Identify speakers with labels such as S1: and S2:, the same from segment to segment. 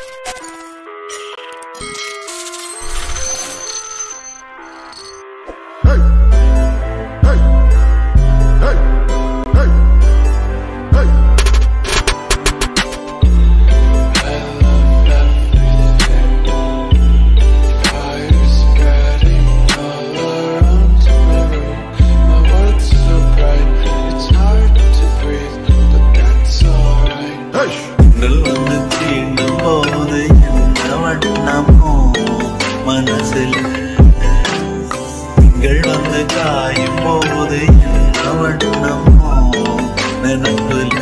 S1: உங்கள் வந்து தீண்டும் போது என்ன வண்ணமோ மனசில் நீங்கள் வந்து காயும் போது என்ன வண்ணமோ நினைப்பில்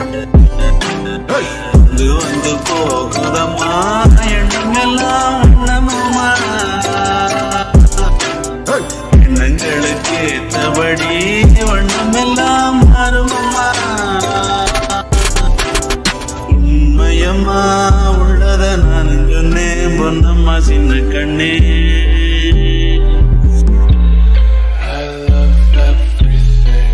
S1: வந்து வந்து போகுதம்மா எண்ணமெல்லாம் வண்ணமம்மா எண்ணங்களுக்கு ஏற்றபடி வண்ணமெல்லாம் மாறுமம்மா உண்மையம்மா உள்ளத நான் சொன்னேன் பொன்னம்மா சின்ன கண்ணே
S2: I love everything.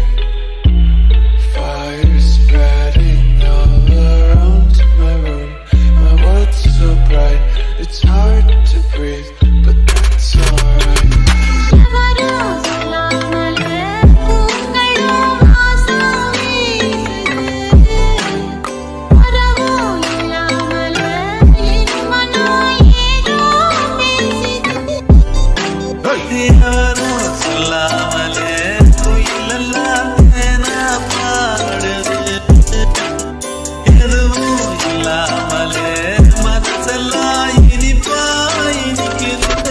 S2: Fire spreading all around my room. My world's so bright, it's hard to breathe, but that's alright.
S3: ఎవరో சொல்லாமலே பூங்களும் ஆசாமி வரவோ இல்லாமலே என் மனம் ஏதோ பேசுது
S1: யாரும் சொல்லாமலே குயிலெல்லாம் தேனா பாடுது எதுவும் இல்லாமலே மனசெல்லாம் இனிப்பா இனிக்குது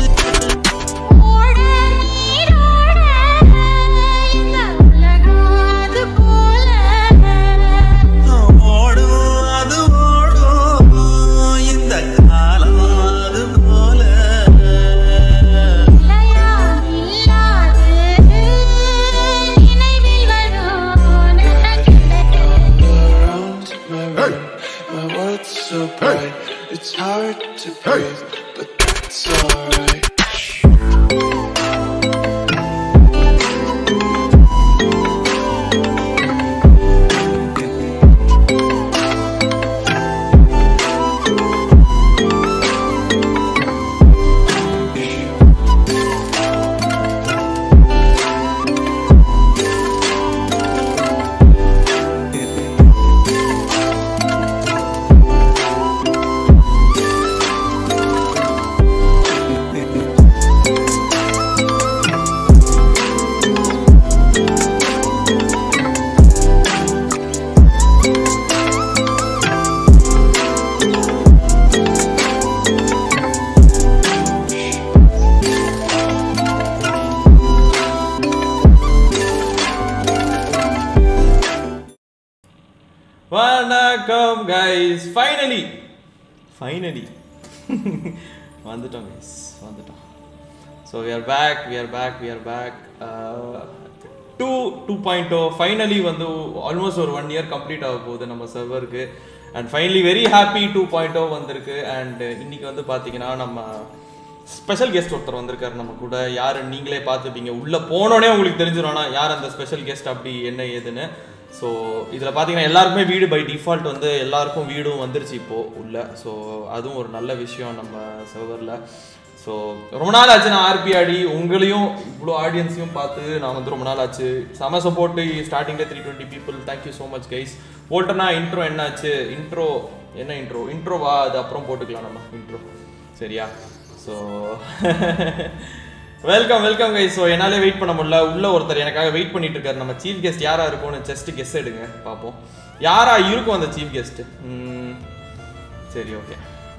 S3: ஓட நீரோட இந்த உலகம் அது போல
S1: ஓடும் அது ஓடும் இந்த காலம் அது போல
S3: இல்லையா இல்லாது நினைவில் வரும் நடக்கிற
S2: All around my room. My world's so bright, it's hard to breathe, but that's alright.
S4: வணக்கம் கைஸ் ஃபைனலி ஃபைனலி வந்துட்டோம் கைஸ் வந்துட்டோம் so we are back we are back we are back two two point O finally வந்து almost ஒரு one year complete ஆக போகுது நம்ம சர்வருக்கு and finally very happy two point O வந்திருக்கு அண்ட் இன்னைக்கு வந்து பார்த்தீங்கன்னா நம்ம ஸ்பெஷல் கெஸ்ட் ஒருத்தர் வந்திருக்காரு நம்ம கூட யார் நீங்களே பார்த்துப்பீங்க உள்ளே போனோடனே உங்களுக்கு தெரிஞ்சிடும் யார் அந்த ஸ்பெஷல் கெஸ்ட் அப்படி என்ன ஏதுன்னு ஸோ இதில் பார்த்தீங்கன்னா எல்லாருக்குமே வீடு பை டிஃபால்ட் வந்து எல்லாருக்கும் வீடும் வந்துருச்சு இப்போது உள்ள ஸோ அதுவும் ஒரு நல்ல விஷயம் நம்ம சர்வரில் ஸோ ரொம்ப நாள் ஆச்சு நான் ஆர்பி ஆடி உங்களையும் இவ்வளோ ஆடியன்ஸையும் பார்த்து நான் வந்து ரொம்ப நாள் ஆச்சு செம சப்போர்ட்டு ஸ்டார்டிங்கில் three twenty people thank you so much guys போட்டனா இன்ட்ரோ என்னாச்சு இன்ட்ரோ என்ன இன்ட்ரோ இன்ட்ரோவா அது அப்புறம் போட்டுக்கலாம் நம்ம இன்ட்ரோ சரியா so welcome welcome guys so என்னாலே வெயிட் பண்ண முடியல உள்ள ஒருத்தர் எனக்காக வெயிட் பண்ணிட்டு இருக்காரு நம்ம சீஃப் கெஸ்ட் யாரா இருக்கும்னு ஜஸ்ட் கெஸ் எடுங்க பார்ப்போம் யாரா இருக்கும் அந்த சீஃப் கெஸ்ட் சரி ஓகே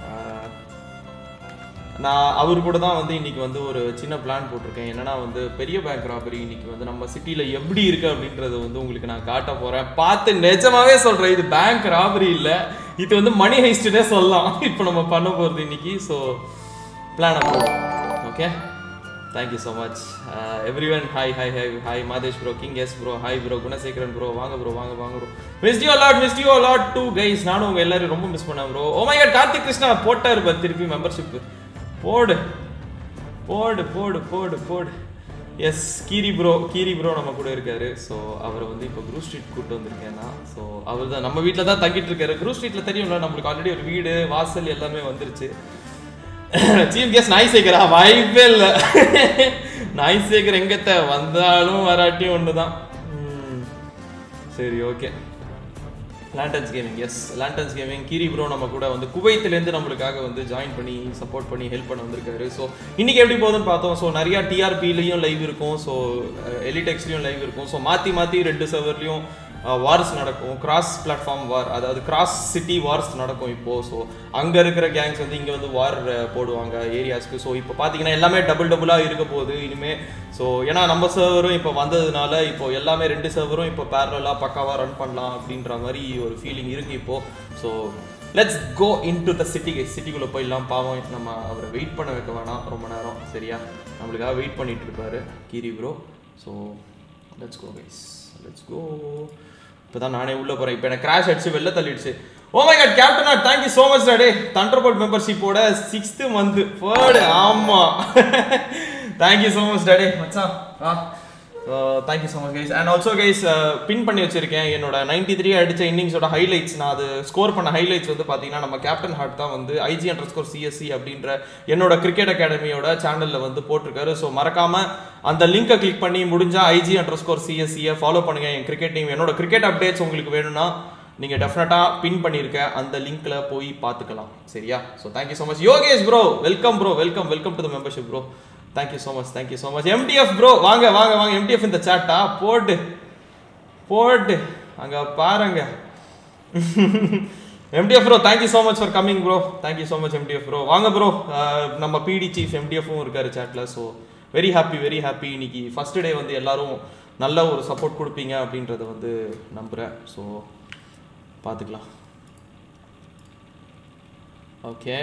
S4: நான் அவர் கூட தான் வந்து இன்னைக்கு வந்து ஒரு சின்ன பிளான் போட்டிருக்கேன் என்னன்னா வந்து பெரிய பேங்க் ராபரி இன்னைக்கு வந்து நம்ம சிட்டில எப்படி இருக்கு அப்படின்றத வந்து உங்களுக்கு நான் காட்ட போறேன் பார்த்து நிஜமாவே சொல்றேன் இது பேங்க் ராபரி இல்ல இது வந்து மணி ஹைஸ்ட்னே சொல்லலாம் இப்போ நம்ம பண்ண போறது இன்னைக்கு ஸோ பிளான் போவோம் okay thank you so much everyone hi hi hi hi Mathesh bro king yes bro hi bro Gunasekaran bro வாங்க ப்ரோ வாங்க வாங்க bro miss you lot miss you lot too guys நானும் உங்க எல்லாரும் ரொம்ப மிஸ் பண்ணேன் bro oh my God Karthik Krishna போட்டாரு பார் திருப்பி மெம்பர்ஷிப் போடு போடு போடு போடு போடு எஸ் கீரி ப்ரோ கீரி ப்ரோ நம்ம கூட இருக்காரு ஸோ அவரை வந்து இப்போ குரூ ஸ்ட்ரீட் கூட்டு வந்திருக்கேன் நான் ஸோ அவர் தான் நம்ம வீட்டில் தான் தங்கிட்டு இருக்காரு குரூ ஸ்ட்ரீட்டில் தெரியும்ல நம்மளுக்கு ஆல்ரெடி ஒரு வீடு வாசல் எல்லாமே வந்துருச்சு சீஃப் கெஸ்ட் நாய் சேகரா வாய்ப்பே இல்லை நாய் சேகர் எங்கத்த வந்தாலும் வராட்டியும் ஒன்று தான் சரி okay Landons gaming yes Landons gaming Keeri bro நம்ம கூட வந்து குவைத்திலேருந்து நம்மளுக்காக வந்து ஜாயின் பண்ணி சப்போர்ட் பண்ணி ஹெல்ப் பண்ண வந்திருக்காரு ஸோ இன்னைக்கு எப்படி போகுதுன்னு பார்த்தோம் ஸோ நிறையா டிஆர்பிலையும் லைவ் இருக்கும் ஸோ எலிடெக்ஸ்லையும் லைவ் இருக்கும் ஸோ மாற்றி மாற்றி ரெண்டு சர்வர்லையும் வார்ஸ் நடக்கும் கிராஸ் பிளாட்ஃபார்ம் வார் அதாவது கிராஸ் சிட்டி வார்ஸ் நடக்கும் இப்போ ஸோ அங்கே இருக்கிற கேங்ஸ் வந்து இங்கே வந்து வார் போடுவாங்க ஏரியாஸ்க்கு ஸோ இப்போ பார்த்தீங்கன்னா எல்லாமே டபுள் டபுளாக இருக்க போகுது இனிமே ஸோ ஏன்னா நம்ம சர்வரும் இப்போ வந்ததுனால இப்போ எல்லாமே ரெண்டு சர்வரும் இப்போ பேரலாக பக்காவாக ரன் பண்ணலாம் அப்படின்ற மாதிரி ஒரு ஃபீலிங் இருக்கு இப்போ so let's go into the city சிட்டிக்குள்ளே போயிடலாம் பாவம் நம்ம அவரை வெயிட் பண்ண வைக்க வேணாம் ரொம்ப நேரம் சரியா நம்மளுக்காக வெயிட் பண்ணிட்டு இருப்பாரு Keeri bro so let's go guys let's go இப்போ தான் நானே உள்ளே போகிறேன் இப்போ எனக்கு கிராஷ் அடிச்சு வெளில தள்ளிடுச்சு oh my God captain thank you so much டே தண்டர்போர்ட் மெம்பர்ஷிப்போட சிக்ஸ்த்து மந்த் ஃபர்டு ஆமாம் தேங்க்யூ ஸோ மச் டாடே மச்சான் ஆ thank you so much guys and also guys pin பண்ணி வச்சிருக்கேன் என்னோட நைன்டி த்ரீ அடிச்ச இன்னிங்ஸோட ஹைலைட்ஸ் நான் அது ஸ்கோர் பண்ண ஹைலைட்ஸ் வந்து பார்த்தீங்கன்னா நம்ம கேப்டன் ஹார்ட் தான் வந்து ஐஜி அண்டர் ஸ்கோர் சிஎஸ்சி அப்படின்ற என்னோட கிரிக்கெட் அகாடமியோட சேனலில் வந்து போட்டிருக்காரு ஸோ மறக்காம அந்த லிங்கை கிளிக் பண்ணி முடிஞ்சா ஐஜி அண்டர் ஸ்கோர் சிஎஸ்சியை ஃபாலோ பண்ணுங்க என் கிரிக்கெட் டீம் என்னோட கிரிக்கெட் அப்டேட்ஸ் உங்களுக்கு வேணும்னா நீங்கள் டெஃபினட்டாக பின் பண்ணியிருக்க அந்த லிங்க்ல போய் பார்த்துக்கலாம் சரியா so thank you so much Yogesh bro welcome bro welcome welcome to the membership bro thank you so much thank you so much MTF bro வாங்க வாங்க வாங்க எம்டிஎஃப் இந்த சாட்டா போட்டு போட்டு அங்க பாருங்க MTF bro thank you so much for coming bro thank you so much MTF bro வாங்க bro நம்ம பிடி சீஃப் எம்டிஎஃப்பும் இருக்காரு சேட்டில் so very happy very happy இன்னைக்கு ஃபர்ஸ்ட் டே வந்து எல்லாரும் நல்ல ஒரு சப்போர்ட் கொடுப்பீங்க அப்படின்றத வந்து நம்புகிறேன் ஸோ பார்த்துக்கலாம் ஓகே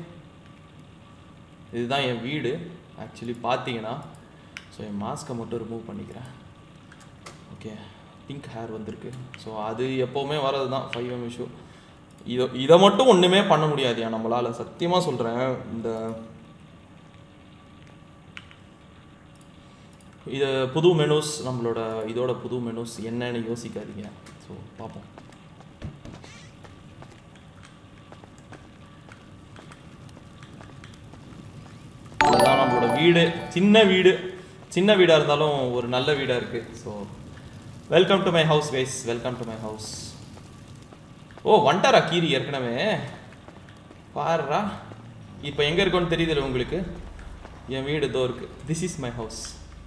S4: இதுதான் என் வீடு ஆக்சுவலி பார்த்தீங்கன்னா ஸோ என் மாஸ்க்கை மட்டும் ரிமூவ் பண்ணிக்கிறேன் ஓகே பிங்க் ஹேர் வந்திருக்கு ஸோ அது எப்போவுமே வர்றது தான் ஃபைவ் எம் இஷ்யூ இதை இதை மட்டும் ஒன்றுமே பண்ண முடியாதுயா நம்மளால் சத்தியமாக சொல்கிறேன் இந்த இது புது மெனூஸ் நம்மளோட இதோட புது மெனூஸ் என்னன்னு யோசிக்காதீங்க ஸோ பார்ப்போம் இதுதான் நம்மளோட வீடு சின்ன வீடு சின்ன வீடாக இருந்தாலும் ஒரு நல்ல வீடாக இருக்குது so welcome to my house guys welcome to my house oh வந்துட்டாரா கீரி ஏற்கனவே பாருடா இப்போ எங்கே இருக்கோன்னு தெரியுதுல்ல உங்களுக்கு என் வீடு இதோ இருக்கு திஸ் இஸ் மை ஹவுஸ்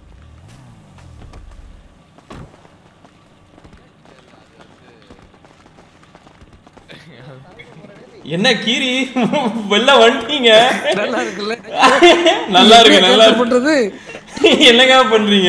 S4: என்ன கீரி வெளில வந்துட்டீங்க
S5: நல்லா இருக்குல்ல
S4: நல்லா இருக்கு நல்லா
S5: என்ன
S4: இருக்கு
S5: பண்றது
S4: என்னங்க பண்றீங்க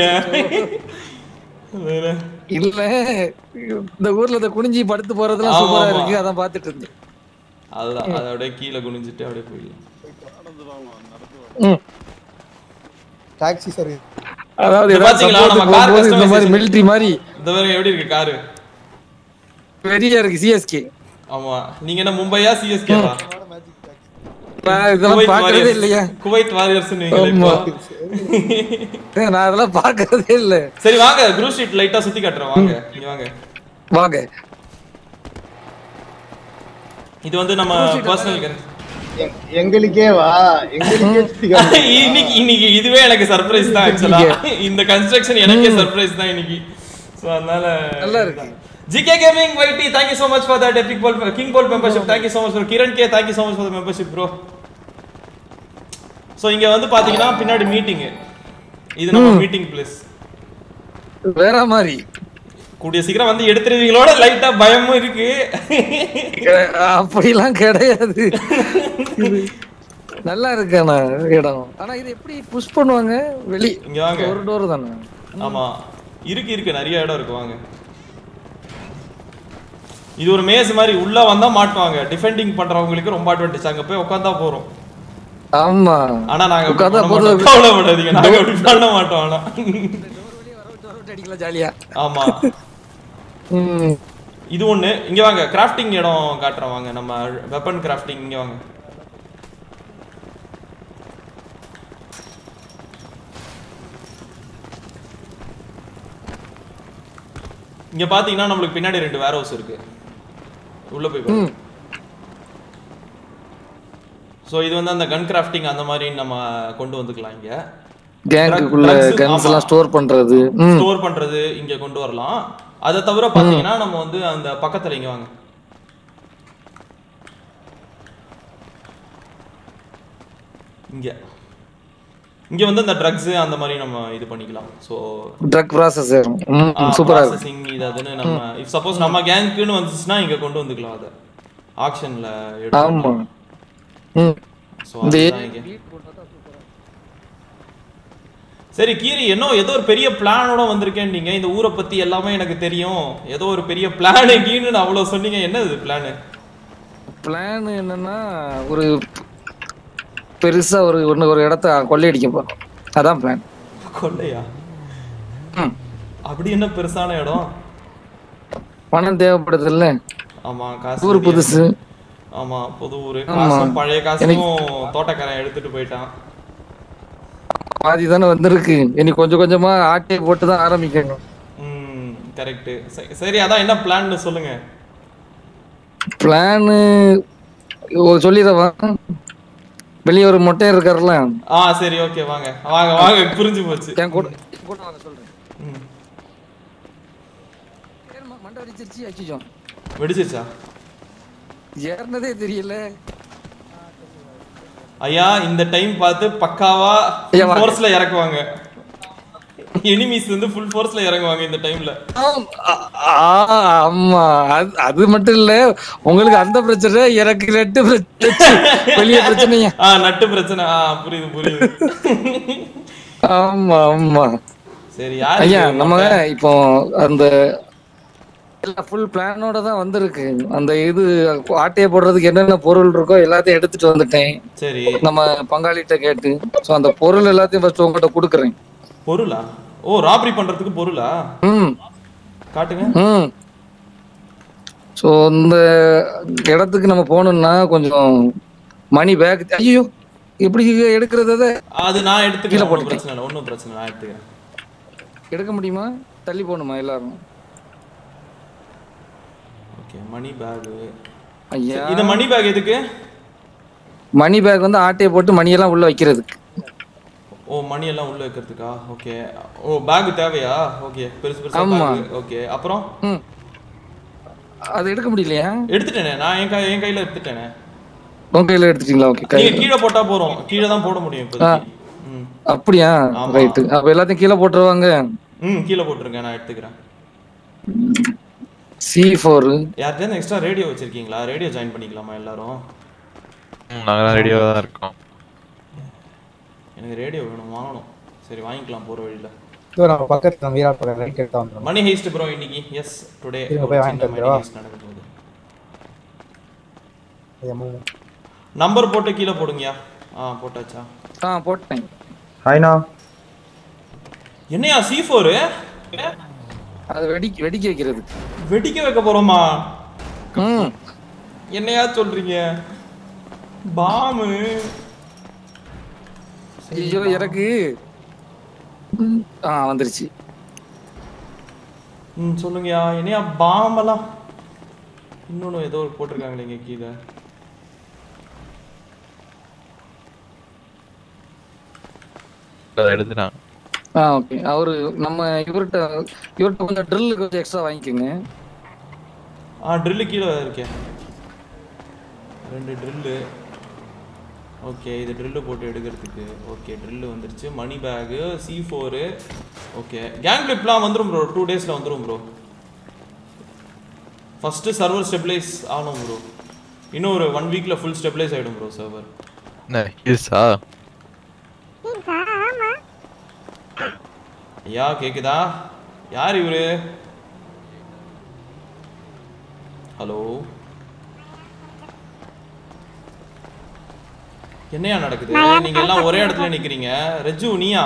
S4: வேற.
S5: இல்ல இந்த ஊர்ல இந்த குனிஞ்சி படுத்து போறதெல்லாம்
S4: ஆமா,
S5: சூப்பரா
S4: ஆமா.
S5: இருக்கு அதான் பாத்துட்டு இருந்தேன்
S4: அதுதான் அதை அப்படியே கீழே குனிஞ்சிட்டு அப்படியே போயிடலாம்
S5: ம்.
S6: டாக்ஸி சர்வீஸ்
S5: அதாவது
S4: இது
S5: ஏதாவது
S4: பாத்தீங்களா,
S5: சம்பவத்துக்கு
S4: நம்ம car
S5: போகும்போது இந்த மாதிரி
S4: customization.
S5: மிலிட்டரி மாதிரி
S4: இந்த வேற எப்படி இருக்கு காரு
S5: பெரிய இருக்கு சிஎஸ்கே
S4: ஆமா நீங்க என்ன மும்பையா சிஎஸ்கேவா
S6: மேஜிக் டாக்ஸி
S5: இதெல்லாம் பாக்குறதே இல்லையா
S4: குவைத் வாரியர்ஸ்
S5: ஆமா. ஏய், நான் அதெல்லாம் பாக்குறதே இல்ல
S4: சரி வாங்க குரூ ஸ்ட்ரீட் லைட்டா சுத்தி காட்டுறேன் வாங்க இங்க வாங்க
S5: வாங்க
S4: இது வந்து நம்ம பர்சனல்
S6: எ- எங்களுக்கே வா எங்களுக்கே சுத்தி காட்டு.
S4: இன்னைக்கு இன்னைக்கு இதுவே எனக்கு சர்ப்ரைஸ் தான் ஆக்சுவலா இந்த கன்ஸ்ட்ரக்ஷன் எனக்கே சர்ப்ரைஸ் தான் இன்னைக்கு சோ அதனால
S5: நல்லா இருக்கு.
S4: ஜிகே கேமிங் வைட்டி thank you so much for that epic ball king ball membership thank you so much for Kiran K thank you so much for the membership bro so இங்க வந்து பாத்தீங்கன்னா பின்னாடி மீட்டிங் இது நம்ம மீட்டிங் பிளேஸ்
S5: வேற மாதிரி
S4: கூடிய சீக்கிரம் வந்து எடுத்துருவீங்களோட லைட்டா பயமும் இருக்கு
S5: அஹ், அப்படிலாம் கிடையாது இது நல்லா இருக்கு ஆனா இடம் ஆனா இது எப்படி புஷ் பண்ணுவாங்க வெளி
S4: இங்க வாங்க
S5: ஒரு டோர் தானே
S4: ஆமா இருக்கு இருக்கு நிறைய இடம் இருக்கு வாங்க இது ஒரு மேஸ் மாதிரி உள்ள வந்தா மாட்டுவாங்க டிஃபெண்டிங் பண்றவங்களுக்கு ரொம்ப அட்வான்டேஜ் அங்க போய் உட்காந்தா போறோம்
S5: ஆமா
S4: ஆனா நாங்க அப்படி
S5: உட்கார்ந்தா
S4: பண்ண
S5: போதும்.
S4: மாட்டோம். கவலைப்படாதீங்க நாங்க அப்படி பண்ண மாட்டோம் ஆனா
S5: அடிக்கலாம் ஜாலியா
S4: ஆமா
S5: ம்
S4: இது ஒண்ணு இங்க வாங்க கிராஃப்டிங் இடம் காட்டுறோம் வாங்க நம்ம வெப்பன் கிராஃப்டிங் இங்க வாங்க இங்க பாத்தீங்கன்னா நம்மளுக்கு பின்னாடி ரெண்டு வேர் ஹவுஸ் இருக்கு உள்ள போய் பாருங்க
S5: ம்
S4: ஸோ இது வந்து அந்த கன் கிராஃப்டிங் அந்த மாதிரி நம்ம கொண்டு வந்துக்கலாம் இங்க
S5: கேங்குக்குள்ள
S4: drugs,
S5: கன்ஸ்
S4: ஆமா.
S5: எல்லாம் ஸ்டோர் பண்றது ம்
S4: ஸ்டோர் பண்றது இங்க கொண்டு வரலாம் அதை தவிர பாத்தீங்கன்னா நம்ம வந்து அந்த பக்கத்துல இங்க வாங்க இங்க இங்க வந்து அந்த ட்ரக்ஸ் அந்த மாதிரி நம்ம இது பண்ணிக்கலாம் ஸோ
S5: ட்ரக் ப்ராசஸர் ம் சூப்பரா இருக்கு
S4: ப்ராசஸிங் இது அதுன்னு நம்ம இஃப் சப்போஸ் நம்ம கேங்க்குன்னு வந்துச்சுன்னா இங்க கொண்டு வந்துக்கலாம் அதை ஆக்ஷன்ல
S5: ஆமா ம்
S4: ஸோ
S5: இந்த
S4: இங்க சரி கீரி என்ன ஏதோ ஒரு பெரிய பிளானோட வந்திருக்கேன் நீங்க இந்த ஊரை பத்தி எல்லாமே எனக்கு தெரியும் ஏதோ ஒரு பெரிய பிளான் கீன்னு அவ்வளவு சொன்னீங்க என்ன இது பிளான்
S5: பிளான் என்னன்னா ஒரு பெருசா ஒரு ஒண்ணு ஒரு இடத்த கொள்ளையடிக்க போறோம் அதான் பிளான்
S4: கொள்ளையா
S5: ம்
S4: அப்படி என்ன பெருசான இடம்
S5: பணம் தேவைப்படுது இல்ல
S4: ஆமா காசு
S5: ஊர்
S4: நிறைய.
S5: புதுசு
S4: ஆமா புது ஊரு
S5: ஆமா.
S4: காசும் பழைய காசும் தோட்டக்காரன் எடுத்துட்டு போயிட்டான்
S5: பாதி தானே வந்திருக்கு இனி கொஞ்சம் கொஞ்சமா ஆட்டையை போட்டு தான் ஆரம்பிக்கணும்
S4: ம் கரெக்ட் சரி அதான் என்ன பிளான்னு சொல்லுங்க
S5: பிளானு சொல்லிடவா வெளியே ஒரு மொட்டையர் இருக்காருல்ல
S4: ஆ சரி ஓகே வாங்க வாங்க வாங்க புரிஞ்சு போச்சு
S5: என் கூட என் கூட வாங்க சொல்றேன்
S4: ம்.
S5: ஏறுமா, மண்டை வலிச்சிருச்சு அச்சிச்சோம்
S4: வெடிச்சிருச்சா
S5: ஏறினதே தெரியல
S4: ஐயா இந்த டைம் பார்த்து பக்காவா
S5: ஐயா, வாங்க.
S4: ஃபோர்ஸ்ல இறக்குவாங்க எனிமீஸ் வந்து ஃபுல் ஃபோர்ஸ்ல இறங்குவாங்க இந்த டைம்ல
S5: ஆம், ஆ- ஆ, ஆமா அது அது மட்டும் இல்ல உங்களுக்கு அந்த பிரச்சனை எனக்கு ரெட்டு பிரச்சனை வெளிய பிரச்சனையா
S4: ஆ நட்டு பிரச்சனை ஆ புரியுது புரியுது
S5: ஆமா ஆமா
S4: சரி யாரு
S5: ஐயா
S4: இது
S5: நம்ம
S4: மொட்டை?
S5: இப்போ அந்த ஃபுல் பிளானோட தான் வந்திருக்கு அந்த இது ஆட்டையை போடுறதுக்கு என்னென்ன பொருள் இருக்கோ எல்லாத்தையும் எடுத்துட்டு வந்துட்டேன்
S4: சரி
S5: நம்ம பங்காளிட்ட கேட்டு ஸோ அந்த பொருள் எல்லாத்தையும் ஃபர்ஸ்ட் உங்ககிட்ட கொடுக்குறேன்
S4: பொருளா ஓ ராபரி பண்றதுக்கு பொருளா
S5: ம்
S4: காட்டுங்க
S5: ம் ஸோ இந்த இடத்துக்கு நம்ம போகணும்னா கொஞ்சம் மணி பேக் ஐயோ எப்படி எடுக்கிறது அதை
S4: அது நான்
S5: கீழே
S4: எடுத்துக்கிறேன் ஒன்றும்
S5: போட்டுட்டேன்.
S4: பிரச்சனை இல்லை ஒன்றும் பிரச்சனை இல்லை, நான் எடுத்துக்கிறேன்
S5: எடுக்க முடியுமா தள்ளி போகணுமா எல்லாரும்
S4: ஓகே மணி பேக்
S5: ஐயா
S4: இந்த மணி பேக் எதுக்கு
S5: மணி பேக் வந்து ஆட்டையை போட்டு மணியெல்லாம் உள்ள வைக்கிறதுக்கு
S4: ஓ மணி எல்லாம் உள்ள வைக்கிறதுக்கா ஓகே ஓ பேக் தேவையா ஓகே பெருசு பெருசா
S5: ஆமா.
S4: பேக் ஓகே அப்புறம்
S5: ம் அது எடுக்க முடியலையா
S4: எடுத்துட்டேனே நான் என் கை என் கையில எடுத்துட்டேனே
S5: உங்க கையில எடுத்துட்டீங்களா ஓகே கை
S4: நீங்க கீழே போட்டா போறோம் கீழே தான் போட முடியும் இப்போதைக்கு ம்
S5: அப்படியா
S4: ஆமா.
S5: ரைட்டு அப்ப எல்லாத்தையும் கீழே போட்டுருவாங்க
S4: ம் கீழே போட்டுருங்க நான் எடுத்துக்கிறேன்
S5: சி ஃபோர்
S4: யார்கிட்ட எக்ஸ்ட்ரா ரேடியோ வச்சிருக்கீங்களா ரேடியோ ஜாயின் பண்ணிக்கலாமா எல்லாரும்
S7: நாங்களாம் ரெடியாக தான் இருக்கோம்
S4: எனக்கு ரேடியோ வேணும் வாங்கணும் சரி வாங்கிக்கலாம் போற வழியில
S8: இதோ நம்ம பக்கத்துல நம்ம வீராட் பக்கம் ரைட் எடுத்து வந்துடும்
S4: மணி ஹெய்ஸ்ட் ப்ரோ இன்னைக்கு எஸ் டுடே
S8: இருங்க, போய் வாங்கிட்டு
S4: மணி
S8: வந்துடவா?
S4: ஹெய்ஸ்ட் நடக்க போகுது நம்பர் போட்டு கீழே போடுங்கயா ஆ போட்டாச்சா
S5: ஆ போட்டேன்
S6: ஹாய்ண்ணா
S4: என்னையா சி ஃபோரு
S5: அது வெடிக்க வெடிக்க வைக்கிறதுக்கு
S4: வெடிக்க வைக்க போறோமா
S5: ம்
S4: என்னையா சொல்றீங்க பாமு
S5: ஐயோ எனக்கு ம், ஆ வந்துருச்சு
S4: ம் சொல்லுங்கயா என்னையா பாமெல்லாம் இன்னொன்னு ஏதோ ஒரு போட்டிருக்காங்களே இங்க கீழே
S7: அதை எடுத்துட்டான்
S5: ஆ ஓகே அவரு நம்ம இவர்கிட்ட இவர்கிட்ட கொஞ்சம் ட்ரில் கொஞ்சம் எக்ஸ்ட்ரா வாங்கிக்கோங்க
S4: ஆ ட்ரில்லு கீழே இருக்கேன் ரெண்டு ட்ரில்லு ஓகே இது ட்ரில்லு போட்டு எடுக்கிறதுக்கு ஓகே ட்ரில்லு வந்துருச்சு money bag C four okay gang கிளிப்லாம் வந்துடும் ப்ரோ டூ டேஸில் வந்துடும் ப்ரோ ஃபஸ்ட்டு சர்வர் ஸ்டெபிளைஸ் ஆகணும் ப்ரோ இன்னும் ஒரு ஒன் வீக்கில் ஃபுல் ஸ்டெபிளைஸ் ஆகிடும் ப்ரோ சர்வர்
S7: என்ன ஹில்ஸா
S4: ஐயா கேக்குதா யார் இவரு ஹலோ என்னையா நடக்குது நீங்க எல்லாம் ஒரே இடத்துல நிக்கிறீங்க ரெஜு நீயா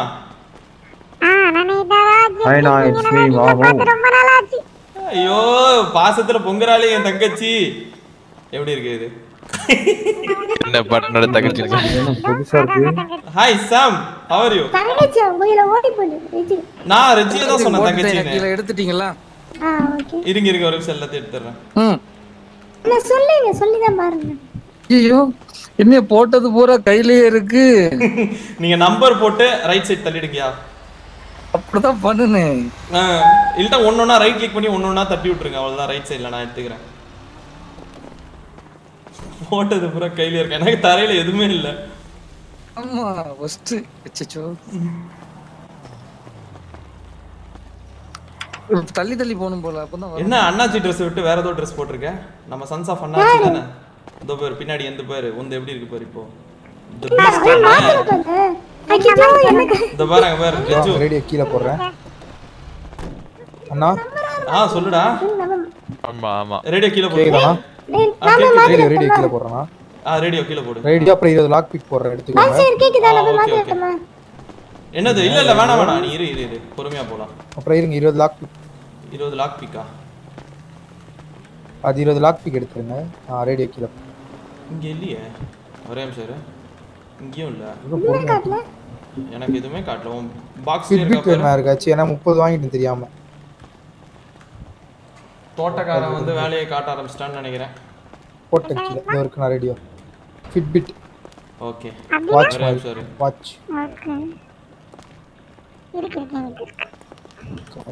S6: ஹாய்ண்ணா இட்ஸ் மீ மாமு
S4: ஐயோ பாசத்துல பொங்குறாளே என் தங்கச்சி எப்படி இருக்கு இது
S7: என்ன பட்டனோட தகச்சு
S6: என்ன புதுசா இருக்கு
S4: hi Sam how are you
S3: தங்கச்சி உயிரை ஓடி போடு வெஜி
S4: நான் ரெஜியை தான் சொன்னேன்
S5: போட்டுட்டேன்,
S4: தங்கச்சின்னு
S5: கீழே எடுத்துட்டீங்களா
S3: ஆ ஓகே
S4: இருங்க இருங்க ஒரு நிமிஷம் எல்லாத்தையும் எடுத்துடுறேன்
S5: ம்
S3: நான் சொல்லுங்க சொல்லி தான் பாருங்க
S5: ஐயோ என்ன போட்டது பூரா கையிலேயே இருக்கு
S4: நீங்க நம்பர் போட்டு ரைட் சைடு தள்ளிடுங்கயா
S5: அப்படிதான் பண்ணுனேன்
S4: ஆ, இல்லட்டா ஒன்னொன்னா ரைட் கிளிக் பண்ணி ஒன்னொன்னா தட்டி விட்டுருங்க அவ்வளவுதான் ரைட் சைடுல நான் எடுத்துக்கிறேன் போட்டது பூரா கையில இருக்கு எனக்கு தரையில எதுவுமே இல்ல
S5: ஆமா ஃபர்ஸ்ட் அச்சச்சோ தள்ளி தள்ளி போகணும் போல அப்பதான் வரும்.
S4: என்ன அண்ணாச்சி ட்ரெஸ் விட்டு வேற ஏதோ ட்ரெஸ் போட்டிருக்க நம்ம சன்ஸ் ஆஃப் அண்ணாச்சி தானே இதோ பேர் பின்னாடி எந்த பேரு உந்து எப்படி இருக்கு பாரு இப்போ The beast தானே?
S3: ஐயோ எனக்கு
S4: இந்த பாரு அங்க பாரு ஜெஜு
S8: ரேடியோ கீழே போடுறேன் அண்ணா
S4: ஆ சொல்லுடா
S7: ஆமா ஆமா
S4: ரேடியோ கீழே போடு
S8: கேக்குதாண்ணா
S3: டேய்,
S4: ஆ, கேக்குது.
S8: ரேடியோ ரேடியோ கீழே போடுறேண்ணா
S4: ஆ ரேடியோ கீழே போடு
S8: ரேடியோ அப்புறம் இருபது லாக் பிக் போடுறேன் எடுத்துக்கோங்க
S3: சரி கேக்குதா
S4: ஆ,
S3: நம்ம
S4: okay, okay.
S3: மாத்திட்டோமா
S4: என்னது இல்ல இல்ல வேணாம் வேணாம் நீ இரு இரு இரு பொறுமையா போலாம்
S8: அப்புறம் இருங்க இருபது லாக் பிக்
S4: இருபது லாக் பிக்கா
S8: அது இருபது லாக் பிக் எடுத்துருங்க ஆ ரேடியோ கீழே
S4: இங்க இல்லையே ஒரே நிமிஷம் இரு இங்கேயும் இல்ல
S8: இன்னும்
S3: காட்டல
S4: எனக்கு எதுவுமே காட்டல உன் பாக்ஸ்ல
S8: ஃபிட்
S4: இருக்கா
S8: பிட்
S4: பாரு
S8: வேணா இருக்காச்சு ஏன்னா முப்பது வாங்கிட்டு தெரியாம
S4: தோட்டக்காரன் வந்து வேலையை காட்ட ஆரம்பிச்சிட்டான்னு நினைக்கிறேன்
S8: போட்டேன் கீழே இதோ இருக்குண்ணா radio Fitbit
S4: okay
S8: watch
S4: ஒரே நிமிஷம் இரு
S8: வாட்ச்
S3: ஓகே இருக்கு இருக்கு இருக்கு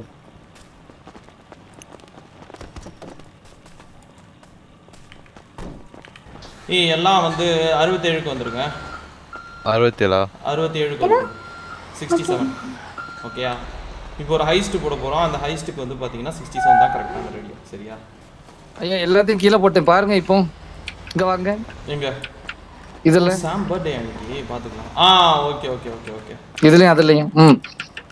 S4: ஏய் எல்லாம் வந்து அறுபத்தேழுக்கு வந்துருங்க
S7: அறுபத்தேழா
S4: அறுபத்தி ஏழுக்கு வந்துருங்க சிக்ஸ்டி செவன் ஓகேயா இப்போ ஒரு ஹைஸ்ட் போட போறோம் அந்த ஹைஸ்ட்டுக்கு வந்து பாத்தீங்கன்னா சிக்ஸ்டி செவன் தான் கரெக்டான ரேடியோ சரியா
S5: ஐயா எல்லாத்தையும் கீழே போட்டேன் பாருங்க இப்போ இங்க வாங்க
S4: எங்க
S5: இதுல
S4: சாம் பர்த்டே அன்னைக்கு பாத்துக்கலாம் ஆ ஓகே ஓகே ஓகே ஓகே
S5: இதுலயும் அதுலயும் ம்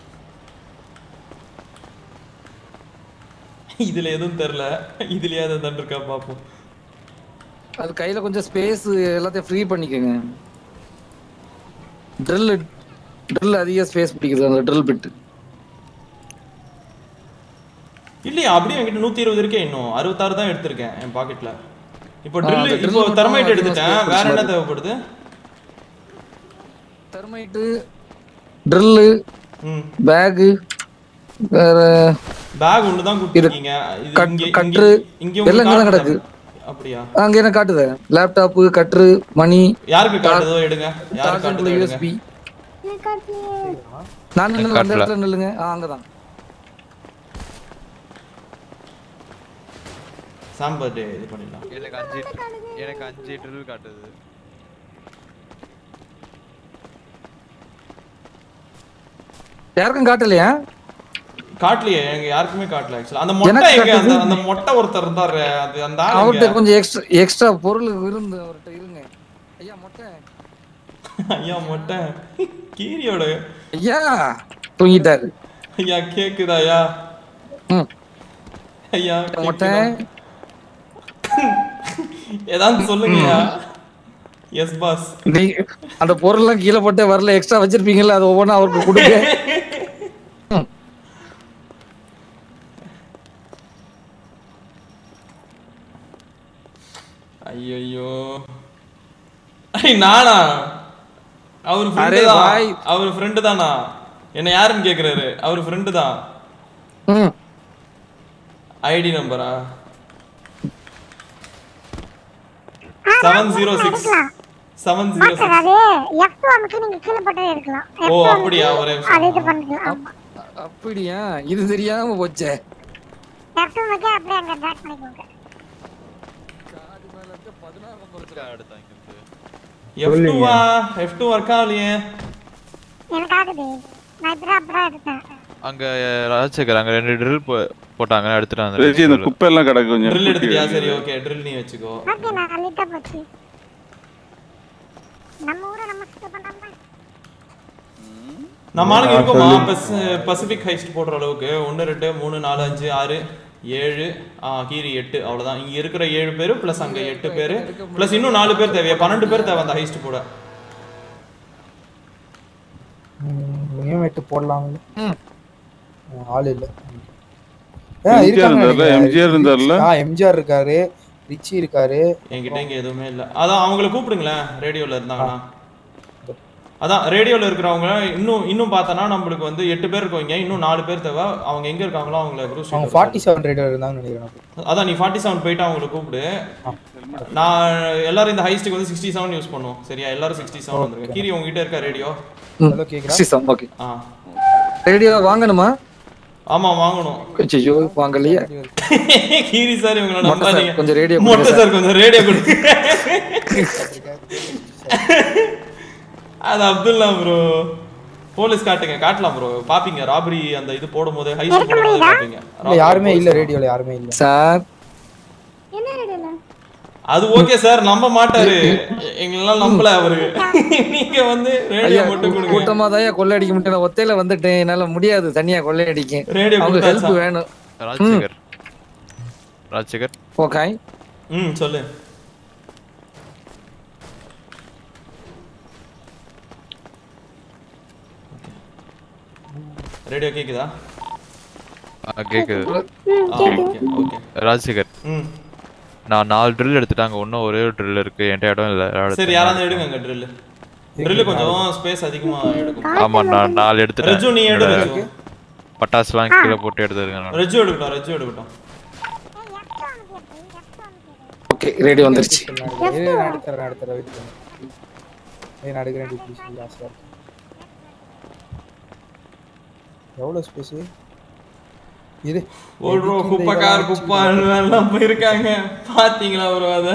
S4: இதுல எதுவும் தெரியல இதுலயே எதுவும் தண்டிருக்கா பாப்போம்
S5: அது கையில கொஞ்சம் ஸ்பேஸ் எல்லாத்தையும் ஃப்ரீ பண்ணிக்கோங்க ட்ரில் ட்ரில் அதிக ஸ்பேஸ் பிடிக்குது அந்த ட்ரில் பிட்
S4: இல்லையா அப்படியே என்கிட்ட நூத்தி இருபது இருக்கே இன்னும் அறுபத்தாறு தான் எடுத்திருக்கேன் என் பாக்கெட்ல இப்போ
S5: ஆ,
S4: ட்ரில்
S5: அந்த drill
S4: இப்போ
S5: மட்டும்
S4: தெர்மைட்
S5: அதிகமா
S4: எடுத்துட்டேன்
S5: space
S4: வேற என்ன
S5: பிடிச்சு
S4: தேவைப்படுது
S5: தெர்மைட்டு ட்ரில்லு
S4: ம்
S5: பேகு வேற
S4: பேக் ஒன்று தான் கொடுத்துருக்கீங்க இது
S5: கட்-
S4: இங்க
S5: கட்ரு,
S4: இங்க இங்க
S5: எல்லாம்
S4: உங்களுக்கு
S5: இங்கதான்
S4: காட்டுதா?
S5: கிடக்கு.
S4: அப்படியா
S5: அங்க என்ன காட்டுது லேப்டாப்பு கட்ரு மணி
S4: யாருக்கு காட்டுதோ எடுங்க யாருக்கு காட்டுதோ எடுங்க
S5: யூஎஸ்பி
S3: எனக்கு காட்டலையே
S5: நான் நின்னு அந்த
S7: காட்டல.
S5: இடத்துல நில்லுங்க ஆ அங்கதான்
S4: சாம் பர்த்டே இது பண்ணிடலாம்
S7: எனக்கு அஞ்சு எனக்கு அஞ்சு ட்ரில் காட்டுது
S5: யாருக்கும் காட்டலையா
S4: காட்டலையே எங்க யாருக்குமே காட்டல ஆக்சுவலா அந்த மொட்டை
S5: எனக்கு
S4: எங்க அந்த
S5: காட்டுது.
S4: அந்த மொட்டை ஒருத்தர் இருந்தாரு அது அந்த ஆள்
S5: அவர்கிட்ட
S4: எங்க?
S5: கொஞ்சம் எக்ஸ்ட்ரா எக்ஸ்ட்ரா பொருள் இருந்து அவர்கிட்ட இருங்க ஐயா மொட்டை
S4: ஐயா மொட்டை கீரியோட
S5: ஐயா தூங்கிட்டாரு
S4: ஐயா கேக்குதா ஐயா
S5: ம்
S4: ஐயா
S5: மொட்டை
S4: கேக்குதா? ஏதாவது சொல்லுங்கய்யா எஸ் பாஸ்
S5: நீ அந்த பொருள்லாம் கீழே போட்டே வரல எக்ஸ்ட்ரா வச்சிருப்பீங்கல்ல அது ஒவ்வொன்றா அவருக்கு கொடுங்க ம்.
S4: ஐயோ நானா அவர் ஃப்ரெண்டு
S5: அரே
S4: தான்
S5: பாய்.
S4: அவர் ஃப்ரெண்டு தானா என்ன யாருன்னு கேக்குறாரு அவர் ஃப்ரெண்டு தான்
S5: ம்
S4: ஐடி நம்பரா seven zero six seven zero six
S3: அது எஃப் அமுக்கு நீங்க கீழே போட்டே இருக்கலாம்
S4: ஓ அப்படியா ஒரே
S3: அது இது
S4: நிமிஷம்.
S3: பண்ணிக்கலாம் ஆமா
S5: அப்படியா இது தெரியாம போச்சே
S3: எஃப் அமுக்கு அப்படியே அங்க ட்ராக் பண்ணிக்கோங்க
S7: அடுத்த இங்கிருந்து
S4: எஃப் டூவா எஃப் டூ ஒர்க் ஆகலையே
S3: எனக்கு ஆகுது நான் இப்பதான் அப்படிதான் எடுத்தேன்
S7: அங்க ராஜசேகர் அங்க ரெண்டு ட்ரில் போட்டாங்க எடுத்துட்டு
S9: ரெஜி இந்த
S7: வந்து
S9: குப்பை எல்லாம் கிடக்கு கொஞ்சம்
S4: ட்ரில் எடுத்துட்டியா சரி ஓகே ட்ரில் நீ வச்சுக்கோ
S3: ஓகே நான் அள்ளிட்டா போச்சு நம்ம ஊரை நம்ம சுத்தம் பண்ணாம
S4: நம்ம ஆளுங்க
S9: ஆ,
S4: இருக்கோமா
S9: சொல்லு.
S4: பஸ் பசிபிக் ஹைஸ்ட் போடுற அளவுக்கு ஒன்று ரெண்டு மூணு நாலு அஞ்சு ஆறு ஏழு ஆ கீரி எட்டு அவ்வளவுதான் இங்க இருக்கிற ஏழு பேரு ப்ளஸ் அங்க எட்டு பேரு ப்ளஸ் இன்னும் நாலு பேர் தேவையா பன்னெண்டு பேர் தேவை அந்த ஹைஸ்ட் போட
S8: மினிமம் எட்டு போடலாம்ல
S5: ம்.
S8: ஆள் இல்ல ஆ,
S9: எம்ஜிஆர்
S8: இருக்காங்க
S9: இருந்தார்ல,
S8: நினைக்கிறேன்.
S9: எம்ஜிஆர் இருந்தார்ல?
S8: ஆ எம்ஜிஆர் இருக்காரு ரிச்சி இருக்காரு
S4: என்கிட்ட இங்க எதுவுமே இல்ல அதான் அவங்கள கூப்பிடுங்களேன் ரேடியோல இருந்தாங்கன்னா அதான் ரேடியோல இருக்கிறவங்க இன்னும் இன்னும் பார்த்தோன்னா நம்மளுக்கு வந்து எட்டு பேர் இருக்கவங்க இன்னும் நாலு பேர் தேவை அவங்க எங்க இருக்காங்களோ அவங்கள குரூப்
S8: அவங்க ஃபார்ட்டி செவன் ரேடியோ இருந்தாங்கன்னு நினைக்கிறேன்
S4: அதான் நீ ஃபார்ட்டி செவன் போயிட்டு அவங்களை கூப்பிடு நான் எல்லாரும் இந்த ஹைஸ்ட்டுக்கு வந்து சிக்ஸ்டி செவன் யூஸ் பண்ணுவோம் சரியா எல்லாரும் சிக்ஸ்டி செவன் வந்துருங்க கீரி உங்ககிட்ட இருக்கா ரேடியோ
S8: ஹலோ கேக்குறா
S5: ஓகே
S4: ஆ
S5: ரேடியோ வாங்கணுமா
S4: ஆமா வாங்கணும்
S5: ஐயோ வாங்கலையே
S4: கீரி சார் இவங்கள
S5: மொட்டை
S4: நம்பாதீங்க
S5: சார், கொஞ்சம் radio
S4: மொட்டை
S5: கொடுங்க
S4: சார் கொஞ்சம் ரேடியோ கொடுங்க அது அப்துல்லா ப்ரோ போலீஸ் காட்டுங்க காட்டலாம் ப்ரோ பாப்பீங்க ராபரி அந்த இது போடும்போது ஹைஸ்ட் போடும்போது பாப்பீங்க
S8: இல்ல யாருமே இல்ல ரேடியோல யாருமே இல்ல
S5: சார்
S3: என்ன ரேடியோல
S4: அது ஓகே சார் நம்ப மாட்டாரு எங்களெல்லாம் நம்பல அவரு நீங்க வந்து ரேடியோ
S5: ஐயா
S4: மட்டும் கொடுங்க
S5: கூட்டமா தான் கொள்ளையடிக்க முடியும் ஒத்தையில வந்துட்டேன் என்னால முடியாது தனியா கொள்ளையடிக்க
S4: ரேடியோ
S5: அவங்க
S4: கொடுத்தாச்சா?
S5: ஹெல்ப் வேணும்
S7: ராஜசேகர் ராஜசேகர்
S5: ஓகே
S4: ம் சொல்லு ரேடியோ கேக்குதா
S7: ஆ, கேக்குது
S4: ஆ ஓகே ஓகே
S7: ராஜசேகர்
S4: ம்
S7: நான் நாலு ட்ரில் எடுத்துட்டாங்க இன்னும் ஒரே ஒரு ட்ரில் இருக்கு என்கிட்ட இடம் இல்ல இடம்
S4: சரி
S7: எடுத்துட்டேன்.
S4: யாராவது எடுங்க அங்க ட்ரில் ட்ரில் கொஞ்சம் ஸ்பேஸ் அதிகமா எடுக்கும்
S7: ஆமா நான் நாலு எடுத்துட்டேன்
S4: ரெஜு நீ எடு
S7: என்னோட
S4: ரெஜு
S7: பட்டாசுலாம் கீழே போட்டு எடுத்துருக்கேன் நான்.
S4: ரெஜு எடுக்கட்டும் ரெஜு எடுக்கட்டும்
S5: ஓகே ரேடியோ வந்துருச்சு
S8: இரு, நான் எடுத்துறேன் நான் எடுத்துறேன் வெயிட் பண்ணு ஏய் நான் எடுக்கிறேன் ப்ளீஸ் லாஸ்ட்ல எவ்வளவு ஸ்பேஸ் இது
S4: ஒரு ரூபா குப்பைக்கார் குப்பான்னு எல்லாம் போயிருக்காங்க பாத்தீங்களா ப்ரோ அத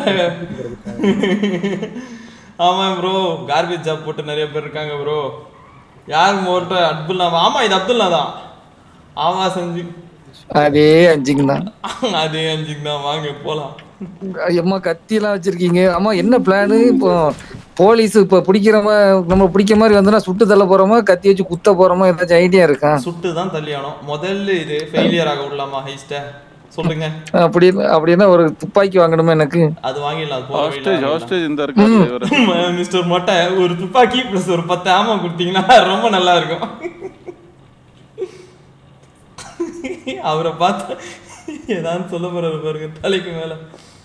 S4: ஆமா ப்ரோ கார்பேஜ் ஜாப் போட்டு நிறைய பேர் இருக்காங்க ப்ரோ யார் மோட்ட அப்துல்லா ஆமா இது அப்துல்லா தான் ஆமா செஞ்சு
S5: அதே அஞ்சுங்க தான்
S4: அதே அஞ்சுக்கு தான் வாங்க போலாம்
S5: அம்மா கத்தி எல்லாம் வச்சிருக்கீங்க அம்மா என்ன பிளானு இப்போ போலீஸ் இப்ப பிடிக்கிற மாதிரி நம்ம பிடிக்க மாதிரி வந்தனா சுட்டு தள்ள போறோமா கத்தி வச்சு குத்த போறோமா ஏதாச்சும் ஐடியா இருக்கா
S4: சுட்டு தான் தள்ளி ஆனோம் முதல்ல இது ஃபெயிலியர் ஆக விடலாமா ஹைஸ்ட சொல்லுங்க
S5: அப்படி அப்படின்னா ஒரு துப்பாக்கி வாங்கணுமா எனக்கு
S4: அது வாங்கிடலாம் அது போற
S9: ஹாஸ்டேஜ்
S4: வழியில
S9: ஹாஸ்டேஜ் இந்த இருக்காரு இவரு.
S4: வாங்கிடலாம். மிஸ்டர் மொட்டை ஒரு துப்பாக்கி பிளஸ் ஒரு பத்து ஆமா கொடுத்தீங்கன்னா ரொம்ப நல்லா இருக்கும் அவரை பார்த்து ஏதாவது சொல்ல போறாரு பாருங்க தலைக்கு மேல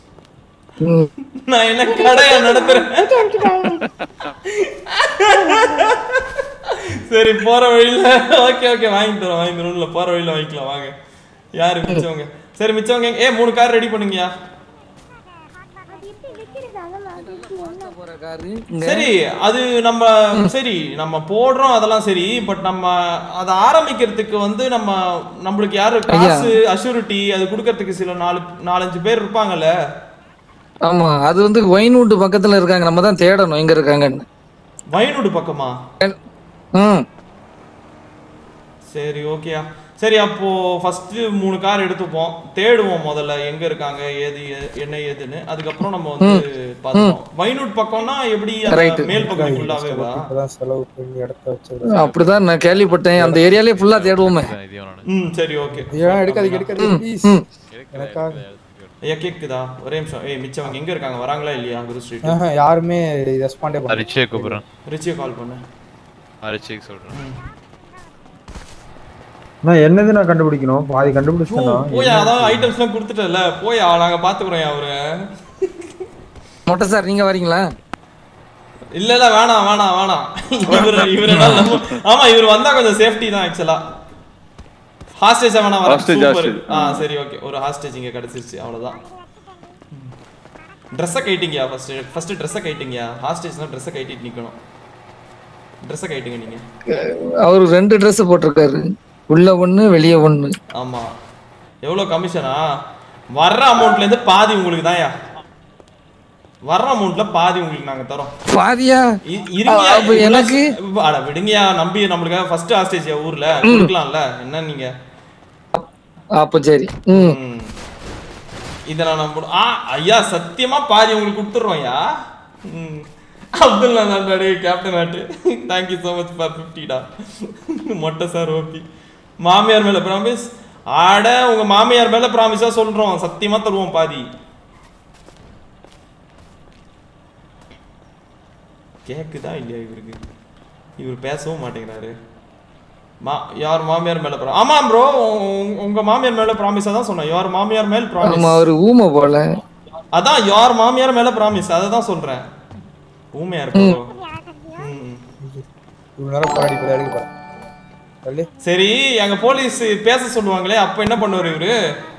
S4: நான் என்ன கடையா நடத்துறேன் சரி போற வழியில ஓகே ஓகே வாங்கி தரோம் வாங்கி தரோம் இல்ல போற வழியில வாங்கிக்கலாம் வாங்க யாரு மிச்சவங்க சரி மிச்சவங்க ஏ மூணு கார் ரெடி பண்ணுங்கயா
S5: போற காரு
S4: சரி அது நம்ம சரி நம்ம போடுறோம் அதெல்லாம் சரி பட் நம்ம அதை ஆரம்பிக்கிறதுக்கு வந்து நம்ம நம்மளுக்கு யாரு காசு அஷூரிட்டி அது கொடுக்கறதுக்கு சில நாலு நாலஞ்சு பேர் இருப்பாங்கல்ல
S5: ஆமா அது வந்து ஒயின்வுட் பக்கத்துல இருக்காங்க நம்ம தான் தேடணும் எங்க இருக்காங்கன்னு
S4: வயனூடு பக்கமா
S5: ம்
S4: சரி ஓகேயா சரி அப்போ ஃபர்ஸ்ட் மூணு கார் எடுத்துப்போம் தேடுவோம் முதல்ல எங்க இருக்காங்க ஏது எ- என்ன ஏதுன்னு அதுக்கப்புறம் நம்ம வந்து பார்த்துப்போம் வைனூட் பக்கம்னா எப்படி அந்த
S5: Right.
S4: மேல் பகுதி ஃபுல்லாவே வா
S8: இப்பதான் செலவு பண்ணி இடத்த வச்சு
S5: அப்படிதான் நான் கேள்விப்பட்டேன் அந்த ஏரியாலே ஃபுல்லா தேடுவோமே
S7: இதையும் நானு.
S4: ம் சரி ஓகே
S8: ஏன் எடுக்காதீங்க எடுக்காதீங்க ப்ளீஸ் எனக்காக
S4: ஐயா கேக்குதா ஒரே நிமிஷம் ஏய் மிச்சவங்க எங்க இருக்காங்க வராங்களா இல்லையா குரு ஸ்ட்ரீட்
S8: ஆஹா, யாருமே ரெஸ்பாண்டே பண்ணல
S7: ரிச்சியை கூப்பிடுறேன்
S4: ரிச்சியை கால் பண்ணு
S7: ரிச்சிக்கு சொல்றேன்
S10: நான் என்னது நான் கண்டுபிடிக்கணும் பாதி
S4: ஓ,
S10: கண்டுபிடிச்சேன்னா
S4: போயா அதான் ஐட்டம்ஸ்லாம் கொடுத்துட்டல போயா நாங்க பாத்துக்கிறோம் அவரு
S5: மொட்டை சார் நீங்க வரீங்களா
S4: இல்ல இல்ல வேணாம் வேணாம் வேணாம் இவர் இவர் ஆமா இவர் வந்தா கொஞ்சம் சேஃப்டி தான் ஆக்சுவலா ஹாஸ்டேஜ் வேணா வர
S9: Hostage,
S4: சூப்பர்
S9: hostage.
S4: ஆ சரி ஓகே ஒரு ஹாஸ்டேஜ் இங்க கிடைச்சிருச்சு அவ்வளவுதான் ட்ரெஸ்ஸை கைட்டிங்கயா ஃபர்ஸ்ட் ஃபர்ஸ்ட் ட்ரெஸ்ஸை கைட்டிங்கயா ஹாஸ்டேஜ்னா ட்ரெஸ்ஸை கைட்டிட்டு நிக்கணும் ட்ரெஸ்ஸை கைட்டுங்க நீங்க
S5: அவரு ரெண்டு Dress போட்டிருக்காரு உள்ள ஒண்ணு வெளிய ஒண்ணு
S4: ஆமா எவ்வளவு கமிஷனா வர்ற அமௌண்ட்ல இருந்து பாதி உங்களுக்கு தான்யா வர்ற அமௌண்ட்ல பாதி உங்களுக்கு நாங்க தரோம்
S5: பாதியா
S4: இ- இருங்க
S5: அப்ப எனக்கு?
S4: இவ்வளவு- அட விடுங்கயா நம்பி நம்மளுக்காக ஃபர்ஸ்ட் ஹாஸ்டேஜ் ஊர்ல கொடுக்கலாம்ல என்ன நீங்க
S5: அப்ப சரி ம்
S4: ம். இத நான் நம்ப ஆ ஐயா சத்தியமா பாதி உங்களுக்கு கொடுத்துறோம்யா ம் அப்துல்லா நாடாடி கேப்டன் ஆட்டு தேங்க்யூ ஸோ மச் ஃபார் ஃபிஃப்டிடா மொட்டை சார் ஓபி மாமியார் மேல ப்ராமிஸ் ஆட உங்க மாமியார் மேல ப்ராமிஸா சொல்றோம் சத்தியமா தருவோம் பாதி கேக்குதா இல்லையா இவருக்கு இவர் பேசவும் மாட்டேங்கிறாரு மா யார் மாமியார் மேல ப்ரா ஆமா ப்ரோ உங்க மாமியார் மேல ப்ராமிஸா தான் சொன்னேன் யார் மாமியார் மேல்
S5: ஆமா
S4: ப்ராமிஸ்
S5: அவரு ஊமை போல
S4: அதான் யார் மாமியார் மேல ப்ராமிஸ் அதை தான் சொல்றேன் ஊமையார் ப்ரோ ம்
S8: இவ்வளவு நேரம் போராடி போய் அடிக்க போறேன் சொல்லு
S4: சரி அங்க போலீஸ் பேச சொல்லுவாங்களே அப்ப என்ன பண்ணுவாரு இவரு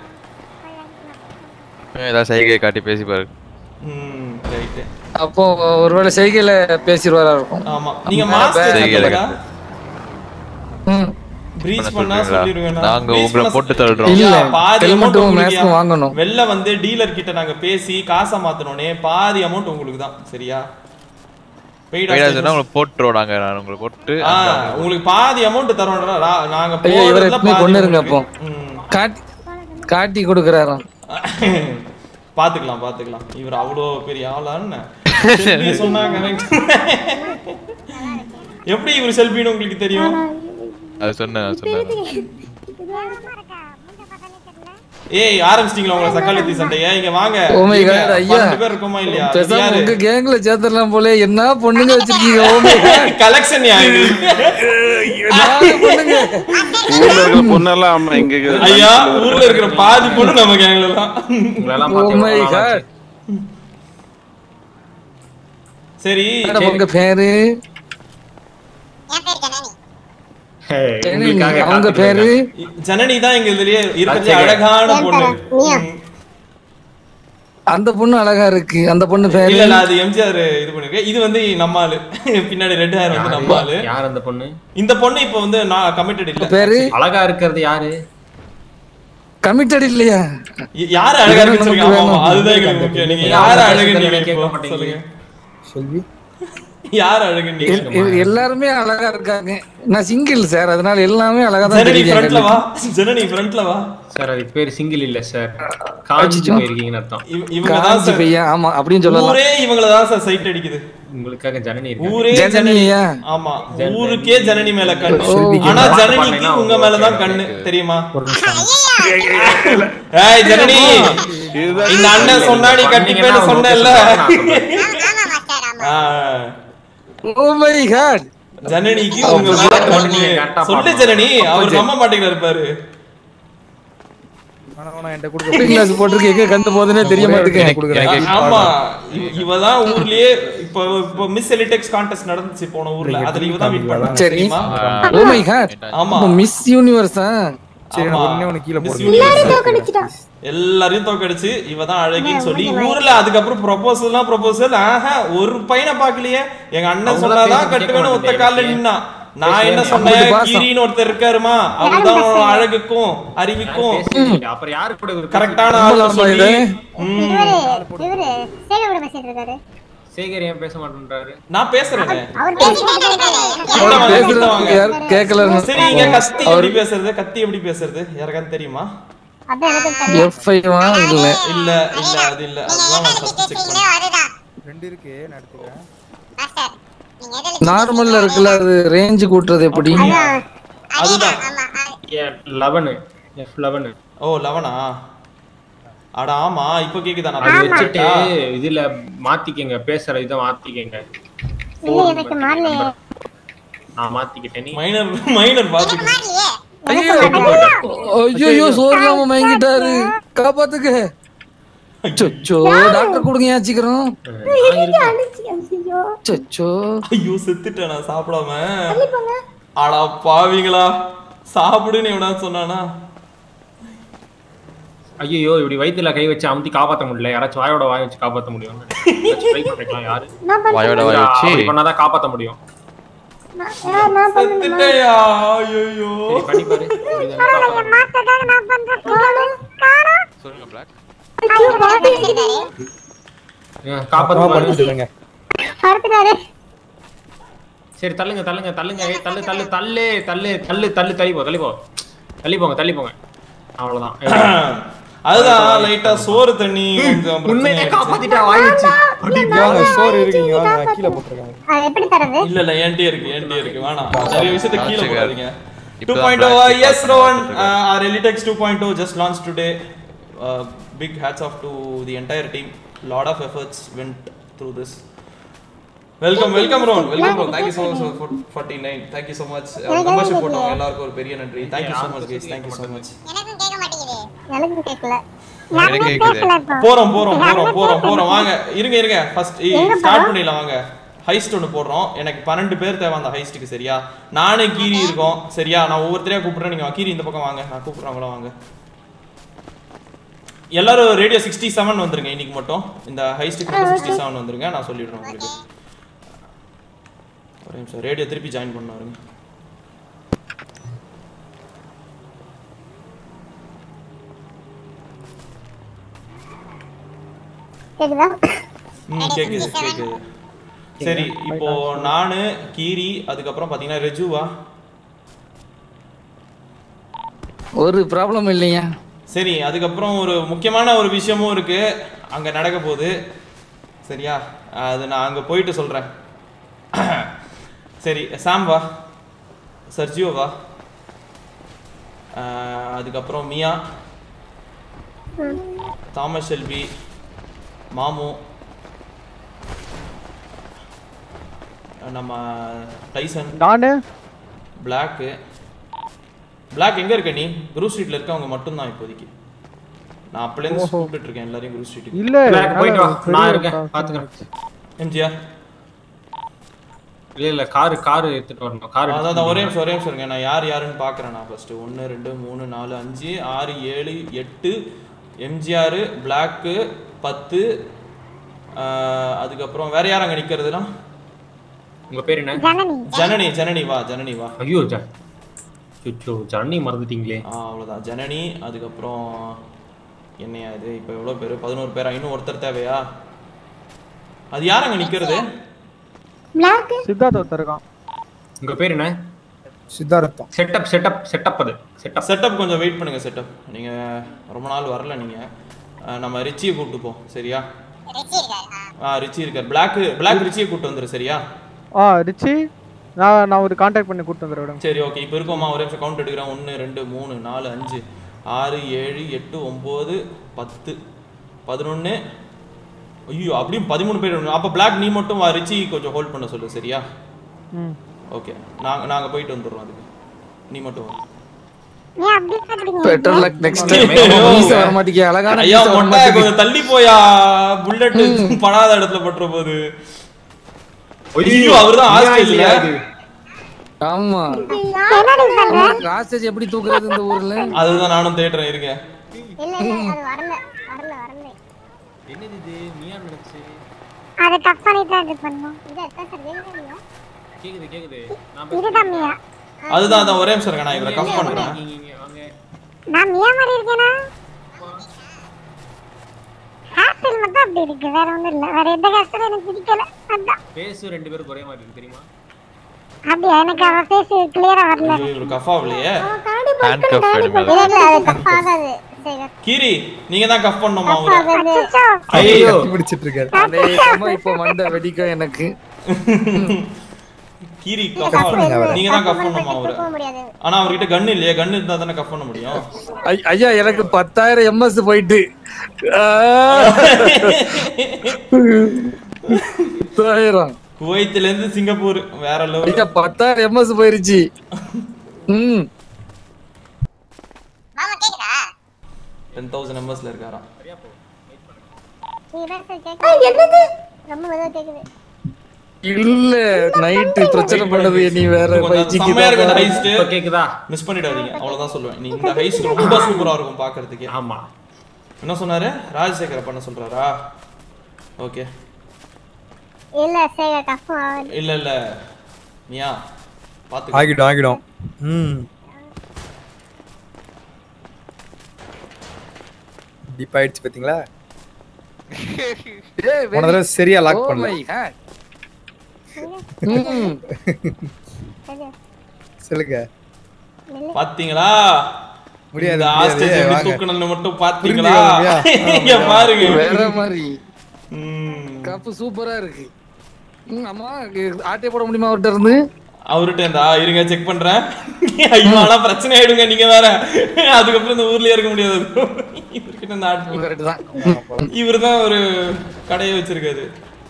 S7: ஏதாவது சைகை காட்டி பேசி பாரு
S4: ம் ரைட்
S5: அப்போ ஒருவேளை செய்கையில பேசிடுவாரா இருக்கும்
S4: ஆமா நீங்க மாஸ்க்
S7: சைகையில
S4: எடுத்துக்கடா
S5: ம்.
S4: ப்ரீச்
S7: பண்ண
S4: பண்ணா
S7: சொல்றீங்களா?
S4: சொல்லிடுவேன்
S7: நாங்க உங்களை போட்டு தள்ளுறோம்.
S5: இல்ல,
S4: பாதி
S5: helmet
S4: அமௌண்ட்
S5: உம்
S4: உங்களுக்கு
S5: mask உம் வாங்கணும்.
S4: வெளில வந்து டீலர் கிட்ட நாங்க பேசி காசை மாத்தனோனே பாதி அமௌண்ட் உங்களுக்கு தான் சரியா பெய்டா
S7: போயிடா சொன்னா உங்களை போட்டுருவோம் நாங்க நான் உங்களை போட்டு
S4: ஆ உங்களுக்கு பாதி அமௌண்ட் தரோம்டா ரா- நாங்க
S5: ஐயா இவரை
S4: போறதுல
S5: எப்பவுமே
S4: பாதி
S5: கொண்டுருங்க அப்போ
S4: உங்களுக்கு. ம்.
S5: காட்டி காட்டி கொடுக்குறாராம்
S4: பாத்துக்கலாம் பாத்துக்கலாம் இவர் அவ்வளோ பெரிய ஆளான்னு செல்வி சொன்னாங்க எப்படி இவர் செல்பின்னு உங்களுக்கு தெரியும்
S7: அது சொன்னேன் நான் சொன்னேன்
S4: ஏய் ஆரம்பிச்சிட்டீங்களா உங்களை சக்காலத்தி சண்டைய இங்க வாங்க
S5: Oh my
S4: இங்க
S5: God, ஐயா.
S4: பன்னெண்டு பேர் இருக்கோமா இல்லையா இது
S5: பேசாம
S4: யாரு
S5: உங்க கேங்ல சேர்த்துடலாம் போல என்ன பொண்ணுங்க வச்சிருக்கீங்க Oh my God.
S4: கலெக்ஷன் யாரு
S5: நாலு பொண்ணுங்க
S9: ஊர்ல இருக்கிற பொண்ணெல்லாம் ஆமா இங்க இருக்குது.
S4: ஐயா ஊர்ல இருக்கிற பாதி பொண்ணு நம்ம கேங்ல தான்
S5: Oh my God.
S4: சரி
S5: மேடம் உங்க பேரு ஜனனி, அவங்க பேரு
S4: ஜனனி தான் எங்க இதுலயே இருக்கிறது அழகான பொண்ணு ம்.
S5: அந்த பொண்ணு அழகா இருக்கு அந்த பொண்ணு பேரு
S4: இல்ல இல்ல அது எம்ஜிஆர் இது பண்ணிருக்கேன் இது வந்து நம்ம ஆளு பின்னாடி ரெட் ஹேர் வந்து நம்ம ஆளு
S11: யார் அந்த பொண்ணு
S4: இந்த பொண்ணு இப்ப வந்து நான் கமிட்டட் இல்ல
S5: பேரு
S11: அழகா இருக்கிறது யாரு
S5: கமிட்டட் இல்லையா
S4: ய- யாரு அழகா இருக்குன்னு
S5: நமக்கு
S4: சொல்லுங்க ஆமா, ஆமா,
S5: வேணும்.
S4: அதுதான் எங்களுக்கு முக்கியம் நீங்க
S11: நீங்க
S4: யாரு
S11: அவங்க
S4: அழகுன்னு
S11: பேசுறதை
S4: நீங்க
S11: கேட்க
S4: இப்போ
S11: மாட்டீங்க.
S4: சொல்லுங்க
S8: செல்வி
S4: யார் அழகுன்னு நீங்க
S5: எல்- எல்- எல்லாருமே அழகா இருக்காங்க நான் சிங்கிள் சார் அதனால எல்லாமே அழகா தான்
S4: ஜனனி
S5: தெரியுது
S4: ஃப்ரண்ட்ல வா
S5: எனக்கு.
S4: ஜனனி ஃப்ரண்ட்ல வா
S11: சார் அதுக்கு பேர் சிங்கிள் இல்ல சார் காஞ்சிச்சு போயிருக்கீங்கன்னு அர்த்தம்
S4: இவ- இவங்க தான்
S5: காஞ்சி
S4: சார்
S5: பையன் ஆமா அப்படின்னு சொல்லலாம்
S4: ஊரே இவங்கள தான் சார் சைட் அடிக்குது
S11: உங்களுக்காக ஜனனி இருக்கு
S4: ஊரே ஜனனி
S5: ஜனனியா
S4: ஆமா ஊருக்கே ஜனனி மேல கண்ணு
S8: செல்விக்கு
S4: ஆனா
S11: பாட்டு
S4: ஜனனிக்கு
S11: பாடினா
S4: உங்க
S11: அவங்க
S4: மேலதான்
S11: okay.
S4: கண்ணு தெரியுமா
S8: ஒரு நிமிஷம்
S4: ஏய் ஜனனி
S9: இதுதான்
S4: இந்த அண்ணன் சொன்னா நீ கட்டிப்பேன்னு சொன்னேல்ல ஆ,
S5: ஓ மை காட்
S4: ஜனனிக்கு உங்க மேல கண்ணு சொல்லு ஜனனி அவர் நம்ப மாட்டேங்கிறாரு பாரு
S8: வேணா வேணா என்கிட்ட கொடுக்க
S5: கிளாஸ் போட்டிருக்கு எங்க கண்டு போதுன்னே தெரிய மாட்டேங்குது
S8: கொடுக்குறேன்
S4: ஆமா இவ- இவதான் ஊர்லயே இப்போ இப்போ மிஸ் எலிடெக்ஸ் கான்டெஸ்ட் நடந்துச்சு போன ஊர்ல அதுல இவதான் வின் பண்ணா
S5: சரி
S4: தெரியுமா
S5: ஓ மை காட்
S4: ஆமா
S5: மிஸ் யூனிவர்ஸா
S8: சரி
S4: ஆமா.
S8: நான் உடனே உனக்கு கீழே
S4: Miss
S8: போடுறேன்
S4: Universe. எல்லாரையும் தோக்கடிச்சு இவ தான் அழகின்னு சொல்லி ஊர்ல அதுக்கப்புறம் ப்ரொபோசல்லாம் ப்ரொபோசல் ஆஹா ஒரு பையனை பாக்கலையே எங்க அண்ணன்
S11: அவங்கள
S4: சொன்னாதான்
S11: பேசி
S4: கட்டுவேன்னு ஒத்த
S11: கேட்க
S4: கால்ல
S11: மாட்டேன்.
S4: நின்னா நான் என்ன
S5: ஐம்பது
S4: சொன்னேன்
S5: பாசம்.
S4: கீரின்னு ஒருத்தர் இருக்காருமா அவர்தான் உன்னோட அழகுக்கும் அறிவுக்கும்
S11: பேசுறீங்க. அப்புறம் யாரு கூட ஒரு
S4: கரெக்டான ஆள்
S5: நம்பலாமா
S4: சொல்லி
S5: இதை?
S4: ம்,
S3: இவரு இவரு சேகர் கூட பேசிட்டு இருக்காரு
S11: சேகர் ஏன் பேச மாட்டேன்றாரு
S4: நான் பேசுறேன்
S3: அவர் பேசிட்டு இருக்காரு
S4: கிட்ட வாங்க, கிட்ட
S5: பேசுறது
S4: வாங்க.
S5: யார் கேட்கல
S4: சரி இங்க கத்தி எப்படி பேசுறது கத்தி எப்படி பேசுறது யாருக்காவது தெரியுமா
S3: அதான் எனக்கு தெரியும்
S5: எஃப்ஐ வா இல்ல
S4: இல்ல இல்ல அது இல்ல அதுதான் நான் ஃபர்ஸ்ட் செக் பண்ணேன்
S8: ரெண்டு இருக்கு நான் எடுத்துக்கிறேன்
S5: நார்மல்ல இருக்குல்ல அது ரேஞ்ச் கூட்டுறது எப்படி
S4: அதுதான்
S11: லெவனு எஃப் லெவனு
S4: ஓ லெவனா அட ஆமா இப்போ கேக்குதா நான்
S11: அது
S4: போய்
S11: வச்சுட்டு
S4: வச்சுட்டா
S11: இதுல மாத்திக்கங்க பேசுற இதை மாத்திக்கங்க
S3: இல்ல எனக்கு மாறலையே
S11: நான் மாத்திக்கிட்டேன் நீ
S4: மைனர் மைனர் பாத்துக்க
S5: ஐயோ சோறு இல்லாம மயங்கிட்டாரு காப்பாத்துக்க சொச்சோ டாக்டர் கொடுங்க ஏன் சீக்கிரம் சொச்சோ
S4: ஐயோ செத்துட்டேன் நான் சாப்பிடாம அடா பாவிங்களா சாப்பிடுன்னு எவனா சொன்னானா
S11: ஐயோ இப்படி வயித்துல கை வச்சு அமுத்தி காப்பாத்த முடியல யாராச்சும் வாயோட வாய் வச்சு காப்பாத்த முடியும் ட்ரை பண்ணிக்கலாம் யாரு
S7: வாயோட வாய் வச்சு
S11: அப்படி பண்ணாதான் காப்பாத்த முடியும்
S4: செத்துட்டேயா ஐயோ
S11: சரி பண்ணி பாரு இதுதான் காப்பாத்த முடியும்.
S7: சொல்லுங்க பிளாக்
S11: ஏன், காப்பாத்த
S8: அப்புறமா
S11: பாரு.
S8: படிச்சுட்டு இருங்க
S3: படுத்துட்டாரு
S11: சரி தள்ளுங்க தள்ளுங்க தள்ளுங்க ஏய், தள்ளு தள்ளு தள்ளு தள்ளு தள்ளு தள்ளு தள்ளி போ தள்ளி போ தள்ளி போங்க தள்ளி போங்க அவ்வளவுதான்
S4: அதுதான் லைட்டா சோறு தண்ணி கொஞ்சம் பிரச்சனை
S11: உண்மையிலே
S4: ஆயிடுச்சு.
S11: காப்பாத்திட்டா வாய் வச்சு
S8: வாங்க சோறு இருக்கீங்க வாங்க நான் கீழே போட்டுருக்கேன்
S3: அது எப்படி தரது
S4: இல்ல இல்ல என்கிட்ட இருக்கு என்கிட்ட இருக்கு வேணாம் நிறைய விஷயத்தை கீழே
S7: Black
S4: போடாதீங்க
S7: இப்பதான்
S4: 2.0
S7: Black
S4: yes
S7: Black
S4: Rowan
S7: Black
S4: uh, our Elitex 2.0 just launched today uh, big hats off to the entire team lot of efforts went through this welcome welcome Ron welcome Ron thank you so much for forty nine thank you so much membership போட்டவங்க எல்லாருக்கும் ஒரு பெரிய நன்றி thank you so much guys thank you so much
S3: எனக்கும் கேட்கல
S7: எனக்கு கேக்குது
S3: கேட்கல இப்போ
S4: போறோம் போறோம் போறோம் போறோம் போறோம் வாங்க இருங்க இருங்க ஃபர்ஸ்ட் ஸ்டார்ட் பண்ணிடலாம் வாங்க ஹைஸ்ட் ஒன்று போடுறோம் எனக்கு பன்னெண்டு பேர் தேவை அந்த ஹைஸ்ட்டுக்கு சரியா நானே கீரி இருக்கோம் சரியா நான் ஒவ்வொருத்தரையா கூப்பிடுறேன் நீங்க கீரி இந்த பக்கம் வாங்க நான் கூப்பிடுறேன் கூட வாங்க எல்லாரும் ரேடியோ சிக்ஸ்டி செவன் வந்துருங்க இன்னைக்கு மட்டும் இந்த ஹைஸ்ட்டுக்கு மட்டும் சிக்ஸ்டி செவன் வந்துருங்க நான் சொல்லிடுறேன் உங்களுக்கு ஒரு நிமிஷம் ரேடியோ திருப்பி ஜாயின் பண்ண வருங்க
S3: கேக்குதா
S4: ம் கேக்குது கேக்குது சரி இப்போ நானு கீரி அதுக்கப்புறம் பாத்தீங்கன்னா ரெஜுவா
S5: ஒரு ப்ராப்ளம் இல்லையா
S4: சரி அதுக்கப்புறம் ஒரு முக்கியமான ஒரு விஷயமும் இருக்கு அங்க நடக்க போகுது சரியா அது நான் அங்க போயிட்டு சொல்றேன் சரி சாம் வா சர்ஜியோ வா ஆஹ், அதுக்கப்புறம் மியா தாமஸ் செல்வி மாமு நம்ம டைசன்
S12: நானு
S4: பிளாக்கு பிளாக் எங்க இருக்க நீ குரு ஸ்ட்ரீட்ல இருக்கவங்க மட்டும்தான் இப்போதைக்கு நான் அப்பலேருந்து
S12: ஓஹோ.
S4: கூப்பிட்டு இருக்கேன் எல்லாரையும் குரு ஸ்ட்ரீட்டுக்கு
S12: இல்ல
S11: Black, போயிட்டு வா
S12: பெரிய
S11: நான் இருக்கேன்
S12: பா-
S11: பாத்துக்கிறேன்
S4: எம்ஜிஆர்
S11: இல்ல இல்ல காரு காரு எடுத்துட்டு வரணும் கார்
S4: அதான் அதான் ஒரே நிமிஷம் ஒரே நிமிஷம் இருங்க நான் யார் யாருன்னு பார்க்குறேன் நான் ஃபர்ஸ்ட் ஒன்று ரெண்டு மூணு நாலு அஞ்சு ஆறு ஏழு எட்டு எம்ஜிஆர் பிளாக்கு பத்து ஆஹ், அதுக்கப்புறம் வேற யார் அங்கே நிற்கிறதுனா
S11: உங்க பேர் என்ன
S3: ஜனனி
S4: ஜனனி ஜனனி வா ஜனனி வா
S11: ஐயோ ஜ சுச்சோ ஜன்னி மறந்துட்டீங்களே
S4: ஆ அவ்வளோதான் ஜனனி அதுக்கப்புறம் என்னையா இது இப்போ எவ்வளோ பேர் பதினோரு பேரா இன்னும் ஒருத்தர் தேவையா அது யார் அங்கே நிற்கிறது
S3: பிளாக்
S12: சித்தார்த் ஒருத்தர் இருக்கான்
S11: உங்க பேர் என்ன
S8: சித்தார்த்தம்
S11: செட்டப் செட்டப் செட்டப் அது செட்டப்
S4: செட்டப் கொஞ்சம் வெயிட் பண்ணுங்க செட்டப் நீங்கள் ரொம்ப நாள் வரல நீங்கள் நம்ம ரிச்சியை கூப்பிட்டு போ சரியா ஆ ரிச்சி இருக்கார் பிளாக் பிளாக் ரிச்சியை கூப்பிட்டு வந்துரு சரியா
S12: ஆ ரிச்சி நான் நான் ஒரு கான்டாக்ட் பண்ணி கூட்டு வந்துடுறேன்
S4: சரி ஓகே இப்போ இருக்கோமா ஒரே நிமிஷம் கவுண்ட் எடுக்கிறேன் ஒன்று ரெண்டு மூணு நாலு அஞ்சு ஆறு ஏழு எட்டு ஒம்பது பத்து பதினொன்று ஐயோ அப்படியும் பதிமூணு பேர் அப்போ பிளாக் நீ மட்டும் வா ரிச்சி கொஞ்சம் ஹோல்ட் பண்ண சொல்லு சரியா
S12: ம்
S4: ஓகே நாங்கள் நாங்கள் போயிட்டு வந்துடுறோம் அதுக்கு நீ மட்டும் வா
S3: ஏன் அப்படி பாக்குறீங்க
S5: பெட்டர் லக் நெக்ஸ்ட் மீச வர மாட்டேங்க அழகான
S4: ஐயா
S5: மீச வர
S4: மொட்டை
S5: மாட்டேங்குது
S4: கொஞ்சம் தள்ளி போயா புல்லட் படாத இடத்துல பட்டுற போது ஐயோ அவர்தான் ஹாஸ்டேஜ்ல
S5: ஆமா
S3: என்னடி சொல்ற
S5: ராஸ்டேஜ் எப்படி தூக்குறது இந்த ஊர்ல
S4: அதுதான் நானும் தேடுறேன் இருங்க
S3: இல்ல இல்ல அது வரல வரல வரல
S11: என்னது இது மியா நினைச்சு
S3: அதை கட் பண்ணி தான் இது பண்ணோம் இது எத்தனை சார் வேணும்
S11: கேக்குது கேக்குது நான்
S3: இதுதான் மியா
S4: அதுதான் அதான் ஒரே நிமிஷம் இருக்கேன் நான் இவரை கஃப் பண்றேன்
S11: இங்க இங்க வாங்க
S3: நான் மியா மாதிரி இருக்கேனா ஹேர்ஸ்டைல் மட்டும் அப்படி இருக்கு வேற ஒண்ணும் இல்ல வேற எந்த ஹேர்ஸ்டைலும் எனக்கு பிடிக்கல அதான்
S11: ஃபேஸ் ரெண்டு பேரும் ஒரே மாதிரி இருக்கு தெரியுமா
S3: அப்படியா எனக்கு அவ ஃபேஸ் கிளியரா வரல
S4: ஐயோ இவர் கஃப் ஆகலையே
S7: ஹேண்ட் கப் வேணுமே
S3: இல்ல இல்ல அது தப்பு ஆகாது சரி
S4: கீரி நீங்க தான் கஃப் பண்ணணுமா அவரை
S3: அச்சச்சோ.
S11: ஐயோ
S8: கட்டி பிடிச்சிட்டு இருக்காரு
S5: அநேகமா இப்போ மண்டை வெடிக்கும் எனக்கு
S4: கீரி கஃப் நீங்க தான் கஃப் பண்ணணுமா அவரை
S3: போக முடியாது
S4: ஆனா அவர்கிட்ட கன் இல்லையே கன் இருந்தா தானே கஃப் பண்ண முடியும்
S5: ஐ- ஐயா எனக்கு பத்தாயிரம் எம்எஸ் போயிட்டு ஆ. பத்தாயிரம்
S4: குவைத்துல இருந்து சிங்கப்பூர் வேற லெவல்
S5: ஐயா பத்தாயிரம் எம்எஸ் போயிருச்சு ம்
S3: மாமா கேக்குதா
S4: டென் தௌசண்ட் எம்எஸ்ல இருக்காராம்
S3: நீ பேசுறது கேக்குது என்னது ரொம்ப மெதுவா கேக்குது
S5: இல்ல நைட்டு பிரச்சனை பண்ணது நீ வேற
S4: கொஞ்சம் செம்மையா இருக்கு இந்த ஹைஸ்ட்
S11: இப்ப கேக்குதா
S4: மிஸ் பண்ணிடாதீங்க அவ்வளவுதான் சொல்லுவேன் நீ இந்த ஹைஸ்ட் ரொம்ப சூப்பரா இருக்கும் பாக்குறதுக்கே
S11: ஆமா
S4: என்ன சொன்னாரு ராஜசேகர பண்ண சொல்றாரா ஓகே
S3: இல்ல சேக கஃபம் ஆகுது
S4: இல்ல இல்ல மியா பாத்து
S8: ஆகிடும் ஆகிடும் ம் டீப் ஆயிடுச்சு பாத்தீங்களா
S5: ஏய்,
S8: போன தடவை சரியா லாக்
S5: Oh
S8: பண்ணல
S5: my God. ம்.
S3: சரி
S8: சொல்லுங்க
S4: பாத்தீங்களா
S8: முடியாது,
S4: இந்த
S8: முடியாது,
S4: hostage எப்படி
S8: வாங்க.
S4: தூக்கணும்னு மட்டும் பாத்தீங்களா
S8: புரிஞ்சுக்கோங்க,
S4: இங்க பாருங்க
S5: வேற மாதிரி
S4: ம்.
S5: கப்பு சூப்பரா இருக்கு ம், அம்மா ஆட்டை போட முடியுமா அவர்கிட்ட இருந்து
S4: அவர்கிட்ட இருந்தா இருங்க செக் பண்றேன் ஐயோ ஆனா பிரச்சனை ஆயிடுங்க நீங்க வேற அதுக்கப்புறம் இந்த ஊர்லயே இருக்க முடியாது இவர்கிட்ட இந்த ஆட்டு
S5: கரெக்ட் தான்
S4: இவர் தான் ஒரு கடையை வச்சிருக்காரு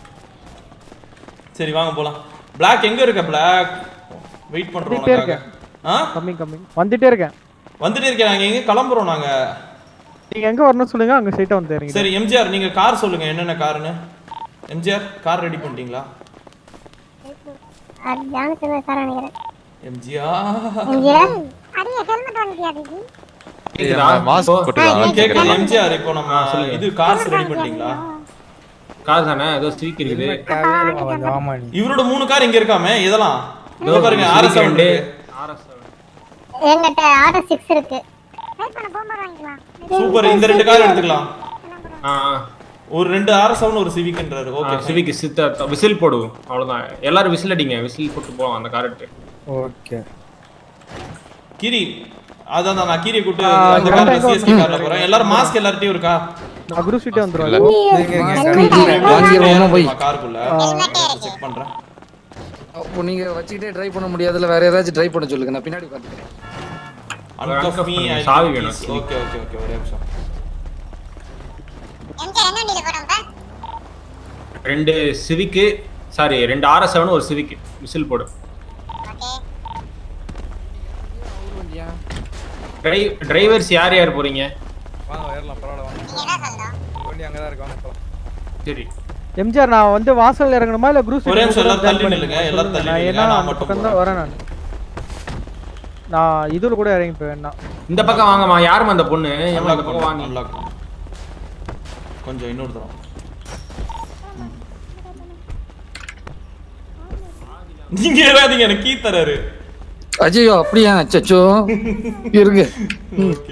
S4: சரி வாங்க போலாம் Black எங்க இருக்க Black வெயிட் பண்றோம்
S12: வந்துட்டே
S4: உனக்காக
S12: இருக்கேன்.
S4: ஆ
S12: கம்மிங் கம்மிங் வந்துட்டே இருக்கேன்
S4: வந்துட்டே இருக்கேன் நாங்க எங்க கிளம்புறோம் நாங்க
S12: நீங்க எங்க வரணும் சொல்லுங்க அங்க ஸ்ட்ரைட்டா வந்து இறங்கி
S4: சரி எம்ஜிஆர் நீங்க கார் சொல்லுங்க என்னென்ன காருன்னு எம்ஜிஆர் கார் ரெடி பண்ணிட்டீங்களா
S3: அது ஜானசன் சார் நினைக்கிறேன்
S4: எம்ஜிஆர்
S3: எம்ஜிஆர் அரிய ஹெல்மெட் வாங்கிட்டியா டிஜி
S11: கேக்குதா?
S7: மாஸ்க்
S11: இப்போ-
S7: போட்டுக்கலாம்
S4: கேக்குது எம்ஜிஆர் இப்போ நம்ம இது கார்ஸ் ரெடி பண்ணிட்டீங்களா
S11: கார் தானே ஏதோ ஸ்வீக் இருக்குது
S8: கொஞ்சம் ஆமா நீ
S4: இவரோட மூணு கார் இங்க இருக்காமே இதெல்லாம் இதோ பாருங்க ஆர்எஸ்
S11: Civic
S4: செவன்
S11: ரெண்டு.
S3: என்கிட்ட ஆர்எஸ் சிக்ஸ் இருக்கு வெயிட் பண்ண போகும்போது வாங்கிக்கலாம்
S4: சூப்பர் இந்த ரெண்டு கார் எடுத்துக்கலாம்
S11: ஆ
S4: ஒரு ரெண்டு ஆர்எஸ் செவன் ஒரு சிவிக்ன்றாரு ஓகே
S11: சிவிக்கு சித்த விசில் போடுவோம் அவ்வளவுதான் எல்லாரும் விசில் அடிங்க விசில் போட்டு போவோம் அந்த கார் எடுத்து
S8: ஓகே
S4: கிரி அதான் நான் கீரியை கூட்டு
S12: ஆ,
S4: அந்த
S12: correct
S4: கார்ல
S12: ஆ
S4: சிஎஸ்கே
S12: இருக்கும்.
S4: கார்ல போறேன் எல்லாரும் மாஸ்க் எல்லார்ட்டையும் இருக்கா
S12: நான் குரு சீட்டே வந்துருவேன்
S5: வாங்கிடுவோமா போய்
S4: காருக்குள்ள செக் பண்றேன்
S5: அப்போ நீங்க வச்சுக்கிட்டே ட்ரை பண்ண முடியாதுல வேற ஏதாச்சும் ட்ரை பண்ண சொல்லுங்க நான் பின்னாடி உட்காந்துக்கிறேன்
S4: அன்கஃப் மீ
S11: பண்ணுங்க, சாவி வேணும்.
S4: ஓகே ஓகே ஓகே ஒரே நிமிஷம்
S11: ரெண்டு சிவிக்கு சாரி ரெண்டு ஆர்எஸ் செவன் ஒரு சிவிக்கு விசில் போடு டிரை- டிரைவர்ஸ் யார் யார் போறீங்க
S8: வாங்க ஏறலாம் பரவாயில்ல வாங்க வண்டி அங்கதான் இருக்கு வாங்க போலாம்
S11: சரி
S12: எம்ஜிஆர் நான் வந்து வாசல்ல இறங்கணுமா இல்ல குரு
S4: ஒரே நிமிஷம் எல்லாரும் தள்ளி நில்லுங்க எல்லாரும் தள்ளி
S12: நான்
S4: நில்லுங்க
S12: ஏன்னா
S4: நான்
S12: அந்த
S4: மட்டும்
S12: பக்கம் தான் வரேன் நான் நான் இதுல கூட இறங்கி போவேன்
S11: இந்த பக்கம் வாங்கம்மா யாரும்மா அந்த பொண்ணு ஏம்மா இந்த பக்கம் வாங்க
S4: அன்லாக் கொஞ்சம் இன்னொரு தரம் ம். நீங்க ஏறாதீங்க எனக்கு கீ தராரு
S5: அஜயோ அப்படியா அச்சோ இருக்கு ம்.
S4: ஓகே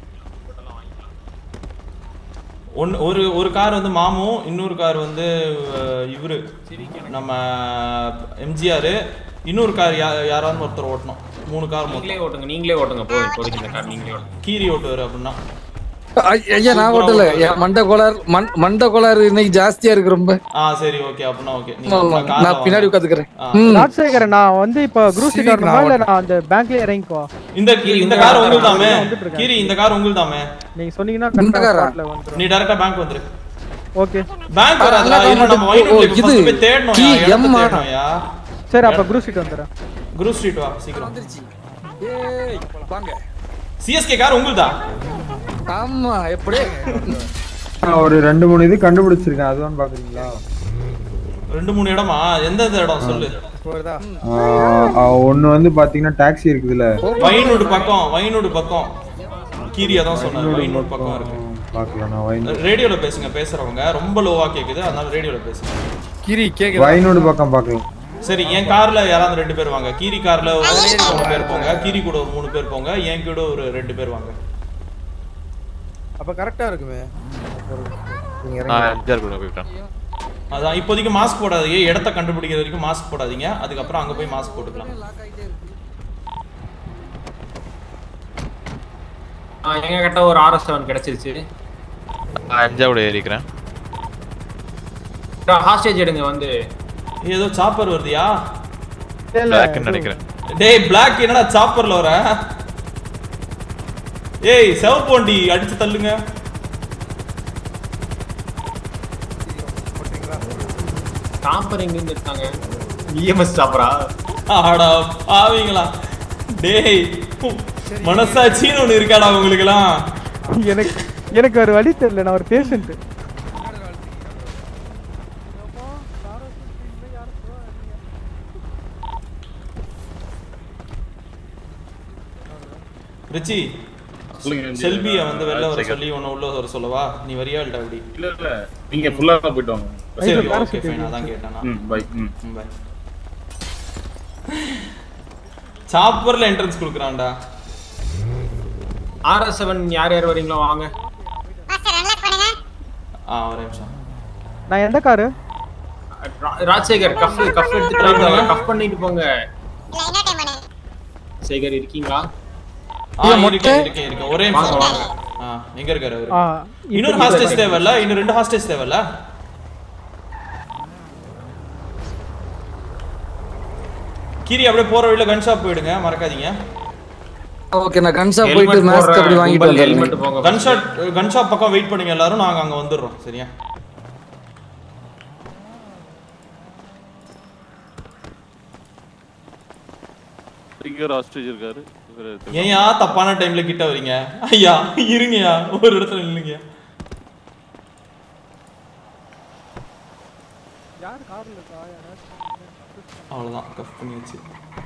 S4: ஒன்னு ஒரு ஒரு கார் வந்து மாமு இன்னொரு கார் வந்து அஹ், இவரு நம்ம எம்ஜிஆர் இன்னொரு கார் யா யாராவது ஒருத்தர் ஓட்டணும் மூணு கார் மொத்தம்
S11: நீங்களே ஓட்டுங்க நீங்களே ஓட்டுங்க போய் இப்போதைக்கு இந்த கார் நீங்களே ஓட்டுங்க
S4: கீரி ஓட்டுவாரு அப்படின்னா
S5: ஐ- ஐயா நான் ஓட்டல என் மண்டை கோளாறு மண்- மண்டை கோளாறு இன்னைக்கு ஜாஸ்தியா இருக்கு ரொம்ப
S4: ஆ சரி ஓகே அப்படின்னா ஓகே
S5: ஆமா, நான் பின்னாடி உட்காந்துக்கிறேன்
S12: ராஜசேகர் நான் வந்து இப்ப குரு சீட் வரணுமா இல்ல நான் அந்த பேங்க்ல இறங்கிக்கோ
S4: இந்த இந்த கார் உங்களுதாமே கீரி இந்த கார் உங்களுதாமே
S12: நீங்க சொன்னீங்கன்னா
S5: இந்த
S12: கரெக்டா
S5: காரா?
S12: ஸ்பாட்ல வந்துரும்
S4: நீ டைரக்டா பேங்க் வந்துரு
S12: ஓகே
S4: பேங்க்
S5: அ-
S4: வராதா
S5: அண்ணா,
S4: இன்னும் நம்ம
S5: ஓ,
S4: வைனூர்ல
S5: ஓ,
S4: இப்ப
S5: இது.
S4: first போய் தேடணும்
S5: கீ,
S4: இடத்த
S5: எம்மா.
S4: தேடணும்யா
S12: சரி அப்ப குரு சீட் வந்துடுறேன்
S4: குரு ஸ்ட்ரீட் வா சீக்கிரம்
S5: ஏய் வாங்க
S4: சிஎஸ்கே கார் உங்களுதா
S5: ஆமா எப்படி
S10: நான் ஒரு ரெண்டு மூணு இது கண்டுபிடிச்சிருக்கேன் அதுதான் பாக்குறீங்களா
S4: ரெண்டு மூணு இடமா எந்தெந்த இடம் சொல்லு
S8: போறதா
S10: ஒன்னு வந்து பாத்தீங்கன்னா டாக்ஸி இருக்குதுல்ல
S4: வைனூடு பக்கம் வைனூடு பக்கம் கீரியா தான் சொன்னாரு வைனூடு பக்கம் இருக்கு
S10: பாக்கலாம் நான் வைன்
S4: ரேடியோல பேசுங்க பேசுறவங்க ரொம்ப லோவா கேக்குது அதனால ரேடியோல பேசுங்க
S8: கிரி கேக்குதா
S10: வைனோடு பக்கம் பாக்கலாம்
S4: சரி என் கார்ல யாராவது ரெண்டு பேர் வாங்க கீரி கார்ல ஒரு மூணு பேர் போங்க கீரி கூட ஒரு மூணு பேர் போங்க என் கூட ஒரு ரெண்டு பேர் வாங்க
S8: அப்ப கரெக்டா இருக்குமே நீங்க
S7: நான்
S8: இறங்கி
S7: எம்ஜிஆர் கூட போயிட்டேன்
S4: அதான் இப்போதைக்கு மாஸ்க் போடாதீங்க இடத்த கண்டுபிடிக்கிற வரைக்கும் மாஸ்க் போடாதீங்க அதுக்கப்புறம் அங்க போய் மாஸ்க் போட்டுக்கலாம்
S11: ஆ, எங்க கிட்ட ஒரு ஆர்எஸ் செவன் கிடைச்சிருச்சு
S7: நான் எம்ஜிஆர் கூட ஏறிக்கிறேன்
S11: ஹாஸ்டேஜ் எடுங்க வந்து
S4: ஏதோ சாப்பர் வருதியா
S7: பிளாக்னு நினைக்கிறேன்
S4: டேய் பிளாக் என்னடா சாப்பர்ல வர ஏய் செவப்போண்டி அடிச்சு தள்ளுங்க
S11: டாப்பர் எங்க இருந்து இருக்காங்க இஎம்எஸ் டாப்பரா
S4: ஆடா பாவீங்களா டேய் மனசாட்சின்னு ஒண்ணு இருக்காடா உங்களுக்குலாம்
S12: எனக்கு எனக்கு ஒரு வழி தெரியல நான் ஒரு பேஷண்ட்
S4: ரிச்சி
S9: சொல்லுங்க.
S4: செல்பிய வந்து வெளில வர
S9: சரி.
S4: சொல்லி உன்னை உள்ள வர சொல்லவா நீ வரியா இல்ல அப்படி
S9: இல்ல இல்ல நீங்க ஃபுல்லா போயிட்டு வாங்க
S4: சரி ஓகே ஃபைன் அதான் கேட்டேன்
S9: ம் பை ம்
S4: பை சாப்பர்ல என்ட்ரன்ஸ் கொடுக்குறான்டா
S11: ஆர்எஸ் செவன் யார் யார் வரீங்களோ வாங்க
S4: ஆ ஒரு நிமிஷம்
S12: நான் எந்த காரு
S11: ரா- ராஜசேகர் கஃப் கஃப் எடுத்துட்டு வாங்க கஃப் பண்ணிட்டு போங்க சேகர் இருக்கீங்களா
S4: ஆ இருக்கேன் இருக்கேன் இருக்கேன் ஒரே
S11: வாங்க
S4: நிமிஷம்
S11: வாங்க
S4: ஆ எங்க இருக்காரு அவரு
S12: ஆ,
S4: இன்னொரு
S12: இப்ப-
S4: ஹாஸ்டேஜ் தேவையில்ல இன்னும் ரெண்டு ஹாஸ்டேஜ் தேவையில்ல கீரி அப்படியே போற வழியில கன் ஷாப் போயிடுங்க மறக்காதீங்க
S5: ஓகே நான் கன்சா போயிட்டு மாஸ்க் அப்படி வாங்கிட்டு வந்துடுறேன்
S4: கன் ஷாட் கன் ஷாப் பக்கம் வெயிட் பண்ணுங்க எல்லாரும் நாங்க அங்க வந்துடுறோம் சரியா
S9: இங்க ஒரு ஹாஸ்டேஜ் இருக்காரு இவரு எடுத்து-
S4: ஏன்யா தப்பான டைம்ல கிட்ட வரீங்க ஐயா இருங்கயா ஒரு இடத்துல நில்லுங்க
S12: யார் கார்ல இருக்கா யாராச்சும்
S4: அவ்வளோதான் கஃப் பண்ணி வச்சு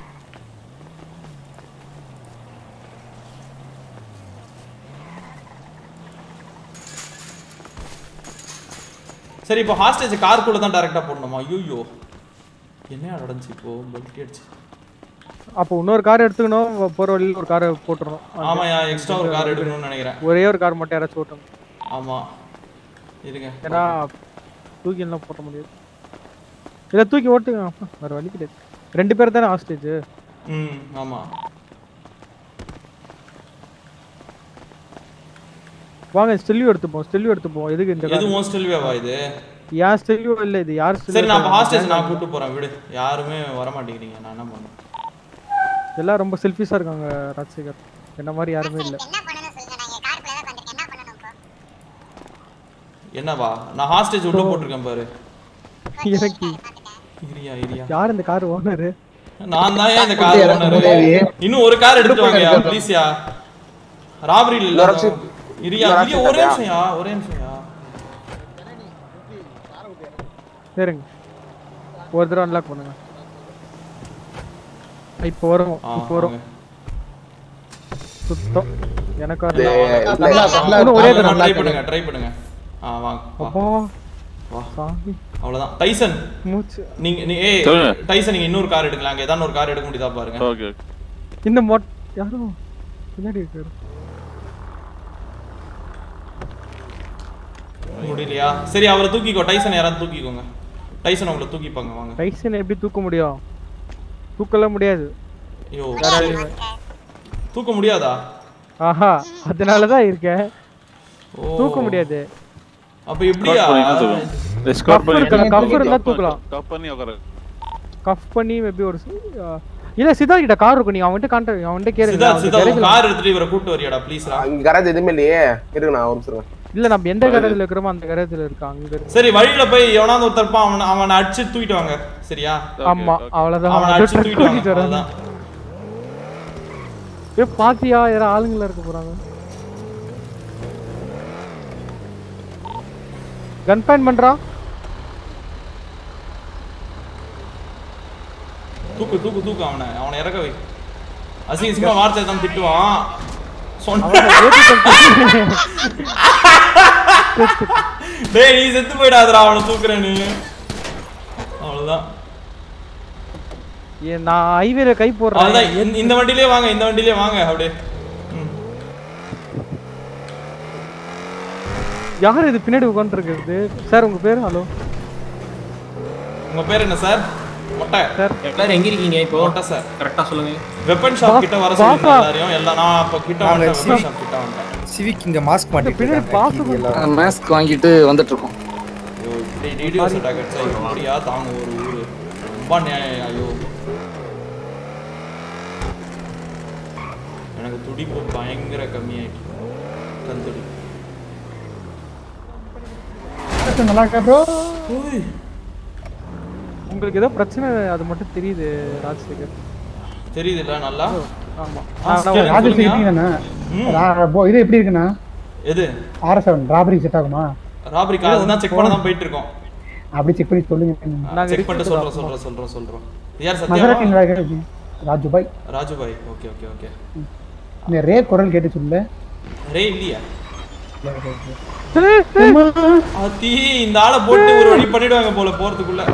S4: சரி இப்போ ஹாஸ்டேஜ் காருக்குள்ள தான் டைரக்டா போடணுமா ஐயோ என்ன நடந்துச்சு இப்போ பல்ட்டி அடிச்சு
S12: அப்போ இன்னொரு கார் எடுத்துக்கணும் போற வழியில ஒரு காரை போட்டுறணும்
S4: ஆமாயா எக்ஸ்ட்ரா ஒரு கார் எடுக்கணும்னு நினைக்கிறேன்
S12: ஒரே ஒரு கார் மட்டும் யாராச்சும் ஓட்டணும்
S4: ஆமா இருங்க
S12: ஏன்னா தூக்கி எல்லாம் போட்ட முடியாது இதை தூக்கி ஓட்டுங்க அப்பா, வேற வழி கிடையாது ரெண்டு பேர் தானே ஹாஸ்டேஜ்
S4: ம் ஆமா
S12: வாங்க ஸ்டெல்லியோ எடுத்துப்போம் ஸ்டெல்லியோ எடுத்துப்போம் எதுக்கு இந்த
S4: எது உன் ஸ்டெல்வியாவா இது
S12: ஏன் ஸ்டெல்லியோ இல்ல இது யார்
S4: சரி நான் ஹாஸ்டேஜ் நான் கூட்டு போறேன் விடு யாருமே வர மாட்டேங்கிறீங்க நான் என்ன பண்ணுவேன்
S12: எல்லாம் ரொம்ப செல்ஃபிஷா இருக்காங்க ராஜசேகர் என்ன மாதிரி யாருமே இல்ல
S4: என்னவா நான் ஹாஸ்டேஜ் உள்ள போட்டிருக்கேன் பாரு
S12: எனக்கு
S4: இரியா இரியா
S12: யார் இந்த கார் ஓனரு
S4: நான் தான் ஏன் இந்த கார் ஓனர் இன்னும் ஒரு கார் எடுத்துட்டு வாங்கயா ப்ளீஸ்யா ராபரி இல்ல
S13: இன்னொரு
S4: இரியா
S13: இன்னொரு
S4: இரியா
S13: option
S4: ஒரே
S13: இருக்காயா?
S4: நிமிஷம்யா ஒரே நிமிஷம்யா
S12: சரிங்க ஒரு தடவை அன்லாக் பண்ணுங்க இப்போ வரும்
S4: ஆ,
S12: இப்போ வரும்
S4: வாங்க.
S12: சுத்தம் எனக்கு
S6: இது
S12: வரல.
S6: நல்லா-
S12: இன்னும் ஒரே
S6: நல்லா
S12: தடவை
S4: ட்ரை
S6: unlock
S4: பண்ணுங்க ட்ரை பண்ணுங்க ஆ வாங்க வா.
S12: அப்பா
S4: வா
S12: சாமி
S4: அவ்வளவுதான் டைசன்
S12: மூச்சு
S4: நீங்க நீ ஏய்
S9: சொல்லுங்க.
S4: டைசன் நீங்க இன்னொரு கார் எடுக்கலாம் அங்க ஏதாவது ஒரு கார் எடுக்க முடியுதா பாருங்க
S9: ஓகே
S12: இந்த மொட் யாரும் பின்னாடி இருக்காரு
S4: முடியலையா சரி அவரை தூக்கிக்கோ டைசன் யாராவது தூக்கிக்கோங்க டைசன் உங்களை தூக்கிப்பாங்க வாங்க
S12: டைசன் எப்படி தூக்க முடியும் தூக்கலாம் முடியாது
S4: ஐயோ
S12: யாராலையுமே.
S4: தூக்க முடியாதா
S12: ஆஹா அதனால தான் இருக்கேன்
S4: ஓ.
S12: தூக்க முடியாது
S4: அப்ப எப்படியா
S9: எஸ்கார்ட் பண்ணி
S12: கஃப் இருந்தா தூக்கலாம்
S9: கப் பண்ணி உட்காரு
S12: கஃப் பண்ணி மேபி ஒரு சி- ஆ, இல்ல சித்தார்த் கிட்ட கார் இருக்கும் நீங்க அவன்கிட்ட கான்டாக்ட் அவன்கிட்ட கேளுங்க
S4: சித்தார்த்
S12: அவன்
S4: சித்தார்த்
S12: garage ல-
S4: கார் எடுத்துட்டு இவரை கூட்டு வரியாடா ப்ளீஸ்
S13: இங்க கராஜ் எதுவுமே இல்லையே இருக்கு நான் ஒரு நிமிஷம்
S12: இல்ல நம்ம எந்த கரேஜ்ல இருக்கிறோமோ அந்த கரேஜ்ல இருக்கா அங்க இருக்கு
S4: சரி வழியில போய் எவனாவது ஒருத்தர் இருப்பான் அவனை அவனை அடிச்சு தூக்கிட்டு வாங்க சரியா
S12: ஆமா அவ்வளவுதான்
S4: அவனை
S12: அவனை
S4: அடிச்சு
S12: truck
S4: தூக்கிட்டு வாங்க
S12: தூக்கிட்டு வராங்க
S4: அவ்வளவுதான்
S12: ஏ பாத்தியா யாரோ ஆளுங்களா இருக்க போறாங்க கன் பாயிண்ட் பண்றான்
S4: தூக்கு தூக்கு தூக்கு அவனை அவனை இறக்க வை அசிங்க அசிங்கமா வார்த்தை தான் திட்டுவான் சொன்ன டேய் நீ செத்து போயிடாதடா அவனை தூக்குறேன்னு அவ்வளவுதான்
S12: ஏ, நான் ஹைவேல கை போடுறேன்
S4: அவ்வளவுதான் இந்த- இந்த வண்டியிலே வாங்க இந்த வண்டியிலே வாங்க அப்படியே ம்.
S12: யார் இது பின்னாடி உட்காந்துருக்கிறது சார் உங்க பேரு ஹலோ
S4: உங்க பேர் என்ன சார் மொட்டை
S12: சார்
S11: எல்லாரும் எங்க இருக்கீங்க இப்போ
S4: மொட்டை சார்
S11: கரெக்டா சொல்லுங்க
S4: வெப்பன் ஷாப் கிட்ட வர சொல்லுங்க
S12: பாப்பா.
S4: எல்லாரையும் எல்லாம் நான் அப்ப கிட்ட
S8: நாங்க
S4: வந்துட்டேன் வெப்பன்
S8: சிவி-
S4: ஷாப் கிட்ட வந்துட்டேன்
S8: சிவிக் இங்க மாஸ்க் மாட்டிட்டு
S12: பின்னாடி பாசம்
S8: இருக்காங்க. எல்லாம்
S5: மாஸ்க் வாங்கிட்டு வந்துட்டு இருக்கோம்
S4: ஐயோ இப்படி டிடிஓஸ் அட்டாக் அடிச்சா இப்படியா தாங்க ஒரு ஊரு ரொம்ப நியாயம் ஐயோ எனக்கு துடிப்பு பயங்கர கம்மியாயிட்டு கந்துடி
S14: நல்லா இருக்கா ப்ரோ
S4: ஓய்
S12: உங்களுக்கு ஏதோ பிரச்சனை அது மட்டும் தெரியுது ராஜசேகர்
S4: தெரியுதுல்ல நல்லா
S12: ஆமா
S4: ஆ,
S12: நான்
S4: சரி,
S14: ராஜேஷ்
S4: சொல்லுங்க.
S14: எப்படிங்கண்ணா
S4: ம்.
S14: ரா- போ- இது எப்படி இருக்குண்ணா
S4: எது
S14: ஆர் செவன் ராபரி செட் ஆகுமா
S4: ராபரி கார் தான் செக் பண்ண தான் போயிட்டு இருக்கோம்
S14: அப்படி செக் பண்ணி சொல்லுங்க
S4: செக் பண்ணிட்டு சொல்றோம் சொல்றோம் சொல்றோம் சொல்றோம் யார்
S14: மதுராக்கின்
S4: Sathya
S14: Rajubhai
S4: Rajubhai okay okay okay
S14: இந்த ரே குரல் கேட்டு சொல்லு
S4: ரே இல்லையா அத்தி இந்த ஆளை போட்டு ஒரு வழி பண்ணிடுவாங்க போல போறதுக்குள்ள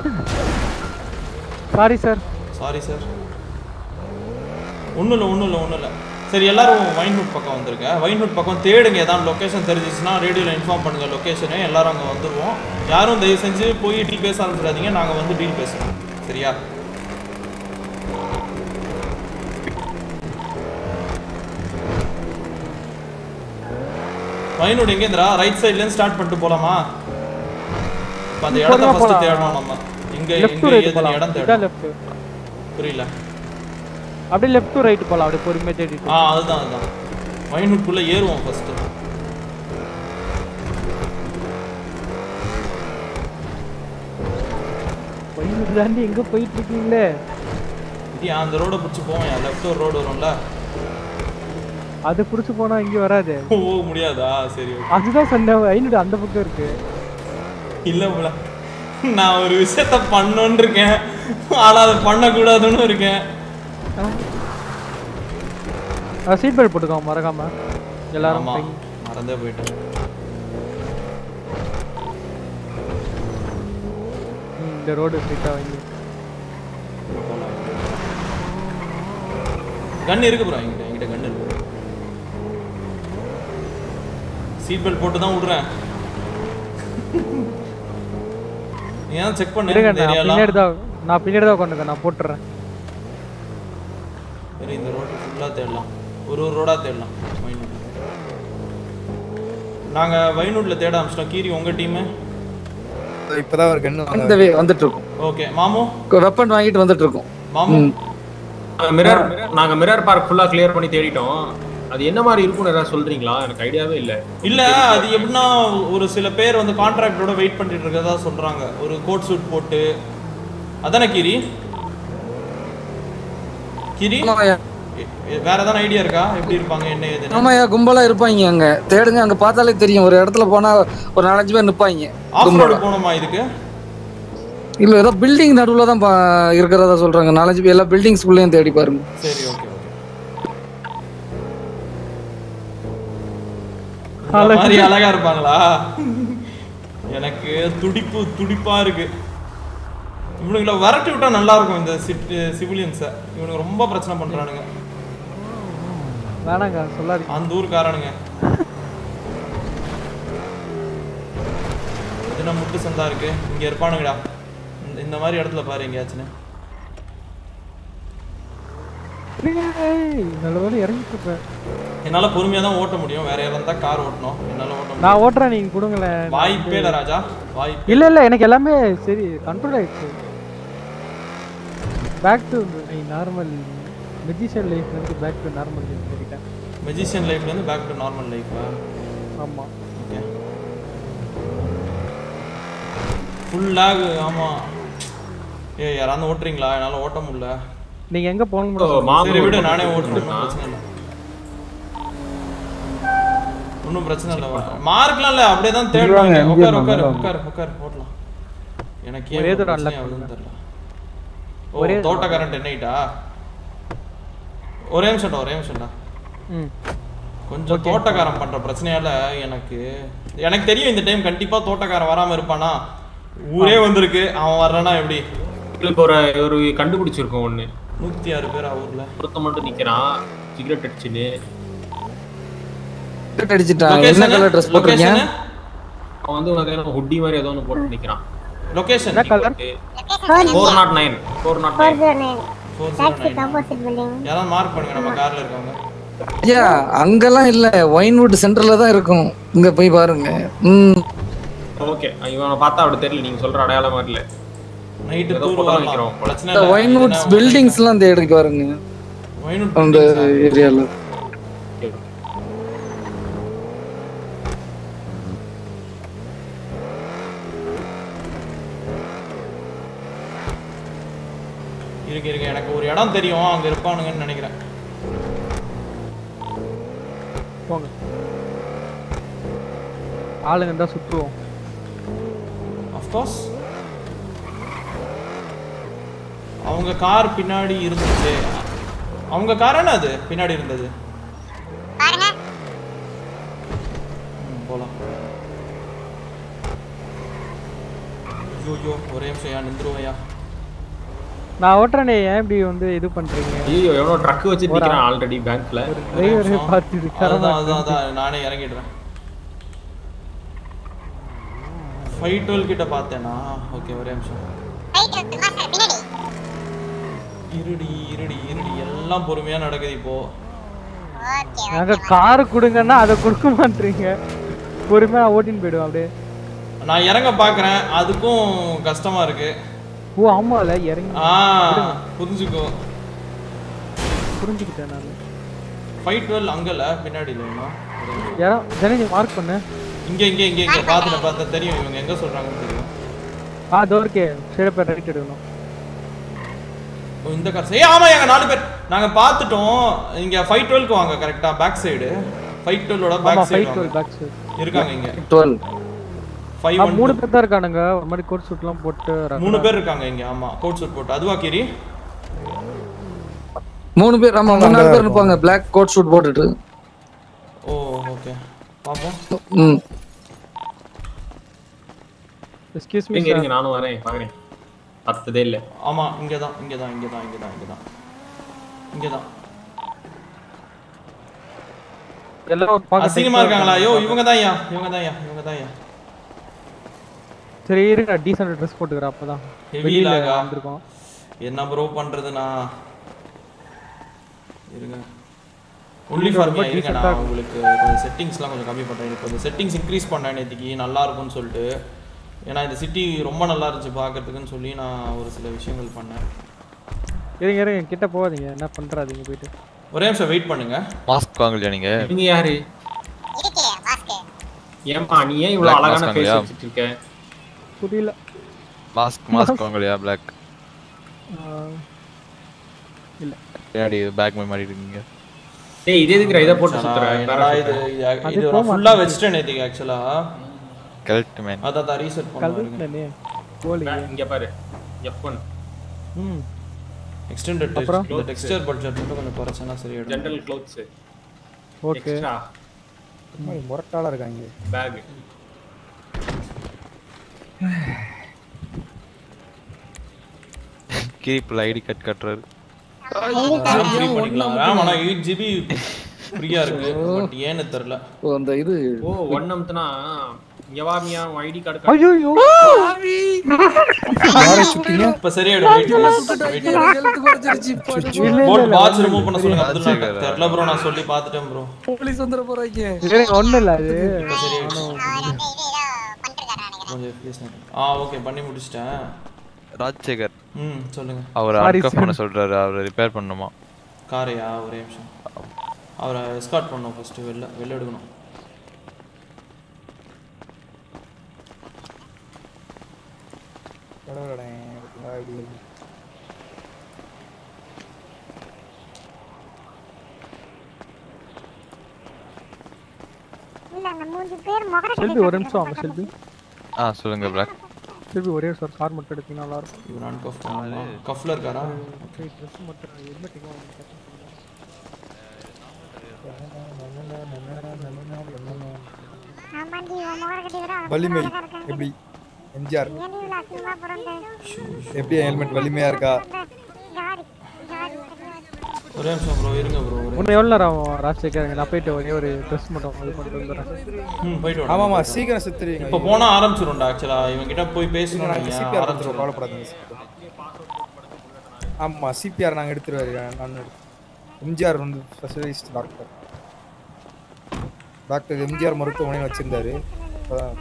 S12: சாரி சார்
S4: சாரி சார் ஒன்றும் இல்லை ஒன்றும் இல்லை ஒன்றும் இல்லை சரி எல்லாரும் வைன்ஹுட் பக்கம் வந்துருங்க வைன்ஹுட் பக்கம் தேடுங்க ஏதாவது லொக்கேஷன் தெரிஞ்சிச்சுன்னா ரேடியோவில் இன்ஃபார்ம் பண்ணுங்க லொக்கேஷனு எல்லாரும் அங்கே வந்துடுவோம் யாரும் தயவு செஞ்சு போய் டீல் பேச ஆரம்பிச்சிடாதீங்க நாங்கள் வந்து டீல் பேசுகிறோம் சரியா வைன்ஹுட் எங்கேந்திரா ரைட் சைட்லேருந்து ஸ்டார்ட் பண்ணிட்டு போகலாமா இப்போ அந்த இடத்த
S12: போலாம்,
S4: ஃபஸ்ட்டு
S12: போலாம்.
S4: தேடணும் நம்ம இங்கே
S12: லெஃப்ட் டு
S4: இங்கே
S12: ரைட்
S4: எதுன்னு
S12: போலாம்
S4: இடம்
S12: இதான்
S4: தேடணும்
S12: லெஃப்ட்
S4: புரியல
S12: அப்படியே லெஃப்ட் டு ரைட் போலாம் அப்படியே பொறுமையா தேடிட்டு
S4: ஆ அதுதான் அதுதான் வைன்ஹுட்குள்ளே ஏறுவோம் ஃபஸ்ட்டு
S12: வயலு தாண்டி எங்க போயிட்டு இருக்கீங்களே
S4: இது அந்த ரோட பிடிச்சி போவேன் லெஃப்ட் ஒரு ரோடு வரும்ல
S12: அது புடிச்சு போனா இங்க வராது
S4: போக முடியாதா சரி okay.
S12: அதுதான் சொன்னேன் ஐநூறு அந்த பக்கம் இருக்கு
S4: இல்ல போல நான் ஒரு விஷயத்த பண்ணணும்னு இருக்கேன் ஆனா அதை பண்ணக்கூடாதுன்னு இருக்கேன்
S12: சீட் பெல்ட் போட்டுக்கோ மறக்காம எல்லாரும்
S4: ஆமா
S12: பைக்.
S4: மறந்தே போயிட்டேன்
S12: ம், இந்த ரோடு ஸ்ட்ரைட்டா வைங்க
S4: கன் இருக்கு ப்ரோ என்கிட்ட என்கிட்ட கன் இருக்கு சீட் பெல்ட் போட்டு தான் விடுறேன் ஏன் செக் பண்ணு
S12: இருங்க
S4: இந்த
S12: நான்
S4: ஏரியாலாம்
S12: பின்னாடி தான் நான் பின்னாடி தான் உட்காந்துக்கேன் நான் போட்டுறேன்
S4: சரி இந்த ரோட்டு ஃபுல்லாக தேடலாம் ஒரு ஒரு ரோடாக தேடலாம் வைனூட் நாங்கள் வைனூட்டில் தேட ஆரம்பிச்சிட்டோம் கீரி உங்கள் டீமு
S5: இப்பதான் ஒரு கண்ணு இந்த வே வந்துட்டு இருக்கோம்
S4: ஓகே மாமு
S5: வெப்பன் வாங்கிட்டு வந்துட்டு இருக்கோம்
S11: மாமு மிரர் நாங்க மிரர் பார்க் ஃபுல்லா கிளியர் பண்ணி தேடிட்டோம் அது என்ன மாதிரி இருக்கும்னு ஏதாவது சொல்றீங்களா எனக்கு ஐடியாவே இல்ல
S4: இல்ல அது எப்படின்னா ஒரு சில பேர் வந்து கான்ட்ராக்டரோட வெயிட் பண்ணிட்டு இருக்கறதா சொல்றாங்க ஒரு கோட் சூட் போட்டு அதானே கிரி கிரி எ- எ- வேற ஏதாவது ஐடியா இருக்கா எப்படி இருப்பாங்க என்ன ஏதுன்னு
S5: ஆமாயா கும்பலா இருப்பாங்க அங்க தேடுங்க அங்க பார்த்தாலே தெரியும் ஒரு இடத்துல போனா ஒரு நாலஞ்சு பேர் நிப்பாங்க
S4: ஆஃப்
S5: கும்பலா
S4: ரோடு போகணுமா இதுக்கு
S5: இல்ல ஏதோ பில்டிங் நடுவுல தான் பா- இருக்கிறதா சொல்றாங்க நாலஞ்சு பேர் எல்லா பில்டிங்ஸ்குள்ளேயும் தேடி பாருங்க
S4: சரி ஓகே ஓகே
S12: அழகு.
S4: மாதிரி அழகா இருப்பாங்களா எனக்கு துடிப்பு துடிப்பா இருக்கு இவனுங்களை விரட்டி விட்டா நல்லா இருக்கும் இந்த சிவிலியன்ஸை இவனுக்கு ரொம்ப பிரச்சனை பண்றானுங்க
S12: வேணாங்க சொல்லாதீங்க
S4: அந்த ஊருக்காரனுங்க என்ன முட்டு சந்தா இருக்கு இங்க இருப்பானுங்கடா இந்த- இந்த மாதிரி இடத்துல பாரு எங்கேயாச்சுன்னு
S12: ஏய், நல்ல வேலை இறங்கிட்டு இருப்பேன்
S4: என்னால பொறுமையா தான் ஓட்ட முடியும் வேற யாரா இருந்தா கார் ஓட்டணும் என்னால ஓட்ட முடியும்
S12: நான் ஓட்டுறேன் நீங்க கொடுங்களேன் நான்
S4: வாய்ப்பே இல்ல
S12: வந்து-
S4: ராஜா வாய்ப்பே
S12: இல்ல இல்ல எனக்கு எல்லாமே சரி கண்ட்ரோல் ஆயிடுச்சு back to normal magician life வந்து பேக் டு நார்மல் லைஃப் சொல்லிட்டேன்
S4: மெஜிஷியன் லைஃப்ல இருந்து பேக் டு நார்மல் லைஃபா
S12: ஆமா
S4: ஓகே ஃபுல் லாக் ஆமா ஏ யாராவது ஓட்டுறீங்களா என்னால ஓட்ட முடியல
S12: நீங்க எங்க போகணும்
S11: ஓ, மாமு
S4: சரி விடு
S11: ஓட்டு
S4: நானே
S11: ஓட்டு
S4: ஓட்டுறேன்
S11: ஓட்டுறேன்.
S4: பிரச்சனை இல்லை ஒன்றும் பிரச்சனை இல்லை மார்க்லாம் இல்லை அப்படியே தான் தேடுவாங்க
S10: இருவாங்க,
S4: உட்கார்
S10: MGM
S4: உட்கார்
S10: மேல
S4: உட்கார் உட்கார் ஓட்டலாம் எனக்கு ஏன்
S12: ஒரே
S4: இவ்வளவு
S12: தடவை
S4: பிரச்சனை
S12: unlock
S4: ஆகுதுன்னு தெரியல ஓ
S12: ஒரே
S4: தோட்ட கரண்ட் என்னைட்டா ஒரே நிமிஷம்டா ஒரே நிமிஷம்டா
S12: ம்
S4: கொஞ்சம் தோட்டக்காரன் பண்ற பிரச்சனையால எனக்கு எனக்கு தெரியும் இந்த டைம் கண்டிப்பா தோட்டக்காரன் வராம இருப்பானா ஊரே வந்திருக்கு அவன் வர்றானா எப்படி
S11: எங்களுக்கு ஒரு ஒரு கண்டுபிடிச்சிருக்கோம் ஒண்ணு
S4: நூத்தி ஆறு பேர் ஊர்ல
S11: ஒருத்த மட்டும் நிக்கிறான் சிகரெட் அடிச்சுன்னு
S5: Cigarette அடிச்சிட்டான் என்ன கலர் ட்ரெஸ் போட்டிருக்கீங்க
S11: அவன் வந்து உனக்கு ஹுட்டி மாதிரி ஏதோ ஒன்று போட்டு நிக்கிறான்
S4: லொகேஷன்
S12: என்ன colour
S11: four not nine four not nine
S4: four
S3: taxi opposite building
S4: யாராவது மார்க் பண்ணுங்க நம்ம கார்ல இருக்கவங்க
S5: ஐயா அங்கெல்லாம் இல்ல ஒயின்வுட் சென்டர்ல தான் இருக்கும் இங்க போய் பாருங்க ம்
S11: ஓகே இவனை பார்த்தா அப்படி தெரியல நீங்க சொல்ற அடையாளம் மாதிரி இல்ல
S4: நைட்டு
S11: ஏதோ
S4: தூர்
S11: photo
S4: வரலாம்
S11: வைக்கிறோம்.
S4: பிரச்சனை
S5: இந்த
S4: இல்லை
S5: ஒயின்வுட்ஸ் பில்டிங்ஸ் எல்லாம் தேடி பாருங்க
S4: ஒயின்வுட்
S5: அந்த ஏரியால
S4: இருக்கு இருக்கு எனக்கு ஒரு இடம் தெரியும் அங்க இருப்பானுங்கன்னு நினைக்கிறேன்
S12: போங்க ஆளுங்க இருந்தா சுற்றுவோம்
S4: அஃப்கோர்ஸ் அவங்க கார் பின்னாடி இருந்துச்சு அவங்க கார் என்ன அது பின்னாடி இருந்தது ம், போலாம் ஐயோ ஒரே நிமிஷம் யா நின்றுவையா
S12: நான் ஓட்டுறேனே ஏன் இப்படி வந்து இது பண்றீங்க
S11: ஐயோ எவனோ ட்ரக் வச்சு நிக்கிறான் ஆல்ரெடி பேங்க்ல
S12: டிரைவரே பார்த்து இது
S4: அதுதான்
S12: தரமா
S4: அதுதான் அதான் நானே இறங்கிடுறேன் ஃபைவ் டுவெல் கிட்ட பார்த்தேனா ஓகே ஒரே நிமிஷம் இருடி இருடி இருடி எல்லாம் பொறுமையா நடக்குது இப்போ
S12: நாங்க கார் கொடுங்கன்னா அதை கொடுக்க மாட்டீங்க பொறுமையா ஓட்டின்னு போயிடுவோம் அப்படியே
S4: நான் இறங்க பார்க்கறேன் அதுக்கும் கஷ்டமா இருக்கு
S12: ஓ ஆமால இறங்கி
S4: ஆ புரிஞ்சுக்கோ
S12: புரிஞ்சுக்கிட்டேன் நான்
S4: ஃபைவ் டுவெல் அங்கல பின்னாடி இல்லைங்களா
S12: யாரோ ஜனனி மார்க் பண்ணு
S4: இங்க இங்க இங்க இங்க பார்த்துட்டு பார்த்தா தெரியும் இவங்க எங்க சொல்றாங்கன்னு தெரியும்
S12: ஆ தோர்க்கே சிறப்பு ரைட் எடுக்கணும்
S4: ஓ, இந்த கார் ஏய் ஆமா எங்க நாலு பேர் நாங்க பார்த்துட்டோம் இங்க ஃபைவ் டுவெல்க்கு வாங்க கரெக்டா பேக் சைடு ஃபைவ் டுவெல்லோட
S12: ஆமா
S4: back
S12: five
S4: side
S12: twelve back side
S4: இருக்காங்க இங்க
S5: டுவெல்
S4: ஃபைவ்
S12: ஆ,
S4: ஒன்
S12: மூணு பேர் தான் இருக்கானுங்க ஒரு மாதிரி கோட் சூட்லாம் போட்டு
S4: மூணு பேர் இருக்காங்க இங்க ஆமா கோட் சூட் போட்டு அதுவா கிரி
S5: மூணு பேர் ஆமா மூணு நாலு பேர் இருப்பாங்க பிளாக் கோட் ஷூட் போட்டுட்டு
S4: ஓ ஓகே பாப்போம்
S5: ம்
S12: எக்ஸ்கியூஸ் மீ
S11: இருங்க இருங்க நானும் வரேன் பாக்குறேன் பத்ததே இல்ல
S4: ஆமா இங்க தான் இங்க தான் இங்க தான் இங்க தான் இங்க தான் இங்க தான்
S12: எல்லாம் பார்க்க
S4: அசிங்கமா இருக்காங்களா ஐயோ இவங்க தான் ஐயா இவங்க தான் ஐயா இவங்க தான் ஐயா
S12: சரி இருங்க டீசென்ட் ட்ரெஸ் போட்டுக்கிறேன் அப்பதான்
S4: ஹெவி
S12: வெளியில
S4: லாகா
S12: வந்திருக்கோம்
S4: என்ன ப்ரோ பண்றதுனா இருங்க ஒன்லி ஃபார் மீ
S12: ரொம்ப
S4: இருங்க
S12: decent ஆ
S4: நான்
S12: இருக்கும்.
S4: உங்களுக்கு கொஞ்சம் செட்டிங்ஸ்லாம் கொஞ்சம் கம்மி பண்றேன் எனக்கு கொஞ்சம் செட்டிங்ஸ் இன்க்ரீஸ் பண்ணேன் நேற்றுக்கு நல்லா இருக்கும்னு சொல்லிட்டு ஏன்னா இந்த சிட்டி ரொம்ப நல்லா இருந்துச்சு பார்க்கறதுக்குன்னு சொல்லி நான் ஒரு சில விஷயங்கள் பண்ணேன்
S12: இருங்க இருங்க கிட்ட போகாதீங்க என்ன பண்றாதீங்க போயிட்டு
S4: ஒரே நிமிஷம் வெயிட் பண்ணுங்க
S7: மாஸ்க் வாங்கலையா நீங்க
S11: நீங்க யாரு ஏன்பா நீ ஏன் இவ்வளவு
S7: Black
S11: அழகான
S7: mask
S11: ஃபேஸ்
S7: வாங்கலையா?
S11: வச்சிட்டு இருக்க
S12: புரியல
S7: மாஸ்க் மாஸ்க் வாங்கலையா பிளாக்
S12: இல்ல
S7: பின்னாடி பேக் மாதிரி இருக்கீங்க
S11: டேய் இது எதுக்குடா இதை போட்டு சுத்துற
S4: என்னடா இது இது
S12: அது
S4: இது
S12: போக
S4: நான் ஃபுல்லா வச்சிட்டேன் நேற்றுக்கு ஆக்சுவலா
S7: கரெக்ட் மேன்
S4: அதான் தான் ரீசெட் பண்ணுவாங்க
S12: கழுத்துலனே கோலி
S11: இங்க பாரு F1
S12: ம்
S4: எக்ஸ்டெண்டட்
S12: அப்புறம்?
S4: இந்த டெக்ஸ்டர் பட்ஜெட் மட்டும் கொஞ்சம் குறைச்சனா சரியாயிடும்
S11: ஜெனரல் க்ளோத்ஸ்
S12: ஓகே
S11: எக்ஸ்ட்ரா
S8: முரட்டாளா இருக்காங்க
S11: பேக்
S7: கீப் ஐடி கட் கட்டுறாரு
S4: ஃப்ரீ பண்ணிக்கலாம் RAM ஆனா 8 GB ஃப்ரீயா இருக்கு பட் ஏன்னு தெரியல
S5: ஓ அந்த இது
S11: ஓ ஒன் அம்த்னா இங்க வா மியா ஐடி கார்டு
S12: ஐயோ
S8: யாரை சுத்தீங்க
S4: இப்ப சரியாயிடும் வெயிட் வெயிட்
S5: ஹெல்த் குறைஞ்சிருச்சு இப்போ
S4: போட் பாட்ஸ் ரிமூவ் பண்ண சொல்லுங்க அப்துல் தெரியல ப்ரோ நான் சொல்லி பார்த்துட்டேன் ப்ரோ
S5: போலீஸ் வந்துட போறாங்க
S12: இருங்க ஒண்ணும் இல்ல அது
S4: இப்ப சரியாயிடும் கொஞ்சம் ப்ளீஸ் ஆ ஓகே பண்ணி முடிச்சிட்டேன்
S7: ராஜசேகர்
S4: ம் சொல்லுங்க
S7: அவர்
S12: Sorry,
S7: அன்கப்
S12: sir.
S7: பண்ண சொல்றாரு அவரை ரிப்பேர் பண்ணுமா
S4: காரையா ஒரே நிமிஷம் அவரை எஸ்கார்ட் பண்ணோம் ஃபர்ஸ்ட் வெளில வெளில எடுக்கணும்
S8: கடவுளே, இதுக்கு ஐடி இல்லை.
S3: இல்ல அந்த மூஞ்சி பேர் முகர
S12: செல்வி ஒரு நிமிஷம் வாங்க செல்வி
S7: ஆ சொல்லுங்க பிளாக்
S12: செல்வி ஒரே ஒரு கார் மட்டும் எடுத்தீங்கன்னா நல்லா இருக்கும்
S4: இவர் அன்கஃப் பண்ணலாம் கஃப்ல இருக்காரா
S12: ட்ரெஸ் மட்டும் ஹெல்மெட்
S3: ஆமாண்டி உன் முகர கட்டி விட
S8: வலிமை எப்படி எம்ஜிஆர்
S3: ஏன்டி இவ்வளவு அசிங்கமா பிறந்த
S8: எப்படி ஹெல்மெட் வலிமையா இருக்கா
S3: ஜாடி ஜாடி
S4: ஒரே நிமிஷம் ப்ரோ இருங்க ப்ரோ ஒரே
S12: உன்னை எவ்வளோ நேரம் ஆகும் ராஜசேகர் நான் போயிட்டு ஒரே ஒரு ட்ரெஸ் மட்டும் இது பண்ணிட்டு வந்துடுறேன்
S4: ம் போயிட்டு
S8: ஆமா ஆமா
S4: வாங்க
S8: சீக்கிரம் செத்துருவீங்க
S4: இப்போ போனா ஆரம்பிச்சிரும்டா ஆக்சுவலா இவங்க கிட்ட போய் பேசணும்
S8: நாங்க
S4: வையேன்,
S8: சிபிஆர்
S4: ஆரம்பிச்சிரும்
S8: கவலைப்படாதீங்க ஆமா சிபிஆர் நாங்க எடுத்துருவாரு நான் எடுத்து எம்ஜிஆர் வந்து ஸ்பெஷலிஸ்ட் டாக்டர் டாக்டர் எம்ஜிஆர் மருத்துவமனை வச்சிருந்தாரு இப்பதான்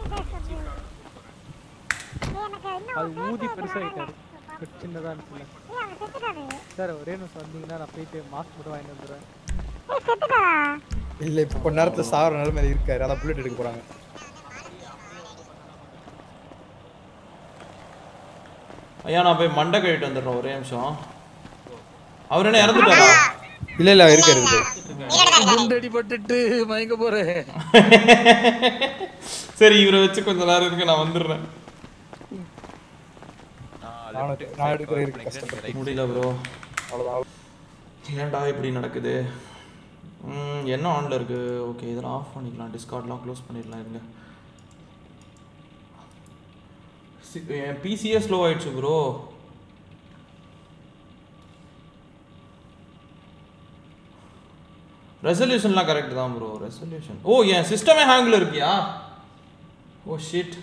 S12: அது ஊதி பெருசாகிட்டாரு சின்னதாக இருந்துச்சுல சார் ஒரே நிமிஷம் வந்தீங்கன்னா நான் போயிட்டு மாஸ்க் மட்டும் வாங்கிட்டு வந்துடுறேன்
S8: இல்ல இப்ப கொஞ்ச நேரத்துல சாவர நிலைமையில இருக்காரு அதான் புல்லட் எடுக்க போறாங்க
S4: ஐயா நான் போய் மண்டை கழிட்டு வந்துடுறேன் ஒரே நிமிஷம் அவர் என்ன இறந்துட்டாரா
S8: இல்ல இல்ல இருக்காரு இருக்காரு
S5: குண்டடி பட்டுட்டு மயங்க போறேன்
S4: சரி இவரை வச்சு கொஞ்ச நேரம் இருக்கு நான் வந்துடுறேன்
S8: நானும் நான் எடுக்கிற இருக்கு கஷ்டப்பட்டு
S4: முடியல ப்ரோ
S8: அவ்வளவுதான்
S4: ஏன்டா இப்படி நடக்குது ம், என்ன ஆன்ல இருக்கு ஓகே இதெல்லாம் ஆஃப் பண்ணிக்கலாம் டிஸ்கார்ட்லாம் க்ளோஸ் பண்ணிடலாம் இருங்க சி- என் பிசியே ஸ்லோ ஆயிடுச்சு ப்ரோ ரெசல்யூஷன்லாம் கரெக்ட் தான் ப்ரோ ரெசல்யூஷன் ஓ என் சிஸ்டமே ஹேங்கில் இருக்கியா ஓ ஷிட்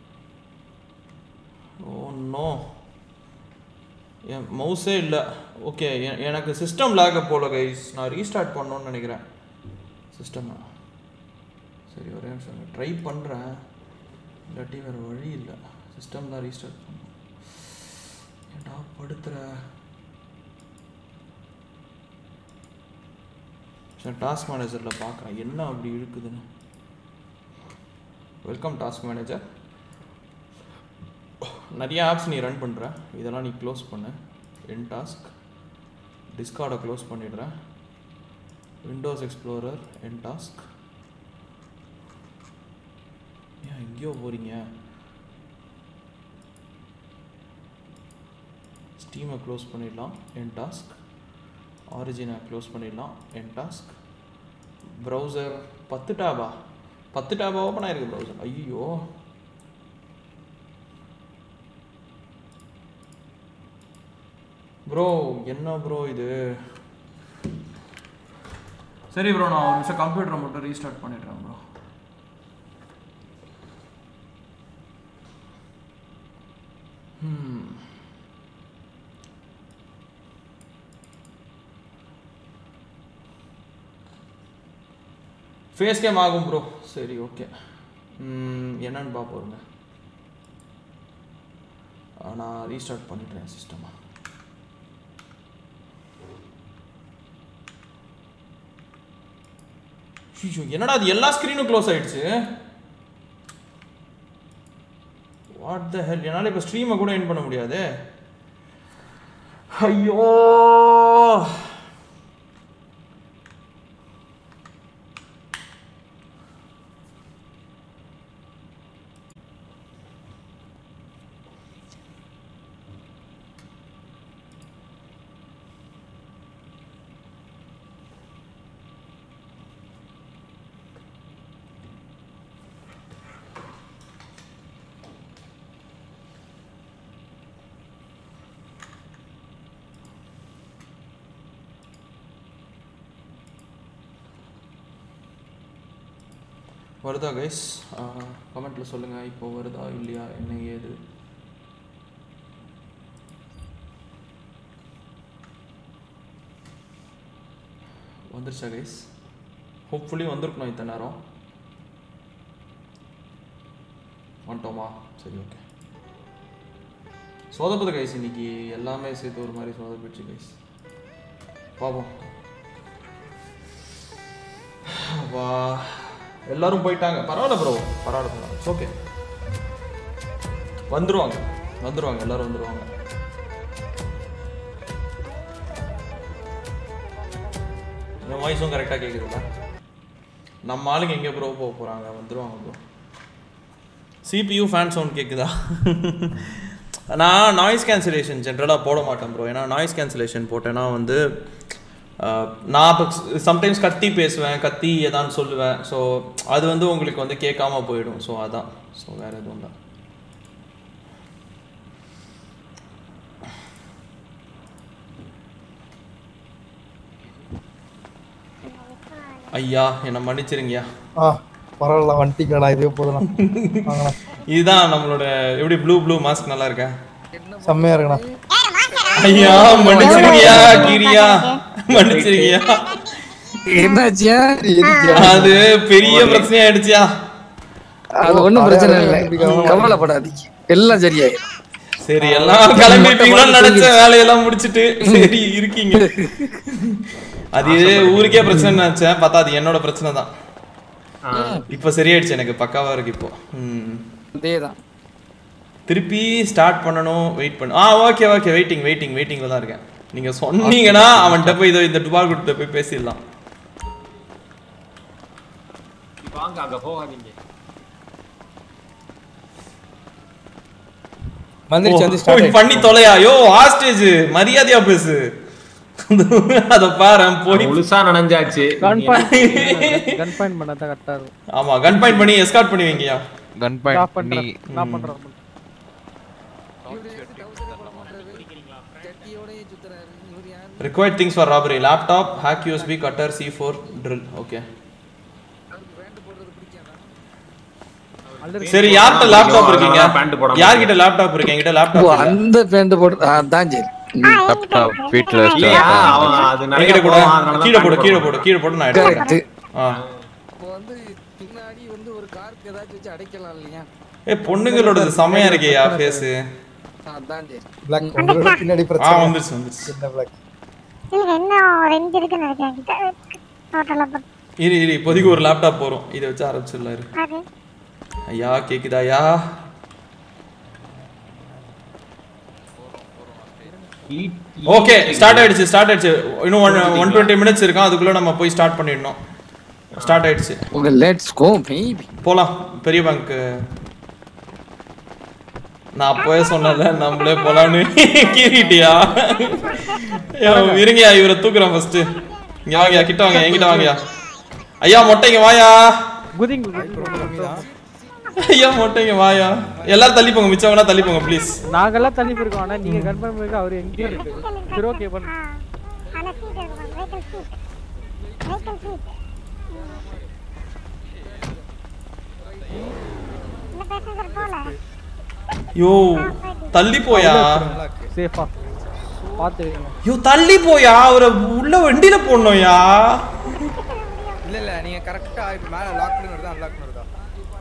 S4: ஓ நோ என் மவுஸே இல்லை ஓகே எனக்கு சிஸ்டம் லேக போல கைஸ் நான் ரீஸ்டார்ட் பண்ணணும்னு நினைக்கிறேன் சிஸ்டம் சரி ஒரே நிமிஷம் ட்ரை பண்ணுறேன் இல்லாட்டி வேறு வழி இல்லை சிஸ்டம் தான் ரீஸ்டார்ட் பண்ணணும் ஏன்டா படுத்துற சரி டாஸ்க் மேனேஜரில் பார்க்குறேன் என்ன அப்படி இருக்குதுன்னு வெல்கம் டாஸ்க் மேனேஜர் நிறைய ஆப்ஸ் நீ ரன் பண்ணுற இதெல்லாம் நீ க்ளோஸ் பண்ணு என் டாஸ்க் டிஸ்கார்டை க்ளோஸ் பண்ணிடுறேன் விண்டோஸ் எக்ஸ்ப்ளோரர் என் டாஸ்க் ஏன் எங்கேயோ போறீங்க ஸ்டீமை க்ளோஸ் பண்ணிடலாம் என் டாஸ்க் ஆரிஜினை க்ளோஸ் பண்ணிடலாம் என் டாஸ்க் ப்ரௌசர் பத்து டேபா பத்து டேபா ஓப்பன் ஆயிருக்கு ப்ரௌசர் ஐயோ ப்ரோ என்ன ப்ரோ இது சரி ப்ரோ நான் ஒரு நிமிஷம் கம்ப்யூட்டரை மட்டும் ரீஸ்டார்ட் பண்ணிடுறேன் ப்ரோ ம் ஃபேஸ் கேம் ஆகும் ப்ரோ சரி ஓகே என்னன்னு பார்ப்போங்க நான் ரீஸ்டார்ட் பண்ணிடுறேன் சிஸ்டமா ஐயோ என்னடா அது எல்லா ஸ்க்ரீனும் க்ளோஸ் ஆயிடுச்சு வாட் த ஹெல் என்னால் இப்போ ஸ்ட்ரீமை கூட என் பண்ண முடியாது ஐயோ வருதா கைஸ் கமெண்ட்ல சொல்லுங்க இப்போ வருதா இல்லையா என்ன ஏது வந்துருச்சா கைஸ் ஹோப்ஃபுல்லி வந்திருக்கணும் இத்தனை நேரம் வந்துட்டோமா சரி ஓகே சோதப்பது கைஸ் இன்னைக்கு எல்லாமே சேர்த்து ஒரு மாதிரி சோதப்பிடுச்சு கைஸ் பார்ப்போம் வா எல்லாரும் போயிட்டாங்க பரவாயில்ல ப்ரோ பரவாயில்ல பரவாயில்ல ஓகே வந்துருவாங்க வந்துருவாங்க எல்லாரும் வந்துருவாங்க என் வாய்ஸும் கரெக்டாக கேட்குதுல்ல நம்ம ஆளுங்க எங்கே ப்ரோ போக போகிறாங்க வந்துருவாங்க ப்ரோ சிபியூ ஃபேன் சவுண்ட் கேட்குதா நான் நாய்ஸ் கேன்சலேஷன் ஜென்ரலாக போட மாட்டேன் ப்ரோ ஏன்னா நாய்ஸ் கேன்சலேஷன் போட்டேன்னா வந்து அஹ், நான் இப்போ சம்டைம்ஸ் கத்தி பேசுவேன் கத்தி ஏதான்னு சொல்லுவேன் ஸோ அது வந்து உங்களுக்கு வந்து கேட்காம போயிடும் ஸோ அதான் ஸோ வேறு எதுவும் இல்லை ஐயா என்னை மன்னிச்சிருங்கய்யா
S8: ஆ பரவாயில்ல வந்துட்டீங்களா இதுவே போதும் வாங்கலாம்
S4: இதுதான் நம்மளோட எப்படி ப்ளூ ப்ளூ மாஸ்க் நல்லா இருக்கா
S8: செம்மையா இருக்குண்ணா
S4: ஐயா மன்னிச்சிருக்கியா கிரியா மன்னிச்சிருக்கியா
S5: என்னாச்சியா
S4: அது பெரிய பிரச்சனை ஆயிடுச்சியா
S5: அது ஒண்ணும் பிரச்சனை இல்லை கவலைப்படாதீங்க எல்லாம் சரியாயிடும்
S4: சரி எல்லாம் கிளம்பிட்டீங்களான்னு நினைச்ச வேலையெல்லாம் முடிச்சிட்டு சரி இருக்கீங்க அது ஊருக்கே பிரச்சனை நினைச்சேன் பார்த்தா அது என்னோட பிரச்சனை தான் இப்ப சரியாயிடுச்சு எனக்கு பக்காவா இருக்கு இப்போ ம்.
S5: அதேதான்
S4: திருப்பி ஸ்டார்ட் பண்ணணும் வெயிட் பண்ணு ஆ ஓகே ஓகே வெயிட்டிங் வெயிட்டிங் வெயிட்டிங்ல தான் இருக்கேன் நீங்க சொன்னீங்கன்னா அவன்கிட்ட போய் இதோ இந்த டுபால் கிட்ட போய் பேசிடலாம்
S11: வாங்க அங்க போகாதீங்க
S8: வந்துருச்சு வந்து
S4: ஓ,
S8: ஸ்டார்ட்
S4: போய் பண்ணி தொலையா யோ ஹாஸ்டேஜ் மரியாதையா பேசு அத பாரு போய்
S11: முழுசா நனைஞ்சாச்சு
S12: கன் பாயிண்ட் கன் பாயிண்ட் பண்ணா தான் கரெக்டா இருக்கும்
S4: ஆமா கன் பாயிண்ட் பண்ணி எஸ்கார்ட் பண்ணி வைங்கயா
S7: கன்
S12: ஸ்டாப்
S7: பாயிண்ட்
S12: பண்றேன்
S7: பண்ணி
S12: நான் பண்றேன்
S4: required things for robbery laptop hack usb cutter c4 drill okay சரி யார்கிட்ட லேப்டாப் இருக்கீங்க
S11: பேண்ட் போடாம
S4: யார்கிட்ட லேப்டாப் இருக்கு என்கிட்ட
S5: ஓ,
S4: லேப்டாப்
S5: அந்த பேண்ட் போட்டு அதான் சரி
S7: லேப்டாப் வீட்ல
S11: இல்லையா அவன் அது நிறைய
S4: என்கிட்ட கூட
S11: போடுவான், அதனால தான்
S4: கீழே போடு
S11: பேண்ட்
S4: கீழே
S11: போடுவான்.
S4: போடு கீழே போடு நான்
S5: Correct.
S4: எடுத்துக்கிறேன் ஆ
S5: இப்போ வந்து பின்னாடி வந்து ஒரு காருக்கு ஏதாச்சும் வச்சு அடைக்கலாம் இல்லையா
S4: ஏ பொண்ணுங்களோடது செமையா இருக்கேயா ஃபேஸ்
S5: அதான் சரி
S8: பிளாக் உங்களோட பின்னாடி
S4: ஆ
S8: பிரச்சனை
S4: வந்துருச்சு வந்துருச்சு
S8: என்ன பிளாக்
S3: இல்ல இன்னும் ரெண்டு இருக்குன்னு நினைக்கிறேன் கிட்ட டோட்டலா
S4: இரு இரு இப்போதைக்கு ஒரு லேப்டாப் போறோம் இதை வச்சு ஆரம்பிச்சிடலாம் இரு
S3: அது
S4: ஐயா கேக்குதா ஐயா ஓகே ஸ்டார்ட் ஆயிடுச்சு ஸ்டார்ட் ஆயிடுச்சு இன்னும் ஒன் ஒன் டுவெண்ட்டி மினிட்ஸ் இருக்கும் அதுக்குள்ள நம்ம போய் ஸ்டார்ட் பண்ணிடணும் ஸ்டார்ட் ஆயிடுச்சு
S5: ஓகே லெட்ஸ் கோ பேபி
S4: போலாம் பெரிய பேங்க் நான் அப்பவே சொன்னல நம்மளே போலான்னு கீறிட்டியா ஐயோ, இருங்கயா இவரை தூக்குறேன் ஃபர்ஸ்ட் இங்க வாங்கயா கிட்ட வாங்க என்கிட்ட வாங்கயா ஐயா மொட்டைங்க வாயா
S12: குதிங்க
S4: ஐயா மொட்டைங்க வாயா எல்லாரும் தள்ளி போங்க மிச்சம் வேணா தள்ளி போங்க ப்ளீஸ்
S12: நாங்கெல்லாம் தள்ளி போயிருக்கோம் ஆனா நீங்க கன்ஃபார்ம் பண்ணிருக்க அவர் எங்கேயும் இருக்கு சரி ஓகே பண்ணு
S3: ஆனா சீட் இருக்கும் வெஹிக்கிள் சீட் வெஹிக்கிள் சீட் இந்த பேசஞ்சர் போல
S4: யோ தள்ளி போயா
S12: சேஃபா பாத்து வைங்க
S4: யோ தள்ளி போயா அவரை உள்ள வண்டியில போடணும்யா
S8: இல்ல இல்ல நீங்க கரெக்டா இப்ப மேல லாக் பண்ணி வருதா அன்லாக் பண்ணி வருதா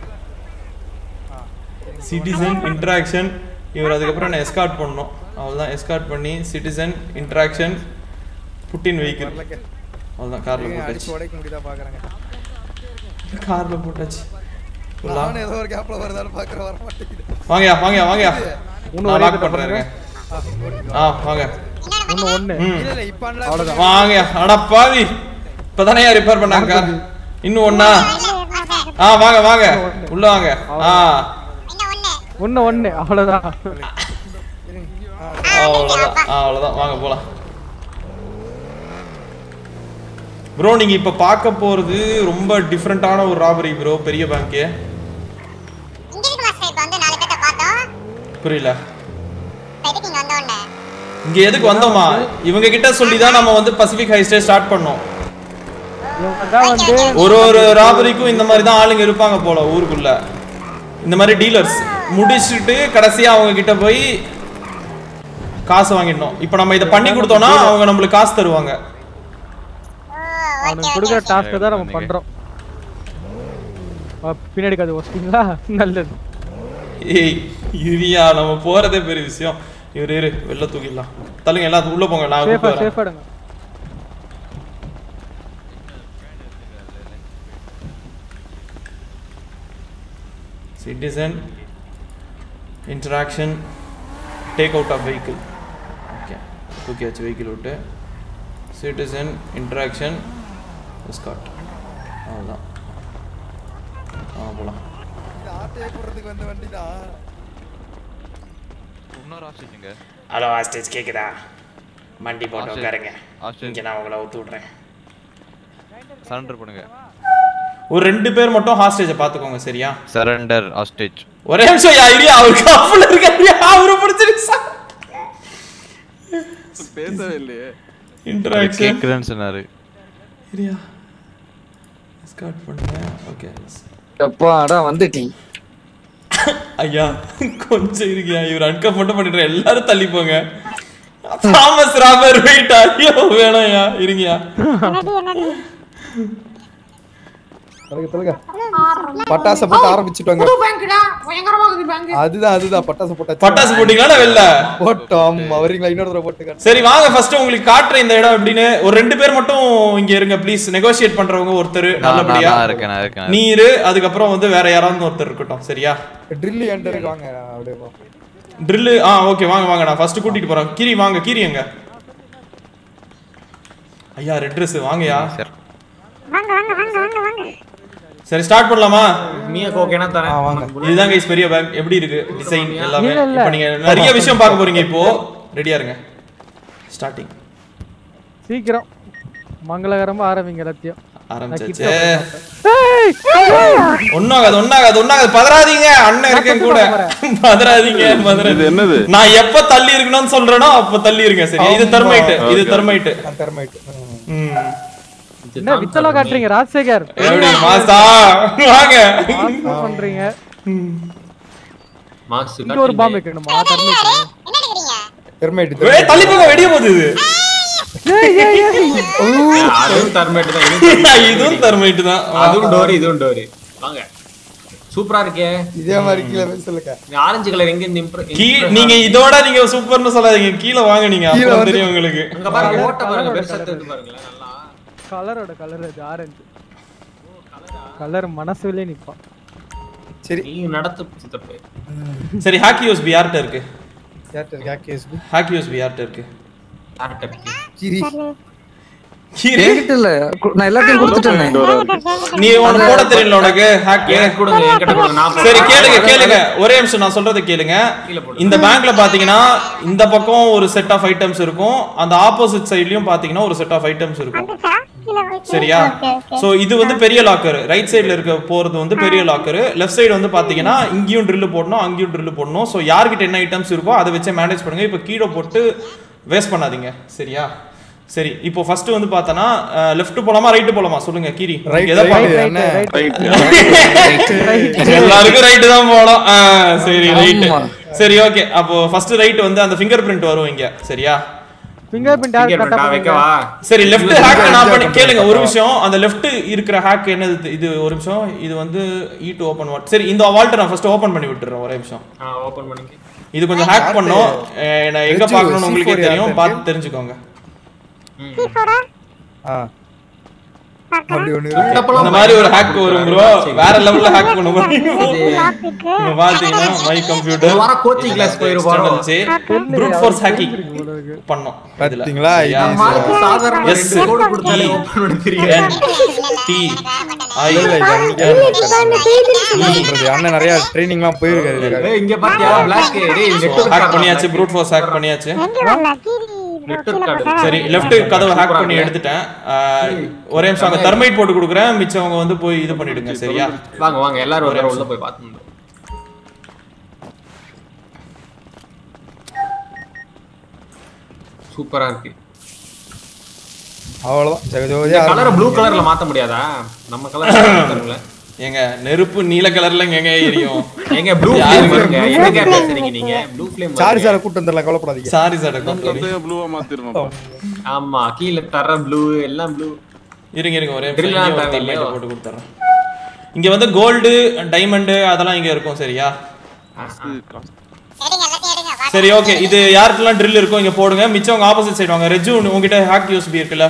S4: சிட்டிசன் இன்டராக்ஷன் இவர் அதுக்கப்புறம் நான் எஸ்கார்ட் பண்ணணும் அவ்வளோதான் எஸ்கார்ட் பண்ணி சிட்டிசன் இன்டராக்ஷன் புட்டின் வெஹிக்கிள் அவ்வளோதான் காரில்
S8: அடிச்சு
S4: போட்டாச்சு
S8: உடைக்க முடியுதா பாக்குறாங்க
S4: காரில் போட்டாச்சு ஃபுல்லா
S8: நானும் ஏதோ ஒரு கேப்ல வருதான்னு பாக்குற வர மாட்டேங்குது
S4: வாங்கயா வாங்கயா வாங்கயா
S12: இன்னும்
S4: நான்
S12: ஒரே
S4: லாக்
S12: இது
S4: பண்றேன்
S12: பண்ணுங்க.
S4: இருங்க. ஆ வாங்க
S12: ஒண்ணு ஒண்ணு
S4: ம்.
S8: இல்ல இல்ல இப்ப unlock
S12: அவ்வளவுதான்
S4: வாங்கயா அட பாவி இப்பதானே ரிப்பேர் பண்ணாங்க கார் இன்னும் ஒண்ணா ஆ வாங்க வாங்க உள்ள வாங்க ஆ
S12: ஒண்ணு ஒண்ணு அவ்வளவுதான்
S4: அவ்வளோதான் ஆ, அவ்வளோதான் வாங்க போலாம் ப்ரோ நீங்க இப்ப பார்க்க போறது ரொம்ப டிஃப்ரெண்டான ஒரு ராபரி ப்ரோ பெரிய பேங்க்கு
S3: இங்க இருக்கு மாஸ்டர் இப்ப வந்து நாலு பேர்த்த பார்த்தோம்
S4: புரியல
S3: இப்ப எதுக்கு இங்க வந்த உடனே
S4: இங்க எதுக்கு வந்தோமா இவங்க கிட்ட சொல்லி தான் நம்ம வந்து பசிபிக் ஹைஸ்டே ஸ்டார்ட் பண்ணோம்
S12: இவங்க தான் வந்து
S4: ஒரு ஒரு ராபரிக்கும் இந்த மாதிரி தான் ஆளுங்க இருப்பாங்க போல ஊருக்குள்ள இந்த மாதிரி டீலர்ஸ் முடிச்சுட்டு கடைசியா அவங்க கிட்ட போய் காசு வாங்கிடணும் இப்போ நம்ம இதை பண்ணி கொடுத்தோம்னா அவங்க நம்மளுக்கு காசு தருவாங்க
S12: அவனுக்கு கொடுக்குற டாஸ்க்கை தான் நம்ம பண்றோம் அஹ் பின்னாடி கதை வச்சிட்டீங்களா நல்லது
S4: ஏய் இரியா நம்ம போறதே பெரிய விஷயம் இவரு இரு வெளில தூக்கிடலாம் தள்ளுங்க எல்லாம் உள்ள போங்க நான்
S12: சேஃபா
S4: கூப்பிட்டு வரேன்.
S12: சேஃபா எடுங்க
S4: citizen interaction take out of vehicle okay தூக்கியாச்சு வெஹிக்கிள் விட்டு சிட்டிசன் இன்ட்ராக்ஷன் எஸ்காட் அவ்வளோதான் ஆ போகலாம்
S8: இந்த ஆட்டையை போடுறதுக்கு வந்த வண்டி தான்
S7: இன்னொரு ஆஸ்டேஜுங்க
S4: ஹலோ ஆஸ்டேஜ் கேக்குதா மண்டி போட்டு
S7: Hostage.
S4: உட்காருங்க
S7: Hostage.
S4: இங்கே நான் உங்களை ஊத்து விட்றேன்
S7: சரண்டர் பண்ணுங்க
S4: ஒரு ரெண்டு பேர் மட்டும் ஹாஸ்டேஜை பார்த்துக்கோங்க சரியா
S7: சரண்டர் ஆஸ்டேஜ்
S4: ஒரே நிமிஷம் யா ஐடியா அவர் கப்பல் இருக்காரு அவரு பிடிச்சிருச்சு
S9: பேசவே இல்லையே
S4: இன்டராக்ஷன்
S7: கேக்குறேன்னு சொன்னாரு
S4: சரியா ஸ்டார்ட் பண்ணுங்க ஓகே
S5: அப்பாடா வந்துட்டீங்க
S4: ஐயா கொஞ்சம் இருக்கியா இவர் அன்கப் மட்டும் பண்ணிட்டு எல்லாரும் தள்ளி போங்க தாமஸ் ராபர் வெயிட் ஐயோ வேணாம்யா இருங்கயா
S3: என்னடி என்னடி
S8: தொலைங்க தொலைங்க பட்டாசை போட்டு ஆரம்பிச்சுட்டோங்க அதுதான் அதுதான் பட்டாசு போட்டாச்சு
S4: பட்டாசு போட்டீங்களா வெளில
S8: போட்டோம் வரீங்களா இன்னொரு தடவை போட்டு காட்டு.
S4: சரி வாங்க ஃபர்ஸ்ட் உங்களுக்கு காட்டுறேன் இந்த இடம் எப்படின்னு ஒரு ரெண்டு பேர் மட்டும் இங்க இருங்க ப்ளீஸ் நெகோஷியேட் பண்றவங்க ஒருத்தர்
S7: நான்
S4: நல்லபடியா
S7: நான் இருக்கேன் நான் இருக்கேன்
S4: நீ இரு அதுக்கப்புறம் வந்து வேற யாராவது ஒருத்தர் இருக்கட்டும் சரியா
S8: ட்ரில் என்டருக்கு வாங்க அப்படியே போ.
S4: ட்ரில்லு ஆ ஓகே வாங்க வாங்க நான் ஃபர்ஸ்ட் கூட்டிட்டு போறேன் கிரி வாங்க கிரி எங்க ஐயா ரெட் ட்ரெஸ் வாங்கயா
S7: சார்
S3: வாங்க வாங்க வாங்க வாங்க வாங்க
S4: சரி ஸ்டார்ட் பண்ணலாமா
S11: மியாக்கு ஓகேனா தரேன்
S4: இதுதான் கைஸ் பெரிய பேக் எப்படி இருக்கு டிசைன் எல்லாமே
S12: இல்ல, இல்ல.
S4: இப்போ நீங்க நிறைய விஷயம் பார்க்க போறீங்க இப்போ ரெடியா இருங்க ஸ்டார்டிங்
S12: சீக்கிரம் மங்களகரமா ஆரம்பிங்க எல்லாத்தையும்
S4: ஆரம்பிச்சாச்சு
S12: ஏய்!
S4: ஒன்னும் ஆகாது ஒன்னும் ஆகாது ஒன்னும் ஆகாது பதறாதீங்க அண்ணன் இருக்கேன் கூட பதறாதீங்க பதறாதீங்க
S9: என்னது
S4: நான் எப்ப தள்ளி இருக்கணும்னு சொல்றேனோ அப்ப தள்ளி இருங்க சரியா இது தெர்மைட் இது தெர்மைட்
S8: நான் தரமாயிட்டு
S4: ம்
S12: என்ன வித்தலா காட்டுறீங்க ராஜசேகர்
S4: எப்படி மாஸ்டா வாங்க
S12: என்ன பண்றீங்க
S11: மார்க்ஸ்
S12: இங்க ஒரு பாம்பு வைக்கணுமா தர்மிட்டு
S3: என்ன எடுக்கிறீங்க
S8: தெர்மைட்டு
S4: ஏய் தள்ளி போங்க வெடிய போகுது இது
S12: ஏய் ஏய் ஏய்
S11: அதுவும் தர்மேட் தான் இதுவும்
S4: இதுவும் தெர்மைட் தான்
S11: அதுவும் டோரி இதுவும் டோரி வாங்க சூப்பரா இருக்கே
S8: இதே மாதிரி கீழே போய் சொல்லுங்க
S11: ஆரஞ்சு கலர் எங்க இருந்து impress-
S4: கீ
S11: impress
S4: நீங்க இதோட நீங்க சூப்பர்னு சொல்லாதீங்க கீழே வாங்க நீங்க
S8: கீழே
S4: அப்பதான்
S8: வந்து-
S4: தெரியும் உங்களுக்கு
S11: அங்க பாருங்க ஓட்ட பாருங்க பெருசா தெரிஞ்சு பாருங்களேன் நல்லா
S12: கலரோட கலர் அது ஆரஞ்சு கலர் மனசுலயே நிப்பான்
S8: சரி
S11: நீ நடத்து சித்தப்பு
S4: சரி ஹாக்கி யூஎஸ்பி யார்கிட்ட இருக்கு
S8: யார்கிட்ட இருக்கா கேஎஸ்பி
S4: ஹாக்கி யூஎஸ்பி யார்கிட்ட இருக்கு
S11: யார்கிட்ட இருக்கு
S8: கிரி
S4: கீரி
S5: என்கிட்ட இல்ல கு- நான் எல்லாத்தையும் கொடுத்துட்டேனே
S4: நீ உனக்கு போட தெரியல உனக்கு ஹேக்
S11: எனக்கு கொடுங்க என்கிட்ட கொடுங்க நான்
S4: சரி கேளுங்க கேளுங்க ஒரே நிமிஷம் நான் சொல்றதை கேளுங்க இந்த பேங்க்ல பாத்தீங்கன்னா இந்த பக்கம் ஒரு செட் ஆஃப் ஐட்டம்ஸ் இருக்கும் அந்த ஆப்போசிட் சைட்லயும் பாத்தீங்கன்னா ஒரு செட் ஆஃப் ஐட்டம்ஸ் இருக்கும் சரியா சோ இது வந்து பெரிய லாக்கர் ரைட் சைடுல இருக்க போறது வந்து பெரிய லாக்கர் லெஃப்ட் சைடு வந்து பாத்தீங்கன்னா இங்கேயும் ட்ரில் போடணும் அங்கேயும் ட்ரில் போடணும் சோ யார்கிட்ட என்ன ஐட்டம்ஸ் இருக்கோ அதை வச்சு மேனேஜ் பண்ணுங்க இப்போ கீழே போட்டு வேஸ்ட் பண்ணாதீங்க சரியா சரி இப்போ ஃபர்ஸ்ட் வந்து பார்த்தனா லெஃப்ட் போலாமா ரைட் போலாமா சொல்லுங்க கீரி
S10: Right,
S4: எதை
S10: right,
S4: பார்க்க-
S10: right,
S4: Right. எல்லாருக்கும் ரைட் தான் போகணும் ஆ, சரி ரைட்
S5: ஆமா.
S4: சரி ஓகே அப்போ ஃபர்ஸ்ட் ரைட் வந்து அந்த ஃபிங்கர் பிரிண்ட் வரும் இங்க சரியா
S12: ஃபிங்கர் பிரிண்ட் யார்
S11: Fingerprint
S12: கரெக்டா
S11: ஆ வைக்கவா
S4: சரி லெஃப்ட் ஹேக் நான் பண்ணி கேளுங்க ஒரு விஷயம் அந்த லெஃப்ட் இருக்கிற ஹேக் என்னது இது ஒரு நிமிஷம் இது வந்து இ டு ஓபன் வாட் சரி இந்த வால்ட்டை நான் ஃபர்ஸ்ட் ஓபன் பண்ணி விட்டுறேன் ஒரே நிமிஷம்
S11: ஆ ஓபன் பண்ணிக்க
S4: இது கொஞ்சம் ஹேக் பண்ணோம் அஹ் நான் எங்க
S10: Raju,
S4: பார்க்கணும்னு உங்களுக்கே
S10: C4
S4: தெரியும்
S10: யார்கிட்ட
S4: பார்த்து தெரிஞ்சுக்கோங்க
S10: ஆ அப்படி ஒண்ணு இருக்கு
S4: இந்த மாதிரி ஒரு ஹேக் வரும் ப்ரோ வேற லெவல்ல ஹேக் பண்ணுவோம் இங்க பாத்தீங்கன்னா மை கம்ப்யூட்டர்
S11: வர coaching class போயிருப்பாரோ?
S4: ப்ரூட் ஃபோர்ஸ் ஹேக்கிங் பண்ணோம் இதுல.
S10: பாத்தீங்களா?
S4: சரியா?
S10: இது
S11: மார்க்கு சாதாரண
S4: Yes.
S11: ரெண்டு கோடு கொடுத்தாலே
S4: E.
S11: ஓபன் பண்ண தெரியும்
S4: N T I
S10: இல்ல, இது அன்னைக்கே
S4: E.
S10: சொல்றது. அண்ணன் நிறைய ட்ரைனிங்லாம் போயிருக்காரு இதுக்காக.
S11: ஏய் இங்க பாத்தியா பிளாக் டேய் நெட்வொர்க்
S4: ஹேக் பண்ணியாச்சு ப்ரூட் ஃபோர்ஸ் ஹேக் பண்ணியாச்சு
S11: நெட்வொர்க் கார்டு
S4: சரி லெஃப்ட் கதவு ஹேக் பண்ணி எடுத்துட்டேன் ஆஹ், ஒரே நிமிஷம் அங்க தெர்மைட் போட்டு கொடுக்குறேன் மிச்சவங்க வந்து போய் இது பண்ணிடுங்க சரியா
S11: வாங்க வாங்க எல்லாரும் ஒரு தடவை உள்ள போய் பாத்து சூப்பரா இருக்கு
S10: அவ்வளவுதான் ஜெகஜோதியா
S11: கலரை ப்ளூ கலர்ல மாத்த முடியாதா நம்ம கலர்
S4: ஏங்க நெருப்பு நீல கலர்ல எங்க எரியும்
S11: எங்க ப்ளூ ஃப்ளேம் வருங்க என்னங்க பேசுறீங்க நீங்க ப்ளூ ஃப்ளேம்
S10: சாரி சாரை கூட்டு வந்துடலாம் கவலைப்படாதீங்க
S4: சாரி சார்
S9: ப்ளூவா மாத்திரணும்
S11: ஆமா கீழ தர ப்ளூ எல்லாம் ப்ளூ
S4: இருங்க இருங்க ஒரே
S11: Drill
S4: நிமிஷம்.
S11: எல்லாம்
S4: இங்க ஒரு
S11: தேவையில்லையோ?
S4: thermite போட்டு கொடுத்துறேன் இங்க வந்து கோல்டு டைமண்ட் அதெல்லாம் இங்க இருக்கும் சரியா சரி ஓகே இது யாருக்கெல்லாம் ட்ரில் இருக்கோ இங்க போடுங்க மிச்சவங்க ஆப்போசிட் சைடு வாங்க ரெஜு உங்ககிட்ட ஹேக் யூஎஸ்பி இருக்குல்ல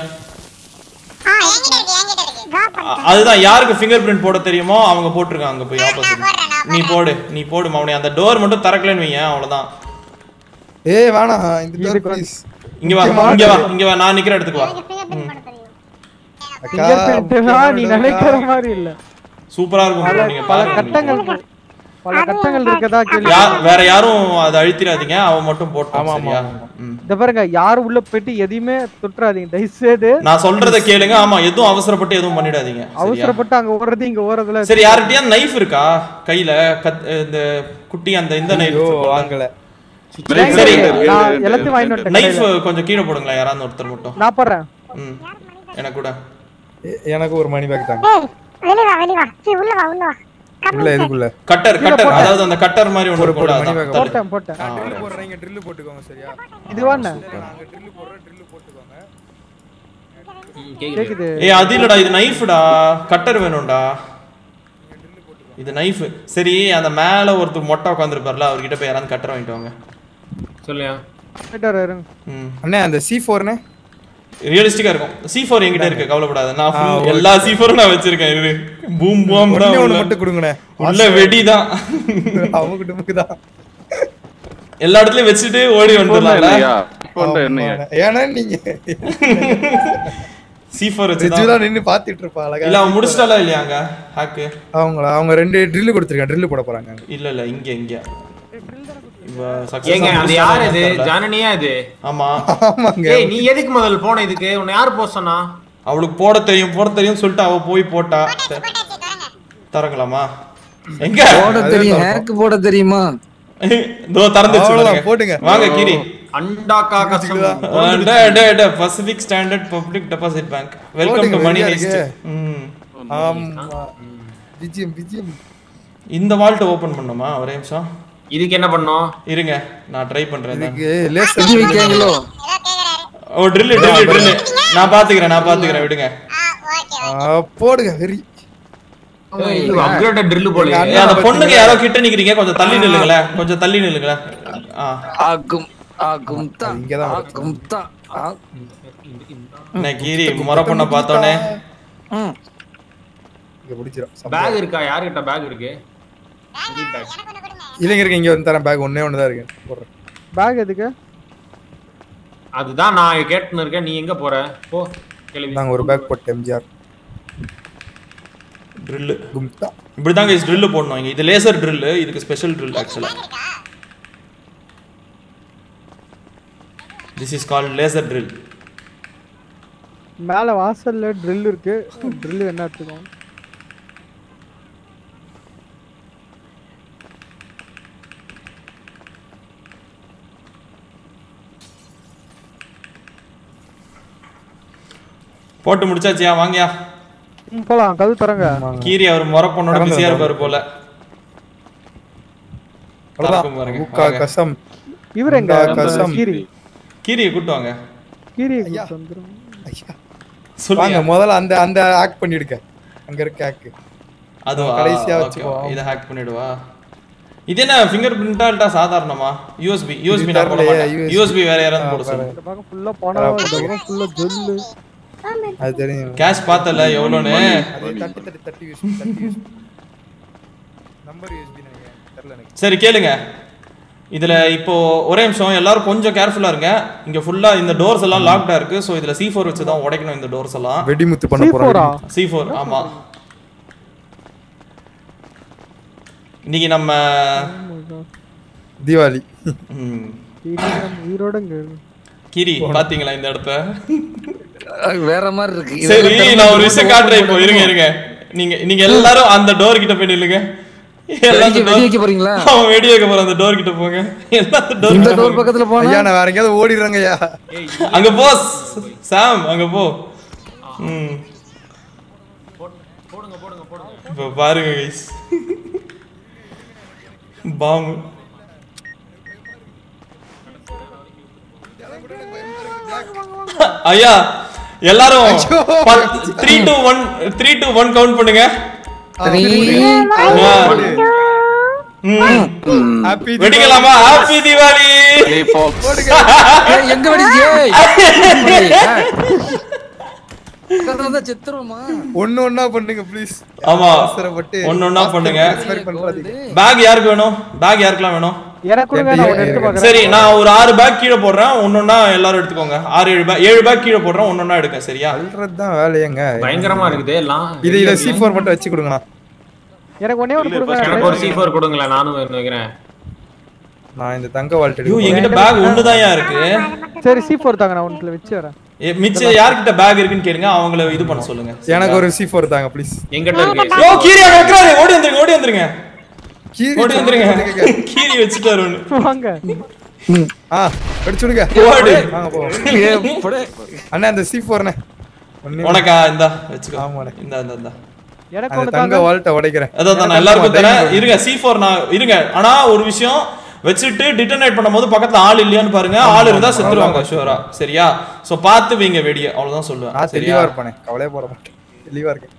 S4: அ- அதுதான் யாருக்கு ஃபிங்கர் பிரிண்ட் போட தெரியுமோ அவங்க போட்டுருக்காங்க அங்க போய் ஆப்போசிட் நீ போடு நீ போடு மவனே அந்த டோர் மட்டும் திறக்கலன்னு வைங்க அவ்வளவுதான்
S10: ஏய் வேணாம் இந்த டோர் ப்ளீஸ்
S4: இங்க வா இங்க வா இங்க வா நான் நிக்கிற இடத்துக்கு வா
S12: ஃபிங்கர் பிரிண்ட் நீ நினைக்கிற மாதிரி இல்ல
S4: சூப்பரா இருக்கும் bro,
S12: பல
S4: நீங்க
S12: பல
S4: பாருங்க
S12: கட்டங்கள் பல கட்டங்கள் இருக்கதா கேள்வி
S4: யா- வேற யாரும் அதை அழுத்திராதீங்க அவன் மட்டும் போட்டான் சரியா ம்.
S12: இந்த பாருங்க யாரும் உள்ள போயிட்டு எதையுமே தொட்டுறாதீங்க தயவுசெய்து
S4: நான் சொல்றத கேளுங்க ஆமா எதுவும் அவசரப்பட்டு எதுவும் பண்ணிடாதீங்க சரியா?
S12: அவசரப்பட்டு அங்க ஓடுறது இங்க ஓடுறதுல
S4: சரி யார்கிட்டயா நைஃப் இருக்கா கையில கத் இந்த குட்டி அந்த இந்த நைஃப்
S10: வாங்கல
S4: சரி
S12: நான் எல்லாத்தையும் வாங்கிட்டு வந்துட்டேன்
S4: நைஃப்
S12: கடையில.
S4: கொஞ்சம் கீழே போடுங்களேன் யாராவது ஒருத்தர் மட்டும்
S12: நான் போடுறேன்
S4: ம் எனக்கு கூட
S10: எ- எனக்கு ஒரு மணி பேக் தாங்க
S3: வெளிய வா வெளிய வா சீ உள்ள வா உள்ள வா
S10: உள்ள எதுக்குள்ள
S4: கட்டர் கட்டர் அதாவது அந்த கட்டர் மாதிரி ஒன்று
S10: போடு,
S4: போட
S10: போடு, மணி bag போடு.
S12: போட்டேன் போட்டேன்
S10: ட்ரில் போடுறேன் இங்க ட்ரில் போட்டுக்கோங்க சரியா
S12: இதுவா என்ன
S10: நாங்க ட்ரில் போடுறோம் ட்ரில் போட்டுக்கோங்க
S12: கேக்குது
S4: ஏய் அது இல்லடா இது நைஃப்டா கட்டர் வேணும்டா இது நைஃப் சரி அந்த மேல ஒருத்தர் மொட்டை உட்காந்துருப்பார்ல அவர்கிட்ட போய் யாராவது கட்டர் வாங்கிட்டு வாங்க
S11: சொல்லியா
S12: போயிட்டு வரேன், இருங்க.
S4: ம்
S10: அண்ணே அந்த சி ஃபோர்னே
S4: ரியலிஸ்டிக்கா இருக்கும் சி ஃபோர் என்கிட்ட இருக்கு கவலைப்படாத நான் full
S10: ஆ, okay.
S4: எல்லா சி ஃபோரும் நான் வச்சிருக்கேன் இரு பூம் பூம்
S10: ஒண்ணே ஒண்ணு மட்டும் கொடுங்கண்ணே
S4: உள்ள வெடிதான்
S10: அவங்க நமக்கு தான்
S4: எல்லா இடத்துலயும் வச்சுட்டு ஓடி வந்துடலாம்ல
S10: ஏன்னா நீங்க
S4: சி ஃபோர்
S10: ரிஜுலா
S4: வச்சு
S10: நின்னு பாத்துட்டு இருப்பா அழகா
S4: இல்ல அவன் முடிச்சிட்டாலா இல்லையா அங்க ஹாக்கு
S10: அவங்கள அவங்க ரெண்டு ட்ரில் கொடுத்துருக்காங்க ட்ரில் போட போறாங்க
S4: இல்ல இல்ல இங்க இங்க இவ success
S11: ஏங்க
S4: ஆ
S11: அது யார் இது
S4: முடிச்சிட்டாளான்னு தெரியல.
S11: ஜானனியா இது
S4: ஆமா
S10: ஆமாங்க
S11: ஏய் நீ எதுக்கு முதல்ல போன இதுக்கு உன்னை யார் போக சொன்னா
S4: அவளுக்கு போட தெரியும் போட தெரியும் சொல்லிட்டு அவ போய் போட்டா தரங்களாமா எங்க
S5: போட தெரியும் ஹேக் போட தெரியுமா
S4: இதோ திறந்துச்சு
S10: அவ்வளவுதான்,
S4: பாருங்க.
S10: போடுங்க.
S4: வாங்க கிரி
S11: அண்டாக்கா கஷ்டம்
S4: Pacific standard public deposit bank welcome to
S10: போடுங்க,
S4: மணி
S10: வெளியா
S4: நெஸ்ட்
S10: இருக்கு. ஆமா விஜயம் விஜயம்
S4: இந்த வால்ட் ஓபன் பண்ணுமா ஒரே நிமிஷம்
S11: இதுக்கு என்ன பண்ணோம்
S4: இருங்க நான் ட்ரை பண்றேன்
S10: இதுக்கு லேசர்
S5: இது வைக்காங்களோ
S4: ஓ ட்ரில் ட்ரில் ட்ரில் நான் பாத்துக்கிறேன் நான் பாத்துக்கிறேன் விடுங்க
S10: போடுங்க வெரி
S11: அப்கிரேட் ட்ரில் போல
S4: ஏய், அந்த பொண்ணுங்க யாரோ கிட்ட நிக்கிறீங்க கொஞ்சம் தள்ளி நில்லுங்களேன் கொஞ்சம் தள்ளி நில்லுங்களேன் ஆ
S5: ஆகும் ஆகும் தான்
S10: இங்கதான்
S5: ஆகும் தான் ஆ-
S4: என்ன கீரி முறை பண்ண பார்த்தோன்னே
S5: ம்.
S10: இங்க பிடிச்சிரும்
S11: பேக் இருக்கா யார்கிட்ட பேக் இருக்கு பேக்
S10: இல்லைங்க இருக்கு இங்க வந்து தரேன் பேக் ஒண்ணே ஒன்று தான் இருக்கு போடுறேன்
S12: பேக் எதுக்கு
S11: அதுதான் நான் கேட்டுன்னு இருக்கேன் நீ எங்க போற போ கேள்வி
S8: நாங்க ஒரு பேக் போட்டு எம்ஜிஆர்
S4: ட்ரில்லு
S8: கும்தா
S4: இப்படி தாங்க ட்ரில்லு போடணும் இங்க இது லேசர் ட்ரில்லு இதுக்கு ஸ்பெஷல் ட்ரில் ஆக்சுவலா this is called laser drill
S12: மேல வாசல்ல ட்ரில் இருக்கு ட்ரில் என்ன எடுத்துக்கோங்க
S4: போட்டு முடிச்சாச்சியா வாங்கயா
S12: ம், போலாம் கதவு தரங்க
S4: கீரி அவர் முறை பொண்ணோட
S8: திறந்து
S4: பிஸியா
S8: திறந்து.
S4: இருப்பாரு போல திறக்கும் பாருங்க
S8: முக்கா
S4: வாங்க.
S8: கசம்
S12: இவர் எங்க
S8: முக்கா கசம்
S12: கீரி
S4: கீரியை கூட்டு வாங்க
S12: கீரியை கூட்டு வந்துரும்
S4: சொல்லுங்க.
S8: வாங்க முதல்ல அந்த அந்த ஆக்ட் பண்ணிடுங்க அங்க இருக்க ஆக்
S4: அதுவா
S8: கடைசியா
S4: ஓகே
S8: வச்சுக்குவோம்
S4: இதை ஹேக் பண்ணிடுவா இது என்ன ஃபிங்கர் பிரிண்டா இல்ல சாதாரணமா யூஎஸ்பி யூஎஸ்பி நான் போட
S8: தரலையே,
S4: மாட்டேன்
S8: USB.
S4: யூஎஸ்பி வேற யாராவது போட
S8: ஆ,
S4: சொல்லு
S12: இந்த பக்கம் ஃபுல்லா போனா இந்த பக்கம் ஃபுல்லா ஜொல்லு
S8: அது தெரியும்
S4: கேஷ் பார்த்தல எவ்வளோன்னு
S8: அது தட்டி தட்டி தட்டி யூஸ் தட்டி யூஸ் நம்பர் யூஎஸ்பி நினைக்கிறேன் தெரியல எனக்கு
S4: சரி கேளுங்க இதுல இப்போ ஒரே நிமிஷம் எல்லாரும் கொஞ்சம் கேர்ஃபுல்லா இருங்க இங்க ஃபுல்லா இந்த டோர்ஸ் எல்லாம் லாக்டா இருக்கு சோ இதுல சி ஃபோர் வச்சு தான் உடைக்கணும் இந்த டோர்ஸ் எல்லாம்
S8: வெடிமுத்து பண்ண போறோம்
S4: சி ஃபோர் ஆமா இன்னைக்கு நம்ம
S8: தீபாவளி
S4: ம்,
S12: உயிரோடங்க
S4: கிரி பாத்தீங்களா இந்த இடத்த
S5: வேற மாதிரி இருக்கு
S4: சரி
S5: இதெல்லாம்
S4: நான் ஒரு
S5: திறந்து
S4: விஷயம்
S5: open
S4: காட்டுறேன் இப்போ
S5: பண்ணணும்.
S4: இருங்க இருங்க நீங்க நீங்க எல்லாரும் அந்த டோர் கிட்ட போய் நில்லுங்க எல்லாரும்
S5: வெடி- வெடி வைக்க போறீங்களா?
S4: அவன் வெடி வைக்க போறான் அந்த டோர் கிட்ட போங்க எல்லாரும் டோர்
S5: இந்த டோர் பக்கத்துல போனா
S8: ஐயா நான் வேற எங்கேயாவது ஓடிடுறேங்க ஐயா
S4: அங்க போ சாம் அங்க போ ம் இப்போ பாருங்க கைஸ் பாம்பு ஐயா எல்லாரும் three two one three two one count பண்ணுங்க ஆ. ம்.
S8: ஹாப்பி
S4: வெடிக்கலாமா ஹாப்பி தீபாவளி
S5: ஏய், எங்க வெடிச்சு ஏய். பக்கத்துல வந்தா செத்துருவோமா
S8: ஒண்ணு ஒண்ணா பண்ணுங்க ப்ளீஸ்
S4: ஆமா
S8: அவசரப்பட்டு
S4: ஒண்ணு ஒண்ணா பண்ணுங்க
S8: மாதிரி பண்றாதீங்க
S4: பேக் யாருக்கு வேணும் பேக் யாருக்கெல்லாம் வேணும்
S12: எனக்கு கொடுங்க நான் ஒன்று எடுத்து பார்க்குறேன்
S4: சரி நான் ஒரு ஆறு பேக் கீழே போடுறேன் ஒன்னொன்னா எல்லாரும் எடுத்துக்கோங்க ஆறு ஏழு பேக் ஏழு பேக் கீழே போடுறேன் ஒன்னொன்னா எடுக்க சரியா
S8: தான் வேலையங்க
S11: பயங்கரமா இருக்குது எல்லாம்
S8: இது இத சி ஃபோர் மட்டும் வச்சு கொடுங்கண்ணா
S12: எனக்கு ஒன்னே ஒன்று கொடுங்க
S11: எனக்கு ஒரு சி ஃபோர் கொடுங்களேன் நானும் ஒண்ணு வைக்கிறேன்
S8: நான் இந்த தங்க வால்ட்
S4: ஐயோ என்கிட்ட பேக் ஒண்ணுதான் இருக்கு
S12: சரி சி ஃபோர் தாங்க நான் ஒன்றுல வச்சு வரேன்
S4: ஏ, மிச்சம் யார்கிட்ட பேக் இருக்குன்னு கேளுங்க அவங்கள இது பண்ண சொல்லுங்க
S8: எனக்கு ஒரு சி ஃபோர் தாங்க ப்ளீஸ்
S11: எங்கிட்ட இருக்கு
S4: ஓ கீரி அங்க வைக்கிறாரு ஓடி வந்துருங்க ஓடி வந்துருங்க
S8: கீரி
S4: ஓடி வந்துருங்க கீரி வச்சுட்டாரு ஒண்ணு
S12: வாங்க
S8: ஆ வெடிச்சுடுங்க
S4: ஓடு.
S8: வாங்க போ
S5: ஏ, போடு.
S8: அண்ணா அந்த சி ஃபோர்ண்ணே ஒண்ணே
S4: உனக்கா இந்தா வச்சுக்கோ
S8: ஆமாண்ணே.
S4: இந்தா இந்தா இந்தா
S12: எனக்கு
S8: அந்த
S12: ஒன்று
S8: தங்க
S12: தாங்க
S8: வால்ட்ட உடைக்கிறேன்
S4: அதான் நான் எல்லாருக்கும் தரேன் இருங்க சி ஃபோர் நான் இருங்க ஆனா ஒரு விஷயம் வச்சுட்டு டிட்டர்னேட் பண்ணும்போது பக்கத்துல ஆள் இல்லையான்னு பாருங்க ஆள் இருந்தா செத்துருவாங்க ஷூரா சரியா சோ பார்த்து வைங்க வெடிய அவ்வளவுதான் சொல்லுவேன்
S8: நான்
S4: சரியா
S8: தெளிவா இருப்பேனே கவலையே போட மாட்டேன் தெளிவா இருக்கேன்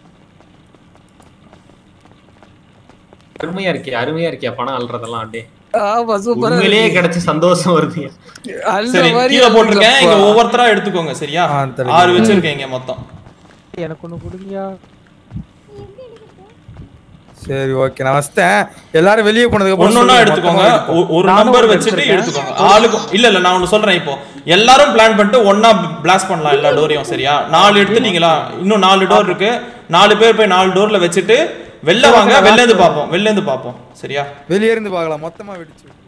S11: அருமையா இருக்கியா அருமையா இருக்கியா பணம் அல்றதெல்லாம் அப்படியே
S5: ஆமா சூப்பரா
S11: உண்மையிலேயே கிடைச்ச சந்தோஷம் வருது
S5: அல்ற
S4: சரி
S5: மாதிரி
S4: கீழே போட்டிருக்கேன் இங்க
S5: அல்றப்பா.
S4: ஒவ்வொருத்தரா எடுத்துக்கோங்க சரியா
S8: ஆ, தரேன்.
S4: ஆறு வச்சிருக்கேன் இங்க மொத்தம்
S12: எனக்கு ஒன்று கொடுங்கயா
S8: சரி ஓகே நான் வச்சிட்டேன் எல்லாரும் வெளியே போனதுக்கு அப்புறம்
S4: ஒன்னொன்னா
S8: சொல்லுங்க,
S4: எடுத்துக்கோங்க
S8: மொத்தமா எடுப்போம்.
S4: ஒ- ஒரு
S12: நானும்
S4: நம்பர்
S12: ஒண்ணு
S4: வச்சுட்டு
S12: எடுத்திருக்கேன்.
S4: எடுத்துக்கோங்க ஆளுக்கும் இல்ல இல்ல நான் ஒண்ணு சொல்றேன் இப்போ எல்லாரும் பிளான் பண்ணிட்டு ஒண்ணா பிளாஸ்ட் பண்ணலாம் எல்லா டோரையும் சரியா நாலு எடுத்துட்டீங்களா இன்னும் நாலு டோர் இருக்கு நாலு பேர் போய் நாலு டோர்ல வச்சுட்டு வெளில வாங்க வெளில இருந்து பாப்போம் வெளில இருந்து பாப்போம் சரியா
S8: வெளியே இருந்து பார்க்கலாம் மொத்தமா வெடிச்சு விட்டுருவோம்.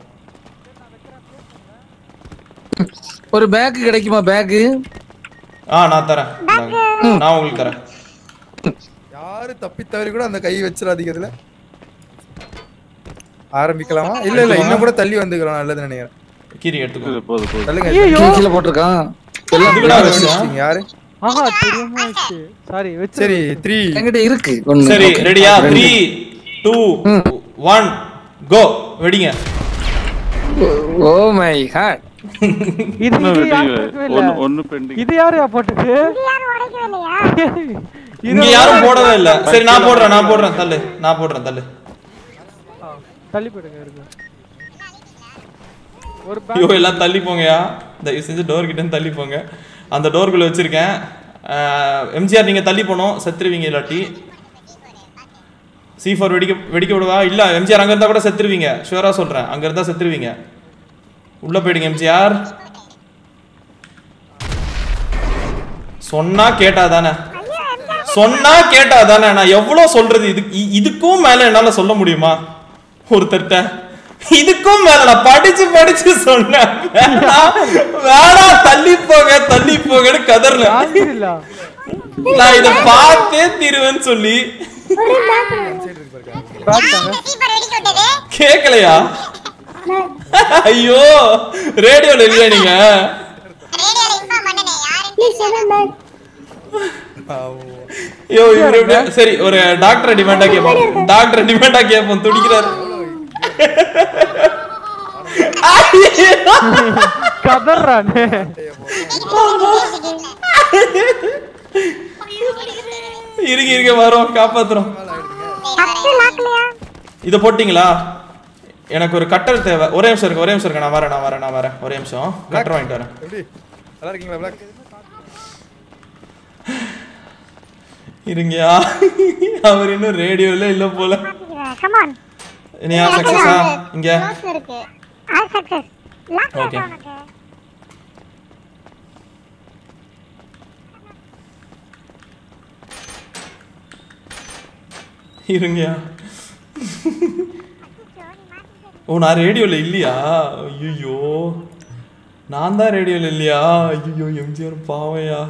S5: ஒரு பேக் கிடைக்குமா பேக்
S4: ஆ நான் தரேன் இந்தாங்க. நான் உங்களுக்கு தரேன்
S8: யாரு தப்பி தவறி கூட அந்த கை வச்சிடாதீங்க இதுல ஆரம்பிக்கலாமா இல்ல இல்ல இன்னும் கூட தள்ளி வந்துக்கிறோம் நல்லது நினைக்கிறேன்
S4: கீரி எடுத்துக்கோ
S9: போதும் போதும்
S8: தள்ளுங்க
S5: கீழே கீழே போட்டிருக்கான் எல்லாம்
S4: இதுக்குடா
S5: black
S4: வச்சா?
S5: வச்சு.
S8: நீங்க யாரு
S12: ஆஹா தெரியாம ஆச்சு சாரி வச்சு
S8: சரி த்ரீ
S5: என்கிட்ட இருக்கு ஒண்ணு.
S4: சரி
S5: Okay.
S4: ரெடியா
S5: ரெண்டு.
S4: த்ரீ டூ ஒன் கோ வெடிங்க
S5: ஓ மை ஹாட்
S12: இது
S9: இன்னும்
S12: இது யார்
S9: வெடிக்கல.
S12: போட்டவே இல்ல.
S9: ஒண்ணு ஒண்ணு பெண்டிங்
S12: இது யாரு போட்டது
S3: யாரும் உடைக்கவே இல்லையா
S4: இங்க யாரும் போடவே இல்ல சரி நான் போடுறேன் நான் போடுறேன் தள்ளு நான் போடுறேன் தள்ளு
S12: தள்ளி போயிடுங்க இருக்கு ஒரு
S4: ஐயோ
S12: பேக்
S4: எல்லாம் தள்ளி போங்கயா தயவு செஞ்சு டோர் கிட்ட இருந்து தள்ளி போங்க அந்த டோருக்குள்ள வச்சிருக்கேன் எம்ஜிஆர் நீங்க தள்ளி போனோம் செத்துருவீங்க இல்லாட்டி சி ஃபோர் வெடிக்க வெடிக்க விடுவா இல்ல எம்ஜிஆர் அங்க இருந்தா கூட செத்துருவீங்க ஷுவரா சொல்றேன் அங்க இருந்தா செத்துருவீங்க உள்ள போயிடுங்க எம்ஜிஆர் சொன்னா கேட்டா தானே சொன்னா கேட்டா தானே நான் எவ்வளவு சொல்றது இது இ- இதுக்கும் மேல என்னால சொல்ல முடியுமா ஒருத்தர்ட்ட இதுக்கும் மேல நான் படிச்சு படிச்சு சொன்னேன் வேணாம், வேணாம் தள்ளி போக தள்ளி போகன்னு கதறேன் நான் இத பார்த்தே தீருவேன்னு சொல்லி கேக்கலையா ஐயோ ரேடியோல இல்லையா நீங்க ஐயோ இவரு எப்படி- சரி ஒரு டாக்டர் டிமாண்டா கேட்போம் டாக்டர் டிமாண்டா கேட்போம் துடிக்கிறாரு
S12: கதறானே
S4: இருங்க இருங்க வரோம் காப்பாத்துறோம் இத போட்டீங்களா எனக்கு ஒரு கட்டர் தேவை ஒரே நிமிஷம் இருக்கு ஒரே நிமிஷம் இருக்கு நான் வரேன் நான் வரேன் நான் வரேன் ஒரே நிமிஷம் கட்டர் வாங்கிட்டு வரேன்
S8: எப்படி நல்லா இருக்கீங்களா பிளாக்
S4: இருங்கயா அவர் இன்னும் ரேடியோல இல்ல போல
S3: கமான்
S4: இனியா சக்சஸா இங்க
S3: இருக்கு ஆ சக்சஸ் லாக்
S4: Okay.
S3: உனக்கு
S4: இருங்கயா ஓ நான் ரேடியோல இல்லையா ஐயோ நான் தான் ரேடியோல இல்லையா ஐயோ எம்ஜிஆர் பாவையா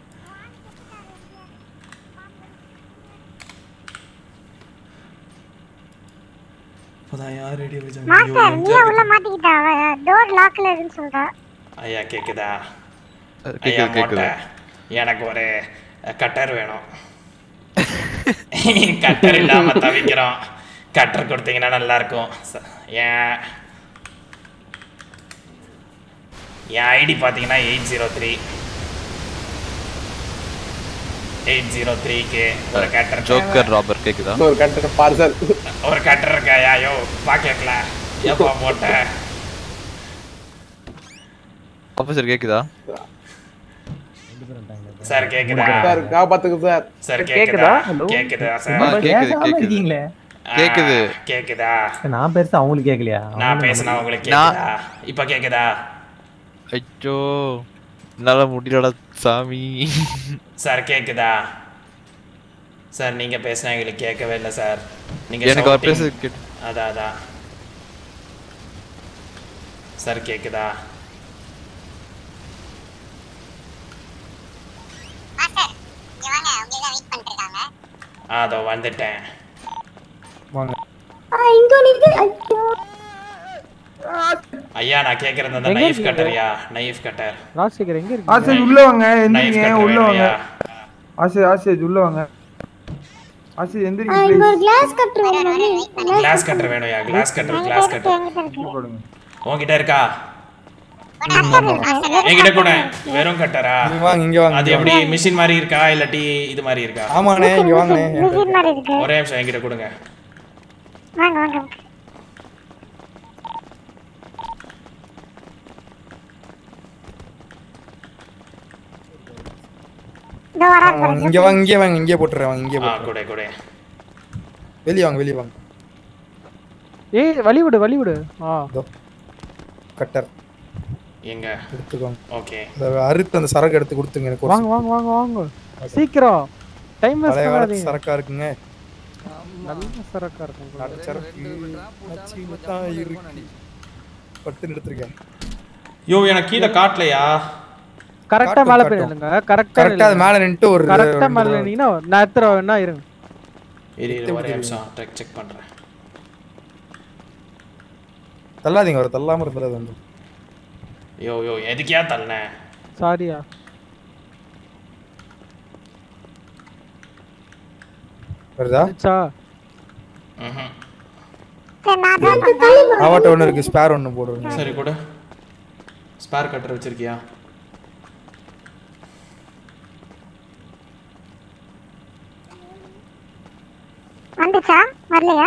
S4: இப்போதான் யார் ரேடியோ வச்சாங்க ஐயோ,
S3: மாஸ்டர் நீ
S4: எம்ஜிஆர்
S3: உள்ள மாட்டிக்கிட்டா டோர் லாக்ல இருக்குன்னு சொல்றா
S4: ஐயா கேக்குதா
S7: கேக்குது,
S4: ஐயா
S7: கேக்குது.
S4: மொட்டை எனக்கு ஒரு கட்டர் வேணும் கட்டர் இல்லாம தவிக்கிறோம் கட்டர் கொடுத்தீங்கன்னா நல்லா இருக்கும் ச- ஏன் என் ஐடி பார்த்தீங்கன்னா eight zero three eight zero த்ரீக்கு ஒரு கட்டர்
S7: ஜோக்கர் ராபர் கேக்குதா
S13: ஒரு கட்டர் பார்சல்
S4: ஒரு கட்டர் இருக்காயா யோ பாக்கல எப்பா போட்ட
S7: ஆஃபீஸர் கேக்குதா
S4: சார் கேக்குதா
S13: சார் காப்பாத்துக்கு சார்
S4: சார் கேக்குதா கேக்குதா சார்
S7: ஆ, கேக்குது
S15: பேசாம
S7: கேக்குது
S15: இருக்கீங்களே
S7: கேக்குது
S4: ஆ, கேக்குதா
S15: நான் பெருசா அவங்களுக்கு கேட்கலையா
S4: நான் பேசினா உங்களுக்கு
S7: நான்-
S4: கேக்குதா இப்ப கேக்குதா
S7: ஐயோ என்னால முடியலடா சாமி
S4: சார் கேக்குதா சார் நீங்க பேசினா எங்களுக்கு கேட்கவே இல்லை சார் நீங்க
S7: எனக்கு அவர்
S4: shouting-
S7: பேசுறது கேட்டு-
S4: அதான் அதான் சார் கேக்குதா ஆ, அதோ வந்துட்டேன்
S8: வாங்க
S4: ஐயா நான் கேக்குறது அந்த
S12: எங்க
S4: நைஃப்
S12: இருக்கீங்க?
S4: கட்டர்யா நைஃப் கட்டர்
S12: ராஜசேகர் எங்க
S10: ஆசை
S12: இருக்கீங்க
S10: உள்ள வாங்க
S4: நைஃப்
S10: எந்திரிங்க
S4: கட்டர்
S10: உள்ள வாங்க
S4: வேணும்யா
S10: ஆசை ஆசை உள்ள வாங்க ஆசை எந்திரிங்க
S3: இங்க ஒரு
S10: please.
S3: கிளாஸ் கட்டர் வேணும்
S4: கிளாஸ் கட்டர் வேணும்யா கிளாஸ் கட்டர் கிளாஸ் கட்டர்
S10: போடுங்க.
S4: உன்கிட்ட இருக்கா என்கிட்ட கூட வெறும் கட்டரா
S8: இங்க வாங்க இங்க வாங்க
S4: அது எப்படி மிஷின் மாதிரி இருக்கா இல்லாட்டி இது மாதிரி இருக்கா
S8: ஆமாண்ணே இங்க வாங்கண்ணே
S3: மிஷின் மாதிரி இருக்கு
S4: ஒரே நிமிஷம் என்கிட்ட கொடுங்க
S3: வாங்க வாங்க இதோ வராங்க
S8: வாங்க, இங்க வாங்க இங்கே வாங்க இங்கே போட்டுறேன் வாங்க இங்கே
S4: ஆ
S8: போட்டுறேன்
S4: கொடு கொடு
S8: வெளியே வாங்க வெளியே வாங்க
S12: ஏய் வழி விடு வழி விடு ஆ
S8: இதோ கட்டர்
S4: எங்க
S8: எடுத்துக்கோங்க
S4: ஓகே
S8: இந்த அறுத்து அந்த சரக்கு எடுத்து கொடுத்துங்க எனக்கு ஒரு
S12: வாங்க வாங்க வாங்க வாங்க சீக்கிரம் டைம் வேஸ்ட்
S8: பழைய காலத்து
S12: பண்ணாதீங்க
S8: சரக்கா இருக்குங்க
S12: நல்ல சரக்கா இருக்கும்
S8: நல்ல சரக்கு நச்சுன்னு தான் இருக்கு பட்டுன்னு எடுத்திருக்கேன்
S4: யோ எனக்கு கீழே காட்டலையா
S12: கரெக்டா
S8: காட்டும்,
S12: மேல
S8: காட்டும்.
S12: போய் நில்லுங்க கரெக்டா
S8: கரெக்டா அது மேல நின்னுட்டு ஒரு
S12: கரெக்டா
S8: ரெண்டு
S12: மேல
S8: தடவை.
S12: நின்னீங்கன்னா நான் எத்தனை வேணா இருங்க
S4: இரு இரு ஒரே நிமிஷம் செக் செக் பண்றேன்
S8: தள்ளாதீங்க ஒரு தள்ளாம இருந்தால் அது வந்து
S4: யோ யோ எதுக்கியா தள்ளன
S12: சாரியா
S8: வருதா
S12: சா
S4: ம்ஹும்.
S3: சரி நான் தான் பண்றேன்.
S8: அவட்ட ஒன்று இருக்கு ஸ்பேர் ஒன்று போடுறேன்
S4: சரி கொடு ஸ்பேர் கட்டர் வச்சிருக்கியா
S3: வந்துச்சா வரலையா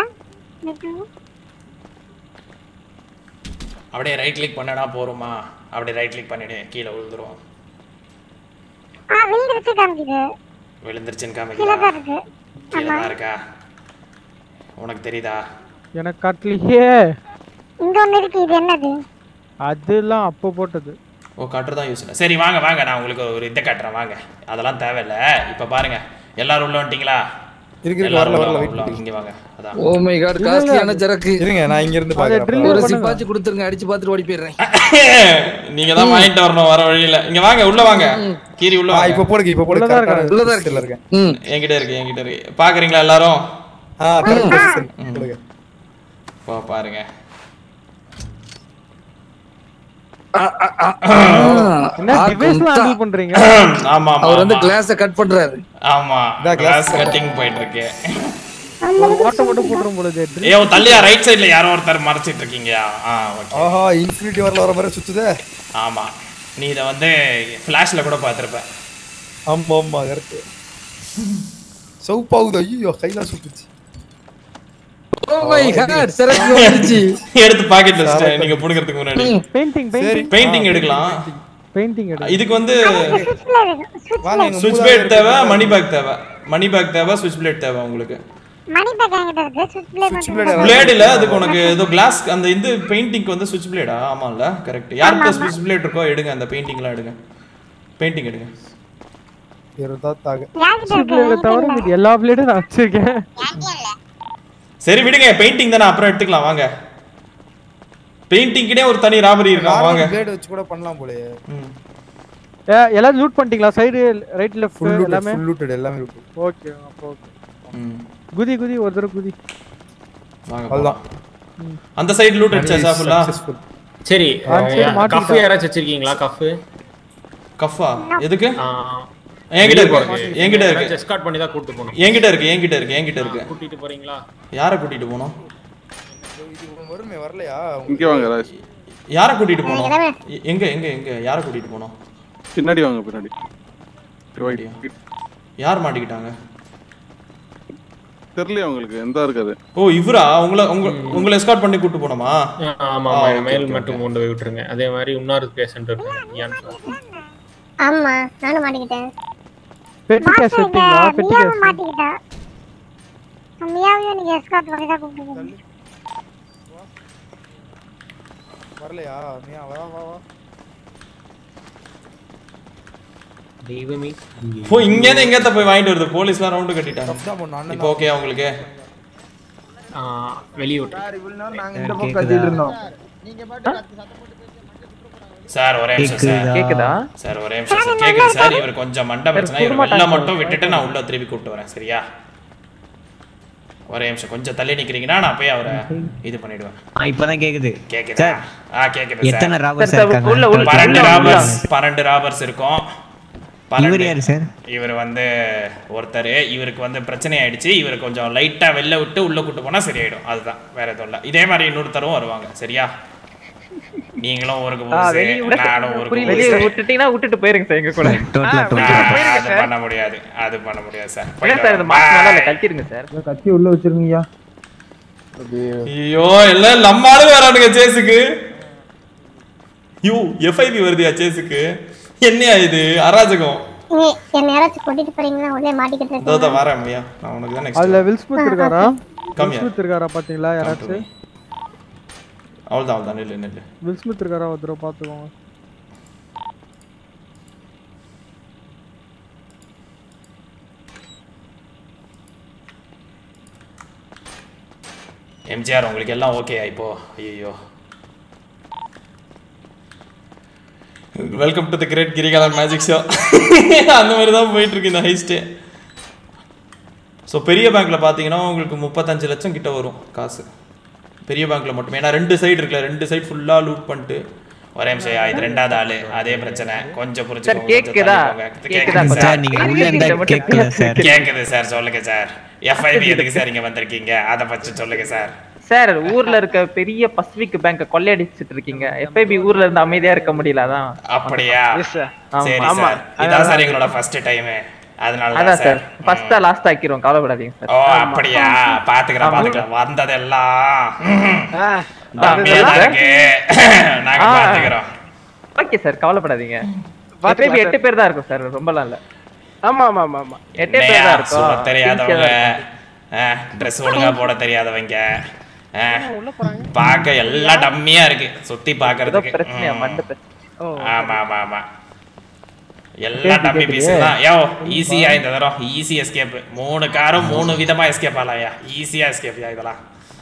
S4: அப்படியே ரைட் கிளிக் பண்ணனா போருமா அப்படியே ரைட் கிளிக் பண்ணிடு கீழே விழுந்துரும்
S3: ஆ விழுந்துருச்சு காமிக்குது
S4: விழுந்துருச்சுன்னு
S3: கீழே
S4: காமிக்குதா
S3: தான் இருக்கு
S4: கீழே தான் இருக்கா உனக்கு தெரியுதா
S12: எனக்கு காட்டலையே
S3: இங்க ஒண்ணு இருக்கு இது என்னது
S12: அதெல்லாம் அப்போ போட்டது
S4: ஓ கட்டுறது தான் யூஸ் இல்லை சரி வாங்க வாங்க நான் உங்களுக்கு ஒரு இதை காட்டுறேன் வாங்க அதெல்லாம் தேவையில்ல இப்போ பாருங்க எல்லாரும் உள்ள வந்துட்டீங்களா
S8: இருக்கு, இருக்கு,
S4: எல்லாரும்
S8: வரல,
S4: உள்ள
S8: வரல,
S4: வாங்க,
S8: wait
S4: உள்ள வாங்க, இங்க வாங்க அதான்
S5: ஓ மை காட் காஸ்ட்லியான சரக்கு
S8: இருங்க நான் இங்க இருந்து
S5: ஒரு
S8: பாக்குறேன்
S5: சிப்பாச்சு கொடுத்துருங்க அடிச்சு பார்த்துட்டு ஓடி போயிடுறேன்
S4: நீங்க தான் வாங்கிட்டு வரணும் வர வழியில இங்க வாங்க உள்ள வாங்க கீரி உள்ள
S8: ஆ,
S4: வாங்க
S8: இப்ப போடுங்க இப்ப போடுங்க
S5: உள்ளதா
S8: correct ஆன
S5: இருக்கேன், உள்ளதா
S8: position ல இருக்கேன்
S4: என்கிட்ட இருக்கு என்கிட்ட இருக்கு பாக்குறீங்களா எல்லாரும்
S8: ஆ கரெக்ட் பொசிஷன் போடுங்க
S4: பா பாருங்க
S12: என்ன டிவைஸ்லாம் ஹேண்டில் பண்றீங்க
S4: ஆமா ஆமா
S5: அவர் வந்து
S4: ஆமா.
S5: கிளாஸ கட் பண்றாரு
S4: ஆமா
S8: இதான்
S4: கிளாஸ்
S8: glass
S4: கட்டிங் போயிட்டு இருக்கு
S12: ஓட்ட மட்டும் போட்டுரும் போல இது
S4: ஏ தள்ளியா ரைட் சைடுல யாரோ ஒருத்தர் மறைச்சிட்டு இருக்கீங்க ஆ ஓகே
S8: ஆஹா இன்ஃபினிட்டி வரல வர மாதிரி சுத்துதே
S4: ஆமா நீ இத வந்து ஃபிளாஷ்ல கூட பார்த்திருப்ப
S8: ஆமா ஆமா கரெக்ட் சவுப்பாகுது ஐயோ கையில சுத்துச்சு
S5: ஓ மை காட் சரக்கு வந்துருச்சு
S4: எடுத்து பாக்கெட்ல வச்சிட்டேன் நீங்க புடுங்கிறதுக்கு முன்னாடி
S12: பெயிண்டிங் பெயிண்டிங்
S4: பெயிண்டிங் எடுக்கலாம்
S12: பெயிண்டிங் எடு
S4: இதுக்கு வந்து
S8: வாங்க எங்க
S4: சுவிட்ச் பிளேட் தேவை மணி பேக் தேவை மணி பேக் தேவை சுவிட்ச் பிளேட் தேவை உங்களுக்கு
S3: மணி பேக் என்கிட்ட இருக்கு சுவிட்ச் பிளேட் மட்டும்
S4: பிளேட் இல்ல அதுக்கு உனக்கு ஏதோ கிளாஸ் அந்த இந்த பெயிண்டிங்க்கு வந்து சுவிட்ச் பிளேடா ஆமால கரெக்ட் யார்கிட்ட சுவிட்ச் பிளேட் இருக்கோ எடுங்க அந்த பெயிண்டிங்லாம் எடுங்க பெயிண்டிங் எடுங்க
S8: இருந்தா தாக
S3: யார்கிட்ட இருக்கு
S12: பிளேட தவிர மீதி எல்லா பிளேடும் நான் வச்சிருக்கேன்
S4: சரி விடுங்க பெயிண்டிங் தானே அப்புறம் எடுத்துக்கலாம் வாங்க பெயிண்டிங்க்குனே ஒரு தனி ராபரி இருக்கும் வாங்க
S8: பிளேட் வச்சு கூட பண்ணலாம் போலயே
S4: ம்.
S12: ஏ, எல்லாரும் லூட் பண்ணிட்டீங்களா side right left
S8: full loot
S12: எல்லாமே
S8: ஃபுல் லூட்டட் எல்லாமே லூட்
S12: ஓகே அப்போ ஓகே
S4: ம்.
S12: குதி குதி ஒரு தடவை குதி
S4: வாங்க
S8: அவ்வளவுதான்
S4: போலாம். அந்த சைடு லூட் அடிச்சா ஃபுல்லா
S8: சக்சஸ்ஃபுல்
S11: சரி
S12: ஆ, சரி, மாட்டிக்கிட்டா.
S11: கஃப் யாராச்சும் வச்சிருக்கீங்களா கஃப்
S4: கஃபா எதுக்கு என்கிட்ட இருக்கு என்கிட்ட இருக்கு
S11: எஸ்கார்ட் பண்ணி தான் கூட்டிட்டு போகணும்
S4: என்கிட்ட இருக்கு என்கிட்ட இருக்கு என்கிட்ட இருக்கு
S11: கூட்டிட்டு போறீங்களா
S4: யாரை கூட்டிட்டு போனோம்
S8: இது வருமே வரலையா
S9: இங்க வாங்க ராஜ்
S4: யாரை கூட்டிட்டு போனோம் எ- எங்க எங்க எங்க யாரை கூட்டிட்டு போனோம்
S9: பின்னாடி வாங்க பின்னாடி Right.
S4: யார் மாட்டிக்கிட்டாங்க
S9: தெரியலையா உங்களுக்கு எந்த இருக்காது
S4: ஓ இவரா உங்களை உங்க உங்களை எஸ்கார்ட் பண்ணி கூட்டு போனோமா
S11: ஆமா
S4: ஆ,
S11: ஆமா
S4: okay,
S11: மேல்
S4: okay,
S11: மட்டும் கொண்டு போய் விட்டுருங்க அதே மாதிரி இன்னொரு பேஷண்ட் இருக்காங்க ஏன்னு சொல்லுங்க.
S3: ஆமா நானும் மாட்டிக்கிட்டேன்
S12: பெட்டி கேஸ் எடுத்தீங்களா பெட்டி
S3: மியாவும்
S12: கேஸ்
S3: மாட்டிக்கிட்டா மியாவையும் நீங்க எஸ்கார்ட் பண்ணி தான் கூப்பிட்டு
S8: வரலையா நீ வா வா வா
S11: தெய்வமே
S4: போ இங்க இருந்து எங்கத்த போய் வாங்கிட்டு வருது போலீஸ்லாம் ரவுண்டு கட்டிட்டாங்க
S8: தான் பண்ணு, அண்ணன்
S4: இப்போ ஓகே உங்களுக்கு
S11: ஆ, வெளிய விட்டு
S10: நாங்க இந்த பக்கம் கத்திட்டு இருந்தோம்
S4: சார் ஒரே நிமிஷம் சார்
S15: கேக்குதா?
S4: சார் ஒரே நிமிஷம் சார் கேக்குது சார் இவர் கொஞ்சம் மண்டை பிரச்சனை இவர் வெளில மட்டும் விட்டுட்டு நான் உள்ள திருப்பி கூப்பிட்டு வரேன் சரியா ஒரே நிமிஷம் கொஞ்சம் தள்ளி நிக்கிறீங்கன்னா நான் போய் அவரை இது பண்ணிடுவேன்
S15: ஆ, இப்பதான் கேக்குது
S4: கேக்குதா
S15: சார்
S4: ஆ கேக்குது
S15: எத்தனை
S4: சார்
S15: ராபர்ஸ்
S12: சார்,
S15: இருக்காங்க
S12: உள்ள, உள்ள.
S4: பன்னெண்டு
S12: உள்ள, உள்ள.
S4: ராபர்ஸ் பன்னெண்டு ராபர்ஸ் இருக்கும்
S15: இவர் யாரு சார்
S4: இவர் வந்து ஒருத்தர் இவருக்கு வந்து பிரச்சனை ஆயிடுச்சு இவர் கொஞ்சம் லைட்டா வெளில விட்டு உள்ள கூட்டு போனா சரியாயிடும் அதுதான் வேற எதுவும் இல்ல இதே மாதிரி இன்னொருத்தரும் வருவாங்க சரியா நீங்களும் ஊருக்கு புதுசு நானும் ஊருக்கு
S15: வெளியே
S4: புதுசு
S15: விட்டுட்டீங்கன்னா விட்டுட்டு போயிருங்க சார் எங்க கூட
S4: ஆ, அது பண்ண முடியாது அது பண்ண முடியாது சார்
S15: என்ன சார் இந்த மாஸ்க் நல்லா இல்ல கட்டிருங்க சார்
S10: கத்தி உள்ள வச்சிருங்கய்யா
S4: ஐயோ எல்லாம் நம்ம ஆளு வரானுங்க சேஸுக்கு யூ எஃப்ஐபி வருதியா சேஸுக்கு என்னையா இது அராஜகம்
S3: நீ என்ன யாராச்சும் கூட்டிட்டு போறீங்களா உள்ளே மாட்டிக்கிட்டு
S4: இதோ
S3: இருக்கீங்க
S4: வரேன் ஐயா நான் உனக்கு தான்
S12: அதுல
S4: நெக்ஸ்ட்
S12: வில் ஸ்மித் இருக்காரா
S4: Come
S12: வில்
S4: here.
S12: ஸ்மித் இருக்காரா பாத்தீங்களா யாராச்சும்
S4: அவ்வளோதான் அவ்வளோதான் நில்லு நில்லு
S12: வில் ஸ்மித் இருக்காரா ஒரு தடவை பாத்துக்கோங்க
S4: எம்ஜிஆர் உங்களுக்கு எல்லாம் ஓகே இப்போ ஐயோ welcome to the great Kirikalan magic show அந்த மாதிரி தான் போயிட்டு இருக்கு இந்த ஹைஸ்டே ஸோ பெரிய பேங்க்ல பார்த்தீங்கன்னா உங்களுக்கு முப்பத்தஞ்சு லட்சம் கிட்ட வரும் காசு பெரிய பேங்க்ல மட்டுமே ஏன்னா ரெண்டு சைடு இருக்குல்ல ரெண்டு சைடு ஃபுல்லாக லூட் பண்ணிட்டு ஒரே நிமிஷம் இது ரெண்டாவது ஆளு அதே பிரச்சனை கொஞ்சம் புரிஞ்சுக்கோங்க கொஞ்சம்
S15: கேக்குதா?
S4: தள்ளி போங்க.
S15: கேக்குதா?
S4: கேக்குது
S15: சார், நீங்க உள்ள இருந்தா கேக்கல சார்.
S4: கேக்குது சார் சொல்லுங்க சார் எஃப்ஐபி எதுக்கு சார் இங்க வந்திருக்கீங்க அதை பற்றி சொல்லுங்க சார்
S15: சார் ஊர்ல இருக்க பெரிய பசிபிக் பேங்க கொள்ளையடிச்சிட்டு இருக்கீங்க எஃப்ஐபி ஊர்ல இருந்து அமைதியா இருக்க முடியல அதான்
S4: அப்படியா
S15: Yes, sir. ஆமா.
S4: சரி
S15: ஆமா.
S4: சார் இதான் சார் எங்களோட ஃபர்ஸ்ட் டைம் அதனால
S15: அதான்
S4: தான்
S15: சார்
S4: சார்
S15: ஃபர்ஸ்டா லாஸ்ட் ஆக்கிரும் கவலைப்படாதீங்க சார்
S4: ஓ அப்படியா பாத்துக்கிறேன் பாத்துக்கிறேன் வந்ததெல்லாம்
S15: அதெல்லாம்
S4: கம்மியா தான்
S15: sir.
S4: இருக்கு நாங்க
S15: ஆ.
S4: பாத்துக்கிறோம்
S15: ஓகே சார் கவலைப்படாதீங்க
S12: பாத்துக்கலாம்
S15: எஃப்ஐபி எட்டு
S12: sir.
S15: பேர் தான் இருக்கும் சார் ரொம்பலாம் இல்ல
S12: ஆமா ஆமா ஆமா ஆமா
S15: எட்டே பேர்
S4: என்னையா,
S15: தான் இருக்கும்
S4: சும்மா தெரியாதவங்க
S15: சின்சியரா
S4: ட்ரெஸ் ஒழுங்கா போட தெரியாதவங்க ஆ, பார்க்க எல்லாம் டம்மியா இருக்கு சுத்தி
S15: ஏதோ
S4: பாக்குறதுக்கு
S15: பிரச்சனையா
S4: ம்.
S15: மண்ட பிரச்சனை
S4: ஆமா ஆமா ஆமா எல்லாம்
S16: கேக்குது,
S4: டம்மி
S16: கேக்குது.
S4: பீஸ் தான் யோ ஈஸியா இந்த தரம் ஈஸி எஸ்கேப் மூணு காரும் மூணு விதமா எஸ்கேப் ஆகலாம்யா ஈஸியா எஸ்கேப்யா இதெல்லாம்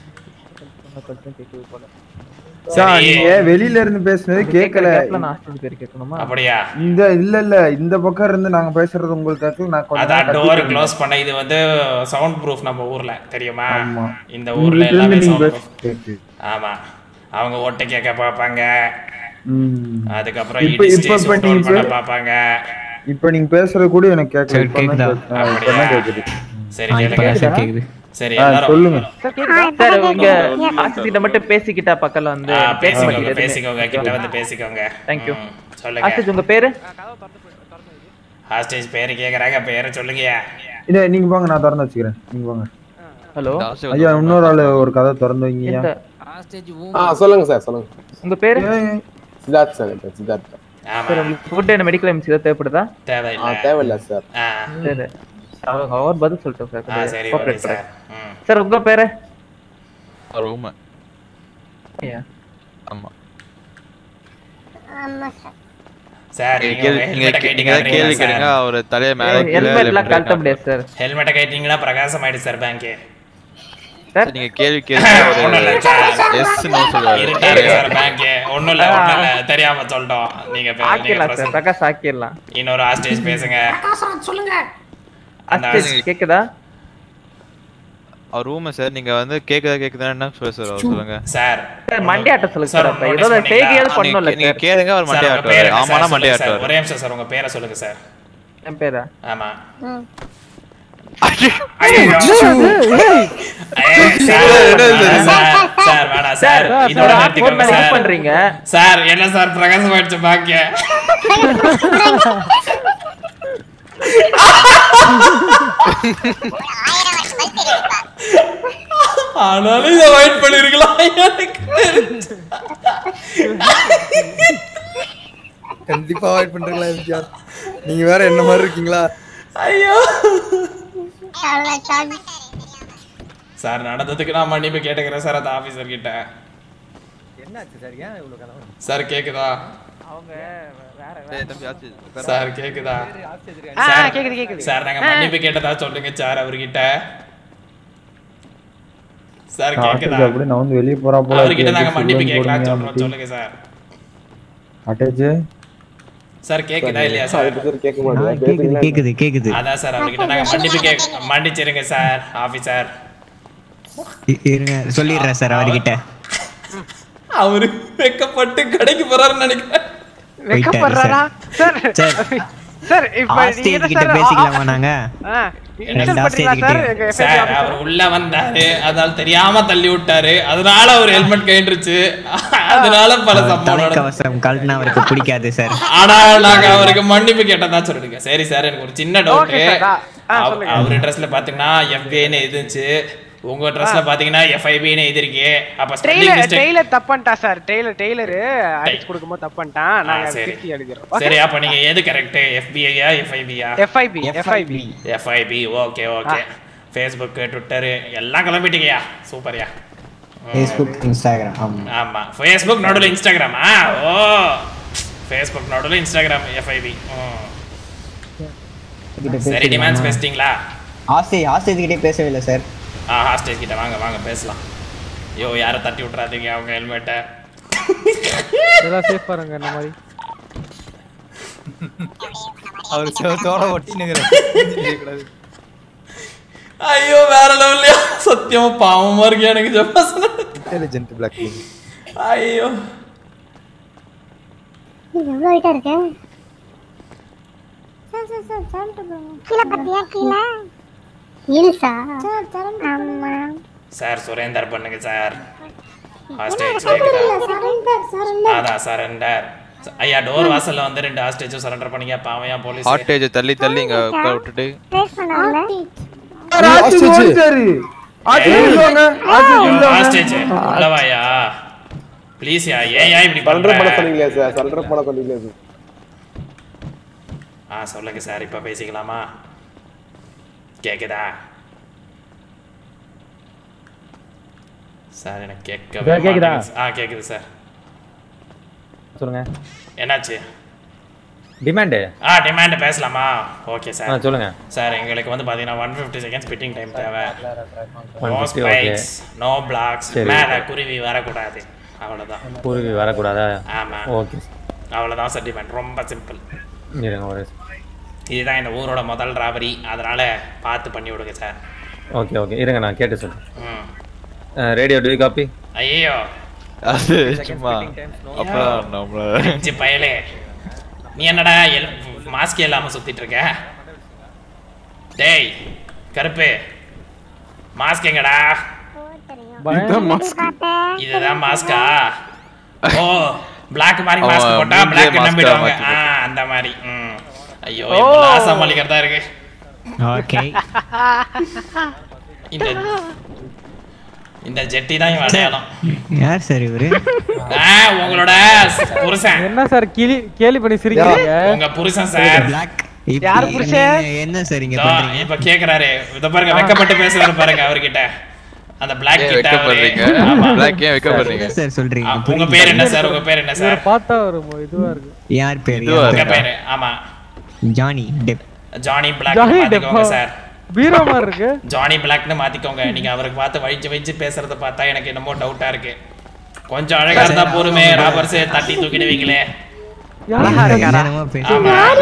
S10: சார்
S4: சரி.
S10: நீங்க வெளியில இருந்து பேசுனது கேட்கல
S15: பேர் கேட்கணுமா
S4: அப்படியா
S10: இந்த இல்ல இல்ல இந்த பக்கம் இருந்து நாங்க பேசுறது உங்களுக்கு கேட்கல நான் கொஞ்ச
S4: அதான்
S10: நேரம்
S4: டோர்
S10: கத்திட்டு
S4: க்ளோஸ் பண்ண இது வந்து சவுண்ட் ப்ரூஃப் நம்ம ஊர்ல தெரியுமா
S10: ஆமா.
S4: இந்த
S10: உங்க
S4: ஊர்ல
S10: வீட்டுல
S4: எல்லாமே
S10: இருந்து நீங்க
S4: சவுண்ட்
S10: பேச- கேக்கு.
S4: ஆமா அவங்க ஓட்டு கேட்க பார்ப்பாங்க
S10: ம்.
S4: அதுக்கப்புறம்
S10: இப்ப
S4: இடி
S10: இப்ப
S4: ஸ்டேஜ்
S10: இப்ப
S4: டோல்
S10: நீங்க
S4: பண்ண
S10: பே-
S4: பார்ப்பாங்க
S10: இப்ப நீங்க பேசுறது கூட எனக்கு கேட்கல
S15: சரி,
S10: இப்ப தான்
S15: கேக்குதா?
S10: கேக்குது. இப்ப தான் கேக்குது
S4: சரி
S15: ஆ, இப்ப
S4: கேளுங்க
S15: சார் கேக்குது.
S4: சரி
S10: ஆ,
S4: எல்லாரும்
S10: சொல்லுங்க
S15: சார் இங்க ஆசிட்ட மட்டும் பேசிக்கிட்டா பக்கத்துல வந்து
S4: ஆ,
S15: பேச
S4: பேசிக்கோங்க
S15: மாட்டேங்குது
S4: பேசிக்கோங்க கிட்ட வந்து பேசிக்கோங்க
S15: தேங்க்யூ
S4: ம், சொல்லுங்க
S15: ஆசிட் உங்க பேரு
S4: ஹாஸ்டேஜ் பேரு கேக்குறாங்க பேரை சொல்லுங்க
S10: இல்ல நீங்க போங்க நான் திறந்து வச்சுக்கிறேன் நீங்க போங்க
S15: ஹலோ
S10: ஐயா இன்னொரு ஆளு ஒரு கதை திறந்து வைங்கய்யா
S15: எந்த
S13: ஆ சொல்லுங்க சார் சொல்லுங்க
S15: உங்க பேரு
S13: சித்தார்த் சார் என் பேர் சித்தார்த்
S15: சார் உங்களுக்கு ஃபுட் என்ன மெடிக்கல் எம்சி ஏதாவது தேவைப்படுதா
S13: ஆ
S4: தேவையில்லை
S13: தேவையில்ல சார்
S4: ஆ
S15: சரி அவர் அவர் பதில் சொல்லிட்டோம் சார்
S4: ஆ, சரி,
S15: கொஞ்சம்
S4: ஓகே
S15: cooperate
S4: சார்.
S15: பண்ணுங்க. சார் உங்க பேரு
S7: ரூம்
S15: ஐயா.
S7: ஆமா
S3: ஆமா சார்
S4: சார்
S7: நீங்க
S4: நீங்க
S7: கேள்வி- நீங்க
S4: ஹெல்மெட்டை
S7: நீங்க ஏதாவது கேள்வி கேளுங்க அவர் தலையை மேலே கீழே
S15: ஹெல்மெட்லாம்
S7: left,
S15: கழட்ட
S7: right
S15: முடியாது சார்
S4: ஹெல்மெட்டை கேட்டீங்கன்னா பிரகாசம் ஆயிடுச்சு சார் பேங்க்கு
S7: சார் நீங்க கேள்வி கேளுங்க
S4: ஒண்ணும் இல்ல
S7: அவர்
S4: சார்.
S7: எஸ் நோ சொல்லுவாரு
S4: இருட்டே இருக்கு சார் பேங்க்கு ஒண்ணும் இல்ல ஒண்ணும் இல்ல தெரியாம சொல்லிட்டோம் நீங்க பே- நீங்க
S15: ஆக்கிடலாம் சார்
S4: present.
S15: பிரகாஷ் ஆக்கிடலாம்
S4: இன்னொரு ஹாஸ்டேஜ் பேசுங்க
S11: சொல்லுங்க
S4: அந்த
S15: ஆஸ்டேஜ் கேக்குதா
S7: அவர் ரூம் சார் நீங்க வந்து கேக்குதா கேக்குதா என்ன சொல்ல சார் அவர் சொல்லுங்க
S4: சார்
S15: சார் மண்டே ஆட்ட சொல்லுங்க
S4: சார்,
S15: சார் அப்ப
S4: notice
S15: ஏதோ
S4: பண்ணீங்களா?
S15: செய்கையாவது
S7: நீங்க-
S15: பண்ணணும்ல
S7: நீங்க
S15: சார்
S7: கேளுங்க அவர்
S4: சார்,
S7: மண்டே
S4: உங்க பேர்
S7: ஆட்டுவாரு
S4: என்ன சார்?
S7: ஆமானா மண்டே
S4: சொல்லுங்க சார்.
S7: ஆட்டுவாரு
S4: ஒரே நிமிஷம் சார் உங்க பேரை சொல்லுங்க சார்
S15: என் பேரா
S4: ஆமா
S3: ம்.
S4: ஐயோ. ஐயோ, சார், வேணாம் சார், சார் வேணாம் சார் இதோட
S15: சார்,
S4: நிறுத்திக்கோங்க
S15: phone பண்ணி
S4: சார்
S15: பண்றீங்க
S4: சார் என்ன சார் பிரகாசம் ஆயிடுச்சு பாக்கிய ஆனாலும் இதை வெயிட் பண்ணிருக்கலாம் எனக்கு தெரிஞ்சு.
S8: கண்டிப்பா அவாய்ட் பண்றீங்களா எம்ஜிஆர் நீங்க வேற என்ன மாதிரி இருக்கீங்களா
S4: ஐயோ
S3: அவ்வளவுதான்
S4: சார் நடந்ததுக்கு நான் மன்னிப்பு கேட்டுக்கிறேன் சார் அந்த ஆபீசர் கிட்ட
S8: என்னாச்சு சார் ஏன் இவ்வளவு கலவரம்
S4: சார் கேக்குதா
S15: அவங்க வேற
S7: டேய், தம்பி ஆச்சு
S4: சார் கேக்குதா
S15: ஆ,
S4: சார்,
S15: கேக்குது, கேக்குது.
S4: சார் நாங்க
S15: ஆ.
S4: மன்னிப்பு கேட்டதா சொல்லுங்க சார் அவர்கிட்ட சார் கேக்குதா
S10: ஆட்டேஜ் அப்படி நான் வந்து வெளிய போறா போல
S4: அவர்கிட்ட
S10: இருக்கு.
S4: நாங்க மன்னிப்பு
S10: சொல்லுங்க,
S4: கேட்கலாம்
S10: பொறுமையா
S4: சொல்றோம்
S10: அப்படி.
S4: சொல்லுங்க சார்
S10: ஆட்டேஜ்
S4: சார் கேக்குதா இல்லையா சார்
S13: கேட்க மாட்டேன்
S17: கேக்குது கேக்குது
S4: அதான் சார் அவர்கிட்ட நாங்க மன்னிப்பு கேட்க மன்னிச்சிருங்க சார் ஆபீசர்
S17: இ- இருங்க சொல்லிடுறேன் சார் அவர்கிட்ட
S4: அவரு வெக்கப்பட்டு கடைக்கு போறாருன்னு நினைக்கிறேன்
S12: வெக்கப்படுறாரா சார்
S17: சார்
S12: சார் இப்ப நீங்க
S17: ஆஸ்டேஜ்
S12: என்ன
S17: கிட்ட
S12: சார்
S17: பேசிக்கலாமா நாங்க
S12: ஆ, insult
S17: ரெண்டு
S12: பண்றீங்களா
S17: ஆஸ்டேஜ்
S12: சார்
S17: கிட்ட
S12: எங்க FIB
S4: சார்
S12: officer?
S4: அவர் உள்ள வந்தாரு அதனால தெரியாம தள்ளி விட்டாரு அதனால ஒரு ஹெல்மெட் கழண்டுருச்சு அதனால பல
S17: அவர்
S4: சம்பவம் நடந்துச்சு.
S17: தலைக்கவசம் கழட்டினா அவருக்கு பிடிக்காது சார்
S4: ஆனா நாங்க அவருக்கு மன்னிப்பு கேட்டதா சொல்லிடுங்க சரி சார் எனக்கு ஒரு சின்ன டவுட்
S12: Okay, sir. ஆ, ஆ, சொல்லுங்க.
S4: அவர் ட்ரெஸ்ல பாத்தீங்கன்னா எஃபிஐன்னு இருந்துச்சு உங்க ட்ரெஸ்ல பாத்தீங்கன்னா எஃப்ஐபின்னு எழுதிருக்கு அப்ப ஸ்பெல்லிங்
S12: டெய்லர்
S4: மிஸ்டேக்
S12: டெய்லர் தப்பன்ட்டா சார் டெய்லர் டெய்லரு அடிச்சு கொடுக்கும்போது தப்பன்ட்டான் நாங்க
S4: சரி
S12: திருத்தி எழுதிறோம்
S4: சரி அப்ப நீங்க எது கரெக்ட் எஃபிஐயா எஃப்ஐபியா
S12: FIB, FIB.
S4: FIB okay okay Facebook Twitter எல்லாம் கிளம்பிட்டீங்கயா சூப்பர்யா
S17: ஃபேஸ்புக் இன்ஸ்டாகிராம் ஆமா
S4: ஆமா ஃபேஸ்புக் நடுவில் இன்ஸ்டாகிராம் ஆ ஓ ஃபேஸ்புக் நடுவில் இன்ஸ்டாகிராம் எஃப்ஐபி சரி டிமாண்ட்ஸ் பேசிட்டீங்களா
S17: ஆஸ்டேஜ் ஆஸ்டேஜ் கிட்டே பேசவே இல்லை சார்
S4: ஆ ஹாஸ்டேஜ் கிட்ட வாங்க வாங்க பேசலாம் ஐயோ யாரை தட்டி விட்றாதீங்க அவங்க ஹெல்மெட்டை
S12: எல்லாம் சேஃப் பாருங்க இந்த மாதிரி
S8: அவர் செவத்தோட ஒட்டினுங்கிறார்
S4: ஐயோ வேற லெவல்லையா சத்தியமா பாவமா இருக்கு எனக்கு ஜப்பாசன
S8: இன்டெலிஜென்ட் பிளாக்
S4: ஐயோ
S3: எவ்வளவு ஹைட்டா இருக்கு சார் சார் சார் சரண்டு கீழே பாத்தியா கீழே ஹில்ஸா ஆமா
S4: சார் சுரேந்தர் பண்ணுங்க சார்
S3: என்ன
S4: ஹாஸ்டேஜ்
S3: சரண்டர் சரண்டர்
S4: அதான் சரண்டர் ஐயா டோர் வாசல்ல வந்து ரெண்டு ஹாஸ்டேஜும் சரண்டர் பண்ணீங்க பாவையா போலீஸ்
S7: ஹாட்டேஜ் தள்ளி தள்ளி இங்க உட்கார விட்டுட்டு
S3: ப்ளேஸ் பண்ணாங்கல
S10: ஆட்சி ஓடிட்டாரு ஆட்சி உள்ள வாங்க ஆட்சி உள்ள வாங்க
S4: ஹாஸ்டேஜ் உள்ளவாயா ப்ளீஸ் யா ஏன் ஏன் இப்படி
S13: சரண்டர் பண்ண
S4: பண்ற
S13: சொன்னீங்களே சார் சரண்டர் பண்ண சொன்னீங்களே சார்
S4: ஆ சொல்லுங்க சார் இப்ப பேசிக்கலாமா கேக்குதா சார் எனக்கு கேட்கவே
S6: சார், கேக்குதா?
S4: மாட்டேங்குது. ஆ கேக்குது சார்
S11: சொல்லுங்க
S4: என்னாச்சு
S11: டிமாண்டு
S4: ஆ டிமாண்ட் பேசலாமா ஓகே
S11: ஆ
S4: சார்
S11: சொல்லுங்க
S4: சார் எங்களுக்கு வந்து பார்த்தீங்கன்னா one fifty seconds fitting time தேவை நோ
S11: 150,
S4: ஸ்பைக்ஸ் நோ பிளாக்ஸ்
S11: சரி.
S4: மேலே குருவி வரக்கூடாது அவ்வளோதான்
S11: குருவி வரக்கூடாதா
S4: ஆமா
S11: ஓகே
S4: அவ்வளோதான் சார் டிமாண்ட் ரொம்ப சிம்பிள்
S11: இருங்க ஒரு
S4: இதுதான் இந்த ஊரோட முதல் ராபரி அதனால பார்த்து பண்ணி விடுங்க சார்
S11: ஓகே ஓகே இருங்க நான் கேட்டு சொல்றேன்
S4: ம்
S11: ரேடியோ டு காப்பி
S4: ஐயோ
S7: அது சும்மா அப்புறம் நம்மள
S4: அஞ்சு பயலே நீ என்னடா எல் மாஸ்க் இல்லாம சுத்திட்டு இருக்க டேய் கருப்பு மாஸ்க் எங்கடா
S10: இதுதான் mask.
S4: இதுதான் மாஸ்கா ஓ பிளாக் மாதிரி
S7: அவன்
S4: மாஸ்க் போட்டா
S7: மூஞ்சிலே
S4: பிளாக்
S7: mask-ஆ
S4: நம்பிடுவாங்க
S7: மாத்தி
S4: ஆ அந்த மாதிரி ம் ஐயோ இப்பெல்லாம் சமாளிக்கிறதா இருக்கு
S17: ஓகே
S4: இந்த இந்த ஜெட்டி தான் இவன் அடையாளம்
S17: யார் சார் இவரு
S4: ஆ, உங்களோட புருஷன்
S12: என்ன சார் கிளி கேலி பண்ணி சிரிக்கிறீங்க
S4: உங்க புருஷன் சார்
S17: இப்ப
S12: யார் புருஷன்?
S17: நீங்க என்ன சார் இங்க
S4: இதோ,
S17: பண்றீங்க
S4: இப்ப கேக்குறாரு இத பாருங்க வெக்கப்பட்டு பேசுறாரு பாருங்க அவர்கிட்ட அந்த பிளாக்
S7: ஏன்
S4: கிட்ட அவரு
S7: வெக்கப்படுறீங்க?
S4: ஆமா.
S7: Black ஏன் வெக்கப்படுறீங்க?
S17: என்ன சார் சொல்றீங்க
S4: ஆ, உங்க பேர் என்ன சார் உங்க பேர் என்ன சார்
S12: இவரை பார்த்தா ஒரு மொ- இதுவா இருக்கு
S17: யார் பேர்
S7: இதுவா
S17: யார்
S4: உங்க
S17: பேர்?
S4: பேரு ஆமா
S17: Johnny Depp
S4: Johnny Black
S12: Johnny
S4: மாத்திக்கோங்க
S12: டெப்பா.
S4: சார்
S12: பீரோ மாதிரி இருக்கு
S4: ஜானி பிளாக்னு மாத்திக்கோங்க நீங்க அவருக்கு பார்த்து வழிச்சு வச்சு பேசுறத பார்த்தா எனக்கு என்னமோ டவுட்டா இருக்கு கொஞ்சம் அழகா இருந்தா போருமே ராபர்ஸ் தட்டி தூக்கிடுவீங்களே
S17: என்னென்னமோ பேசுறீங்க.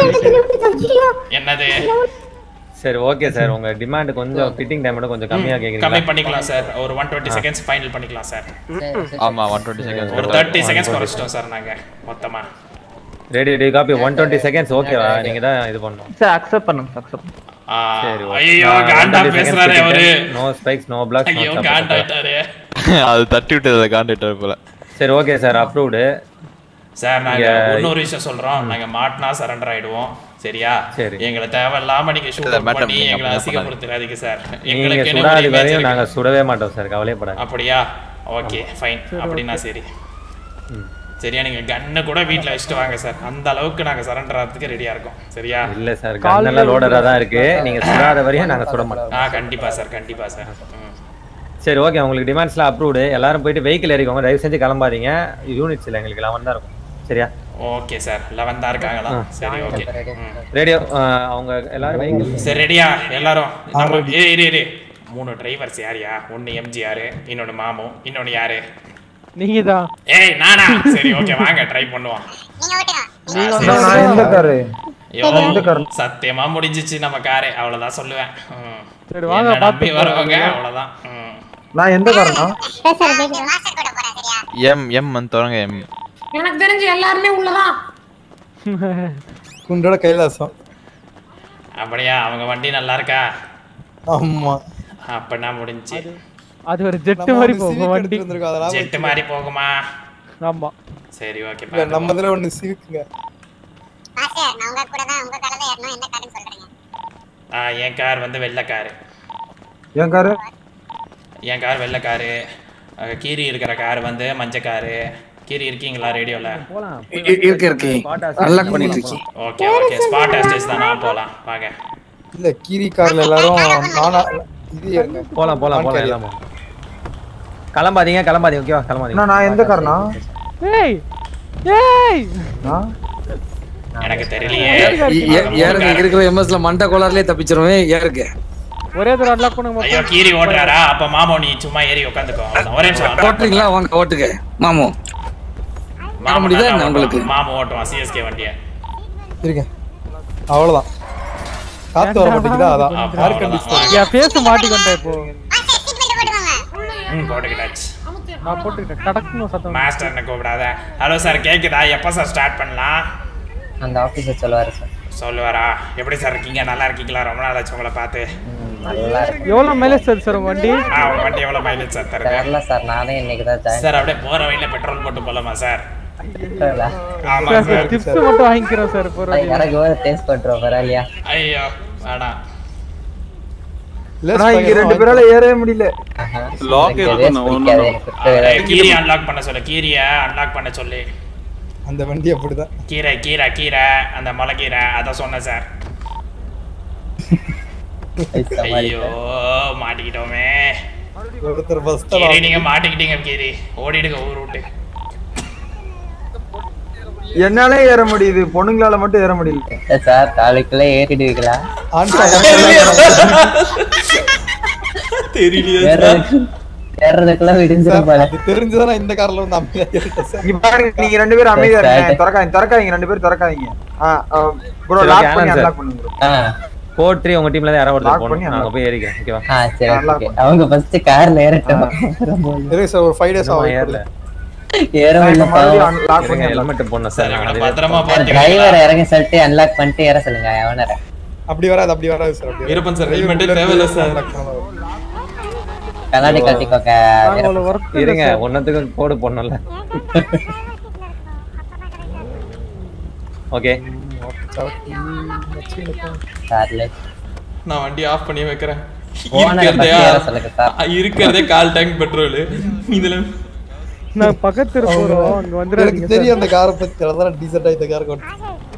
S4: ஆமா என்னது
S11: சரி ஓகே சார் உங்க டிமாண்ட் கொஞ்சம் ஃபிட்டிங் டைம் கொஞ்சம் கம்மியா
S4: கம்மி
S11: கேக்குறீங்களா
S4: பண்ணிக்கலாம் சார் ஒரு ஒன் டுவெண்ட்டி செகண்ட்ஸ் ஃபைனல் பண்ணிக்கலாம் சார்
S7: ஆமா ஒன் டுவெண்ட்டி செகண்ட்ஸ்
S4: ஒரு தேர்ட்டி செகண்ட்ஸ் குறைச்சிட்டோம் சார் நாங்க மொத்தமா
S11: ready ready copy one twenty seconds ஓகேவா நீங்க தான் இது பண்ணணும்
S15: சார் அக்செப்ட் பண்ணுங்க அக்செப்ட்
S4: ஆ,
S11: சரி
S4: ஐயோ காண்டா பேசுறாரு அவரு
S11: நோ ஸ்பைக்ஸ் நோ பிளாக்ஸ்
S4: ஐயோ காண்டாயிட்டாரு
S7: அது தட்டி விட்டது காண்டிட்டார் போல
S11: சரி ஓகே சார் அப்ரூவ்டு
S4: சார் நாங்க
S11: நீங்க-
S4: இன்னொரு விஷயம் சொல்றோம் நாங்க மாட்டினா சரண்டர் ஆயிடுவோம் சரியா
S11: சரி.
S4: எங்களை தேவையில்லாம நீங்க ஷூட்
S7: madam,
S4: பண்ணி
S7: நீங்க
S4: எங்களை
S7: அப்படி பண்ணாதீங்க.
S4: அசிங்கப்படுத்தாதீங்க சார்
S11: நீங்க
S4: எங்களுக்கு என்ன
S11: சுடாது
S4: ஒரு image
S11: வரையும்
S4: இருக்கு.
S11: நாங்க சுடவே மாட்டோம் சார் கவலையப்படாது
S4: அப்படியா ஓகே ஃபைன் அப்படின்னா சரி சரியா நீங்க கன்னு கூட வீட்ல வச்சுட்டு வாங்க சார் அந்த அளவுக்கு நாங்க சரண்டர் ஆகிறதுக்கு ரெடியா இருக்கோம் சரியா
S11: இல்ல சார் கண்ணெல்லாம் லோடரா தான் இருக்கு நீங்க சுடாத வரையும் நாங்க சுட மாட்டோம்
S4: ஆ கண்டிப்பா சார் கண்டிப்பா சார் ம்.
S11: சரி ஓகே உங்களுக்கு டிமாண்ட்ஸ்லாம் அப்ரூவ்டு எல்லாரும் போயிட்டு வெஹிக்கிள் ஏறிக்கோங்க தயவு செஞ்சு கிளம்பாதீங்க யூனிட்ஸ் இல்லை எங்களுக்கு லெவன் தான் இருக்கும் சரியா
S4: ஓகே சார் லெவன் தான் இருக்காங்களா சரி ஓகே
S11: ரேடியோ அவங்க எல்லாரும் வெஹிக்கிள்
S4: சரி ரெடியா எல்லாரும் நம்ம ஏ இரு இரு மூணு டிரைவர்ஸ் யாரியா ஒன்னு எம்ஜிஆர் இன்னொன்னு மாமு இன்னொன்னு யாரு
S12: நீங்க தான்
S4: ஏய் நானா சரி ஓகே வாங்க ட்ரை பண்ணுவோம்
S12: நீங்க
S4: சரி,
S12: தான்
S4: சரி.
S10: நான் எந்த காரு
S4: ஐயோ,
S10: எந்த காரு
S4: சத்தியமா முடிஞ்சிச்சு நம்ம காரு அவ்வளவுதான் சொல்லுவேன் ம்.
S12: சரி, வாங்க,
S4: என்னை நம்பி
S12: பார்த்து
S4: வருவாங்க
S12: போங்க.
S4: அவ்வளவுதான் ம்.
S10: நான் எந்த காரணா
S7: எம் எம் வந்து தொடங்க எம்
S16: எனக்கு தெரிஞ்சு எல்லாருமே உள்ளதான்
S10: குண்டோட கைலாசம்
S4: அப்படியா அவங்க வண்டி நல்லா இருக்கா
S10: ஆமா
S4: அப்பனா முடிஞ்சு
S12: அது ஒரு ஜெட் மாதிரி போகும் வண்டி
S4: ஜெட் மாதிரி போகுமா
S12: ஆமா
S4: சரி ஓகே
S10: இல்ல நம்ம இதுல ஒண்ணு சிவிக்குங்க
S4: என் கார் வந்து வெள்ளை காரு
S10: என் காரு
S4: என் கார் வெள்ளை காரு அஹ், கீரி இருக்கிற கார் வந்து மஞ்சள் காரு கீரி இருக்கீங்களா ரேடியோல
S5: இருக்கு இருக்கு நல்லா பண்ணிட்டு இருக்கேன்
S4: ஓகே ஓகே ஸ்பாட் அஸ்டேஜ் தான் நான் போலாம் வாங்க
S10: இல்ல கீரி கார்ல எல்லாரும் நானா இது ஏறுங்க
S11: போலாம் போலாம் போலாம் எல்லாம் போலாம். கிளம்பாதீங்க கிளம்பாதீங்க ஓகேவா கிளம்பாதீங்க
S10: அண்ணா, நான் எந்த காரணா
S12: ஏய் ஏய்
S4: எனக்கு தெரியலையே
S5: ஏறுங்க இங்க இருக்கிற எம்எஸ்ல மண்டை கோளாறுலயே தப்பிச்சிருவேன் ஏறுங்க
S12: ஒரே தடவை அன்லாக் பண்ணுங்க
S4: ஐயோ கீரி ஓட்டுறாரா அப்ப மாமோ நீ சும்மா ஏறி உட்காந்துக்கோ அவ்வளவுதான். ஒரே நிமிஷம்
S5: ஓட்டுறீங்களா வாங்க ஓட்டுங்க மாமு
S4: மாமோ
S5: முடியுதா
S4: நல்லா
S5: என்ன உங்களுக்கு?
S4: ஓட்டுவான். மாமோ ஓட்டுவான் சிஎஸ்கே வண்டியை
S10: இருங்க அவ்வளவுதான் காத்து வர மாட்டேங்குதா அதான்
S4: அப்ப
S10: ஏர்
S4: அவ்வளவுதான்.
S10: கண்டிஷனர்
S12: என் ஃபேஸ் மாட்டிக்கிட்டேன் இப்போ
S4: ம், போட்டுக்கிட்டாச்சு
S12: நான் போட்டுக்கிட்டேன் கடக்குன்னு சத்தம்
S4: மாஸ்டர் என்ன கூப்பிடாத ஹலோ சார் கேக்குதா எப்போ சார் ஸ்டார்ட் பண்ணலாம்
S18: அந்த ஆஃபீஸர் சொல்லுவாரு சார்
S4: சொல்லுவாரா எப்படி சார் இருக்கீங்க நல்லா இருக்கீங்களா ரொம்ப நாள் ஆச்சு உங்களை பார்த்து
S18: நல்லா இருக்கு
S12: எவ்வளவு மைலேஜ் சார் சார் வண்டி
S4: ஆ உங்க வண்டி எவ்வளவு மைலேஜ் சார் தருது
S18: தெரியல சார் நானே இன்னைக்கு தான் ஜாயின்
S4: சார் அப்படியே போற வழியில பெட்ரோல் போட்டு போலாமா சார்
S18: பண்ணிட்டேன்
S4: ஆமா
S12: சார்
S4: சார்
S12: டிப்ஸ் மட்டும் வாங்கிக்கிறோம் சார் இப்போ
S18: எனக்கு ஒரு டேஸ்ட் பண்றோம் பரவாயில்லையா
S4: ஐயோ வேணாம்
S10: ஆனா இங்க ரெண்டு பேரால ஏறவே முடியல
S9: லாக்
S18: எனக்கு
S9: எதுவும்
S18: எதுவும்
S9: ஒண்ணும்
S18: பிடிக்காது எனக்கு சுத்தவே
S4: ஏய், கீரி அன்லாக் பண்ண சொல்லு கீரியை அன்லாக் பண்ண சொல்லி
S10: அந்த வண்டி அப்படிதான்
S4: கீரை கீரை கீரை அந்த மலை கீரை அதான் சொன்னேன் சார் ஐயோ மாட்டிக்கிட்டோமே
S10: ஒருத்தர் பஸ்
S4: கீரி நீங்க மாட்டிக்கிட்டீங்க கீரி ஓடிடுங்க ஊர் விட்டு
S10: என்னால ஏற முடியுது பொண்ணுங்களால மட்டும் ஏற முடியல
S18: சார் காலுக்குள்ள ஏறிடுவீங்களா
S4: தெரியலையே
S18: ஏறதுக்கு- ஏறதுக்குள்ள விடிஞ்சிரும் போல
S8: தெரிஞ்சுதான் இந்த கார்ல வந்து அமைதியா ஏறிட்டேன் சார்.
S10: இங்க பாருங்க நீங்க ரெண்டு பேரும் அமைதியா இருங்க திறக்காதீங்க திறக்காதீங்க ரெண்டு பேரும் திறக்காதீங்க ப்ரோ
S19: சரி,
S10: லாக்
S19: okay,
S10: பண்ணி
S19: ஆனந்த்
S10: அன்லாக்
S19: sir.
S10: பண்ணுங்க bro.
S19: கோட் த்ரீ உங்க டீம்ல தான் யாராவது
S10: Lock
S19: ஒருத்தர்
S10: பண்ணி
S19: போகணும் நாங்க போய் ஏறிக்கிறேன் ஓகேவா
S18: ஆ சரி ஓகே அவங்க ஃபர்ஸ்ட் கார்ல ஏறட்டும்
S8: இருக்கு சார் ஒரு ஃபைவ் டேஸ்
S19: இன்னுமா
S8: ஆகும்
S19: ஏறல
S18: ஏற முடியல
S10: மறுபடியும் lock பண்ணி
S19: ஹெல்மெட் போடணும் சார் நாங்க
S4: பத்திரமா
S18: டிரைவர் இறங்க சொல்லிட்டு அன்லாக் பண்ணிட்டு ஏற சொல்லுங்க அவனரை
S8: அப்படி வராது அப்படி வராது சார் அப்படி
S4: வீரப்பன் சார் ஹெல்மெட்டே தேவையில்ல சார்
S18: கண்ணாடி கட்டிக்கோங்க வீரப்பன்.
S19: இருங்க ஒன்னத்துக்கும் கோடு போடணும்ல ஓகே
S18: கார்ல
S4: நான் வண்டி ஆஃப் பண்ணி வைக்கிறேன்
S18: ஓனரை
S4: இருக்கிறதே
S18: பத்தி ஏற சொல்லுங்க சார்
S4: இருக்கிறதே கால் டேங்க் பெட்ரோல் இதுல
S12: நான் பக்கத்து போறோம் அங்க வந்துடாதீங்க
S8: எனக்கு தெரியும் அந்த காரை பத்தி அதான் டீசெண்டா இந்த கார் கொண்டு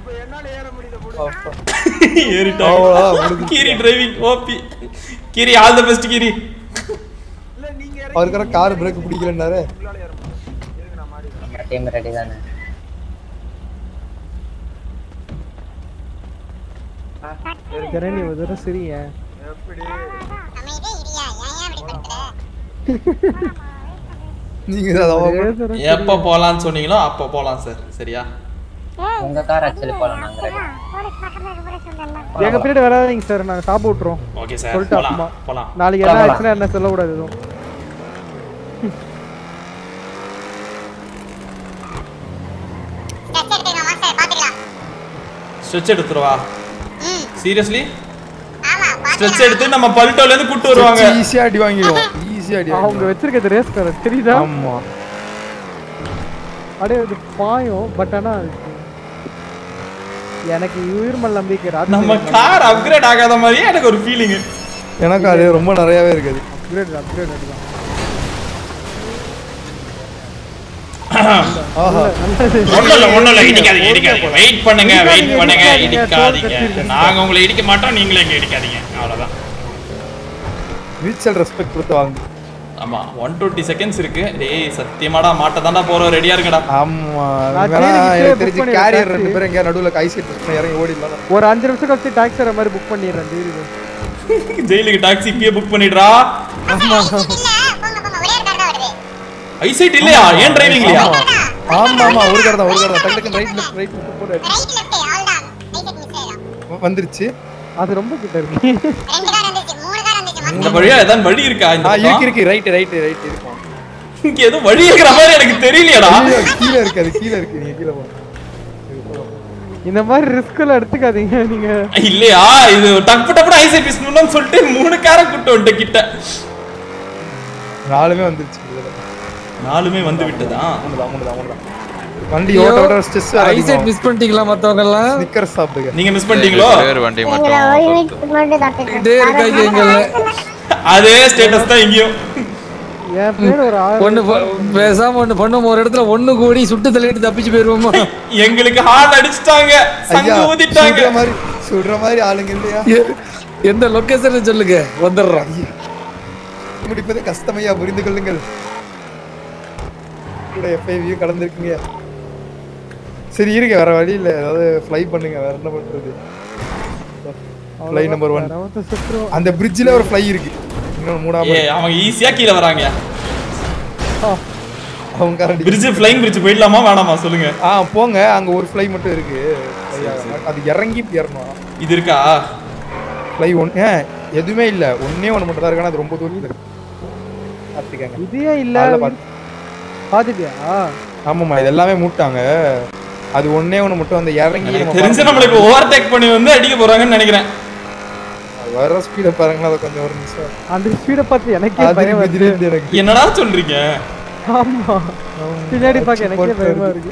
S4: ஏறிட்டாங்க Keeri driving OP Keeri all the best Keeri
S8: அவருக்கு கார் பிரேக் பிடிக்கலன்னாரு
S18: டீம் ரெடி தானே
S12: கிரணி ஒரு தடவை சிரிங்க
S8: நீங்க அதான்
S4: எப்ப போலாம்னு சொன்னீங்களோ அப்ப போலாம் சார் சரியா
S18: உங்க கார் ஆக்சுவலி போலாம் நாங்க ready.
S12: எங்க பீரியட் வராதீங்க சார் நாங்க சாப்பிட்டு விட்டுறோம்
S4: ஓகே சார்
S12: சொல்லிட்டு
S4: போலாம்
S12: அப்புறமா
S4: போலாம்
S12: நாளைக்கு என்ன ஆச்சுன்னா என்ன சொல்லக்கூடாது எதுவும்
S4: ஸ்ட்ரெச் எடுத்துருவா சீரியஸ்லி ஸ்ட்ரெச் எடுத்து நம்ம பல்டோல இருந்து கூட்டு வருவாங்க
S8: ஈஸியா அடி வாங்கிடுவோம் ஈஸியா அடி
S12: அவங்க வச்சிருக்கிறது ரேஸ் கார் தெரியுதா
S8: ஆமா
S12: அப்படியே அது பாயும் பட் ஆனா எனக்கு உயிர்மல் நம்பிக்கை ராத்திரி
S4: நம்ம கார் அப்கிரேட் ஆகாத மாதிரியே எனக்கு ஒரு ஃபீலிங்
S8: எனக்கு அது ரொம்ப நிறையவே இருக்குது
S12: அப்கிரேட் அப்கிரேட் அடிக்கலாம்
S4: ஒண்ணும் இல்ல ஒண்ணும் இல்ல இடிக்காதீங்க இடிக்காதீங்க வெயிட் பண்ணுங்க வெயிட் பண்ணுங்க இடிக்காதீங்க நாங்க உங்களை இடிக்க மாட்டோம் நீங்களே எங்க இடிக்காதீங்க அவ்வளவுதான்
S8: மியூச்சுவல் ரெஸ்பெக்ட் கொடுத்து வாங்க
S4: ஆமா ஒன் டுவெண்ட்டி செகண்ட்ஸ் இருக்கு டேய் சத்தியமாடா மாட்ட தாண்டா போறோம் ரெடியா இருக்கடா
S8: ஆமா
S12: நான்
S8: வேணா
S12: தேடிக்கிட்டே
S8: எனக்கு
S12: book
S8: தெரிஞ்சு
S12: பண்ணிடுறேன்
S8: கேரியர்
S12: taxi.
S8: ரெண்டு பேரும் எங்கேயா நடுவுல கை சீட் இறங்கி ஓடிடலாம்
S12: ஒரு அஞ்சு நிமிஷம் கழிச்சு டாக்ஸி வர மாதிரி புக் பண்ணிடுறேன் டெய்லி
S4: ஜெயிலுக்கு டாக்ஸி இப்பயே புக் பண்ணிடுறா ஐசைட் இல்லையா ஏன் டிரைவிங் இல்லையா
S8: ஆமா ஆமா ஒரு கார் தான் ஒரு கார் தான் டக்கு டக்கு ரைட் லெஃப்ட் ரைட் லெஃப்ட் போடு வந்துருச்சு
S12: அது ரொம்ப கிட்ட இருக்கு
S4: இந்த வழியா ஏதாவது வழி இருக்கா இந்த
S8: ஆ
S4: பக்கம்?
S8: இருக்கு இருக்கு ரைட் ரைட் ரைட் இருக்கும்
S4: இங்க ஏதோ வழி இருக்கிற மாதிரி எனக்கு தெரியலையாடா
S8: ஐயோ, கீழ இருக்கு அது கீழ இருக்கு நீங்க கீழ போங்க
S12: இந்த மாதிரி ரிஸ்க் எல்லாம் எடுத்துக்காதீங்க நீங்க
S4: இல்லையா இது டப்பு டப்புனு ஐசைட் பிஸ்னு சொல்லிட்டு மூணு காரை கூட்டு வந்துட்ட கிட்ட
S8: நாலுமே வந்துருச்சு இதுல.
S4: நாலுமே வந்து விட்டதா
S8: மூணுதான், மூணுதான், மூணுதான். வண்டி ஓட்ட ஓட்ட ஸ்ட்ரெஸ்
S5: ஐசைட் மிஸ் பண்ணிட்டீங்களா மத்தவங்க எல்லாம்
S8: ஸ்னிக்கர்ஸ் சாப்பிடுங்க
S4: நீங்க மிஸ் பண்ணிட்டீங்களோ
S7: வண்டி
S3: எங்களை ஒரு வீட்டுக்கு மட்டும் தப்பிட்டு
S5: இதே இருக்காங்க எங்கள
S4: அதே ஸ்டேட்டஸ் தான் இங்கேயும்
S12: என் பேர் ஒரு ஆறு
S5: ஒண்ணு ப- பேசாம ஒண்ணு பண்ணும் ஒரு இடத்துல ஒண்ணு கூடி சுட்டு தள்ளிட்டு தப்பிச்சு போயிருவோமா
S4: எங்களுக்கு ஹார்ன் அடிச்சிட்டாங்க சங்கு
S8: ஐயா
S4: ஊதிட்டாங்க
S8: சுடுற மாதிரி சுடுற மாதிரி ஆளுங்க இல்லையா
S5: எ- எந்த லொகேஷன் சொல்லுங்க வந்துடுறோம்
S8: முடிப்பது கஷ்டமையா புரிந்து கொள்ளுங்கள் கூட எஃப்ஐவியும் கலந்துருக்குங்க சரி இருங்க வேற வழி இல்ல ஏதாவது ஃப்ளை பண்ணுங்க வேற என்ன பண்றது ஃப்ளை நம்பர் ஒன் அந்த பிரிட்ஜில் ஒரு ஃப்ளை இருக்கு இன்னொன்று
S4: ஏ
S8: மூணாவது
S4: அவங்க ஈஸியா கீழே வராங்க
S8: அவங்க கரண்ட்
S4: பிரிட்ஜ் ஃப்ளைங் பிரிட்ஜ் போயிடலாமா வேணாமா சொல்லுங்க
S8: ஆ போங்க அங்க ஒரு ஃப்ளை மட்டும் இருக்கு fly ஆகாம. அது இறங்கி இப்படி ஏறணும்
S4: இது இருக்கா
S8: ஃப்ளை ஒன் ஏன் எதுவுமே இல்ல ஒண்ணே ஒன்று மட்டும் தான் இருக்கு ஆனா அது ரொம்ப தூரத்துல இருக்கு பார்த்துக்கங்க
S12: இதே இல்ல
S8: அதுல பார்த்து-
S12: பாத்துட்டியா
S8: ஆமாம்மா இது எல்லாமே மூட்டாங்க அது ஒண்ணே ஒன்று மட்டும் அந்த இறங்கி நம்ம
S4: தெரிஞ்சு நம்மள இப்போ ஓவர்டேக் பண்ணி வந்து அடிக்க போறாங்கன்னு நினைக்கிறேன்
S8: பார்த்து- வர ஸ்பீடை பாருங்களேன் அதை கொஞ்சம் ஒரு நிமிஷம்
S12: அந்த ஸ்பீட பார்த்து எனக்கே
S8: அது
S12: பயம் வருது
S8: திடீர்னு எனக்கு
S4: என்னடா சொல்றீங்க
S12: ஆமா பின்னாடி பார்க்க எனக்கே பயமா இருக்கு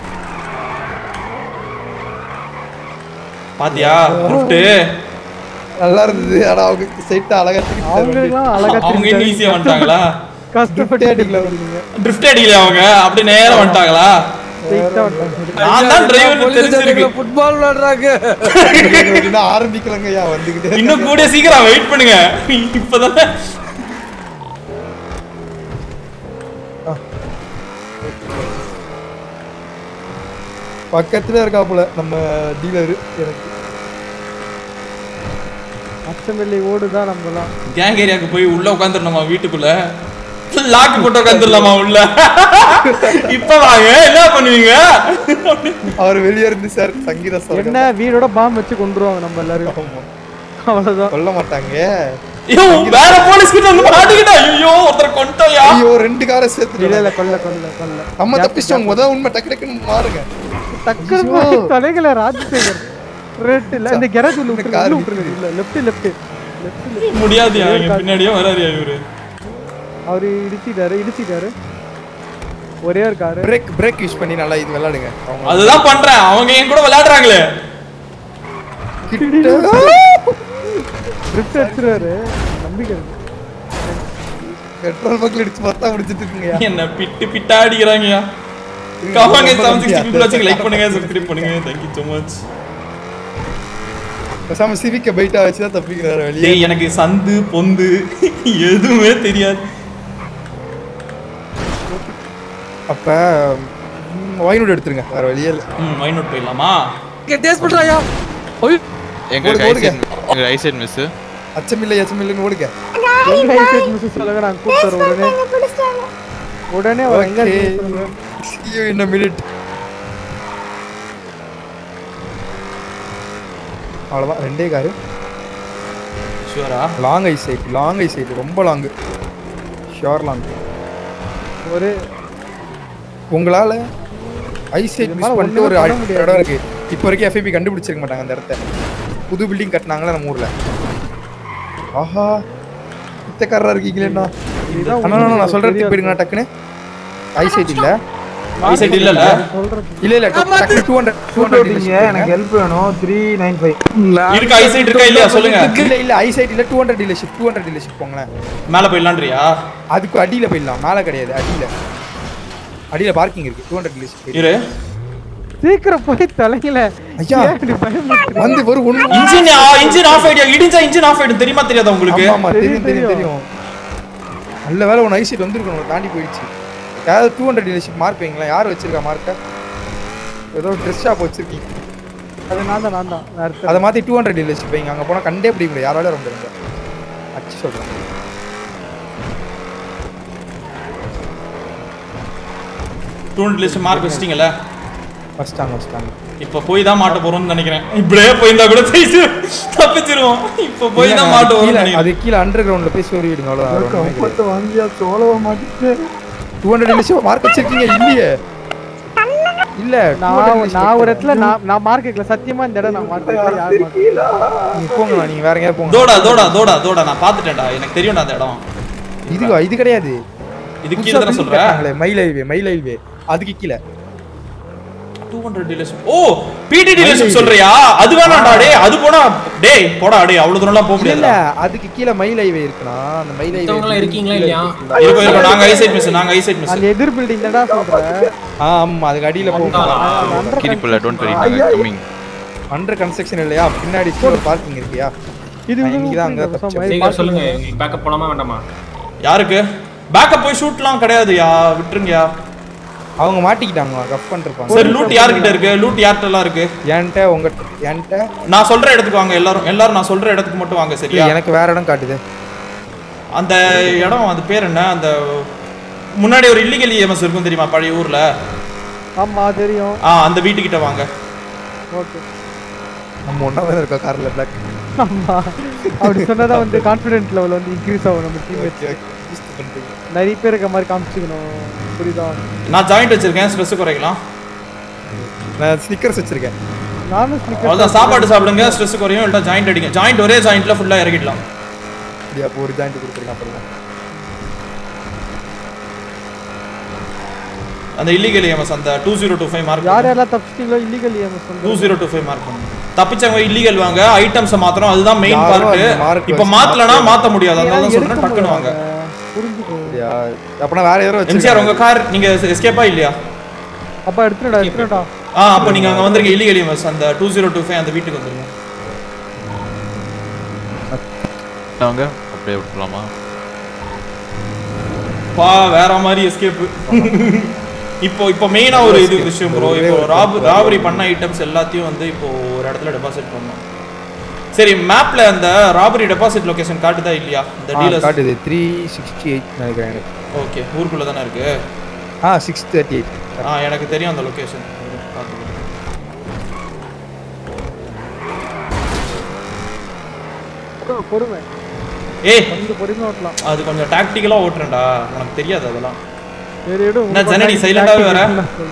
S4: பாத்தியா லிஃப்ட்
S8: நல்லா இருந்தது ஆனா அவங்க சைட்டா அழகா திருப்பி
S12: அவங்களுக்குலாம் அழகா
S4: அவங்க இன்னும் ஈஸியா வந்துட்டாங்களா
S12: கஷ்டப்பட்டு
S8: அடிக்கல வந்துருங்க
S4: ட்ரிஃப்ட் அடிக்கலையா அவங்க அப்படி நேரா வந்துட்டாங்களா நான் தான் டிரைவர் தெரிஞ்சிருக்கு
S5: ஃபுட்பால் விளையாடுறாங்க
S8: இன்னும் ஆரம்பிக்கலங்கய்யா வந்துகிட்டே
S4: இன்னும் கூடிய சீக்கிரம் வெயிட் பண்ணுங்க இப்பதானே
S8: பக்கத்துல இருக்காப்புல நம்ம டீலர் எனக்கு
S12: அச்சமில்லை ஓடுதான் நம்மலாம்
S4: கேங் ஏரியாவுக்கு போய் உள்ள உட்காந்துடணுமா வீட்டுக்குள்ள லாக்கு போட்டு உட்காந்துடலாமா உள்ள இப்ப வாங்க என்ன பண்ணுவீங்க
S8: அவர் வெளியே இருந்து சார் சங்கீத சார்
S12: என்ன வீடோட பாம் வச்சு கொண்டுருவாங்க நம்ம எல்லாரும் அவ்வளவுதான்
S8: சொல்ல மாட்டாங்க
S4: ஐயோ வேற போலீஸ் கிட்ட வந்து மாட்டிக்கிட்டா ஐயோ ஒருத்தர் கொண்டோயா
S8: ஐயோ ரெண்டு காரை சேர்த்து
S12: இல்ல இல்ல கொல்ல கொல்ல கொல்ல
S8: நம்ம தப்பிச்சிட்டோம் முத உண்மை டக்கு டக்குன்னு மாறுங்க
S12: டக்குனு தலைகளை ராஜசேகர் ரெட் இல்ல இந்த கேரேஜ் உள்ள விட்டுருங்க உள்ள விட்டுருங்க இல்ல லெஃப்ட் லெஃப்ட் லெஃப்ட்
S4: முடியாதுயா இங்க பின்னாடியே வராருயா இவரு
S12: அவரு இடிச்சிட்டாரு இடிச்சிட்டாரு ஒரே ஒரு காரு
S8: பிரேக் பிரேக் யூஸ் பண்ணி நல்லா இது விளையாடுங்க அவங்க
S4: அதுதான் பண்றேன் அவங்க என் கூட விளையாடுறாங்களே
S12: ட்ரிப்ட் அடிச்சிருவாரு நம்பிக்கை இருக்கு.
S8: பெட்ரோல் பங்க்ல இடிச்சு பார்த்தா முடிச்சிட்டு இருக்குங்க
S4: என்ன பிட்டு பிட்டா அடிக்கிறாங்கயா கமாங்க செவன் சிக்ஸ்டி பீப்புள் வச்சு லைக் பண்ணுங்க சப்ஸ்கிரைப் பண்ணுங்க தேங்க்யூ ஸோ மச்
S8: பேசாம சிவிக்க பைட்டா வச்சு தான் தப்பிக்கிறாரு வெளியே
S4: டேய் எனக்கு சந்து பொந்து எதுவுமே தெரியாது
S8: அப்ப வைனோட் எடுத்துருங்க வேற வழியே இல்ல
S4: ம் வைனோட் போயிடலாமா
S8: டேஸ்ட் பண்றாயா
S7: எங்க
S8: ஓடுங்க, ஓடுங்க.
S7: எங்க ரைட் சைடு மிஸ்
S8: அச்சமில்லை அச்சமில்லைன்னு ஓடுங்க
S12: எங்க ஐசெட் மிஸ் சொல்லுங்க நான் கூப்பிட்டு உடனே உடனே ஒரு எங்க
S8: Okay.
S12: இருக்கு சொல்லுங்க
S8: See you in a minute. அவ்வளோதான் ரெண்டே காரு
S4: ஷூரா
S8: long eye sight long eye sight ரொம்ப லாங் ஷியோர் லாங்
S12: ஒரு
S8: உங்களால ஐ சைட்
S12: இது
S8: மிஸ்
S12: மேல
S8: பண்ணிட்டு ஒரு
S12: ஒண்ணுமே பண்ண
S8: அடி-
S12: முடியாது.
S8: இடம் இருக்கு இப்போ வரைக்கும் எஃப்ஐபி கண்டுபிடிச்சிருக்க மாட்டாங்க அந்த இடத்த புது பில்டிங் கட்டினாங்களே நம்ம ஊர்ல ஆஹா பித்தக்காரரா இருக்கீங்களேண்ணா
S12: இதுதான்
S8: அண்ணா
S12: உண்மை.
S8: நான் சொல்றது போயிடுங்க டக்குன்னு ஐ சைட் இல்ல
S4: ஐ சைட் இல்லல
S8: இல்ல இல்ல டக்குனு டூ ஹண்ட்ரட் டூ
S10: ஓட்டிங்க எனக்கு ஹெல்ப் வேணும் த்ரீ நைன் ஃபைவ்
S4: இருக்கு ஐ சைட் இருக்கா இல்லையா சொல்லுங்க
S8: இல்ல இல்ல ஐ சைட் இல்ல two hundred dealership two hundred dealership போங்களேன்
S4: மேல போயிடலான்றியா
S8: அதுக்கு அடியில போயிடலாம் மேல கிடையாது அடியில அடியில பார்க்கிங் இருக்கு டூ ஹண்ட்ரட் டீலர்ஷிப்
S4: இரு
S12: சீக்கிரம் போய் தலைங்கள
S8: ஐயா வந்து ஒரு ஒண்ணு
S4: இன்ஜின் இன்ஜின் ஆஃப் ஆயிடுயா இடிஞ்சா இன்ஜின் ஆஃப் ஆயிடும் தெரியுமா தெரியாதா உங்களுக்கு
S8: ஆமா ஆமா தெரியும் தெரியும் தெரியும் நல்ல வேலை ஒன்று ஐசைட் வந்திருக்கணும் உனக்கு தாண்டி போயிடுச்சு யாராவது டூ ஹண்ட்ரட் டீலர்ஷிப் மார்க் வைங்களா யார் வச்சிருக்கா மார்க்கை ஏதோ ட்ரெஸ் ஷாப் வச்சிருக்கீங்க
S12: அது நான் தான் நான் தான் நான் அடுத்து
S8: அதை மாற்றி டூ ஹண்ட்ரட் டீலர்ஷிப் வைங்க அங்கே போனால் கண்டே பிடிக்க முடியாது யாராலும் ரொம்ப இருங்க அச்சு சொல்கிறேன்
S4: டூன் லிஸ்ட் மார்க் வச்சிட்டீங்கல்ல
S8: வச்சிட்டாங்க வச்சிட்டாங்க
S4: இப்ப போய் தான் மாட்ட போறோம்னு நினைக்கிறேன் இப்படியே போயிருந்தா கூட ஜெயிச்சு தப்பிச்சிருவோம் இப்ப போய் தான் மாட்ட
S8: கீழே
S4: வரும்
S8: அது கீழே அண்டர் கிரவுண்டில் போய் சோறி விடுங்க அவ்வளோதான்
S10: கம்பத்தை வாங்கியா சோழவ மாட்டேன்
S8: டூ ஹண்ட்ரட் டீலர்ஷிப் மார்க் வச்சிருக்கீங்க இல்லையே இல்ல
S12: நான் நான் ஒரு இடத்துல நான் நான் மார்க் வைக்கல சத்தியமா இந்த இடம் நான் மார்க் வைக்கல யார் mark
S8: நீங்க போங்கண்ணா நீங்க வேற எங்கேயாவது போங்க
S4: தோடா தோடா தோடா தோடா நான் பாத்துட்டேன்டா எனக்கு தெரியும்டா அந்த இடம்
S8: இது இது கிடையாது
S4: இது கீழே தானே சொல்றேன்
S8: மயில் ஹைவே மயில் ஹைவே அதுக்கு கீழே
S4: டூ ஹண்ட்ரட் டீலர்ஷிப் ஓ பிடி டீலர்ஷிப் சொல்றியா அது வேணாம்டா டேய் அது போனா டேய் போடா டேய் அவ்வளவு தூரம்லாம் போக
S8: இல்ல
S4: முடியாது
S8: அதுக்கு கீழே மயில் ஹைவே இருக்குண்ணா அந்த மயில் ஹைவே
S11: மத்தவங்கலாம் இருக்கீங்களா இல்லையா?
S4: இருக்கும் இருக்கும் நாங்க ஐசைட் மிஸ் நாங்க ஐசைட் மிஸ்
S12: அந்த எதிர் பில்டிங் தான்டா சொல்றேன்
S8: ஆமா அதுக்கு அடியில போகும்
S7: கிரிப்புல டோன்ட் வரி நாங்க கம்மிங்
S8: அண்டர் கன்ஸ்ட்ரக்ஷன் இல்லையா பின்னாடி பார்க்கிங் இருக்கியா
S12: இது
S8: நான் இன்னைக்கு தான் அங்க தப்பிச்சேன்.
S11: சீக்கிரம் சொல்லுங்க உங்களுக்கு பேக்கப் போலாமா வேண்டாமா
S4: யாருக்கு பேக்கப் போய் ஷூட்லாம் கிடையாதுயா விட்டுருங்கயா
S8: அவங்க மாட்டிக்கிட்டாங்க கப் பண்ணிருப்பாங்க
S4: சரி லூட் யார்கிட்ட இருக்கு லூட் யார்கிட்டலாம் இருக்கு
S8: என்கிட்ட உங்க என்கிட்ட
S4: நான் சொல்ற இடத்துக்கு வாங்க எல்லாரும் எல்லாரும் நான் சொல்ற இடத்துக்கு மட்டும் வாங்க
S8: இல்ல,
S4: சரியா
S8: எனக்கு வேற இடம் காட்டுது
S4: அந்த இடம் அது பேர் என்ன அந்த முன்னாடி ஒரு இல்லீகல் இஎம்எஸ் இருக்கும் தெரியுமா பழைய ஊர்ல
S12: ஆமா தெரியும்
S4: ஆ அந்த வீட்டுக்கிட்ட வாங்க
S12: ஓகே
S8: நம்ம ஒன்றா தான் இருக்கோம் கார்ல பிளாக்
S12: ஆமா அப்படி சொன்னதா வந்து கான்ஃபிடென்ட் லெவல் வந்து இன்க்ரீஸ் ஆகும் நம்ம டீம் நிறைய பேர் இருக்க மாதிரி காமிச்சுக்கணும் புரியுதா
S4: நான் ஜாயிண்ட் வச்சிருக்கேன் ஸ்ட்ரெஸ் குறைக்கலாம்
S8: நான் ஸ்னிக்கர்ஸ் வச்சிருக்கேன்
S12: நானும் ஸ்னிக்கர்
S4: அவ்வளோதான் சாப்பாடு சாப்பிடுங்க ஸ்ட்ரெஸ் குறையும் இல்லை ஜாயிண்ட் அடிங்க ஜாயிண்ட் ஒரே ஜாயிண்ட்ல ஃபுல்லா இறக்கிடலாம்
S8: அப்படியா அப்போ ஒரு ஜாயிண்ட் கொடுத்துருக்கேன் அப்புறம்
S4: அந்த இல்லீகல் இஎம்எஸ் அந்த two zero two five mark
S12: யார் யாரெல்லாம் தப்பிச்சிட்டீங்களோ இல்லீகல் இஎம்எஸ்
S4: டூ
S12: வந்து
S4: ஜீரோ டூ ஃபைவ் மார்க் பண்ணுங்க தப்பிச்சவங்க இல்லீகல் வாங்க ஐட்டம்ஸை மாத்திரம் அதுதான் மெயின்
S8: யாரும் அந்த mark
S4: பார்ட் இப்போ
S8: வச்சு
S4: மாத்தலனா
S8: மாத்த
S4: மாத்த முடியாது அதனால தான் சொல்றேன் டக்குன்னு வாங்க
S12: புரிஞ்சுக்கோ
S8: அப்படியா அப்பனா வேற யாரோ
S4: எம்ஜிஆர் உங்க கார் நீங்க எஸ்கேப்பா இல்லையா
S12: அப்பா எடுத்துடா எடுத்துடா
S4: ஆ அப்போ நீங்க அங்க வந்துருங்க இல்லீகல் இஎம்எஸ் அந்த டூ ஜீரோ டூ ஃபைவ் அந்த வீட்டுக்கு வந்துருங்க
S7: வாங்க அப்படியே விட்டுலாமா
S4: பா வேற மாதிரி எஸ்கேப் இப்போ இப்போ மெயினா ஒரு இது விஷயம் ப்ரோ இப்போ ராப் ராபரி பண்ண ஐட்டம்ஸ் எல்லாத்தையும் வந்து இப்போ ஒரு இடத்துல டெபாசிட் பண்ணணும் சரி மேப்ல அந்த ராபரி டெபாசிட் லொகேஷன் காட்டுதா இல்லையா இந்த
S8: ஆ,
S4: டீலர்ஸ்
S8: காட்டுது த்ரீ சிக்ஸ்டி எயிட் நினைக்கிறேன் எனக்கு
S4: ஓகே ஊருக்குள்ள தானே இருக்கு
S8: ஆ சிக்ஸ் தேர்ட்டி எயிட்
S4: ஆ எனக்கு தெரியும் அந்த லொகேஷன்
S12: பொறுமை
S4: ஏய்
S12: கொஞ்சம் பொறுமையா ஓட்டலாம்
S4: அது கொஞ்சம் டாக்டிக்கலா ஓட்டுறேன்டா உனக்கு தெரியாது அதெல்லாம்
S12: சரி விடு
S4: என்ன ஜனனி சைலண்டாவே வர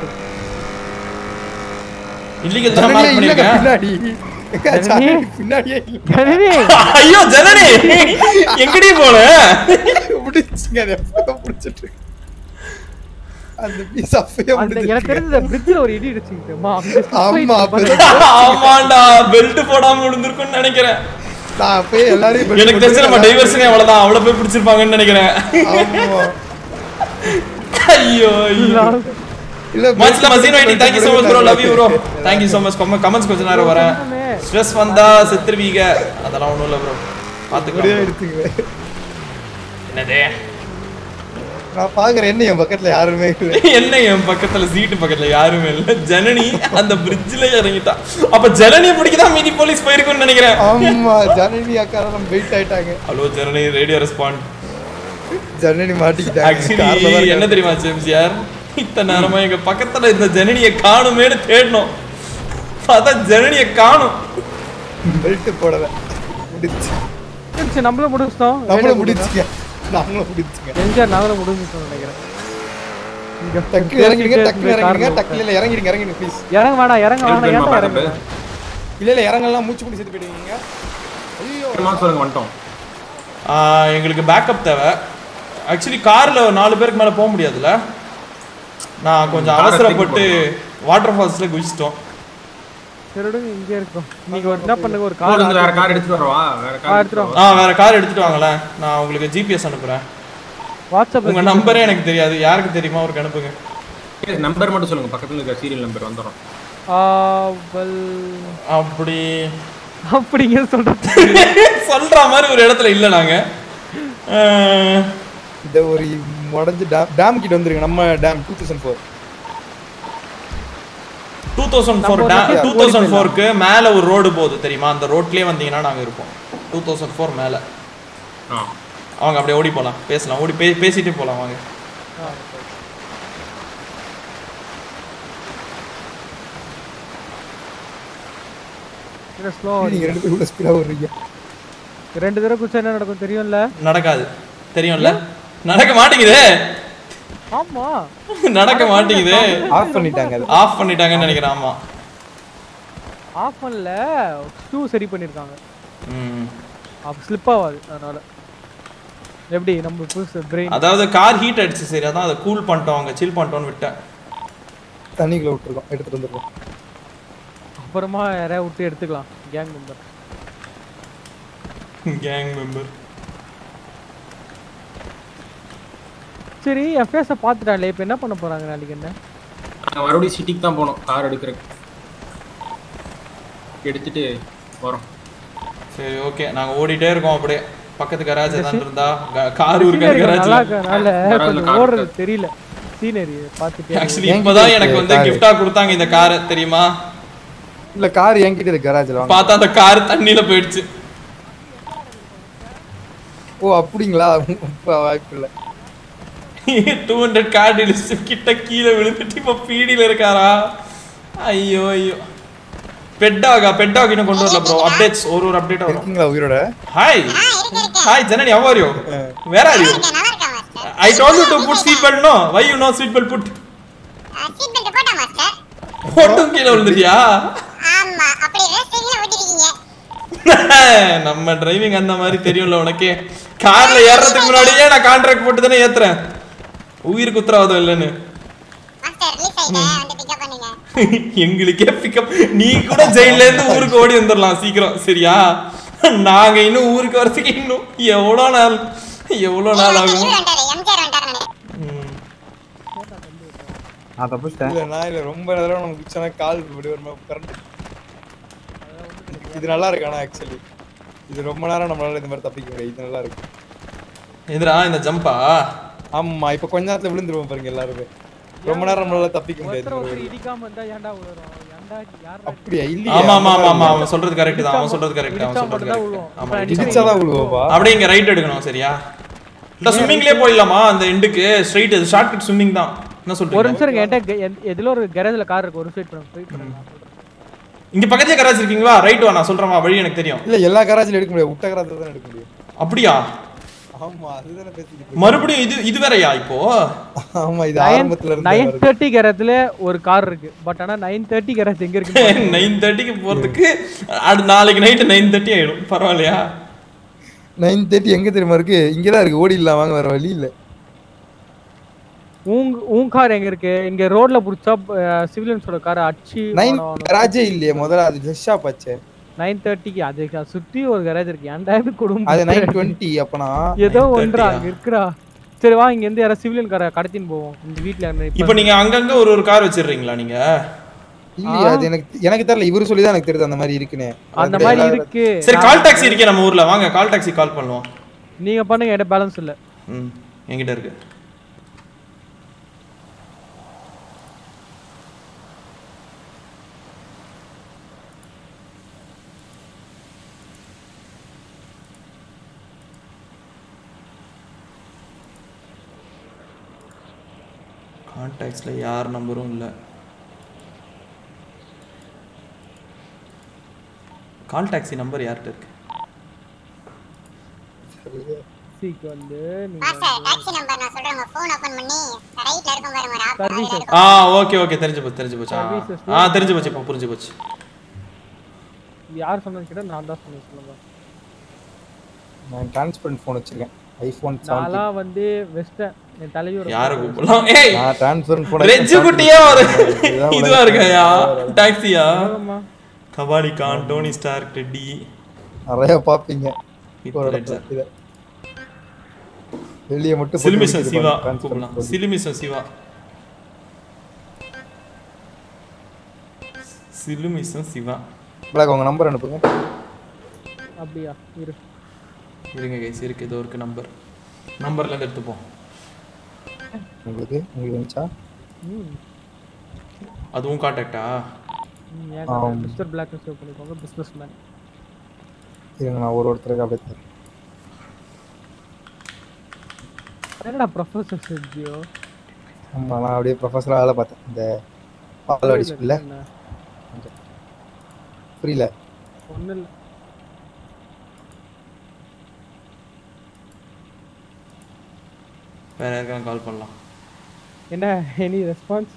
S4: இல்லீகல் தான் மார்க் பண்ணிருக்கேன்
S8: பின்னாடி எங்க ஜனனி பின்னாடியே இல்ல.
S4: ஐயோ ஜனனி எங்கடி போன
S8: பிடிச்சுங்க அதை எப்போ பிடிச்சிட்டு இருக்கு. அந்த பீஸ் அப்பயே
S12: அந்த எனக்கு
S8: முடிஞ்சிருக்கு.
S12: தெரிஞ்ச பிரிட்ஜ்ல ஒரு இடி இடிச்சுக்கிட்டு அம்மா அங்க
S8: ஆமா,
S4: ஆமாண்டா பெல்ட் போடாம விழுந்திருக்கும்னு நினைக்கிறேன்
S8: நான் அப்பயே எல்லாரையும் belt
S4: எனக்கு தெரிஞ்ச நம்ம
S8: போட்டு
S4: டைவர்ஷனே அவ்வளவுதான் அவளை போய் பிடிச்சிருப்பாங்கன்னு நினைக்கிறேன்
S8: ஆமா.
S4: ஐயோ ஐயோ
S8: இல்ல
S4: மச்ல மசீன் வைட்டி thank you so much bro love you bro thank you so much comments கொஞ்ச நேரம் வரேன் ஸ்ட்ரெஸ் வந்தா செத்துருவீங்க அதெல்லாம் ஒண்ணும் இல்ல ப்ரோ
S8: அப்படியே
S4: பாத்துக்கலாம்
S8: எடுத்துக்குங்க
S4: என்னதே
S8: நான் பாக்குறேன் என்ன என் பக்கத்துல யாருமே இல்ல
S4: என்ன என் பக்கத்துல சீட்டு பக்கத்துல யாருமே இல்ல ஜனனி அந்த பிரிட்ஜ்ல இறங்கிட்டா அப்ப ஜனனி பிடிக்கதான் மீதி போலீஸ் போயிருக்கும்னு நினைக்கிறேன்
S8: ஆமா ஜனனி அக்கா நம்ம வெயிட் ஆயிட்டாங்க
S4: hello Janani radio respond
S8: Janani மாட்டிக்கிட்டாங்க கார்ல தான்
S4: ஆக்சுவலி
S8: இருக்காங்க.
S4: என்ன தெரியுமா ஜேம்ஸ் யார் இத்தனை நேரமா எங்க பக்கத்துல இந்த ஜனனியை காணுமேனு தேடணும் பார்த்தா ஜனனியை காணும்
S8: பெல்ட் போடல முடிச்சு
S12: சரி நம்மளும் முடிச்சிட்டோம்
S8: நம்மளும் முடிச்சுங்க நாங்களும் முடிச்சுங்க
S12: என்ஜாய் நாங்களும் முடிஞ்சிட்டோம் நினைக்கிறேன் இங்க
S8: டக்கு இறங்கிடுங்க டக்கு
S12: பேசிட்டே
S8: இறங்கிடுங்க
S12: கார்ல
S8: டக்கு இல்ல இறங்கிடுங்க இறங்கிடுங்க ப்ளீஸ்
S12: இறங்க வேணாம் இறங்க வேணாம் ஏன்டா இறங்க
S8: இல்ல இல்ல இறங்கலாம் மூச்சு பிடி செத்து போயிடுவீங்க ஐயோ
S11: சொல்லுங்க வந்துட்டோம்
S4: ஆஹ் எங்களுக்கு பேக்கப் தேவை ஆக்சுவலி கார்ல நாலு பேருக்கு மேல போக முடியாதுல்ல நான் கொஞ்சம்
S11: Car-அ
S4: அவசரப்பட்டு வாட்டர் ஃபால்ஸ்ல குதிச்சிட்டோம்
S12: சரி விடுங்க இங்கே இருக்கோம் நீங்க ஒரு என்ன பண்ணுங்க ஒரு
S11: கார் வந்து வேற
S12: கார்
S11: கார் எடுத்துட்டு வரவா வேற
S12: ஆ,
S11: கார்
S12: எடுத்துட்டு
S4: ஆ வேற கார் எடுத்துட்டு வாங்களேன் நான் உங்களுக்கு ஜிபிஎஸ் அனுப்புறேன்
S12: வாட்ஸ்அப்
S4: உங்க நம்பரே எனக்கு தெரியாது யாருக்கு தெரியுமா அவருக்கு அனுப்புங்க
S11: நம்பர் மட்டும் சொல்லுங்க பக்கத்துல இருக்க சீரியல் நம்பர் வந்துடும்
S12: ஆவல்
S4: அப்படி
S12: அப்படிங்க சொல்றது
S4: சொல்ற மாதிரி ஒரு இடத்துல இல்ல நாங்க ஆஹ்,
S8: இந்த ஒரு உடஞ்சு டேம் டேம் கிட்ட வந்துருங்க நம்ம டேம் டூ தௌசண்ட் ஃபோர்
S4: 2004 டா- 2004 க்கு மேல ஒரு ரோடு போகுது தெரியுமா அந்த ரோட்லயே வந்தீங்கன்னா நாங்க இருப்போம் 2004 மேல அவங்க அப்படியே ஓடி போலாம் பேசலாம் ஓடி பே- பேசிட்டு போலாம் வாங்க
S12: ஸ்லோ
S8: நீங்க ரெண்டு பேரும் இவ்வளவு ஸ்பீடா வர்றீங்க
S12: ரெண்டு தடவை குச்சா என்ன நடக்கும் தெரியும்ல
S4: நடக்காது தெரியும்ல நடக்க மாட்டேங்குதே
S12: ஆமா
S4: நடக்க மாட்டேங்குது
S8: ஆஃப் பண்ணிட்டாங்க அது.
S4: ஆஃப் பண்ணிட்டாங்கன்னு நினைக்கிறேன் ஆமா
S12: ஆஃப் பண்ணல ஷூ சரி பண்ணிருக்காங்க
S4: ம்.
S12: அப்ப ஸ்லிப் ஆகாது அதனால எப்படி நம்ம புதுசு பிரெயின்
S4: அதாவது கார் ஹீட் அடிச்சு சரி அதான் அதை கூல் பண்ணிட்டோம் அங்க சில் பண்ணிட்டோம்னு விட்டேன்
S8: தண்ணிக்குள்ள விட்டுருக்கோம் எடுத்துட்டு வந்துருக்கோம்
S12: அப்புறமா யாரையா விட்டு எடுத்துக்கலாம் கேங் மெம்பர்
S4: கேங் மெம்பர்
S12: சரி என் ஃபேஸை பார்த்துட்டாங்களே இப்போ என்ன பண்ண போறாங்க நாளைக்கு என்ன
S11: நாங்கள் மறுபடியும் சிட்டிக்கு தான் போனோம் கார் எடுக்கிறதுக்கு எடுத்துட்டு வரோம்
S4: சரி ஓகே நாங்க ஓடிட்டே இருக்கோம் அப்படியே பக்கத்து கராஜ்
S12: இந்த
S4: ஏதாவது
S12: சி-
S4: இருந்தா க- கார் இருக்க
S12: Scenery நல்லா
S4: கராஜ்
S12: இருக்கனால கொஞ்சம் ஓடுறது தெரியல சீனரி பார்த்துட்டு
S4: ஆக்சுவலி இப்பதான் எனக்கு வந்து கிஃப்டா கொடுத்தாங்க இந்த காரை தெரியுமா
S8: இல்ல கார் என்கிட்ட இருக்கு கராஜ்ல வாங்க
S4: பார்த்தா அந்த கார் தண்ணியில போயிடுச்சு
S8: ஓ அப்படிங்களா இப்ப வாய்ப்பு இல்ல
S4: டூ ஹண்ட்ரட் கார் டீலர்ஷிப் கிட்ட கீழே விழுந்துட்டு இப்போ பீடியில இருக்காரா ஐயோ ஐயோ பெட்டாகா பெட்டாக் இன்னும் கொண்டு வரல ப்ரோ அப்டேட்ஸ் ஒரு ஒரு அப்டேட் வரும்
S8: இருக்கீங்களா உயிரோட
S4: hi hi Janani how are you where are you i told you to put seat belt no why you no seat belt put போட்டும் கீழே விழுந்துட்டியா நம்ம டிரைவிங் அந்த மாதிரி தெரியும்ல உனக்கு கார்ல ஏறதுக்கு முன்னாடியே நான் கான்ட்ராக்ட் போட்டு தானே ஏத்துறேன் உயிருக்கு உத்தரவாதம் இல்லைன்னு எங்களுக்கே பிக்கப் நீ கூட ஜெயில இருந்து ஊருக்கு ஓடி வந்துடலாம் சீக்கிரம் சரியா நாங்க இன்னும் ஊருக்கு வரதுக்கு இன்னும் எவ்வளவு நாள் எவ்வளவு நாள் ஆகும்
S8: நான் தப்பிச்சிட்டேன் இல்ல நான் இல்ல ரொம்ப நேரம் நமக்கு குச்சனா கால் இப்படி ஒரு கரண்ட் இது நல்லா இருக்கு ஆனா ஆக்சுவலி இது ரொம்ப நேரம் நம்மளால இந்த மாதிரி தப்பிக்க முடியாது இது நல்லா இருக்கு
S4: எதிரா இந்த ஜம்பா
S8: ஆமா இப்ப கொஞ்ச நேரத்துல விழுந்துருவோம் பாருங்க எல்லாருமே ரொம்ப நேரம் நம்மளால தப்பிக்க முடியாது
S12: ஒருத்தர் ஒருத்தர் இடிக்காம இருந்தா ஏன்டா விழுறோம் ஏன்டா யார்
S8: அப்படியா இல்லையா
S4: ஆமா ஆமா ஆமா ஆமா அவன் சொல்றது கரெக்ட் தான் அவன் சொல்றது கரெக்ட் அவன்
S12: இடிச்சா
S4: சொல்றது
S12: மட்டும்தான்
S4: கரெக்ட்
S12: விழுவோம்.
S4: ஆமா
S12: இப்ப
S8: இடிச்சாதான் விழுவோம்பா
S4: அப்படியே இங்க ரைட் எடுக்கணும் சரியா இந்த ஸ்விம்மிங்லயே போயிடலாமா அந்த எண்டுக்கு ஸ்ட்ரைட் இது ஷார்ட் கட் ஸ்விம்மிங் தான் என்ன
S12: ஒரு
S4: சொல்றீங்க
S12: நிமிஷம் இருங்க என்கிட்ட கெ- எந்த- எதுல ஒரு கேரேஜ்ல கார் இருக்கு ஒரு ஸ்ட்ரைட் பண்ணுங்க ஸ்ட்ரைட் பண்ணுங்க
S4: இங்க பக்கத்துல கராஜ் இருக்கீங்களா ரைட் வா நான் சொல்றேன் வா, வழி எனக்கு தெரியும்
S8: இல்ல எல்லா கராஜிலும் எடுக்க முடியாது விட்ட கராஜில தான் எடுக்க முடியும்
S4: அப்படியா
S8: ஆமா அதுதானே பேசிக்கிட்டு
S4: மறுபடியும் இது இது வேறயா இப்போ
S8: ஆமா இது
S12: நைன்
S8: ஆரம்பத்துல இருந்து
S12: நைன் தேர்ட்டி கேரத்துல ஒரு கார் இருக்கு பட் ஆனா நைன் தேர்ட்டி கேரேஜ் எங்க இருக்கு
S4: நைன் தேர்ட்டிக்கு போறதுக்கு அது நாளைக்கு நைட்டு நைன் தேர்ட்டி ஆயிடும் பரவாயில்லையா
S8: நைன் தேர்ட்டி எங்க தெரியுமா இருக்கு இங்கதான் இருக்கு ஓடிடலாம் வாங்க வேற வழி இல்ல
S12: உங்க உன் கார் எங்க இருக்கு இங்க ரோட்ல புடிச்சா சிவிலியன்ஸோட காரை அடிச்சு
S8: நைன் கராஜே இல்லையே முதல்ல அது ஜஸ்ட் ஷாப் ஆச்சே
S12: நைன் தேர்ட்டிக்கு அது சுத்தி ஒரு கரேஜ் இருக்கு ஏன்டா இது குடும்பம்
S8: அது நைன் டுவெண்ட்டி அப்பனா
S12: ஏதோ
S4: 9:20
S12: ஒன்றா அங்க இருக்குடா சரி வா இங்க இருந்து யாராவது சிவிலியன் காரை கடத்தின்னு போவோம் இந்த வீட்ல யாருன்னா இப்ப-
S4: இப்போ நீங்க அங்கங்க ஒரு ஒரு கார் வச்சிடுறீங்களா நீங்க
S8: இல்லையா அது எனக்கு எனக்கு தெரியல இவரு சொல்லி தான் எனக்கு தெரியுது அந்த மாதிரி இருக்குன்னு
S12: அந்த மாதிரி இருக்கு
S4: சரி கால் டாக்ஸி இருக்கே நம்ம ஊர்ல வாங்க கால் டாக்ஸி கால் பண்ணுவோம்
S12: நீங்க பண்ணுங்க என்கிட்ட பேலன்ஸ் இல்ல
S4: ம் என்கிட்ட இருக்கு கான்டாக்ட்ஸ்ல யார் நம்பரும் இல்ல கால் டாக்ஸி நம்பர் யார்கிட்ட இருக்கு
S12: சீக்கு வந்து நீங்க
S3: மாஸ்டர் டாக்ஸி நம்பர் நான் சொல்றேன் உங்க ஃபோன் ஓபன் பண்ணி ரைட்ல இருக்கும் பாருங்க ஒரு ஆப்
S12: சர்வீஸ்
S4: ஆ ஓகே ஓகே தெரிஞ்சு போச்சு தெரிஞ்சு போச்சு ஆ.
S12: Services.
S4: ஆ தெரிஞ்சு போச்சு இப்போ புரிஞ்சு போச்சு
S12: யார் சொன்னது கேட்டா நான் தான் சொன்னேன் சொல்லுங்க
S8: நான் டிரான்ஸ்பரண்ட் ஃபோன் வச்சிருக்கேன் ஐபோன்
S12: நான்லாம் வந்து வெஸ்டர்ன் என் தலைவர்
S4: யாரை கூப்பிடலாம் ஏய்
S8: நான் டிரான்ஸ்பரண்ட் ஃபோன்
S4: ரெஜ்ஜு குட்டியே ஒரு இதுவா இருக்காயா டாக்ஸியா
S12: ஆமா.
S4: Kabali Khan Tony Stark Teddy
S8: நிறைய பாப்பீங்க
S4: Hit
S8: ஒரு
S4: Ledger.
S8: இடத்துல இத. வெளிய மட்டும் போட்டு
S4: சிலுமிசன்
S8: வச்சிட்டு
S4: சிவா
S8: பாருங்க,
S4: கூப்பிடலாம்
S8: transparent
S4: சிலுமிசன் சிவா சிலுமிசன் சிவா
S8: phone. Black, உங்க நம்பர் அனுப்புங்க
S12: அப்படியா இரு
S4: இருங்க கைஸ் இருக்கு ஏதோ இருக்கு நம்பர் நம்பர்ல இருந்து எடுத்துப்போம்
S8: உங்களுக்கு உங்களுக்கு வந்துச்சா
S12: ம்
S4: அதுவும் கான்டாக்டா
S12: ம், ஏன்
S8: ஆம்.
S12: மிஸ்டர் பிளாக் சேவ் பண்ணிக்கோங்க பிசினஸ் மேன்
S8: இருங்க நான் ஒரு ஒருத்தருக்கு அப்படியே தரேன்
S12: என்னடா ப்ரொஃபசர் செர்ஜியோ
S8: ஆமா நான் அப்படியே ப்ரொஃபஸரா வேலை பார்த்தேன் இந்த பால்வாடி ஸ்கூல்ல புரியல
S12: ஒன்றும் இல்லை
S4: வேற யாருக்கான கால் பண்ணலாம்
S12: என்ன எனி ரெஸ்பான்ஸ்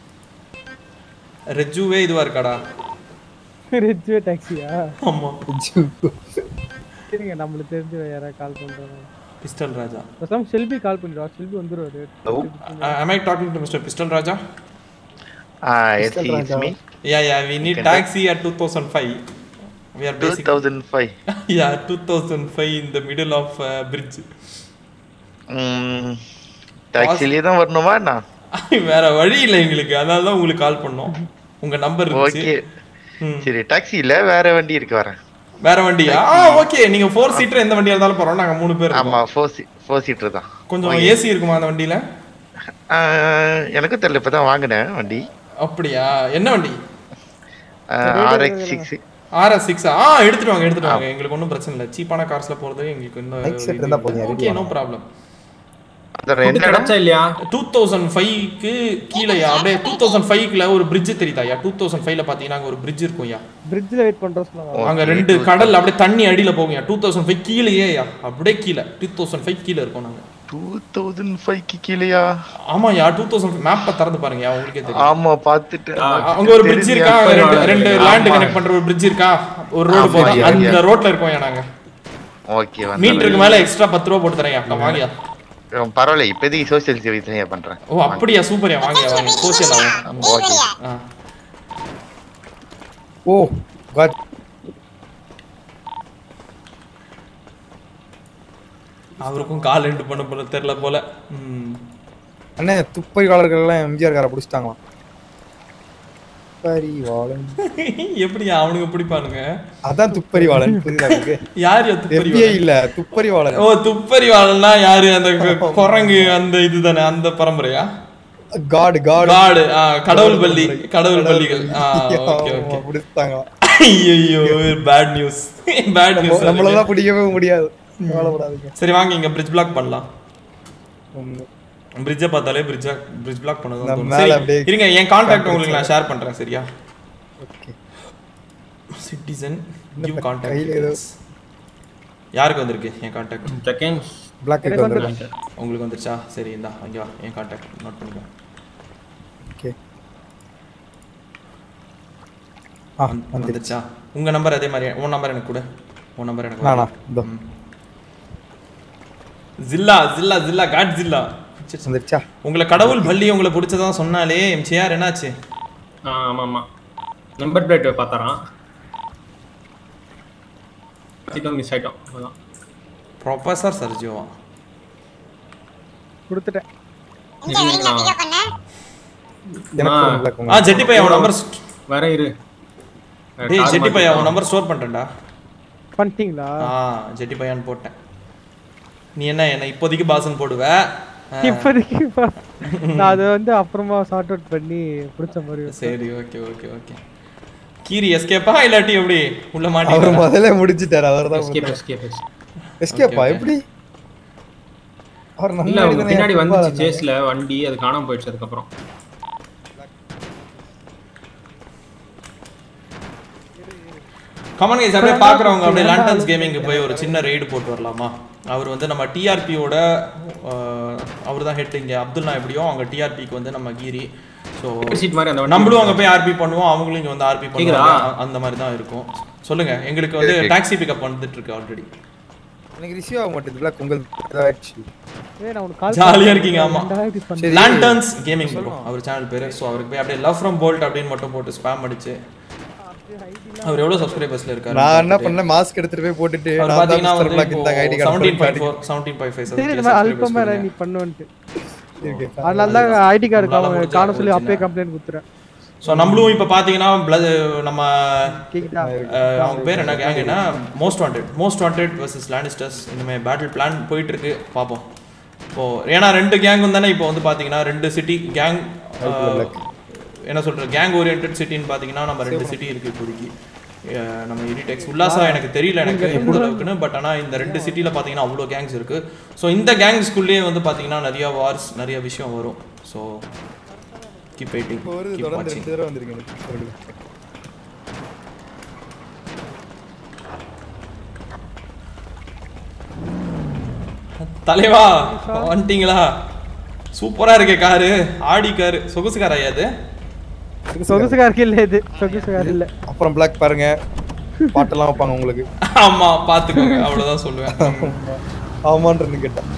S4: ரெஜுவே இதுவா இருக்காடா
S12: ரிச்சுவே டாக்ஸியா
S4: ஆமா
S12: சரிங்க நம்மளுக்கு தெரிஞ்சு யாராவது கால் பண்றாங்க
S4: பிஸ்டல் ராஜா
S12: பேசாம செல்பி கால் பண்ணிடுவா செல்பி வந்துருவாரு
S4: am i talking to mr pistol raja
S20: Ah, yes,
S4: Pistol
S20: it's
S4: Raja.
S20: me.
S4: yeah yeah we need
S20: can
S4: taxi at 2005 we are basic
S20: 2005.
S4: yeah 2005 in the middle of uh, bridge
S20: ம் டாக்ஸிலே தான் வரணுமா என்ன
S4: வேற வழி இல்லை எங்களுக்கு அதனால தான் உங்களுக்கு கால் பண்ணோம் உங்க நம்பர் இருந்துச்சு
S20: ஓகே சரி டாக்ஸி இல்ல வேற வண்டி இருக்கு வரேன்
S4: வேற வண்டியா ஆ ஓகே நீங்க ஃபோர் சீட்டர் எந்த வண்டியா இருந்தாலும் பரவாயில்ல நாங்க மூணு பேர்
S20: ஆமா ஃபோர் சீ ஃபோர் சீட்டர் தான்
S4: கொஞ்சம்
S20: Okay.
S4: ஏசி இருக்குமா அந்த வண்டியில
S20: ஆ, எனக்கும் தெரியல இப்பதான் வாங்கினேன் வண்டி
S4: அப்படியா என்ன வண்டி
S20: ஆர்எக்ஸ் சிக்ஸ்
S4: ஆர்எஸ் சிக்ஸ் ஆ எடுத்துட்டு வாங்க எடுத்துட்டு வாங்க எங்களுக்கு ஒன்றும் பிரச்சனை இல்லை சீப்பான கார்ஸ்ல போறது எங்களுக்கு
S8: Bike set இருந்தா போதும், ready
S4: ஓகே நோ
S8: வாங்க.
S4: ப்ராப்ளம்
S20: ரெண்டு
S11: கிடைச்சா இல்லையா
S4: டூ தௌசண்ட் ஃபைவ்க்கு கீழேயா அப்படியே டூ தௌசண்ட் ஃபைவ்ல ஒரு பிரிட்ஜ் தெரியுதாயா டூ தௌசண்ட் ஃபைவ்ல பாத்தீங்கன்னா அங்க ஒரு பிரிட்ஜ் இருக்கும்யா
S12: பிரிட்ஜில் வெயிட் பண்றோம் சொல்லுவாங்க
S4: அங்க ரெண்டு கடல் அப்படியே தண்ணி அடியில போகும்யா டூ தௌசண்ட் ஃபைவ் கீழேயா அப்படியே கீழே டூ தௌசண்ட் ஃபைவ் கீழே இருக்கோம் நாங்க
S20: டூ தௌசண்ட் ஃபைவ்க்கு கீழேயா
S4: ஆமாயா டூ தௌசண்ட் மேப்பை திறந்து பாருங்க உங்களுக்கே தெரியும்
S20: ஆமா பார்த்துட்டேன்
S4: அங்க ஒரு பிரிட்ஜ் இருக்கா அங்க ரெண்டு ரெண்டு லேண்ட் கனெக்ட் பண்ற ஒரு பிரிட்ஜ் இருக்கா ஒரு ரோடு
S20: ஆமா,
S4: போகுது
S20: yeah,
S4: அந்த
S20: yeah.
S4: ரோட்ல இருக்கோம் நாங்க
S20: ஓகே
S4: மீட்டருக்கு மேல எக்ஸ்ட்ரா பத்து ரூபா போட்டு தரேன் அக்கா வாங்கியா
S20: பரவாயில்ல இப்போதைக்கு சோசியல் சர்வீஸ் தான் பண்றேன்
S4: ஓ அப்படியா சூப்பர்யா வாங்கியா வாங்க சோசியல் ஆகும்
S20: ஓகே
S4: ஆ
S8: ஓ காட்
S4: அவருக்கும் கால் எண்டு பண்ண போல தெரியல போல ம்.
S8: அண்ணே துப்பறிவாளர்கள் எல்லாம் எம்ஜிஆர் காரை பிடிச்சிட்டாங்களாம் துப்பறிவாளன்
S4: எப்படியா அவனுங்க பிடிப்பானுங்க
S8: அதான் துப்பறிவாளன் புரியுதா உங்களுக்கு
S4: யார்
S8: FBI இல்ல துப்பறிவாளன்
S4: ஓ துப்பறிவாளன்னா யாரு அந்த கு- குரங்கு அந்த இதுதானே அந்த பரம்பரையா
S8: காடு காடு
S4: காடு ஆ, கடவுள் பள்ளி கடவுள் பள்ளிகள் ஆ ஓகே ஓகே
S8: பிடிச்சாங்க
S4: ஐயோ பேட் நியூஸ் பேட் நியூஸ்
S8: நம்மளால பிடிக்கவே முடியாது கவலைப்படாதீங்க
S4: சரி வாங்க இங்க பிரிட்ஜ் பிளாக் பண்ணலாம்
S8: உம்.
S4: பிரிட்ஜை பார்த்தாலே பிரிட்ஜ் பிரிட்ஜ் பிளாக் பண்ணதான்
S8: நான்
S4: தோணும்.
S8: மேல
S4: சரி
S8: அப்படியே
S4: இருங்க என் கான்டாக்ட்
S8: contact
S4: உங்களுக்கு நான் ஷேர் பண்றேன் சரியா
S8: ஓகே
S4: சிட்டிசன் கிவ்
S8: கையில
S4: கான்டாக்ட்
S8: ஏதோ
S4: யாருக்கு வந்திருக்கு என் கான்டாக்ட்
S11: செகண்ட்
S8: Black
S12: எனக்கு வந்துருச்சு.
S4: உங்களுக்கு வந்துருச்சா சரி இந்தா அங்கே வா என் கான்டாக்ட் நோட் பண்ணிக்கோ
S8: ஓகே ஆ
S4: வந்து-
S8: வந்துருச்சு
S4: வந்துருச்சா உங்க நம்பர் அதே மாதிரி உன் நம்பர் எனக்கு கூட உன் நம்பர் எனக்கு
S8: நானா
S4: வரல.
S8: இதோ
S4: ம். ஜில்லா ஜில்லா ஜில்லா காட் ஜில்லா
S8: வந்துருச்சா
S4: உங்களை கடவுள் பள்ளி உங்களை பிடிச்சதா சொன்னாலே எம்ஜிஆர் என்னாச்சு
S11: ஆ ஆமா ஆமா நம்பர் பிளேட் பார்த்தாராம் சீக்கிரம் மிஸ் ஆயிட்டோம் அதான்
S4: ப்ரொஃபசர் சர்ஜியோவா
S12: கொடுத்துட்டேன்
S3: எங்க வரீங்க பிக்கப் பண்ண
S8: எனக்கு
S11: ஆ.
S8: phone black
S4: ஆ ஜெட்டி பையா உன் நம்பர்
S11: வர இரு
S4: டேய் ஜெட்டி பையா உன் நம்பர் ஸ்டோர் பண்ணிட்டேன்டா
S12: பண்ணிட்டீங்களா
S4: ஆ ஜெட்டி பையான்னு போட்டேன் நீ என்ன என்ன இப்போதைக்கு பாசன் போடுவ ஆ,
S12: இப்போதைக்கு பா- நான் அதை வந்து அப்புறமா சார்ட் அவுட் பண்ணி பிடிச்ச மாதிரி வைப்பேன்.
S4: சரி ஓகே ஓகே ஓகே கீரி எஸ்கேப்பா இல்லாட்டி எப்படி உள்ள
S8: அவர்
S4: மாட்டி
S8: முதல்ல முடிச்சிட்டாரு அவர் தான்
S11: எஸ்கேப் எஸ்கேப்
S8: எஸ்கேப்பா
S4: Okay, okay.
S8: எப்படி அவர்
S11: இல்ல
S8: நல்லா
S11: அவங்க
S8: எழுதுனே
S11: பின்னாடி
S8: எப்ப
S11: வந்துச்சு
S8: இருந்தாரு?
S11: சேஸ்ல வண்டி அது காணாம போயிடுச்சு அதுக்கப்புறம்
S4: கமன் கைஸ் அப்படியே பாக்குறவங்க அப்படியே லாண்டன்ஸ் கேமிங்க்கு போய் ஒரு சின்ன ரெய்டு போட்டு வரலாமா அவர் வந்து நம்ம டிஆர்பியோட அவர் தான் ஹெட் இங்க அப்துல்லா எப்படியோ அவங்க டிஆர்பிக்கு வந்து நம்ம கீரி ஸோ
S11: Seat மாதிரி அந்த வண்டி
S4: நம்மளும் அங்க போய் ஆர்பி பண்ணுவோம் அவங்களும் இங்க வந்து ஆர்பி
S11: கேக்குதா?
S4: பண்ணுவாங்க அந்த மாதிரி தான் இருக்கும் சொல்லுங்க எங்களுக்கு வந்து
S20: கேக்குது.
S4: டாக்ஸி பிக்கப் வந்துட்டு இருக்கு ஆல்ரெடி
S8: எனக்கு ரிசீவ் ஆக மாட்டேது பிளாக் உங்களுக்கு இதாயிடுச்சு
S12: ஏய், நான் உனக்கு call
S4: ஜாலியா
S12: பண்ணேன்.
S4: இருக்கீங்க ஆமா
S12: ரெண்டாயிரத்தி பன்னெண்டு.
S8: சரி.
S4: லாண்டன்ஸ் கேமிங்
S8: சொல்லுங்க.
S4: அவர் சேனல் பேரு ஸோ அவருக்கு போய் அப்படியே லவ் ஃப்ரம் போல்ட் அப்படின்னு மட்டும் போட்டு ஸ்பாம் அடிச்சு அவர் எவ்வளவு சப்ஸ்கிரைபர்ஸ்ல இருக்காரு
S8: நான் என்ன பண்ணேன் மாஸ்க் எடுத்துட்டு போய் போட்டுட்டு
S4: அவர்
S8: நான் தான்
S4: பாத்தீங்கன்னா
S8: மிஸ்டர்
S4: வந்து
S8: பிளாக்
S4: இப்போ
S8: இந்த ID
S4: seventeen point
S8: card
S4: four seventeen point five
S12: சரி இந்த மாதிரி அல்பமா இரு, நீ பண்ணுவன்ட்டு அதனால தான் ஐடி கார்டு
S4: நம்மளால முடிஞ்ச
S12: காண சொல்லி
S4: ஒரு
S12: அப்பயே
S4: சின்ன-
S12: கம்ப்ளைண்ட் கொடுத்துறேன்
S4: ஸோ நம்மளும் இப்போ பார்த்தீங்கன்னா blood- நம்ம
S12: கேக்குதா?
S4: அஹ், அவங்க பேர் என்ன கேங் என்ன most wanted most wanted versus Lannisters இனிமேல் பேட்டில் பிளான் போயிட்டு இருக்கு பார்ப்போம் இப்போ ஏன்னா ரெண்டு கேங்கும் தானே இப்போ வந்து பார்த்தீங்கன்னா ரெண்டு சிட்டி கேங் என்ன சொல்றது கேங் ஓரியன்ட் சிட்டின்னு பார்த்தீங்கன்னா நம்ம ரெண்டு சிட்டி இருக்கு இப்போதைக்கு அஹ், நம்ம எடிடெக்ஸ் உல்லாசா எனக்கு தெரியல எனக்கு எந்த அளவுக்குன்னு பட் ஆனால் இந்த ரெண்டு சிட்டியில் பார்த்தீங்கன்னா அவ்வளோ கேங்ஸ் இருக்கு ஸோ இந்த கேங்ஸ்குள்ளேயே வந்து பார்த்தீங்கன்னா நிறைய வார்ஸ் நிறைய விஷயம் வரும் ஸோ கீப் வெயிட்டிங்
S8: இப்போ வருது
S4: கீப்
S8: தொடர்ந்து
S4: வாட்சிங்
S8: ரெண்டு தடவை வந்திருக்கு எனக்கு மறுபடியும்.
S4: தலைவா வந்துட்டீங்களா சூப்பரா இருக்கே காரு ஆடி காரு சொகுசு கார் ஐயா அது
S12: சொகுசுகாருக்கு இல்ல இது சொகுசுகார் இல்ல
S8: அப்புறம் பிளாக் பாருங்க பாட்டெல்லாம் வைப்பாங்க உங்களுக்கு
S4: ஆமா பாத்துக்கோங்க அவ்வளவுதான் சொல்லுவேன்
S8: ஆமான்னு கேட்டேன்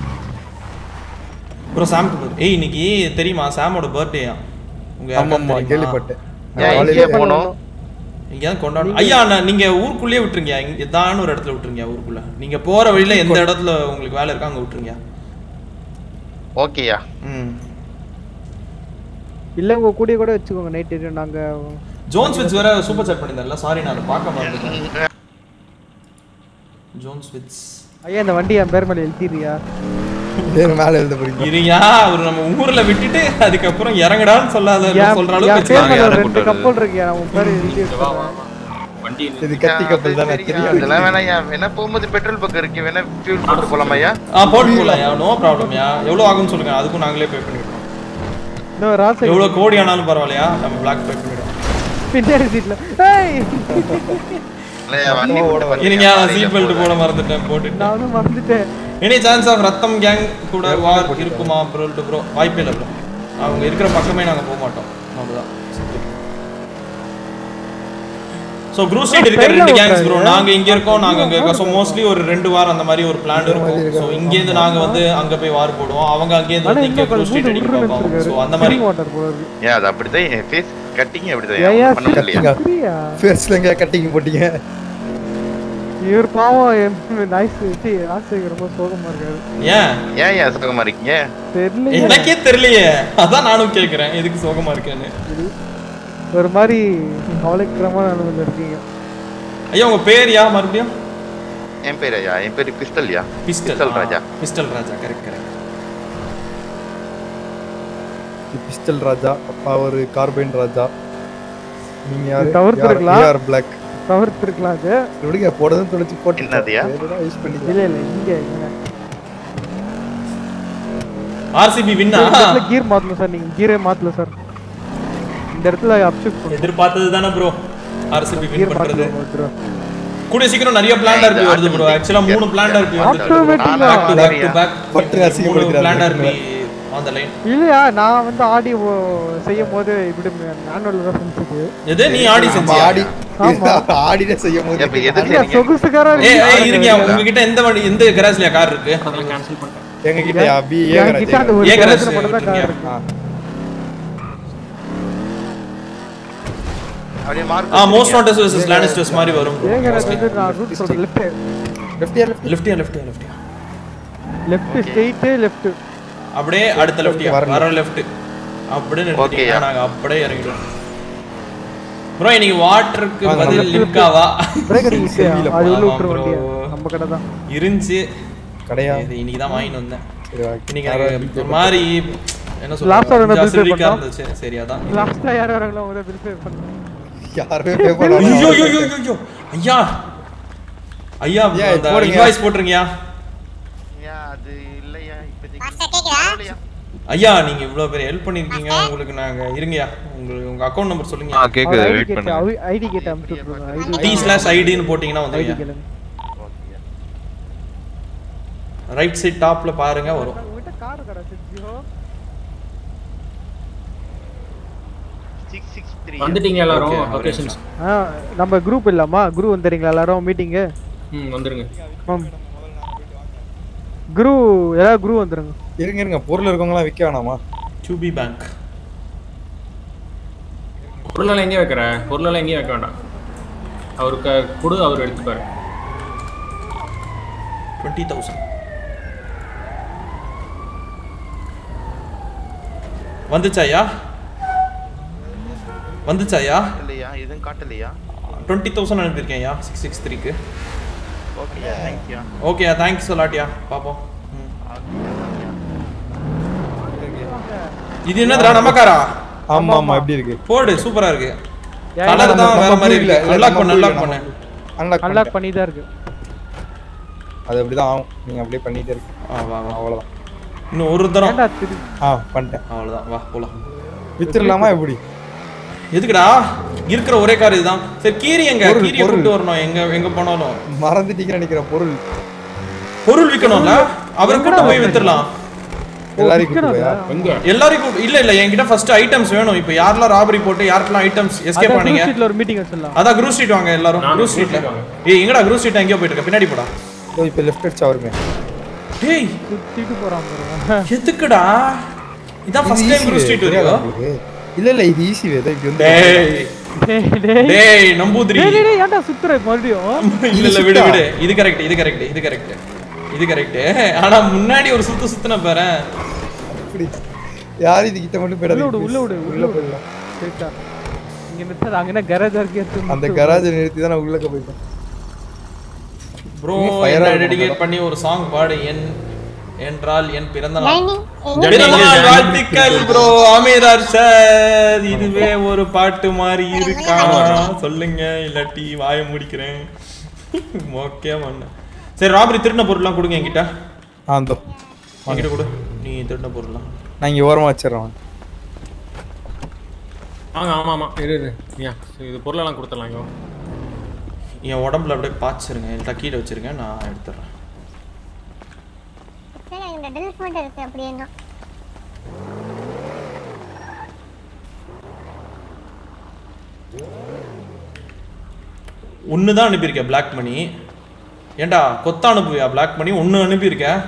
S4: ப்ரோ சாம் ஏய் இன்னைக்கு தெரியுமா சாமோட பர்த்டேயா உங்க
S8: ஆமா
S4: யாருக்காவது
S8: ஆமா
S4: தெரியுமா?
S8: கேள்விப்பட்டேன்
S20: ஏன் இங்கே போனோம்
S4: எங்கேயாவது கொண்டாடும் ஐயா நான் நீங்க ஊருக்குள்ளேயே விட்டுருங்க இங்க ஏதான ஒரு இடத்துல விட்டுருங்க ஊருக்குள்ள நீங்க போற வழியில எந்த இடத்துல உங்களுக்கு வேலை இருக்கோ அங்க விட்டுருங்க
S20: ஓகேயா
S4: ம்
S12: இல்ல உங்க கூடிய கூட வச்சுக்கோங்க நைட் நாங்க
S4: ஜோன்ஸ் விட்ஸ் வேற சூப்பர் சாட் பண்ணியிருந்தார்ல சாரி நான் அதை பார்க்க மாட்டேன் ஜோன்ஸ் விட்ஸ்
S12: ஐயா இந்த வண்டி என் பேர் மேல எழுதிறியா
S8: பேர் மேல எழுத போறீங்க
S4: இருயா அவர் நம்ம ஊர்ல விட்டுட்டு அதுக்கப்புறம் இறங்கடான்னு சொல்லாத
S12: என்
S4: சொல்ற
S12: என்
S4: அளவுக்கு
S12: பேர் மேல
S4: வச்சுக்கலாம்.
S12: ஒரு ரெண்டு கப்பல் இருக்கு நான் உன் பேர் எழுதி வச்சிருக்கேன்.
S11: வண்டி
S8: இது கத்தி கப்பல் தானே தெரியும்
S20: அதெல்லாம் வேணாயா வேணா போகும்போது பெட்ரோல் பக்கம் இருக்கு வேணா ஃபியூல் போட்டு போலாமாயா
S4: ஆ போட்டு போலாம்யா நோ ப்ராப்ளம்யா எவ்வளவு ஆகும்னு சொல்லுங்க அதுக்கும் நாங்களே பே பண்ணிடுறோம்
S12: இன்னும் ராசை
S4: எவ்வளவு கோடி ஆனாலும் பரவாயில்லையா நம்ம பிளாக் பே பண்ணிடுறோம்
S12: பின்னாடி சீட்ல ஏய்
S20: இல்லையா வண்டி போட்டு பாருங்க.
S4: இருங்க நான் சீட் பெல்ட் போட மறந்துட்டேன் போட்டுட்டேன்
S12: நானும் மறந்துட்டேன்
S4: எனி சான்ஸ் ஆஃப் ரத்தம் கேங் கூட வார் இருக்குமா ப்ரோ ப்ரோ வாய்ப்பே இல்லை ப்ரோ அவங்க இருக்கிற பக்கமே நாங்க போக மாட்டோம் அவ்வளவுதான் ஸோ க்ரூ ஸ்ட்ரீட் இருக்கிற ரெண்டு கேங்ஸ் ப்ரோ நாங்க இங்க இருக்கோம் நாங்க அங்க இருக்கோம் ஸோ மோஸ்ட்லி ஒரு ரெண்டு வாரம் அந்த மாதிரி ஒரு பிளான் இருக்கும் ஸோ இங்கேருந்து நாங்க வந்து அங்க போய் வார் போடுவோம் அவங்க அங்கேருந்து
S12: ஆனா
S4: வந்து இங்க
S12: இன்னும்
S4: க்ரூ ஸ்ட்ரீட்
S12: கொஞ்சம்
S4: அடிக்க
S12: உருன்னு
S4: பார்ப்பாங்க ஸோ
S12: வச்சிருக்காரு
S4: அந்த மாதிரி
S12: வாட்டர் போல இருக்கு
S20: ஏன் அது அப்படிதான் என் ஃபேஸ் கட்டிங்
S12: ஏன்
S20: அப்படிதான் பண்ண முடியலையா
S12: அப்படியா
S8: ஃபேஸ்ல எங்க கட்டிங் போட்டீங்க
S12: இவர் பாவம் நைஸ் ஆசை ரொம்ப சோகமா இருக்காரு
S4: ஏன்
S20: ஏன் ஏன் சுகமா இருக்கீங்க
S12: தெரியல
S4: எனக்கே தெரியலையே அதான் நானும் கேக்குறேன் எதுக்கு சோகமா இருக்கேன்னு
S12: ஒரு மாதிரி கவலைக்கிரமான நிலைமையில இருக்கீங்க
S4: ஐயா உங்க பேர் யா மறுபடியும்
S20: என் பேர் ஐயா என் பேர் பிஸ்டல்யா
S4: pistol
S20: pistol Raja
S4: pistol Raja correct correct
S8: pistol Raja அப்பா ஒரு கார்பைன் ராஜா நீங்க யாரு
S12: தவிர்த்திருக்கலாம்.
S8: யார் பிளாக்
S12: தவிர்த்திருக்கலாம் அது
S8: விடுங்க போடுறதும் தொலைச்சு போட்டு
S20: என்னதுயா?
S8: யூஸ் பண்ணி
S12: இல்ல இல்ல இங்க இங்க.
S4: ஆர்சிபி வின்னா
S12: இந்த இடத்துல கீர் மாத்தணும் சார் நீங்க கீரே மாத்தல சார் இந்த இடத்துல அப்ஷிஃப்ட் பண்ணுங்க
S4: எதிர்பார்த்தது தானே ப்ரோ ஆர்சிபி வின்
S12: கீர்
S4: பண்றது
S12: மாத்தணும்
S4: கூடிய சீக்கிரம் நிறைய பிளான் இருக்கு வருது ப்ரோ ஆக்சுவலா மூணு பிளான் இருக்கு
S12: Automatic ஆ?
S4: Back to back to back
S8: பட்டு
S4: மூணு
S8: அசிங்கப்படுத்துறாரு.
S4: பிளான் இருக்கு ஆன் த லைன்
S12: இல்லையா நான் வந்து ஆடி செய்யும் போது இப்படி மேனுவல் தான் செஞ்சது
S4: எது நீ ஆடி செஞ்சியா
S8: ஆடி
S12: ஆமா.
S8: ஆடினே செய்யும் போது
S20: எப்ப எதுக்கு
S12: இல்ல,
S20: நீங்க-
S12: சொகுசுக்காரா
S4: ஏய் ஏய்
S12: இருக்கு.
S4: இருங்க உங்ககிட்ட எந்த வண்டி எந்த கராஜ்லயா கார் இருக்கு
S11: அதெல்லாம் கேன்சல் பண்ணிட்டேன்
S8: எங்க கிட்ட பி ஏ
S12: என்கிட்ட அந்த ஒரு
S4: ஏ garage
S12: garage ல மட்டும் தான்
S4: விட்டுருங்க.
S12: கார் இருக்கு
S20: அப்படியே மார்க்
S4: ஆ மோஸ்ட் வாண்டட் வெர்சஸ் லானிஸ்டர்ஸ் மாதிரி வரும்
S12: ஏன் garage வந்து நான் ரூட் சொல்றேன் லெஃப்ட்
S8: லெஃப்டியா லெஃப்ட்
S4: லெஃப்டியா லெஃப்டியா லெஃப்டியா
S12: லெஃப்ட் ஸ்ட்ரெயிட் லெஃப்ட்
S4: அப்படியே அடுத்த லெஃப்டியா
S8: வரல.
S4: வர லெஃப்ட் அப்படியே
S20: Okay,
S4: நிறுத்திட்டீங்க
S20: yeah.
S4: நாங்க அப்படியே இறங்கிடுவோம் ப்ரோ இன்னைக்கு வாட்டருக்கு
S8: வாங்க,
S4: பதில்
S8: நம்ம
S4: லிம்காவா
S12: பிரேக்கர் ஈஸியா
S8: செல்வியில
S12: அது உள்ள
S4: ஆமா
S12: விட்டுற
S4: bro.
S12: வண்டியா நம்ம கடை தான்
S4: இருந்துச்சு
S8: கடையா
S4: இது இன்னைக்கு தான் வாங்கிட்டு வந்தேன்
S8: சரி ஓகே
S4: இன்னைக்கு எனக்கு ஒரு மாதிரி என்ன
S12: Last hour என்ன bill pay
S4: சொல்றது
S12: பண்ணோம்?
S4: இருந்துச்சு சரி அதான்
S12: லாஸ்டா யார் யாரெல்லாம் ஒரு பில் பே பண்ண
S8: யாருமே pay பண்ண
S4: ஐயோ
S8: மாட்டாங்க.
S4: ஐயோ ஐயோ ஐயோ ஐயா ஐயா
S8: ஏன்,
S4: அந்த
S8: போடுங்க.
S4: இன்வாய்ஸ் போட்டுருங்கயா
S20: ஏன் அது இல்லையா இப்போதைக்கு
S3: மாஸ்டர் கேக்குதா
S20: பரவாயில்லையா?
S4: ஐயா நீங்க இவ்வளவு பேர் ஹெல்ப் பண்ணிருக்கீங்க உங்களுக்கு நாங்க இருங்கயா உங்களுக்கு உங்க அக்கவுண்ட் நம்பர் சொல்லுங்க
S7: ஆ கேக்குது
S12: ஐடி
S7: வெயிட்
S12: கேட்ட
S7: பண்ணுங்க
S12: ஐடி கேட்ட அனுப்பிச்சு விட்டுருங்க ஐடி
S4: டி ஸ்லாஷ் ஐடின்னு போட்டீங்கன்னா
S12: ஐடி
S4: வந்துருங்க
S12: கேளுங்க
S4: ரைட் சைட் டாப்ல பாருங்க வரும்
S12: உங்ககிட்ட கார் கடை ஜியோ
S20: 663
S11: வந்துட்டீங்க எல்லாரும்
S4: Okay,
S11: லொகேஷன்ஸ்
S12: ஆ நம்ம குரூப் இல்லாமா குரூப் வந்துறீங்களா எல்லாரும் மீட்டிங்கு
S11: ம் வந்துருங்க
S12: ஆம் குரு ஏதாவது குரு வந்துருங்க
S8: இருங்க இருங்க பொருள் இருக்கவங்களாம் விற்க வேணாமா
S4: டூபி பேங்க்
S11: பொருளெல்லாம் எங்கேயும் வைக்கிற பொருளெல்லாம் எங்கேயும் வைக்க வேண்டாம் அவருக்கு கொடு அவர் எடுத்துப்பாரு
S4: டுவெண்ட்டி தௌசண்ட் வந்துச்சாயா வந்துச்சாயா
S20: இல்லையா எதுவும் காட்டலையா
S4: டுவெண்ட்டி தௌசண்ட் அனுப்பியிருக்கேன்யா சிக்ஸ் சிக்ஸ் த்ரீக்கு
S20: ஓகேயா தேங்க்யூ
S4: ஓகேயா தேங்க்ஸ் சொல்லாட்டியா பார்ப்போம் ம். இது என்னதுடா நம்ம காரா
S8: ஆமா ஆமா எப்படி இருக்கு
S4: போடு சூப்பரா இருக்கு
S12: ஏன்
S4: கலர் தான்
S8: நம்ம
S4: வேற மாதிரி
S8: blue இல்ல,
S4: இருக்கு
S8: இல்ல,
S4: அன்லாக்
S8: நம்ம
S4: பண்ணு
S8: blue
S4: அன்லாக்
S8: இல்ல,
S4: பண்ணு
S8: அன்லாக்
S12: அன்லாக் பண்ணி தான் இருக்கு
S8: அது அப்படிதான் ஆகும் நீங்க அப்படியே பண்ணிட்டே இருக்கு
S4: ஆ வா வா
S8: அவ்வளவுதான்
S4: இன்னும் ஒரு தரம்
S12: ஏன்டா திரு
S8: ஆ பண்ணிட்டேன்
S4: அவ்வளவுதான் வா போலாம்
S8: வித்துடலாமா எப்படி
S4: எதுக்குடா இருக்கிற ஒரே கார் இதுதான் சரி கீரி எங்க
S8: பொருள்,
S4: கீரியை
S8: பொருள்.
S4: கூட்டு வரணும் எங்க எங்க போனாலும்
S8: மறந்துட்டீங்கன்னு நினைக்கிறேன் பொருள்
S4: பொருள் விற்கணும்ல அவரை கூட்ட போய் வித்துடலாம்
S8: எல்லாரையும் கூட்டு போயா
S11: எங்க
S4: எல்லாரையும் கூப்பிட்டு இல்ல இல்ல என்கிட்ட ஃபர்ஸ்ட் ஐட்டம்ஸ் வேணும் இப்போ யாரெல்லாம் ராபரி போட்டு யாருக்கெல்லாம் ஐட்டம்ஸ் எஸ்கேப்
S12: அதான்
S4: பண்ணீங்க
S12: ஸ்ட்ரீட்ல ஒரு மீட்டிங் வச்சிடலாம்
S4: அதான் குரூ ஸ்ட்ரீட் வாங்க எல்லாரும்
S11: நானும்
S4: குரூ
S11: Groove
S4: ஸ்ட்ரீட்ல
S11: Street வாங்க.
S4: ஏய் எங்கடா குரூ ஸ்ட்ரீட் எங்கேயோ போயிட்டு இருக்க பின்னாடி போடா
S8: இதோ இப்ப லெஃப்ட் அடிச்சா வருமே
S4: டேய்
S12: சுத்திட்டு போறான் பாருங்க
S4: எதுக்குடா இதான் ஃபர்ஸ்ட் டைம் குரூ ஸ்ட்ரீட்
S8: தெரியாதா
S4: வரையும்
S8: உங்களுக்கு? இல்ல இல்ல இது ஈஸி வே இப்படி வந்து
S4: டேய்
S12: டேய் டேய்
S4: டேய் நம்பூதிரி
S12: டேய் டேய், டேய் ஏன்டா சுத்துற மறுபடியும்
S4: இல்ல இல்ல விடு விடு இது கரெக்ட் இது கரெக்ட் இது கரெக்ட் இது கரெக்ட் ஆனா முன்னாடி ஒரு சுத்து சுத்துன பாரு
S8: அப்படி யார் இது கிட்ட மட்டும்
S12: உள்ள விடு
S8: போயிடாதீங்க
S12: உள்ள விடு உள்ள விடு
S8: போயிடலாம்
S12: சரிட்டா இங்க நிறுத்தாத அங்க என்ன கரேஜ் இருக்கு எடுத்து
S8: அந்த
S12: நிறுத்து.
S8: கராஜ் நிறுத்தி தான் நான் உள்ளக்க போயிட்டேன்
S4: ப்ரோ
S8: நீ fire
S4: என்ன
S8: ஆ
S4: டெடிகேட்
S8: இருக்கணும்.
S4: பண்ணி ஒரு சாங் பாடு என் என்றால் என் பிறந்த நாள்
S3: நைனி, எங்க
S4: பிறந்த நாள் வாழ்த்துக்கள் ப்ரோ அமீரார் சார் இதுவே ஒரு பாட்டு மாதிரி இருக்கா சொல்லுங்க இல்லாட்டி வாய முடிக்கிறேன் ஓகே மண்ணு சரி ராபரி திருடின பொருள்லாம் கொடுங்க என்கிட்ட
S8: ஆ இந்தோ
S4: என்கிட்ட கொடு நீ திருடின பொருள்லாம்
S8: நான் இங்க ஓரமா வச்சிடறேன்
S11: வாங்க ஆமா ஆமா இரு இரு ஐயா இது பொருளெல்லாம் கொடுத்துடலாம் இங்க
S4: என் உடம்புல அப்படியே பாய்ச்சிருங்க என்கிட்ட கீழே வச்சிருங்க நான் எடுத்துடுறேன்
S3: சரி இந்த ட்ரில்ஸ் மட்டும் இருக்கு அப்படியேங்க
S4: ஒன்று தான் அனுப்பியிருக்கேன் பிளாக் மணி ஏன்டா கொத்த அனுப்புவியா பிளாக் மணி ஒன்று அனுப்பியிருக்கேன்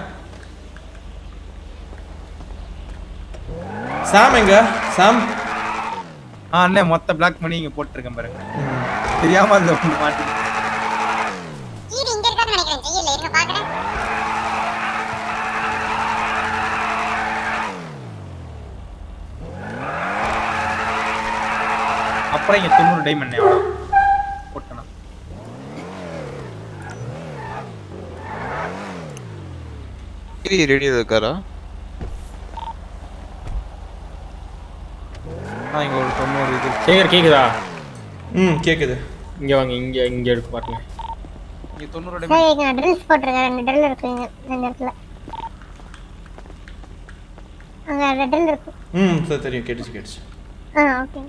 S4: சாம் எங்க சாம்
S8: ஆ அண்ணே மொத்த பிளாக் பண்ணி இங்க போட்டுருக்கேன் பாருங்க தெரியாம அந்த ஒண்ணு மாட்டி
S3: கீழே இங்க இருக்கான்னு நினைக்கிறேன் செய்யல இருங்க பாக்குறேன்
S8: அப்புறம் இங்க தொண்ணூறு டைமண்ட் எவ்வளோ போட்டேன்
S7: ரெடி இருக்காரா
S8: நான் இங்க ஒரு தொண்ணூறு இது
S11: சேகர் கேக்குதா
S4: ம் கேக்குது
S11: இங்க வாங்க இங்க இங்க எடுக்க பாருங்க
S8: இங்க தொண்ணூறு
S3: சார் இங்க நான் ட்ரில்ஸ் போட்டிருக்கேன் ரெண்டு ட்ரில் இருக்குங்க இந்த இடத்துல அங்க ரெண்டு ட்ரில் இருக்கு
S4: ம் சார் தெரியும் கேட்டுச்சு கேட்டுச்சு
S3: ஆ ஓகே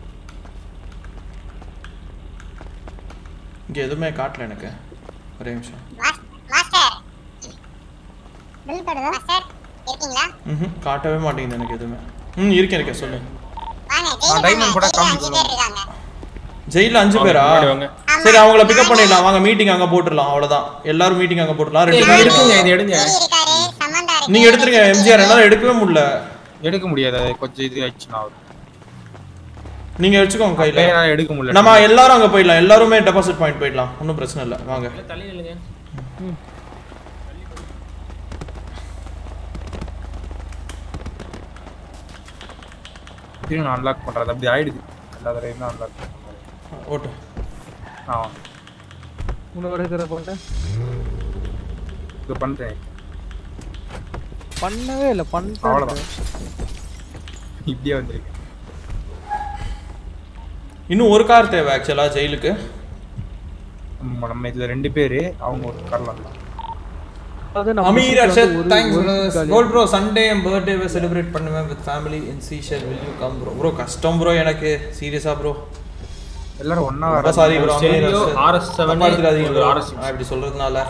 S4: இங்கே எதுவுமே காட்டல எனக்கு ஒரே நிமிஷம்
S3: மாஸ்டர் ட்ரில் காட்டுதா மாஸ்டர் இருக்கீங்களா
S4: ம் காட்டவே மாட்டேங்குது எனக்கு எதுவுமே ம் இருக்கேன் இருக்கேன் சொல்லு
S8: நான் டைமண்ட் கூட காமிக்கிறேன்
S4: ஜெயில அஞ்சு பேரா
S11: முன்னாடி வாங்க.
S4: சரி அவங்கள பிக்கப் பண்ணிடலாம் வாங்க மீட்டிங் அங்க போட்டுடலாம் அவ்வளவுதான் எல்லாரும் மீட்டிங் அங்க போட்டுடலாம் ரெண்டு
S11: இது
S4: பேர்
S11: எடுக்குங்க இது எடுங்க
S4: நீங்க எடுத்துருங்க எம்ஜிஆர் என்னால எடுக்கவே முடியல
S8: எடுக்க முடியாது அது கொஞ்சம் இது ஆயிடுச்சுன்னா அவர்
S4: நீங்க வச்சுக்கோங்க கையில
S8: என்னால எடுக்க முடியல.
S4: நம்ம எல்லாரும் அங்க போயிடலாம் எல்லாருமே டெபாசிட் பாயிண்ட் போயிடலாம் ஒன்றும் பிரச்சனை இல்லை வாங்க
S11: தள்ளி நில்லுங்க
S8: திரும்பி நான் அன்லாக் பண்றது அப்படி ஆயிடுது எல்லா தடவையும் தான் அன்லாக் பண்ணுறேன்
S4: ஓட்டு
S8: ஆ
S12: இன்னொரு தடவை போட்டேன்
S8: இது பண்றேன்
S12: பண்ணவே இல்லை பண்ணிட்டேன்
S8: அவ்வளவுதான் இப்படியே வந்திருக்கு
S4: இன்னும் ஒரு கார் தேவை ஆக்சுவலா ஜெயிலுக்கு
S8: நம்ம நம்ம இதுல ரெண்டு பேரு அவங்க ஒரு கார்ல
S12: அது நம்ம
S4: அமீர்
S12: seat
S4: அர்ஷத்
S12: வந்து ஒரு-
S4: தேங்க்ஸ்
S12: ஒரு seat காலியா
S4: கோல்ட் ப்ரோ சண்டே என் பர்த்டே செலிப்ரேட் பண்ணுவேன் வித் ஃபேமிலி இன் சீஷர் will you come bro bro கஷ்டம் ப்ரோ எனக்கு சீரியஸா ப்ரோ
S8: எல்லாரும் ஒண்ணா
S4: ரொம்ப sorry bro Amir
S11: Stereo
S4: Arshad
S11: RS7
S4: தப்பா எடுத்துக்காதீங்க
S11: ஒரு
S4: bro.
S11: RS6.
S4: நான் இப்படி சொல்றதுனால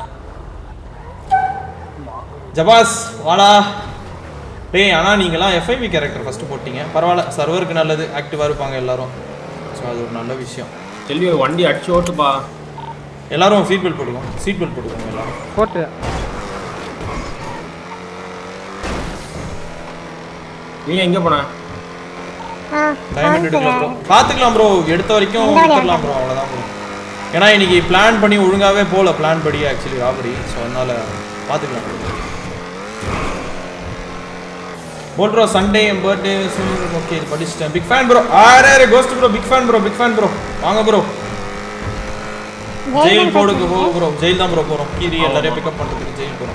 S4: ஜபாஸ் வாடா டேய் ஆனா நீங்கலாம் எஃப்ஐவி கேரக்டர் ஃபர்ஸ்ட் போட்டீங்க பரவாயில்ல சர்வருக்கு நல்லது ஆக்டிவா இருப்பாங்க எல்லாரும் ஸோ அது ஒரு நல்ல விஷயம்
S11: செல்வி ஒரு வண்டி அடிச்சு ஓட்டுப்பா
S4: எல்லாரும் சீட் பெல்ட் போட்டுக்கோங்க சீட் பெல்ட் போட்டுக்கோங்க எல்லாரும்
S12: போட்டு
S11: நீ எங்க போன
S4: டைமண்ட் எடுக்கலாம் ப்ரோ பார்த்துக்கலாம் ப்ரோ எடுத்த வரைக்கும் எடுத்துடலாம் ப்ரோ அவ்வளோதான் ப்ரோ ஏன்னா இன்னைக்கு பிளான் பண்ணி ஒழுங்காவே போகல பிளான் படி ஆக்சுவலி ராபரி ஸோ அதனால பார்த்துக்கலாம் போல் ப்ரோ சண்டே என் பர்த்டே ஓகே படிச்சிட்டேன் பிக் ஃபேன் ப்ரோ அரே ghost bro big fan bro big fan bro வாங்க ப்ரோ ஜெயில் போடுக்கு போ ப்ரோ ஜெயில் தான் ப்ரோ போகிறோம் கீரி எல்லாரையும் பிக்கப் பண்ணுறதுக்கு ஜெயில் போகிறோம்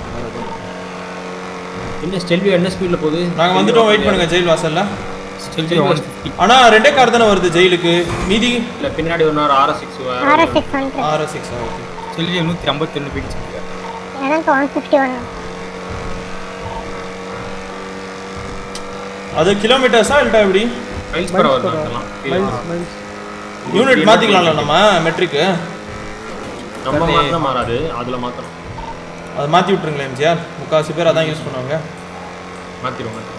S11: என்ன ஸ்டெல்வி என்ன ஸ்பீட்ல போகுது
S4: நாங்கள் வந்துட்டோம் வெயிட் பண்ணுங்க ஜெயில் வாசல்ல
S11: ஸ்டெல்வி ஒன் ஃபிஃப்டி
S4: ஆனா ரெண்டே கார் தானே வருது ஜெயிலுக்கு மீதி
S11: இல்ல பின்னாடி ஒரு நேரம் RS six
S3: RS six one
S4: R six okay
S8: Selvi நூத்தி ஐம்பத்தி ஒண்ணு போயிடுச்சு
S3: எனக்கு ஒன் ஃபிஃப்டி ஒன்
S4: அது கிலோமீட்டர்ஸா இல்லட்டா எப்படி
S11: மைல்ஸ் பர் ஹவர் அதெல்லாம்
S12: மைல்ஸ் மைல்ஸ்
S4: யூனிட் மாத்திக்கலாம்ல நம்ம மெட்ரிக்கு
S11: நம்ம மாத்திரம் மாறாது அதுல மாத்திரம்
S4: அதை மாத்தி விட்டுருங்களேன் எம்ஜிஆர் முக்காவாசி பேர் அதான் யூஸ் பண்ணுவாங்க
S11: மாத்திரும் மாத்திரும்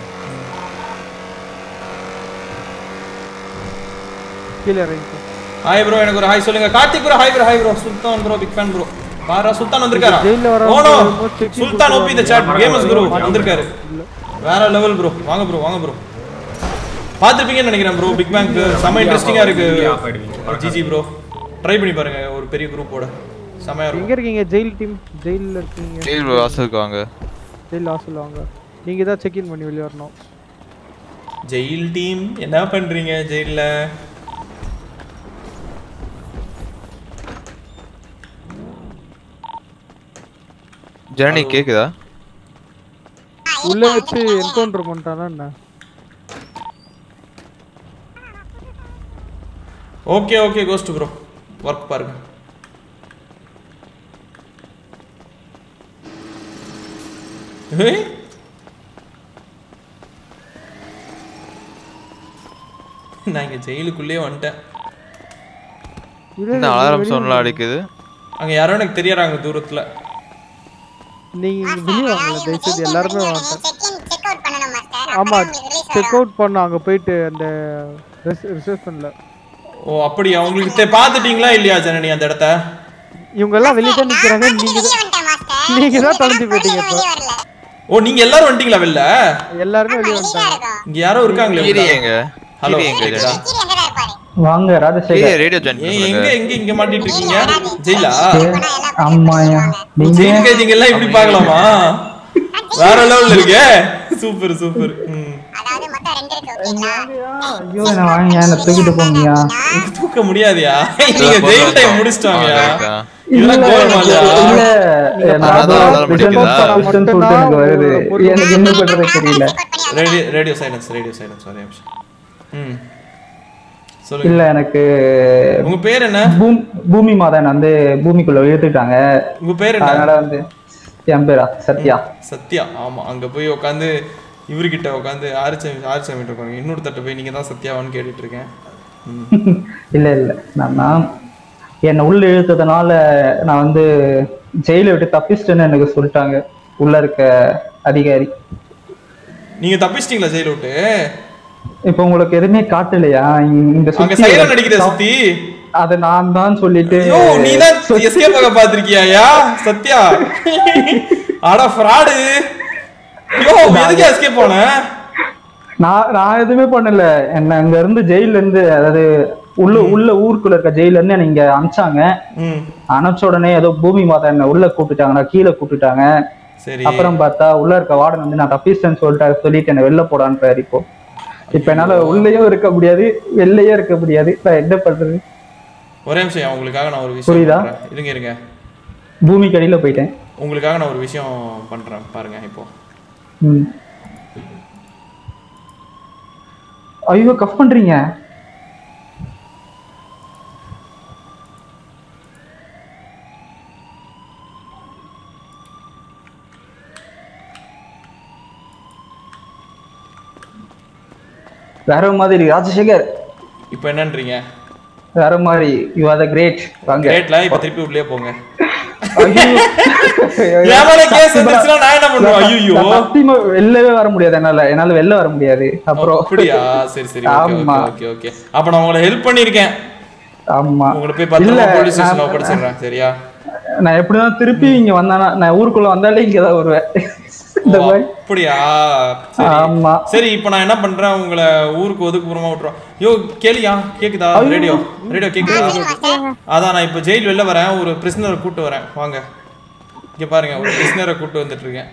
S12: கீழே இறங்கி
S4: ஹாய் ப்ரோ எனக்கு ஒரு ஹாய் சொல்லுங்க Karthik bro hi bro hi bro Sultan bro big fan bro பாரா சுல்தான் வந்திருக்காரா
S12: ஜெயில்ல வர
S4: oh no Sultan OP the chat gamers bro வந்திருக்காரு வேற லெவல் ப்ரோ வாங்க ப்ரோ வாங்க ப்ரோ பார்த்துருப்பீங்கன்னு நினைக்கிறேன் ப்ரோ பிக் பேங்க் செம்ம இன்ட்ரெஸ்டிங்கா இருக்கு ஜிஜி ப்ரோ ட்ரை பண்ணி பாருங்க ஒரு பெரிய குரூப்போட செமையா இருக்கும்
S12: எங்க இருக்கீங்க ஜெயில் டீம் ஜெயில்ல இருக்கீங்க
S7: ஜெயில் வாசலுக்கு வாங்க
S12: ஜெயில் ஹாஸ்டல் வாங்க நீங்க தான் செக் இன் பண்ணி வெளிய வரணும்
S4: ஜெயில் டீம் என்ன பண்றீங்க ஜெயில்ல
S7: ஜனனி கேக்குதா
S12: உள்ள வச்சு என்கவுண்டர் பண்ணிட்டானா என்ன
S4: okay okay ghost bro work பாருங்க ஏய், நான் இங்க ஜெயிலுக்குள்ளேயே வந்துட்டேன்
S7: என்ன அலாரம் சவுண்ட்லாம் அடிக்குது
S4: அங்க யாரோ எனக்கு தெரியறாங்க தூரத்துல
S12: நீங்க இங்க வெளிய வாங்க தயவு செய்து எல்லாருமே வாங்க ஆமா செக் அவுட் பண்ண அங்க போயிட்டு அந்த ரிசப்ஷன்ல
S4: ஓ அப்படி அவங்களுக்கு தெ- பாத்துட்டீங்களா இல்லையா ஜனனி அந்த இடத்த
S12: இவங்க எல்லாம் வெளிய தான் நிக்கிறாங்க நீங்க தான் நீங்க தான் தொலைஞ்சு போயிட்டீங்க இப்போ
S4: ஓ நீங்க எல்லாரும் வந்துட்டீங்களா வெளில
S12: எல்லாருமே வெளிய வந்துட்டாங்க
S4: இங்க யாரோ இருக்காங்களே
S7: கீரி
S4: உள்ள.
S7: எங்க
S4: ஹலோ
S7: கீரி எங்க
S4: கேக்குதா?
S17: வாங்க
S7: கீரி
S17: ராஜசேகர்
S7: ரேடியோ ஜாயின்
S4: ஏன் எங்க
S7: பண்ணுங்க
S4: எங்க இங்க மாட்டிட்டு இருக்கீங்க ஜெயிலா
S17: ஆமாயா நீங்க
S4: ஜெயில் கைதிங்க எல்லாம் இப்படி பார்க்கலாமா வேற லெவல்ல இருக்கே சூப்பர் சூப்பர் ம்
S17: ஐயோ நான் வாங்க என்ன தூக்கிட்டு போங்கயா
S4: தூக்க முடியாதுயா நீங்க ஜெயில் டைம் முடிச்சிட்டாங்கயா
S7: ஆ,
S4: இதெல்லாம் கோரமாலையா
S17: இல்ல நான்
S7: அதான் அதான் படிக்குதா?
S17: சொல்லிட்டு எனக்கு வருது எனக்கு என்ன பண்றது தெரியல
S4: radio radio silence radio silence ஒரே நிமிஷம் ம் சொல்லுங்க.
S15: இல்ல எனக்கு
S4: உங்க பேர் என்ன
S15: பூம்- பூமி மாதன் வந்து பூமிக்குள்ள இழுத்துட்டாங்க
S4: உங்க பேர் என்ன
S15: அதனால வந்து என் பேரா சத்யா
S4: சத்யா ஆமா அங்க போய் உட்காந்து இவர்கிட்ட உட்காந்து ஆரிச்சாமி ஆரிச்சாமி இருக்காங்க இன்னொருத்தட்ட போய் நீங்க தான் சத்யாவான்னு கேட்டுட்டு இருக்கேன் ம்.
S15: இல்ல இல்ல நான் நான் என்னை உள்ள இழுத்ததுனால நான் வந்து ஜெயில விட்டு தப்பிச்சிட்டேன்னு எனக்கு சொல்லிட்டாங்க உள்ள இருக்க அதிகாரி
S4: நீங்க தப்பிச்சிட்டீங்களா ஜெயில விட்டு
S15: இப்ப உங்களுக்கு எதுவுமே காட்டலையா இங்க- இங்க
S4: அங்க
S15: சுத்தி
S4: சைரன் அடிக்கிற சுத்தி
S15: அத நான் தான் சொல்லிட்டு
S4: ஐயோ நீ தான் எஸ்கேப் ஆக பாத்திருக்கியா சத்யா அட ஃப்ராடு ஐயோ எதுக்கு எஸ்கேப் போன
S15: நான் நான் எதுவுமே பண்ணல என்ன அங்க இருந்து ஜெயில இருந்து அதாவது உள்ள உள்ள ஊருக்குள்ள இருக்க ஜெயில இருந்து என்னை இங்க அனுப்பிச்சாங்க
S4: ம்
S15: அனுப்பிச்ச உடனே ஏதோ பூமி மாதா என்ன உள்ள கூப்பிட்டுட்டாங்க நான் கீழே கூப்பிட்டுட்டாங்க
S4: சரி
S15: அப்புறம் பார்த்தா உள்ள இருக்க வார்டன் வந்து நான் தப்பிச்சேன்னு சொல்லிட்டு சொல்லிட்டு என்ன வெளில போடான்றாரு இப்போ இப்ப என்னால உள்ளேயும் இருக்க முடியாது வெளிலயும் இருக்க முடியாது நான் என்ன பண்றது
S4: ஒரே நிமிஷம் உங்களுக்காக நான் ஒரு விஷயம்
S15: புரியுதா?
S4: பண்றேன். இருங்க இருங்க
S15: பூமிக்கு அடியில போயிட்டேன்
S4: உங்களுக்காக நான் ஒரு விஷயம் பண்றேன் பாருங்க இப்போ
S15: ம். ஐயோ கஃப் பண்றீங்க வேற மாதிரி ராஜசேகர்
S4: இப்போ என்னன்றீங்க
S15: வேற மாதிரி யூ ஆர் த கிரேட் வாங்க
S4: கிரேட்ல இப்போ திருப்பி உள்ளே போங்க
S15: ஐயோ.
S4: என் மேல கேஸ் வந்துருச்சுன்னா நான் என்ன பண்ணுவேன் ஐயோ
S15: நான் சத்தியமா வெளிலவே வர முடியாது என்னால என்னால வெளில வர முடியாது அப்புறம்
S4: அப்படியா சரி சரி ஓகே
S15: ஆமா
S4: ஓகே ஓகே அப்ப நான் உங்களை ஹெல்ப் பண்ணிருக்கேன்
S15: ஆமா
S4: உங்களை போய் பத்திரமா
S15: இல்ல,
S4: போலீஸ் ஸ்டேஷன்ல
S15: நான்-
S4: ஒப்படைச்சிடுறேன் சரியா
S15: நான் எப்படிதான் திருப்பி இங்க வந்தானா நான் ஊருக்குள்ள வந்தாலே இங்கதான் வருவேன் இந்த மாதிரி
S4: அப்படியா சரி
S15: ஆமா.
S4: சரி இப்போ நான் என்ன பண்றேன் உங்களை ஊருக்கு ஒதுக்குப்புறமா விட்டுறோம் யோ கேளியா கேக்குதா
S15: ஐயோ.
S4: ரேடியோ ரேடியோ கேக்குதா அதான் நான் இப்போ ஜெயில் வெளில வரேன் ஒரு பிரிசனரை கூட்டு வரேன் வாங்க இங்க பாருங்க ஒரு பிரிசனரை கூட்டு வந்துட்டு இருக்கேன்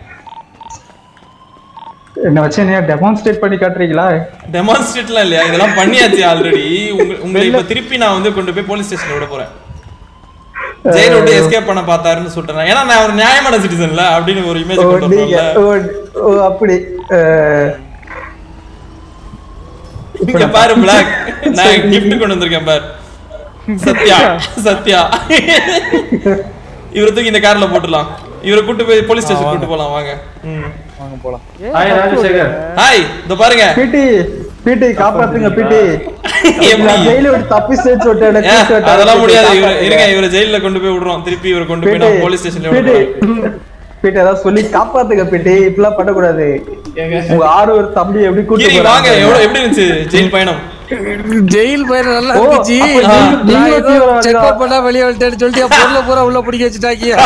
S15: என்ன வச்சு என்ன டெமான்ஸ்ட்ரேட் பண்ணி காட்டுறீங்களா
S4: டெமான்ஸ்ட்ரேட்லாம் இல்லையா இதெல்லாம் பண்ணியாச்சு ஆல்ரெடி உங்க உங்களை இப்போ திருப்பி நான் வந்து கொண்டு போய் போலீஸ் ஸ்டேஷன்ல விட போறேன் ஜெயில விட்டு எஸ்கேப் பண்ண பார்த்தாருன்னு சொல்லிட்டேன் ஏன்னா நான் ஒரு நியாயமான சிட்டிசன்ல அப்படின்னு ஒரு இமேஜ்
S15: ஓ
S4: கொண்டு
S15: நீங்க
S4: வரணும்ல
S15: ஓ, ஓ அப்படி அஹ்,
S4: இங்க பாரு பிளாக் நான் கிஃப்ட் கொண்டு வந்திருக்கேன் பாரு சத்யா சத்யா இவரை தூக்கி இந்த கார்ல போட்டுலாம் இவரை கூட்டு போய் போலீஸ் ஸ்டேஷன் கூட்டு போலாம் வாங்க ம்.
S8: வாங்க போலாம்
S9: ஹாய் ராஜசேகர்
S4: ஹாய் இதோ பாருங்க
S15: பிடி பிடி காப்பாத்துங்க பிடி
S4: எப்படி?
S15: நான் ஜெயில விட்டு தப்பிச்சேன்னு சொல்லிட்டு என்னை
S4: ஏன்,
S15: கூப்பிட்டு
S4: அதெல்லாம்
S15: வந்தாங்க.
S4: முடியாது இவரு
S15: காப்பாத்துங்க.
S4: இருங்க இவரை ஜெயில கொண்டு போய் விடுறோம் திருப்பி இவரை கொண்டு போய் நான் போலீஸ் ஸ்டேஷன்ல
S15: பிடி
S4: விடுறோம்
S15: பிடி ஏதாவது சொல்லி காப்பாத்துங்க பிடி இப்படிலாம் பண்ணக்கூடாது உங்க ஆறு ஒரு தம்பி எப்படி கூட்டு
S4: கீரி வாங்க எவ்வளவு எப்படி இருந்துச்சு ஜெயில் பயணம்
S5: ஜெயில் பயணம் நல்லா
S15: ஓ,
S5: இருந்துச்சு
S15: அப்ப நீங்க- நீங்க
S5: நான் ஏதோ
S15: தீவிரவாதிகளா?
S5: செக் அவுட் பண்ணா வெளியே வந்துட்டேன்னு சொல்லிட்டு என் பொருளை பூரா உள்ள பிடிக்க வச்சுட்டாக்கியா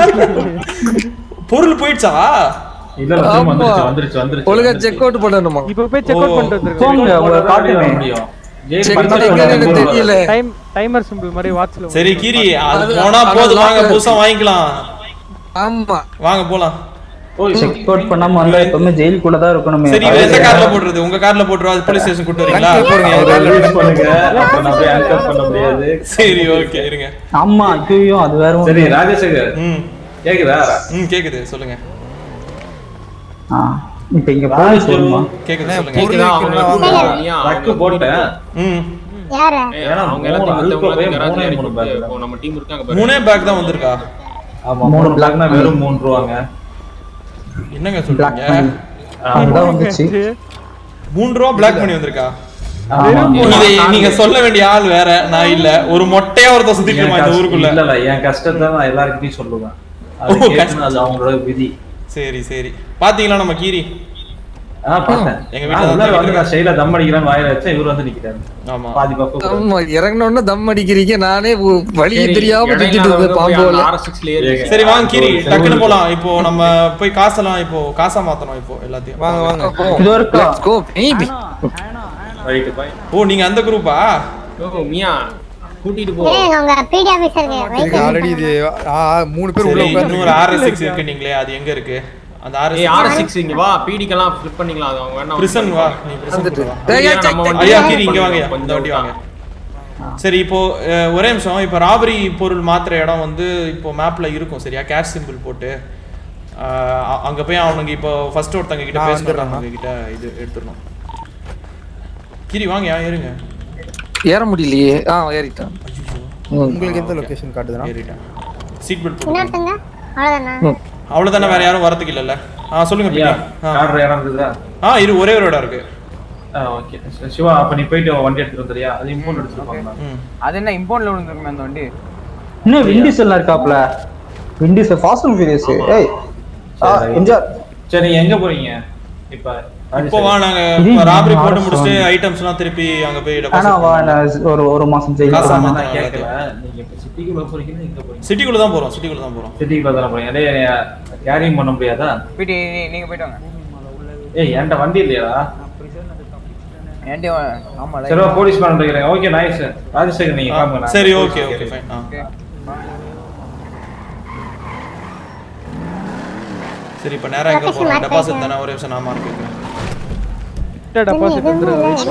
S4: பொருள் போயிடுச்சா
S9: இல்ல இல்ல திரும்ப வந்துருச்சு வந்துருச்சு வந்துருச்சு
S5: ஒழுங்கா செக் அவுட் பண்ணணுமா
S12: இப்போ போய் செக் அவுட் பண்ணிட்டு வந்துருங்க
S15: போங்க உங்களை காட்டுமே
S9: முடியும் ஜெயில்
S5: Check
S9: பண்ணா
S5: பண்ணி
S9: சொல்லுங்க.
S5: எனக்கு தெரியல
S12: டைம் டைமர் சிம்பிள் மாதிரி வாட்ச்ல
S4: சரி கீரி அது
S5: அது-
S4: போனா
S5: அது
S4: போதும் வாங்க
S5: locker
S4: புதுசா வாங்கிக்கலாம்
S5: ஆமா
S4: வாங்க போலாம்
S15: செக் அவுட் பண்ணாம வந்தா எப்பவுமே ஜெயிலுக்குள்ள தான் இருக்கணுமே
S4: சரி இவன் எந்த கார்ல போடுறது உங்க கார்ல போட்டுருவா போலீஸ் ஸ்டேஷன் கூட்டு வரீங்களா
S9: ரிலீஸ் பண்ணுங்க அப்ப நான் போய் அன்கப் பண்ண முடியாது
S4: சரி ஓகே இருங்க
S15: ஆமா ஐயோ அது வேற ஒண்ணு.
S9: சரி ராஜசேகர்
S4: ம்
S9: கேக்குதா
S4: ம் கேக்குது சொல்லுங்க
S15: ஆ, இப்ப இங்க போலீஸ் வருமா
S4: கேக்குது சொல்லுங்க
S11: கேக்குதா அவங்கள கூப்பிட்டு நீயா
S9: ட்ரக்கு போட்டேன்
S4: ம்
S3: யாரு
S11: ஏய்,
S9: ஏன்னா
S11: அவங்க எல்லாத்தையும்
S9: மூணு
S11: மத்தவங்க
S9: அழுப்பவே
S11: எல்லாத்தையும்
S9: மூணே
S11: கராத்தே
S9: மூணு
S11: அடிச்சு
S9: bag தான்.
S11: இப்போ நம்ம டீம் இருக்காங்க பாரு.
S4: மூணே பேக் தான் வந்திருக்கா
S9: ஆமா
S15: மூணு
S9: மூணு
S15: black
S9: பிளாக்னா
S15: money.
S9: வெறும் மூணு ரூபாங்க
S4: என்னங்க
S15: பிளாக்
S4: சொல்றீங்க
S15: பண்ணி அதுதான் வந்துச்சு
S4: மூணு ரூபா பிளாக் பண்ணி வந்திருக்கா
S15: ஆமா.
S4: இதை நீங்க சொல்ல வேண்டிய ஆள் வேற நான் இல்ல ஒரு மொட்டையா ஒருத்த சுத்திட்டு
S9: என்
S4: இருப்பான் இந்த
S9: கஷ்ட-
S4: ஊருக்குள்ள
S9: இல்ல இல்ல என் கஷ்டத்தை நான் எல்லாருக்கிட்டையும் சொல்லுவேன் அது
S4: ஓ,
S9: கேட்கணும், அது அவங்களோட விதி
S4: சரி சரி பாத்தீங்களா நம்ம கீரி
S9: ஆ பார்த்தேன்
S4: எங்க
S9: எங்க
S4: வீட்டுல
S9: வீட்டுல
S4: தான்
S9: வந்து நான் ஸ்டைலா தம் அடிக்கிறேன்னு வாயில வச்சேன் இவர் வந்து நிக்கிறாரு
S4: ஆமா
S9: பாதி பக்கம்
S5: ஆமா இறங்கின உடனே தம் அடிக்கிறீங்க நானே ஒ- வழி
S11: சரி,
S5: தெரியாம
S11: இடையில
S5: சுத்திட்டு இருந்தேன்
S11: வந்து போய்
S5: பாம்போல
S11: அந்த RS6 ல ஏறி
S4: சரி வாங்க கீரி டக்குன்னு போலாம் இப்போ நம்ம போய் காசெல்லாம் இப்போ காசா மாத்தணும் இப்போ எல்லாத்தையும்
S8: வாங்க வாங்க
S15: இதோ இருக்கா
S5: Let's go, baby.
S9: Right bye
S4: ஓ நீங்க அந்த குரூப்பா
S11: ஓ மியா கூட்டிட்டு போ
S3: ஏங்க உங்க பிடி ஆபீசருக்கு
S8: இருக்கு ஆல்ரெடி இது ஆ, ஆ, மூணு பேர் உள்ள
S4: சரி இன்னொரு
S8: உட்கார்ந்து
S4: ஆர்எஸ் சிக்ஸ் இருக்கு நீங்களே அது எங்க இருக்கு அந்த
S11: ஏய்
S4: ஆர்எஸ்
S11: R6 இங்க வா பிடிக்கெல்லாம் ஃபிளிப் பண்ணிக்கலாம் அது அவங்க வேணா
S4: பிரிசன் வா நீ பிரிசன்
S5: வந்துட்டு.
S4: வா
S5: டேய்,
S11: ஐயா,
S5: check,
S11: நம்ம
S5: check.
S11: வண்டி
S4: ஐயா
S11: flip
S4: கீரி இங்க வாங்க
S11: பண்ணிக்கலாம்.
S4: இந்த வண்டி வாங்க
S11: கொஞ்சம்
S4: சரி இப்போ அஹ், ஒரே நிமிஷம் இப்போ ராபரி பொருள் மாத்துற இடம் வந்து இப்போ மேப்ல இருக்கும் சரியா கேஷ் சிம்பிள் போட்டு அஹ், அ- அங்க போய் அவனுங்க இப்போ ஃபர்ஸ்ட் ஒருத்தங்க கிட்ட
S8: ஆ,
S4: பேசணும்
S8: வந்துடுறேன்.
S4: அவங்க கிட்ட இது எடுத்துடணும் கிரி வாங்க ஏன் இருங்க
S5: ஏற முடியலையே ஆ ஏறிட்டான் ம்.
S8: உங்களுக்கு எந்த லொகேஷன் காட்டுதுனா
S4: ஏறிட்டேன் சீட் பெல்ட்
S3: இன்னொருத்தங்க அவ்வளவுதானா
S4: அவ்வளவுதானே வேற யாரும் வரதுக்கு இல்லல்ல ஆ சொல்லுங்க
S11: ஐயா,
S4: பிரியா. ஆ.
S11: கார் இடம் இருக்குதா
S4: ஆ இரு ஒரே ஒரு இடம் இருக்கு
S11: ஆ ஓகே சிவா அப்ப நீ போயிட்டு வண்டி எடுத்துட்டு வந்துறியா அது இம்போர்ட் எடுத்துருப்பாங்க
S21: அது என்ன இம்போர்ட்ல விழுந்துருக்குமே அந்த வண்டி
S15: இன்னும் விண்டிசல் இருக்காப்ல விண்டிசல் ஃபாஸ்ட் அண்ட் ஃபியூரியஸ் ஏய் ஆ, என்ஜாய்
S11: சரி நீங்க எங்க போறீங்க இப்ப
S4: இப்போ வா நாங்க
S15: இது
S4: ராபரி
S15: நான்
S4: போட்டு
S15: ஆர்டர்
S4: முடிச்சுட்டு
S15: பண்ணேன்.
S4: ஐட்டம்ஸ் எல்லாம் திருப்பி அங்க போய்
S15: ஆனா
S4: deposit
S15: வா
S4: பண்ணணும்.
S15: நான் ஒரு ஒரு மாசம் ஜெயில
S4: காசு
S15: போடணும்.
S4: மாத்தணும்
S11: கேட்கல
S4: எல்லாத்தையும்.
S11: நீங்க இப்ப சிட்டிக்குள்ள போறீங்கன்னா எங்க போறீங்க
S4: சிட்டிக்குள்ள தான் போறோம் சிட்டிக்குள்ள தான் போறோம்
S11: சிட்டிக்குள்ள தானே போறீங்க டேய் கேரிங் பண்ண முடியாதா
S21: போயிட்டு நீ- நீங்க போயிட்டு வாங்க
S11: ஏய் என்கிட்ட வண்டி இல்லையாடா
S21: ஏன்டி ஆமா
S11: சரி வா, போலீஸ் மேன் இருக்கிறேன் ஓகே நைஸ் ராஜசேகர் நீங்க
S4: ஆ,
S11: கிளம்புங்க நான்
S4: சரி
S11: police
S4: okay
S11: man
S4: okay fine ஆ சரி இப்போ நேரா எங்க
S3: Location
S4: போறோம்
S3: mark
S4: டெபாசிட்
S3: ஆயிட்டா.
S4: தானே ஒரே நிமிஷம் நான் மார்க் வைக்கிறேன்
S12: டெபாசிட் வந்துருக்கு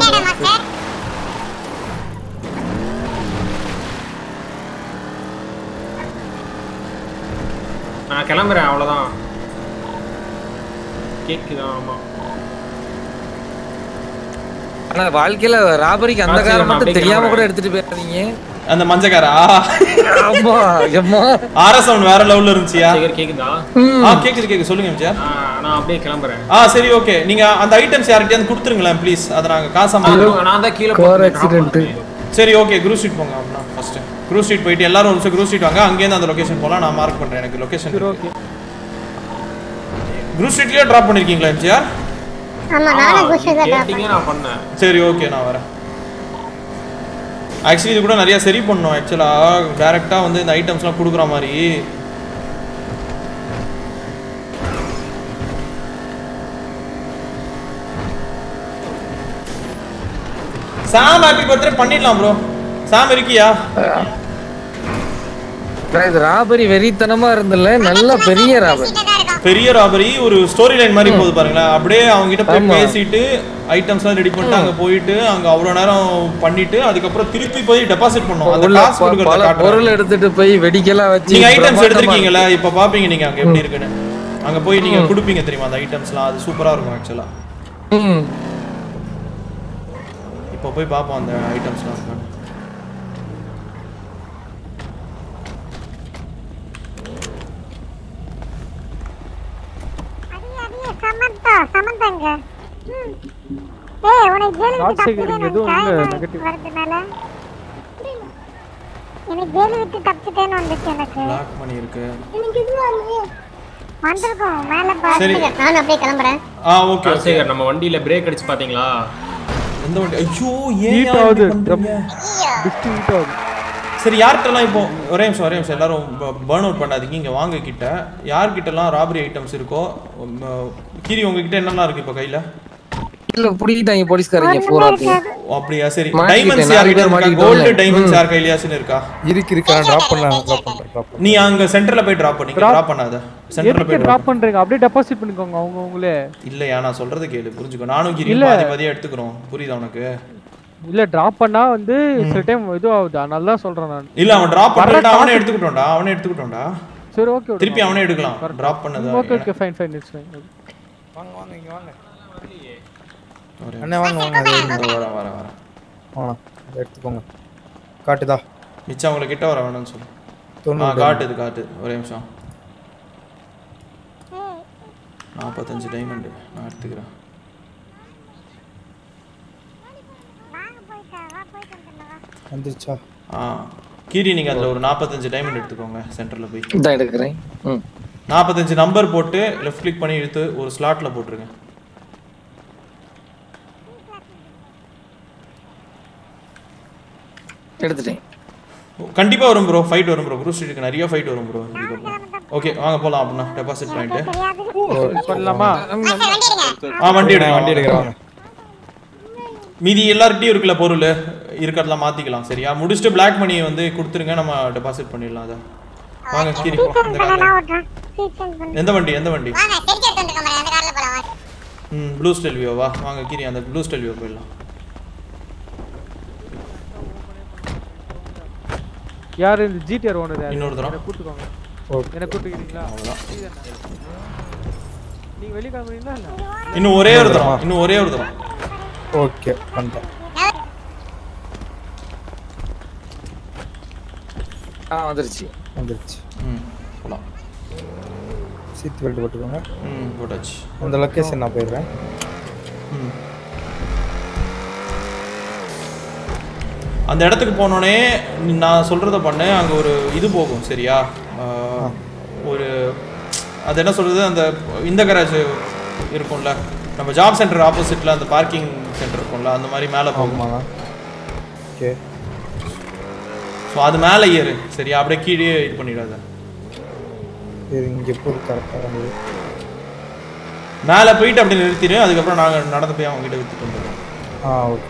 S11: நான் கிளம்புறேன் அவ்வளவுதான் கேக்குதான் ஆமா
S5: ஆனா வாழ்க்கையில ராபரிக்கு அந்த
S11: ஆ, சரி,
S5: காரம்
S11: நான்
S5: மட்டும்
S11: அப்படியே
S5: தெரியாம கூட
S11: கிளம்புறேன்.
S5: எடுத்துட்டு போயிருந்தீங்க
S4: அந்த மஞ்சக்காரா
S5: ஆமா எம்மா
S4: ஆர்எஸ் சவுண்ட் வேற லெவல்ல இருந்துச்சியா
S11: சேகர் கேக்குதா
S4: ஆ கேக்குது கேக்குது சொல்லுங்க எம்ஜிஆர்
S11: ஆ, நான் அப்படியே கிளம்புறேன்
S4: ஆ சரி ஓகே நீங்க அந்த ஐட்டம்ஸ் யார்கிட்டயாவது கொடுத்துருங்களேன் ப்ளீஸ் அதை நாங்க காசா
S11: நான் நான் தான் கீழே
S5: கார்
S11: போட்டு drop
S5: ஆக்சிடென்ட்
S4: சரி ஓகே குரூ ஸ்ட்ரீட் போங்க அப்படின்னா ஃபர்ஸ்ட் குரூ ஸ்ட்ரீட் போயிட்டு எல்லாரும் ஒரு நிமிஷம் குரூ ஸ்ட்ரீட் வாங்க அங்கேருந்து அந்த லொகேஷன் போலாம் நான் மார்க் பண்றேன் எனக்கு லொகேஷன்
S12: ஓகே
S4: குரூ ஸ்ட்ரீட்லயே டிராப் பண்ணிருக்கீங்களா எம்ஜிஆர்
S3: ஆமா நானும் குஷன் தான்
S11: கேட்டீங்க நான் பண்ணேன்
S4: சரி ஓகே நான் வரேன் ஆக்சுவலி இது கூட நிறைய சரி பண்ணோம் ஆக்சுவலா டைரக்டா வந்து இந்த ஐட்டம்ஸ்லாம் கொடுக்குற மாதிரி சாம் ஹாப்பி பர்த்டே பண்ணிடலாம் ப்ரோ சாம் இருக்கியா
S5: இது ராபரி வெறித்தனமா இருந்தல நல்ல பெரிய ராபரி
S4: பெரிய ராபரி ஒரு ஸ்டோரி லைன் மாதிரி போகுது பாருங்களேன் அப்படியே அவங்க கிட்ட போய்
S5: ஆமா.
S4: பேசிட்டு ஐட்டம்ஸ்லாம் ரெடி பண்ணிட்டு அங்க போயிட்டு அங்க அவ்வளவு நேரம் பண்ணிட்டு அதுக்கப்புறம் திருப்பி போய் டெபாசிட் பண்ணோம் அந்த
S5: உள்ள
S4: காசு
S5: ப-
S4: கொடுக்கறத
S5: பல
S4: காட்டுறாங்க.
S5: பொருள் எடுத்துட்டு போய் வெடிக்கலாம் வச்சு
S4: நீங்க ஐட்டம்ஸ்
S5: பிரமாண்டமா
S4: எடுத்திருக்கீங்கல்ல இப்ப பாப்பீங்க நீங்க அங்க எப்படி இருக்குன்னு அங்க போய் நீங்க கொடுப்பீங்க தெரியுமா அந்த ஐட்டம்ஸ்லாம் அது சூப்பரா இருக்கும் ஆக்சுவலா
S5: ம்.
S4: இப்போ போய் பாப்போம் அந்த ஐட்டம்ஸ்லாம் இருக்கான்னு
S3: சமந்தா சமந்தாங்க ம். ஏய் உனக்கு ஜெயிலுக்கு
S12: ராஜசேகர் இங்க எதுவும் இல்ல,
S3: தப்பிச்சுட்டேன்னு
S12: negative.
S3: வரதுனால எனக்கு ஜெயிலு விட்டு தப்பிச்சுட்டேன்னு வந்துச்சு எனக்கு
S4: பிளாக் மணி இருக்கு
S3: எனக்கு இது வந்திருக்கோம் மேல
S4: சரி.
S3: பாருங்க நானும் அப்படியே கிளம்புறேன்
S4: ஆ ஓகே ஓகே
S11: ராஜசேகர் நம்ம வண்டியில பிரேக் அடிச்சு பாத்தீங்களா
S4: எந்த வண்டி ஐயோ ஏன்
S12: ஹீட்
S4: யார்
S12: ஆகுது
S4: இப்படி பண்றீங்க?
S12: டிஸ்ட் ஹீட் ஆகுது
S4: சரி யார்கிட்டலாம் இப்போ ஒரே நிமிஷம் ஒரே நிமிஷம் எல்லாரும் பேர்ன் அவுட் பண்ணாதீங்க இங்க வாங்க கிட்ட யார்கிட்டலாம் ராபரி ஐட்டம்ஸ் இருக்கோ உம், கீரி உங்ககிட்ட என்னெல்லாம் இருக்கு இப்போ கையில
S5: இல்ல புடிக்கிட்டாங்க போலீஸ்காரங்க பூரா
S4: ஓ, அப்படியா சரி
S5: மாட்டிக்கிட்டேன்,
S4: டைமண்ட்ஸ்
S5: நாலு
S4: யார்கிட்ட
S5: பேர்
S4: இருக்கா
S5: மாட்டிக்கிட்டோம்ல.
S4: கோல்டு டைமண்ட்ஸ்
S5: ம்.
S4: யார் கையிலயாச்சும் இருக்கா
S8: இருக்கு இருக்கு நான் டிராப் பண்ணலாம் டிராப் பண்றேன் டிராப்
S4: நீ அங்க சென்டர்ல போய் டிராப் பண்ணி டிராப் பண்ணாத சென்டர்ல
S12: எதுக்கு
S4: போய்
S12: டிராப் பண்றீங்க அப்படியே டெபாசிட் பண்ணிக்கோங்க அவங்க அவங்களே
S4: இல்லையா நான் சொல்றது கேளு புரிஞ்சுக்கோ நானும் கிரி
S12: இல்ல.
S4: பாதி பாதியா எடுத்துக்கிறோம் புரியுதா உனக்கு
S12: இல்ல டிராப் பண்ணா வந்து சில டைம் இது ஆகுது அதனால தான் சொல்றேன் நான்
S4: இல்ல அவன் டிராப்
S12: வர்ற
S4: பண்ணிட்டு அவனே
S12: காசு-
S4: எடுத்துக்கிட்டோம்டா அவனே எடுத்துக்கிட்டோம்டா
S12: சரி ஓகே
S4: திருப்பி அவனே எடுக்கலாம் டிராப் பண்ணது
S12: okay okay fine fine it's fine
S8: வாங்க வாங்க இங்க வாங்க
S4: ஒரே
S8: அண்ணே வாங்க வாங்க அது
S4: இதோ வரேன் வரேன் வரேன்
S8: வாங்க இதை எடுத்துக்கோங்க காட்டுதா
S4: மிச்சம் அவங்களை கிட்ட வர வேணும்னு சொல்லு ஆ
S8: தொண்ணூறு
S4: காட்டுது காட்டுது ஒரே நிமிஷம் நாற்பத்தஞ்சு டைமண்ட் நான் எடுத்துக்கிறேன்
S8: வந்துருச்சா
S4: ஆ கீரி நீங்க அதுல ஒரு நாற்பத்தஞ்சு டைமண்ட் எடுத்துக்கோங்க சென்டர்ல போய்
S5: இதான் எடுக்கிறேன் ம்
S4: நாற்பத்தஞ்சு நம்பர் போட்டு லெஃப்ட் கிளிக் பண்ணி இழுத்து ஒரு ஸ்லாட்ல போட்டுருங்க
S5: எடுத்துட்டேன்
S4: கண்டிப்பா வரும் ப்ரோ ஃபைட் வரும் ப்ரோ குரூப் ஸ்ட்ரீட்டுக்கு நிறைய ஃபைட் வரும் ப்ரோ ஓகே வாங்க போலாம் அப்படின்னா டெபாசிட் பாயிண்ட்
S12: பண்ணலாமா
S4: ஆ வண்டி எடுங்க
S8: வண்டி எடுக்கிறேன் வாங்க
S4: மீதி எல்லார்கிட்டயும் இருக்குல்ல பொருள் இருக்கிறதெல்லாம் மாத்திக்கலாம் சரியா முடிச்சுட்டு பிளாக் மணி வந்து கொடுத்துருங்க நம்ம டெபாசிட் பண்ணிடலாம் அதை வாங்க கீரி போ இந்த கார்ல
S3: நான் ஓட்டுறேன் சீட் சேஞ்ச் பண்ணி
S4: எந்த வண்டி எந்த வண்டி
S3: வாங்க செஞ்சு எடுத்து வந்துருக்கோம் அந்த கார்ல போலாம் வாங்க.
S4: ம் ப்ளூ ஸ்டெல்வியோ வா வாங்க கீரி அந்த ப்ளூ ஸ்டெல்வியோ போயிடலாம்
S12: யார் இந்த ஜிடிஆர் ஓனர் யார்
S4: இன்னொரு தரம்.
S12: என்ன கூட்டுக்கோங்க
S8: ஓகே.
S12: என்ன கூட்டுக்கிறீங்களா
S4: அவ்வளவுதான்.
S12: நீங்க வெளிய கிளம்புறீங்களா இல்ல
S4: இன்னும் ஒரே ஒரு தரம் இன்னும் ஒரே ஒரு தரம்
S8: ஓகே பண்ணிட்டேன்
S5: ஆ வந்துருச்சு
S8: வந்துருச்சு
S4: ம் போலாம்
S8: சீட் பெல்ட் போட்டுக்கோங்க
S4: ம் போட்டாச்சு
S8: அந்த லொக்கேஷன் நான் போயிடுறேன்
S4: ம் அந்த இடத்துக்கு போனோடனே நான் சொல்கிறத பண்ணு அங்கே ஒரு இது போகும் சரியா ஆஹ், ஒரு அது என்ன சொல்கிறது அந்த இந்த கராஜ் இருக்கும்ல நம்ம ஜாப் சென்டர் ஆப்போசிட்டில் அந்த பார்க்கிங் சென்டர் இருக்கும்ல அந்த மாதிரி மேலே போகும்
S8: ஓகே
S4: ஸோ அது மேலே ஏறு சரியா அப்படியே கீழே இது பண்ணிடாத
S8: சரி இங்கே போய் கரெக்டாக வந்து
S4: மேலே போயிட்டு அப்படி நிறுத்திடு அதுக்கப்புறம் நாங்கள் நடந்து போய் அவங்க கிட்ட வித்துட்டு வந்துடுவோம்
S8: ஆ ஓகே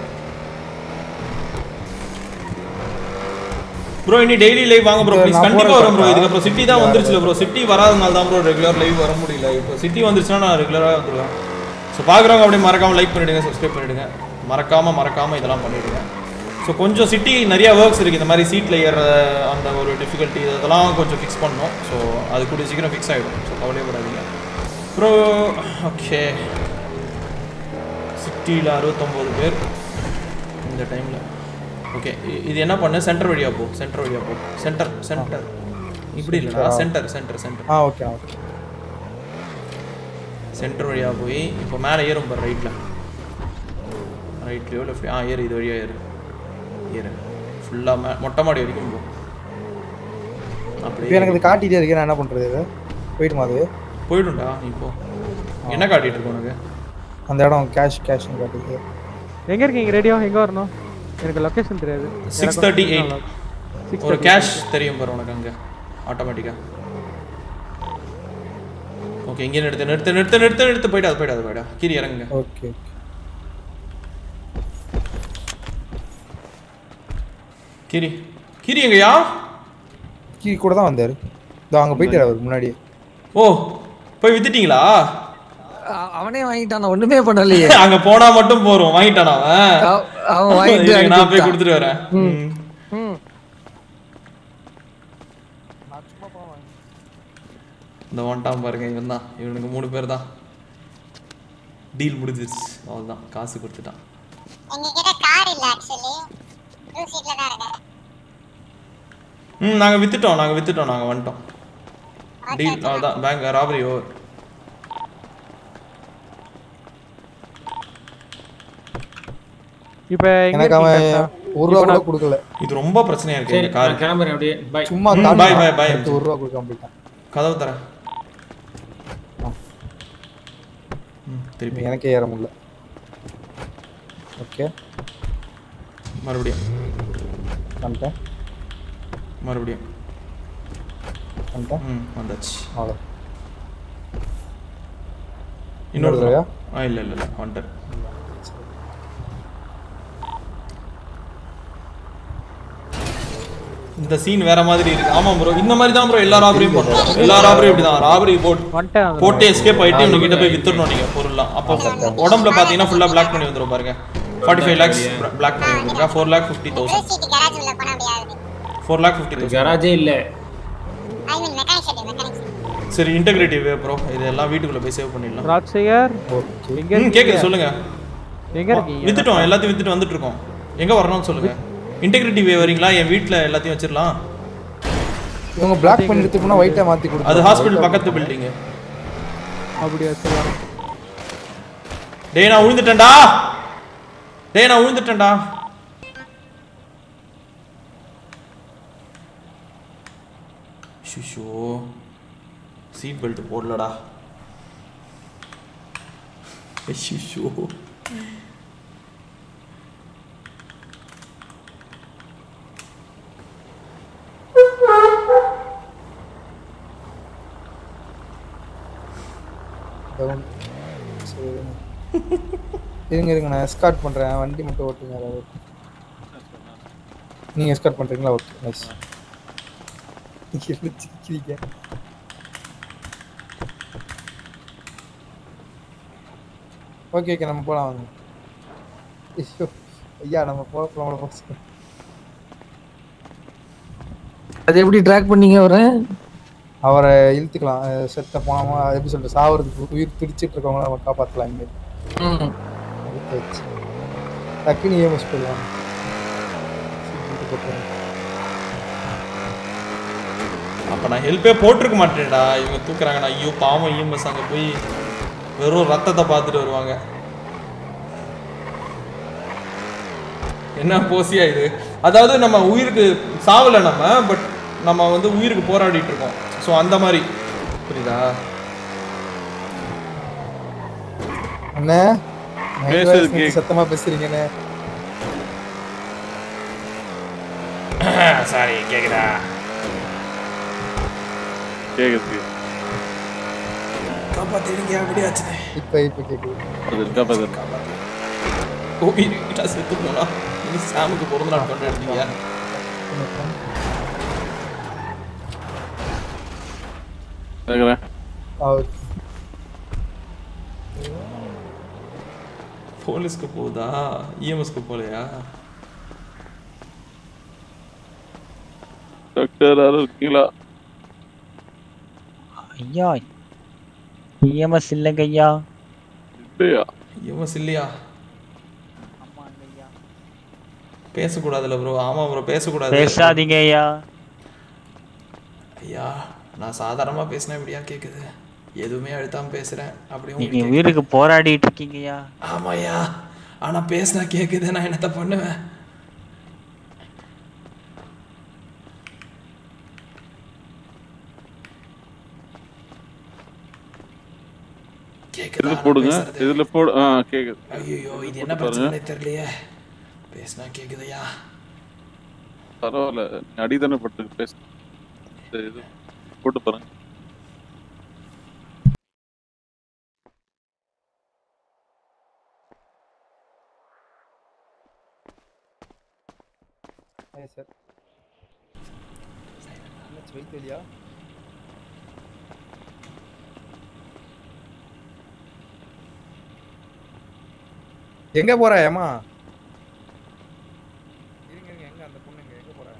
S4: ப்ரோ இனி டெய்லி லைவ் வாங்க ப்ரோ
S8: இது
S4: ப்ளீஸ்
S8: நான்
S4: கண்டிப்பா
S8: போறேன்
S4: வரும் ப்ரோ
S8: பாப்பா.
S4: இதுக்கப்புறம் சிட்டி தான் வந்துருச்சுல ப்ரோ சிட்டி வராதனால தான் ப்ரோ ரெகுலர் லைவ் வர முடியல இப்போ சிட்டி வந்துருச்சுன்னா நான் ரெகுலராக வந்துடுவேன் ஸோ பார்க்குறவங்க அப்படியே மறக்காம லைக் பண்ணிடுங்க சப்ஸ்கிரைப் பண்ணிடுங்க மறக்காம மறக்காம இதெல்லாம் பண்ணிடுங்க ஸோ கொஞ்சம் சிட்டி நிறைய ஒர்க்ஸ் இருக்குது இந்த மாதிரி சீட்டில் ஏற அந்த ஒரு டிஃபிகல்ட்டி இதெல்லாம் கொஞ்சம் ஃபிக்ஸ் பண்ணணும் ஸோ அது கூடிய சீக்கிரம் ஃபிக்ஸ் ஆகிடும் ஸோ கவலையப்படாதீங்க ப்ரோ ஓகே சிட்டியில் அறுபத்தொம்போது பேர் இந்த டைமில் ஓகே இது என்ன பண்ணு சென்டர் வழியா போ சென்டர் வழியா போ சென்டர் சென்டர் இப்படி இல்லைடா சென்டர் சென்டர் சென்டர்
S8: ஆ ஓகே ஓகே
S4: சென்டர் வழியா போய் இப்போ மேலே ஏறும் பாரு ரைட்டில் ரைட்லையோ லெஃப்ட் ஆ ஏறு இது வழியா ஏறு ஏறு ஃபுல்லாக மே மொட்டை மாடி வரைக்கும் போ
S8: இப்போ
S4: அப்படியே
S8: எனக்கு இது காட்டிட்டே இருக்கு நான் என்ன பண்ணுறது இது போயிடுமா அது
S4: போயிடும்டா நீ போ என்ன காட்டிட்டு இருக்கு உனக்கு
S8: அந்த இடம் கேஷ் கேஷ்னு காட்டுது
S12: எங்க இருக்கீங்க ரேடியோ எங்க வரணும் எனக்கு லொகேஷன் தெரியாது
S4: சிக்ஸ் தேர்ட்டி எயிட்
S12: சிக்ஸ்
S4: ஒரு கேஷ் தெரியும் பாரு உனக்கு அங்கே ஆட்டோமேட்டிக்காக ஓகே இங்கே நிறுத்து நிறுத்து நிறுத்து நிறுத்து நிறுத்து போயிடாது போயிடாது போயிடா கீரி இறங்குங்க
S8: ஓகே
S4: கிரி கிரி எங்கயா
S8: கீ கூட தான் வந்தார் இதோ அங்கே போயிட்டார் அவர் முன்னாடி
S4: ஓ போய் வித்துட்டீங்களா
S5: அ- அவனே வாங்கிட்டான் நான் ஒண்ணுமே பண்ணலையே
S4: அங்க போனா மட்டும் போறோம் வாங்கிட்டானா அவன்
S5: அவ- அவன் வாங்கிட்டு
S4: இருங்க, நான் போய்
S5: அனுப்பிவிட்டான்.
S4: கொடுத்துட்டு வரேன்
S5: ம்.
S4: ம்.
S5: ம்.
S4: இந்த ஒன்டாம் பாருங்க இவன் தான் இவனுக்கு மூணு பேர் தான் டீல் முடிஞ்சிருச்சு அவ்வளோதான் காசு கொடுத்துட்டான்
S3: எங்ககிட்ட கார் இல்ல ஆக்சுவலி டூ சீட்ல தான் இருக்கு
S4: ம் நாங்க வித்துட்டோம் நாங்க வித்துட்டோம் நாங்க வந்துட்டோம் டீல் அவ்வளோதான் பேங்க் ராபரி ஓவர்
S12: இப்ப எங்க
S8: எனக்கு அவன்
S12: இருக்கீங்க correct ஆ?
S8: ஒரு ரூபா
S12: இப்ப
S8: கூட
S12: நான்
S8: கொடுக்கல
S4: இது ரொம்ப பிரச்சனையா இருக்கு
S11: சரி
S4: இந்த கார்
S11: நான் கிளம்புறேன் அப்படியே பை
S8: சும்மா
S4: ம்,
S8: காட்டு
S4: bye, bye, bye.
S8: எனக்கு ஒரு ரூபா கொடுக்காம போயிட்டான்
S4: கதவு தரேன் ம், திருப்பி
S8: எனக்கே ஏற முடியல ஓகே
S4: மறுபடியும்
S8: வந்துட்டேன்
S4: மறுபடியும்
S8: வந்துட்டேன்
S4: ம் வந்தாச்சு
S8: அவ்வளோ
S4: இன்னொரு
S8: இன்னொரு
S4: தடவையா
S8: தடவையா?
S4: ஆ இல்லை இல்லை இல்லை வந்துட்டேன் இந்த சீன் வேற மாதிரி இருக்கு ஆமா ப்ரோ இந்த மாதிரி தான் ப்ரோ எல்லா ராபரியும் பண்ணுறோம் எல்லா ராபரியும் இப்படி தான் ராபரி போட் போட்டு எஸ்கேப் ஆயிட்டு இவங்க கிட்ட போய் வித்துடணும் நீங்க பொருள்லாம் அப்போ உடம்புல பாத்தீங்கன்னா ஃபுல்லா பிளாக் பண்ணி வந்துரும் பாருங்க ஃபார்ட்டி ஃபைவ் லேக்ஸ் பிளாக் பண்ணி வந்துருக்கா four lakh fifty thousand
S3: seat garage உள்ள போனா முடியாது
S4: ஃபோர் லேக் ஃபிஃப்டி தௌசண்ட்
S11: கராஜே இல்ல
S3: I mean mechanic shed mechanic
S4: சரி இன்டெகிரிட்டி வே ப்ரோ இதெல்லாம் வீட்டுக்குள்ள போய் சேவ் பண்ணிடலாம்
S12: ராஜ்சேகர் எங்க
S4: ம்
S12: இருக்கீங்க?
S4: கேக்குது சொல்லுங்க
S12: எங்க இருக்கீங்க
S4: வித்துட்டோம் எல்லாத்தையும் வித்துட்டு வந்துட்டு இருக்கோம் எங்க வரணும்னு சொல்லுங்க இன்டெகிரிட்டி வே வரீங்களா என் வீட்ல எல்லாத்தையும் வச்சிடலாம்
S8: இவங்க பிளாக் பண்ணி எடுத்து போனா ஒயிட்டா மாத்தி கொடுத்து
S4: அது ஹாஸ்பிடல் பக்கத்து பில்டிங்
S12: அப்படியா சொல்லலாம்
S4: டேய் நான் விழுந்துட்டேன்டா டேய் நான் விழுந்துட்டேன்டா ஷிஷோ சீட் பெல்ட் போடலடா ஷிஷோ
S8: டவுன் சரி இருங்க. இருங்க இருங்க நான் எஸ்கார்ட் பண்றேன் வண்டி மட்டும் ஓட்டுங்க யாராவது நீங்க எஸ்கார்ட் பண்றீங்களா ஓகே நைஸ் என்ன சிரிக்கிறீங்க ஓகே ஓகே நம்ம போலாம் வாங்க ஐயோ ஐயா நம்ம போல போல போல
S5: அது எப்படி ட்ராக் பண்ணீங்க அவரை
S8: அவரை இழுத்துக்கலாம் அஹ் செத்த போனாமா எப்படி சொல்றது சாவறதுக்கு உயிர் துடிச்சிட்டு இருக்கவங்கள நம்ம காப்பாற்றலாம் இங்கே
S5: ம்.
S8: இழுத்து வச்சு டக்குன்னு ஏமஸ் போயிடலாம் சீட்டு போட்டுருங்க.
S4: அப்போ நான் ஹெல்ப்பே போட்டிருக்க மாட்டேன்டா இவங்க தூக்குறாங்க நான் ஐயோ பாவம் இஎம்எஸ் அங்கே போய் வெறும் ரத்தத்தை பார்த்துட்டு வருவாங்க என்ன போசியா இது அதாவது நம்ம உயிருக்கு சாவல நம்ம பட் நம்ம வந்து உயிருக்கு போராடிட்டு இருக்கோம் ஸோ அந்த மாதிரி புரியுதா
S8: அண்ணே
S9: பேசுறது
S8: நைட்
S9: கேக்கு.
S8: சத்தமா பேசுறீங்கண்ணே
S4: சாரி கேக்குதா
S9: கேக்குது
S4: காப்பாத்திடுங்க அப்படியாச்சு
S8: இப்ப இப்ப கேக்குது
S9: அது இருக்கா பாரு இருக்கா.
S4: கோபி கிட்ட செத்து போனா இனி சாமுக்கு பிறந்த நாள் கொண்டாடுறீங்க
S9: கேக்குறேன்
S8: அவர்
S4: போலீஸ்க்கு போகுதா இஎம்எஸ்க்கு போகலையா
S9: டாக்டர் யாரும் இருக்கீங்களா
S1: ஐயா இஎம்எஸ் இல்லைங்க ஐயா
S9: இல்லையா
S4: இஎம்எஸ் இல்லையா பேசக்கூடாதுல்ல ப்ரோ ஆமா ப்ரோ பேசக்கூடாது
S1: பேசாதீங்க ஐயா
S4: ஐயா நான் சாதாரணமா பேசினா இப்படியா கேக்குது எதுவுமே அழுத்தாம பேசுறேன் அப்படியே
S1: நீங்க
S4: உங்களுக்கு
S1: உயிருக்கு போராடிட்டு இருக்கீங்க ஐயா
S4: ஆமாய்யா ஆனா பேசினா கேக்குது நான் என்னத்த பண்ணுவேன் கேக்குதா
S9: இதுல
S4: நான்
S9: போடுங்க
S4: பேசுறது?
S9: இதுல போடு ஆ கேக்குது
S4: ஐயோ இது என்ன
S9: போட்டு பாருங்க.
S4: பிரச்சனை தெரியலையே பேசினா கேக்குதையா
S9: பரவாயில்ல நீ அடிதானே பட்டு பேச இந்த இது போட்டு பாருங்க
S8: சார் என்னாச்சு வயிற்று வலியா எங்க போற ஏமா இருங்க இருங்க எங்க அந்த பொண்ணுங்க எங்க போற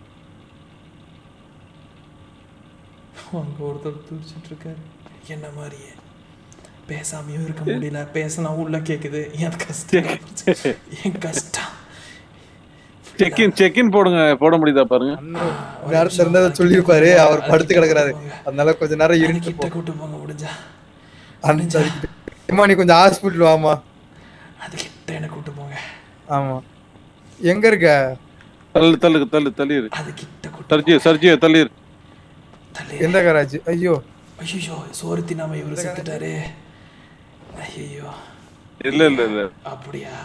S4: அங்க ஒருத்தர் துடிச்சிட்டு இருக்காரு என்ன மாதிரியே பேசாமையும் இருக்க முடியல பேசினா உள்ள கேக்குது என் கஷ்டம் என் கஷ்டம்
S9: செக்இன் செக்இன் போடுங்க போட முடியுதா பாருங்க
S8: நேரத்துல இருந்தா சொல்லியிருப்பாரு அவர் படுத்து கிடக்குறாரு அதனால கொஞ்ச நேரம் இருந்துட்டு
S4: கிட்ட கூட்டு போங்க முடிஞ்சா
S8: அந்த அம்மா நீ கொஞ்சம் ஹாஸ்பிட்டல் வாமா
S4: அது கிட்ட என்ன கூட்டு போங்க
S8: ஆமா எங்க இருக்க
S9: தள்ளு தள்ளு தள்ளு தள்ளிரு
S4: அது கிட்ட கூட்டு
S9: சர்ஜி சர்ஜியை தள்ளிரு
S8: எந்த கராஜ் ஐயோ
S4: ஐயோ சோறு நாம இவரு செத்துட்டாரு ஐயோ
S9: இல்ல இல்ல இல்ல
S4: அப்படியா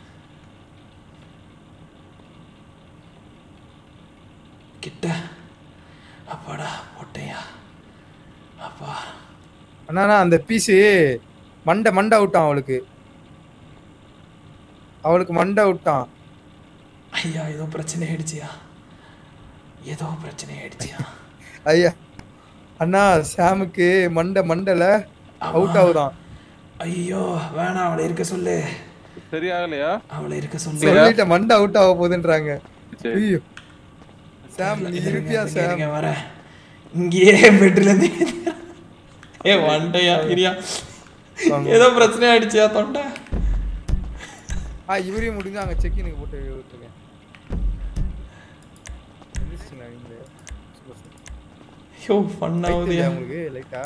S4: கிட்ட அப்பாடா போட்டையா அப்பா
S8: அண்ணா அந்த பீஸு மண்டை மண்டை விட்டான் அவளுக்கு அவளுக்கு மண்டை விட்டான்
S4: ஐயா ஏதோ பிரச்சனை ஆயிடுச்சியா ஏதோ பிரச்சனை ஆயிடுச்சியா
S8: ஐயா அண்ணா சாமுக்கு மண்டை மண்டல அவுட் ஆகுதான்
S4: ஐயோ வேணாம் அவளை இருக்க சொல்லு
S9: சரியாகலையா
S4: அவளை இருக்க சொல்லு
S8: சொல்லிட்ட மண்டை அவுட் ஆக போகுதுன்றாங்க
S9: சரி.
S8: ஐயோ சாம் நீ இருப்பியா
S4: இருங்க,
S8: சாம்
S4: இருங்க, வரேன் இங்கேயே பெட்ல இருந்து ஏ வண்டையா இரியா ஏதோ பிரச்சனை ஆயிடுச்சியா தொண்டை
S8: ஆ இவரையும் முடிஞ்சு அங்க செக்கினுக்கு போட்டு விட்டுருங்க எந்திரிச்சிங்களா நீங்களே? Super sir.
S4: ஐயோ ஃபன்
S8: Light
S4: ஆகுதுயா
S8: இல்லையா உங்களுக்கு லைட்டா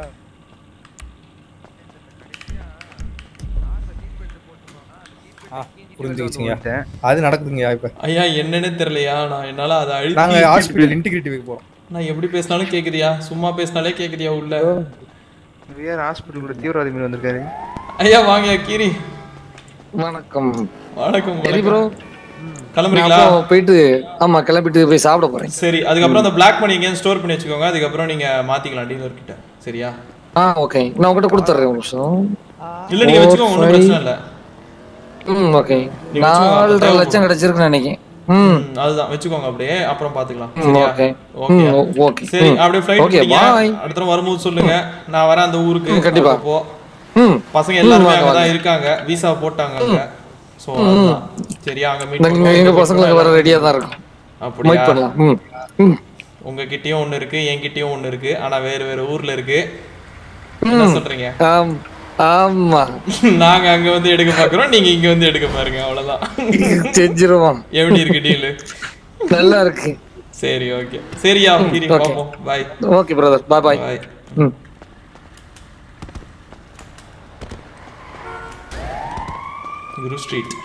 S8: ஆ புரிஞ்சுக்கிச்சிங்க அது நடக்குதுங்கய்யா இப்ப
S4: ஐயா என்னன்னு தெரியலையா நான் என்னால அதை அழுத்தி
S8: நாங்க ஹாஸ்பிட்டல் இன்டிகிரேட்டிவ்க்கு போறோம்
S4: நான் எப்படி பேசினாலும் கேக்குதியா சும்மா பேசினாலே கேக்குதியா உள்ள
S10: வேற ஹாஸ்பிட்டல் தீவிரவாதி மீன் வந்திருக்காரு
S4: ஐயா வாங்க கீரி
S5: வணக்கம்
S4: வணக்கம்
S5: சரி ப்ரோ
S4: கிளம்புறீங்களா
S5: போயிட்டு ஆமா கிளம்பிட்டு போய் சாப்பிட போறேன்
S4: சரி அதுக்கப்புறம் அந்த பிளாக் மணி எங்கேயும் ஸ்டோர் பண்ணி வச்சுக்கோங்க அதுக்கப்புறம் நீங்க மாத்திக்கலாம் டீலர் கிட்ட சரியா
S5: ஆ ஓகே நான் உங்ககிட்ட கொடுத்துட்றேன் ஒரு நிமிஷம்
S4: இல்ல நீங்க வச்சுக்கோங்க ஒன்றும் பிரச்சனை இல்ல
S5: ம் ஓகே
S4: நீங்க வச்சுக்கோங்க, அப்ப
S5: நாலரை
S4: தேவைப்படும்.
S5: லட்சம் கிடைச்சிருக்குன்னு நினைக்கிறேன் ம்
S4: ம், அதுதான் வச்சுக்கோங்க அப்படியே அப்புறம் பாத்துக்கலாம்
S5: ம்,
S4: சரியா
S5: okay.
S4: ஓகே
S5: ம், ஓ- okay.
S4: சரி
S5: ம்.
S4: அப்படியே ஃளைட்
S5: Okay,
S4: பிடிங்க
S5: bye.
S4: அடுத்த தடவை வரும்போது சொல்லுங்க நான் வரேன் அந்த ஊருக்கு
S5: ம், கண்டிப்பா.
S4: அப்போ
S5: ம்
S4: பசங்க
S5: ம்,
S4: எல்லாருமே
S5: வாங்க,
S4: அங்க தான்
S5: வாங்க.
S4: இருக்காங்க விசா போட்டாங்க அங்க சோ
S5: ம்.
S4: அதுதான் சரியா அங்க மீட்
S5: நாங்க எங்க பசங்களுக்கு வர ரெடியா தான் இருக்கும்
S4: அப்படியா
S5: வெயிட் பண்ணலாம் ம் ம்
S4: உங்ககிட்டயும் ஒண்ணு இருக்கு என்கிட்டயும் ஒண்ணு இருக்கு ஆனா வேற வேற ஊர்ல இருக்கு என்ன
S5: ம்.
S4: சொல்றீங்க
S5: ஆம் ஆமா
S4: நாங்க அங்க வந்து எடுக்க பாக்குறோம் நீங்க இங்க வந்து எடுக்க பாருங்க அவ்வளவுதான்
S5: செஞ்சிருவோம்
S4: எப்படி இருக்கு டீல்
S5: நல்லா இருக்கு
S4: சரி ஓகே சரியா
S5: ம்,
S4: கிரி
S5: okay.
S4: பாப்போம் பாய்
S5: ஓகே பிரதர் பாய் பாய்
S4: பாய்
S5: ம்
S4: குரு ஸ்ட்ரீட்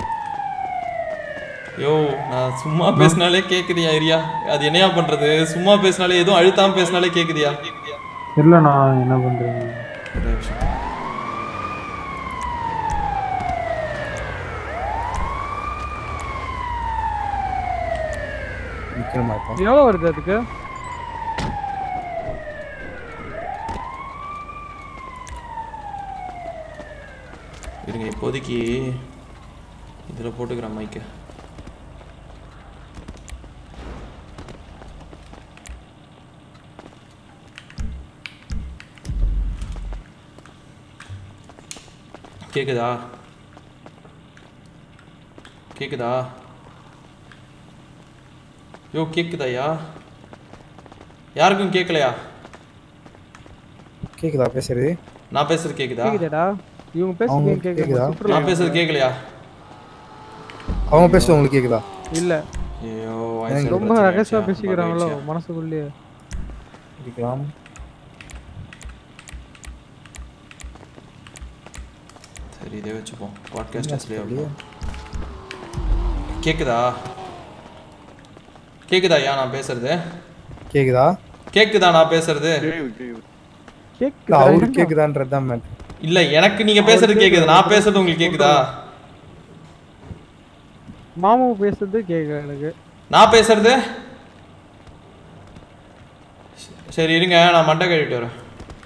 S4: யோ நான் சும்மா பேசினாலே கேக்குதியா ஏரியா அது என்னையா பண்றது சும்மா பேசினாலே எதுவும் அழுத்தாம பேசினாலே கேக்குதியா
S12: இல்ல நான் என்ன பண்றேன்
S4: ஒரே நிமிஷம்.
S8: விக்ரமா இருக்கும்
S12: எவ்வளவு வருது அதுக்கு
S4: இருங்க இப்போதைக்கு இதுல போட்டுக்கிறேன் மைக்க கேக்குதா கேக்குதா யோ கேக்குதாயா யாருக்கும் கேட்கலையா
S8: கேக்குதா பேசுறது
S4: நான் பேசுறது கேக்குதா
S12: கேக்குதாடா இவங்க பேசுறது
S8: அவங்களுக்கு
S12: கேக்குதா
S8: கேக்குதா?
S12: சுற்றுலா
S4: நான் பேசுறது கேட்கலையா
S8: அவங்க பேசுறது உங்களுக்கு கேக்குதா
S12: இல்ல
S4: ஐயோ
S8: எனக்கு
S12: ரொம்ப ரகசியமா பேசிக்கிறாங்களோ மனசுக்குள்ளேயே
S8: இருக்கலாம்
S4: சரி இதே வச்சுப்போம் பாட்காஸ்ட் அஸ்லி கேக்குதா கேக்குதா ஐயா நான் பேசுறது
S8: கேக்குதா
S4: கேக்குதா நான் பேசுறது
S8: இல்ல, அவரு கேக்குதான்றதுதான் மேட்டர்
S4: இல்ல எனக்கு நீங்க பேசுறது கேக்குது நான் பேசுறது உங்களுக்கு கேக்குதா
S12: மாமா பேசுறது கேக்குது எனக்கு
S4: நான் பேசுறது சரி இருங்க நான் மண்டை கழுவிட்டு வரேன்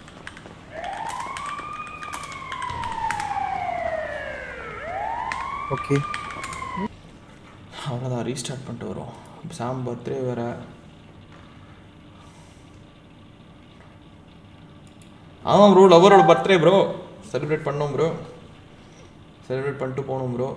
S8: ஓகே
S4: அவ்வளோதான் ரீஸ்டார்ட் பண்ணிட்டு வரோம் சாம் பர்த்டே வேற ஆமாம் ப்ரோ லவரோட பர்த்டே ப்ரோ செலிப்ரேட் பண்ணோம் ப்ரோ செலிப்ரேட் பண்ணிட்டு போகணும் ப்ரோ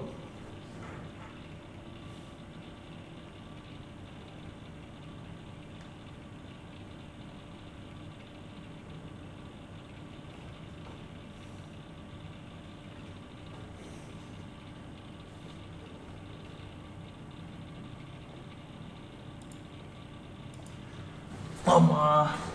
S4: ஆமா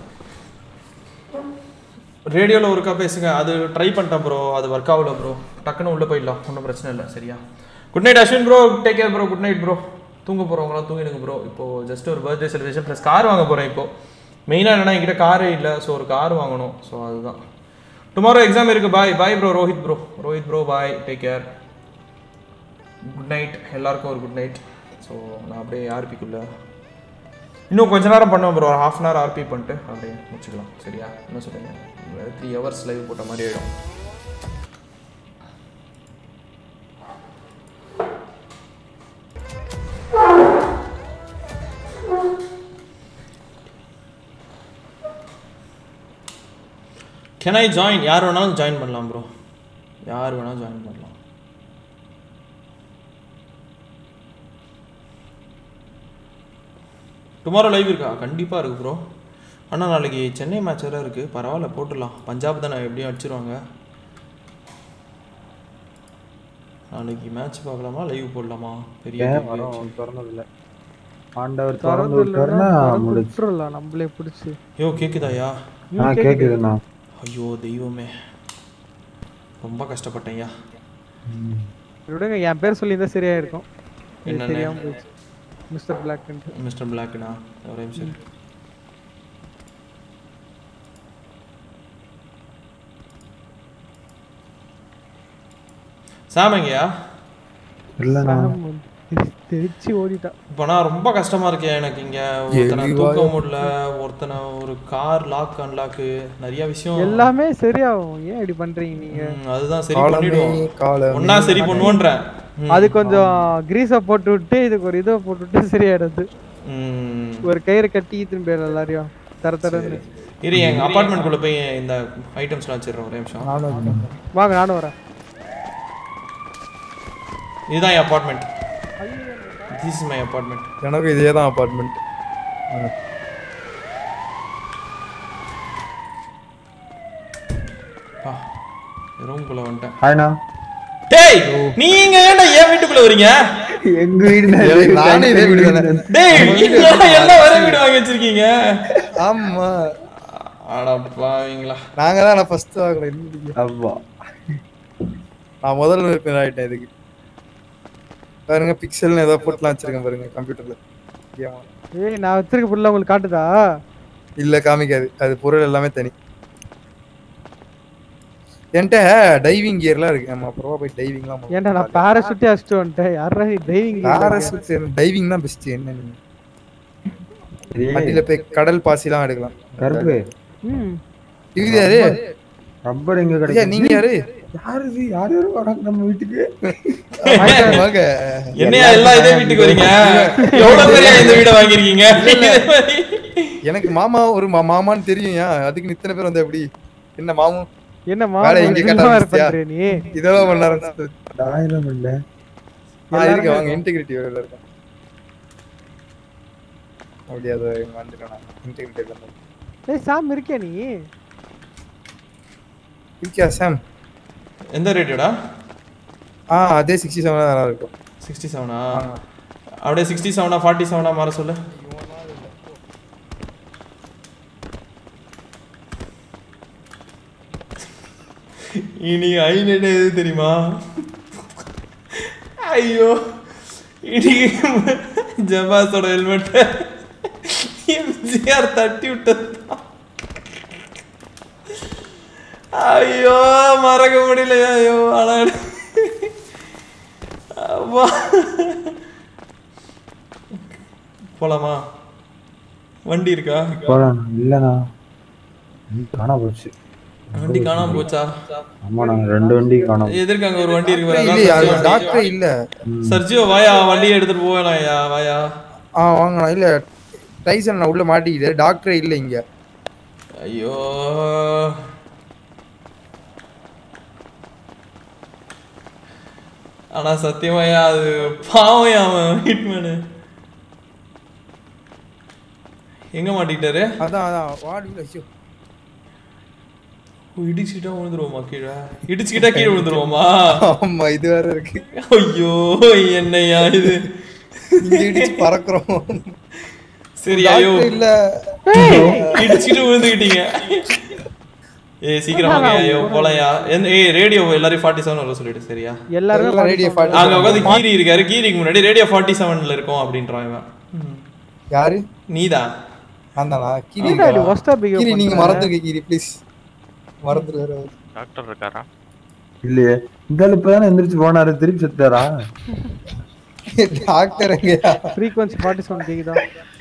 S4: ரேடியோவில் ஒருக்கா பேசுங்க அது ட்ரை பண்ணிட்டேன் ப்ரோ அது ஒர்க் ஆகல ப்ரோ டக்குன்னு உள்ளே போயிடலாம் ஒன்றும் பிரச்சனை இல்லை சரியா good night Ashwin bro take care bro good night bro தூங்க போகிறவங்களாம் தூங்கிடுங்க ப்ரோ இப்போ ஜஸ்ட் ஒரு பர்த்டே செலிப்ரேஷன் ப்ளஸ் கார் வாங்க போகிறேன் இப்போ மெயினாக என்னன்னா என்கிட்ட காரே இல்லை ஸோ ஒரு கார் வாங்கணும் ஸோ அதுதான் டுமாரோ எக்ஸாம் இருக்கு bye bye bro Rohit bro Rohit bro bye take care good night எல்லாருக்கும் ஒரு குட் நைட் ஸோ நான் அப்படியே ஆர்பிக்குள்ள இன்னும் கொஞ்ச நேரம் பண்ணுவோம் bro half an hour RP பண்ணிட்டு அப்படியே முடிச்சுக்கலாம் சரியா என்ன சொல்றீங்க த்ரீ ஹவர்ஸ் லைவ் போட்ட மாதிரி ஆயிடும் கேன் ஐ ஜாயின் யார் வேணாலும் ஜாயின் பண்ணலாம் ப்ரோ யார் வேணாலும் ஜாயின் பண்ணலாம் டுமாரோ லைவ் இருக்கா கண்டிப்பாக இருக்கு ப்ரோ ஆனால் நாளைக்கு சென்னை மேட்ச் வேறு இருக்குது பரவாயில்ல போட்டுடலாம் பஞ்சாப் தானே எப்படியும் அடிச்சிருவாங்க நாளைக்கு மேட்ச் பார்க்கலாமா லைவ் போடலாமா பெரிய
S12: ஏன்
S4: கேள்வி
S12: வரோம்,
S4: ஆச்சு.
S12: திறந்ததில்ல. ஆண்டவர்
S10: திறந்து
S12: திறந்து
S10: விட்டாருன்னா
S12: விட்டாருன்னா
S10: முடிச்சு.
S12: விட்டுறலாம் நம்மளே பிடிச்சி
S4: யோ கேக்குதாயா
S10: ஆ, கேக்குதுண்ணா.
S4: ஐயோ தெய்வமே ரொம்ப கஷ்டப்பட்டேன்யா
S12: விடுங்க என் பேர் சொல்லியிருந்தா சரியா இருக்கும் எனக்கு
S4: என்னன்னு?
S12: தெரியாம போச்சு மிஸ்டர் பிளாக்
S4: மிஸ்டர் பிளாக்னா ஒரே நிமிஷம் இரு. சாம் எங்கயா
S10: இல்லண்ணா.
S12: தெரிச்சு ஓடிட்டா
S4: இப்போ நான் ரொம்ப கஷ்டமா இருக்கே எனக்கு இங்க ஒருத்தனை
S12: எரிவாயு.
S4: தூக்க முடியல ஒருத்தனை ஒரு கார் லாக் அன்லாக்கு நிறைய விஷயம்
S12: எல்லாமே சரியாகும் ஏன் இப்படி பண்றீங்க நீங்க
S4: ம், அதுதான் சரி
S8: காலமே,
S4: பண்ணிடுவோம்
S8: காலமே.
S4: ஒன்னா சரி பண்ணுவோன்றேன் ம்.
S12: அது கொஞ்சம் கிரீஸ போட்டு விட்டு இதுக்கு ஒரு இதை போட்டு விட்டு சரியாயிடுது
S4: ம்.
S12: ஒரு கயிறு கட்டி திரும்பி எல்லாரையும் தர தரன்னு
S4: இரு எங்க அபார்ட்மெண்ட் குள்ள போய் இந்த ஐட்டம்ஸ்லாம் வச்சிடுறேன் ஒரே நிமிஷம்
S12: வாங்க நானும் வரேன்
S4: இதுதான் என் apartment this is my apartment
S8: எனக்கும் இதே தான் அபார்ட்மெண்ட்
S4: ரூம்குள்ள வந்துட்டேன்
S10: ஹாய்ண்ணா
S4: டேய் நீங்க ஏன்டா என் வீட்டுக்குள்ள வரீங்க
S10: எங்க வீடு
S8: நானே இதே வீடு தானே
S4: டேய் எல்லாம் எல்லாம் ஒரே வீடு வாங்கி வச்சிருக்கீங்க
S8: ஆமா
S4: அட பாவீங்களா
S8: நாங்க தான் நான் ஃபர்ஸ்ட் வாங்கல என்ன
S10: ஆமா
S8: நான் முதல்ல உறுப்பினர் ஆயிட்டேன் இதுக்கு பாருங்க பிக்சல்னு ஏதோ போட்டுலாம் வச்சிருக்கேன் பாருங்க கம்ப்யூட்டர்ல
S12: ஏய் நான் வச்சிருக்க புள்ள உங்களுக்கு காட்டுதா
S8: இல்ல காமிக்காது அது பொருள் எல்லாமே தனி என்கிட்ட டைவிங் கியர்லாம் இருக்கு நம்ம அப்புறமா போய் டைவிங்லாம்
S12: ஏன்டா நான் பாராசூட்டே அடிச்சுட்டு வந்துட்டேன் யாரா டிரைவிங்
S8: பாராசூட் டைவிங் தான் பெஸ்ட் என்ன நீங்க வண்டியில போய் கடல் பாசிலாம் எடுக்கலாம்
S10: கருப்பு
S12: ம்
S8: இது யாரு
S10: ரப்பர் எங்க
S8: ஐயா,
S10: கிடைக்கும்
S8: நீங்க யாரு
S10: யாரு இது யார் யாரும் வராங்க நம்ம வீட்டுக்கு
S8: வாங்க
S4: என்னையா எல்லாம் இதே வீட்டுக்கு வரீங்க எவ்வளவு பெரிய இந்த வீட வாங்கிருக்கீங்க
S8: எனக்கு மாமா ஒரு மா- மாமான்னு தெரியும்யா அதுக்கு இத்தனை பேர் வந்தா எப்படி என்ன மாமும்
S12: என்ன மாமா
S8: வேலை எங்க
S12: சும்மா
S8: கேட்டா
S12: இருப்பேன்
S8: பண்றியா?
S12: நீ
S8: இதெல்லாம் பண்ண ஆரம்பிச்சது
S10: ஆயிரம் இல்ல
S8: ஆ, இருக்கு வாங்க இன்டெகிரிட்டி வேற இருக்கும் அப்படி அது வந்துட்டேன் நான் இன்டெகிரிட்டி வந்து
S12: ஏய் சாம் இருக்கியா நீ
S8: இருக்கியா சாம்
S4: எந்த ரேட்டடா
S8: ஆ அதே சிக்ஸ்டி செவன் தான் இருக்கும்
S4: சிக்ஸ்டி செவனா அப்படியே சிக்ஸ்டி செவனா ஃபார்ட்டி செவனா மாற சொல்லு இனி ஐநெட் எது தெரியுமா ஐயோ இனி ஜபாஸோட ஹெல்மெட் எம்ஜிஆர் தட்டி விட்டது ஐயோ மறக்க முடியலையா ஐயோ ஆனா அப்பா. போலாமா வண்டி இருக்கா
S10: போலாம் இல்லண்ணா வண்டி காணாம போச்சு
S4: வண்டி காணாம போச்சா
S10: ஆமா நாங்க ரெண்டு வண்டி காணோம்
S4: எதிர்க்க அங்க ஒரு வண்டி இருக்கு
S8: இல்லையே, அது
S4: பாரு.
S8: டாக்டரே இல்ல
S4: சர்ஜியோ வாயா வண்டியை எடுத்துட்டு போவேணாயா வாயா
S8: ஆ வாங்கலாம் இல்ல டைசன் நான் உள்ள மாட்டிக்கிது டாக்டரே இல்ல இங்க
S4: ஐயோ ஆனா சத்தியமாயா அது பாவம் அவன் ஹிட்மேனு எங்க மாட்டிக்கிட்டாரு
S8: அதான் அதான் வார்டு ஐயோ
S4: ஓ, இடிச்சுக்கிட்டா விழுந்துருவோமா கீழே இடிச்சுக்கிட்டா கீழே விழுந்துருவோமா
S8: ஆமா இது வேற இருக்கு
S4: ஐயோ என்னையா இது
S8: இங்க இடிச்சு பறக்குறோம்
S4: சரி ஐயோ
S8: டாக்டர் இல்ல
S4: இடிச்சிட்டு விழுந்துக்கிட்டீங்க ஏய் சீக்கிரம் வாங்க ஐயோ போலையா ஏய் ரேடியோ எல்லாரையும் ஃபார்ட்டி செவன் வர சொல்லிடு சரியா
S12: எல்லாருமே
S8: எல்லாம் radio 47.
S4: அங்க உட்காந்து கீரி இருக்காரு கீரிக்கு முன்னாடி ரேடியோ ஃபார்ட்டி செவன்ல இருக்கும் அப்படின்றான் இவன்
S8: யாரு
S4: நீதான்
S8: நான் தானா கீரி
S12: என்னடா இது
S8: இருக்கா?
S12: worst ஆ behave
S8: கீரி நீங்க
S12: பண்ற?
S8: மறந்துருக்க கீரி ப்ளீஸ் மறந்துரு
S7: டாக்டர் இருக்காரா
S10: இல்லையே இந்த ஆளு இப்பதானே எந்திரிச்சு போனாரு திருப்பி செத்தாரா
S8: டாக்டர் எங்கயா
S12: ஃப்ரீக்வன்சி 47 கேக்குதா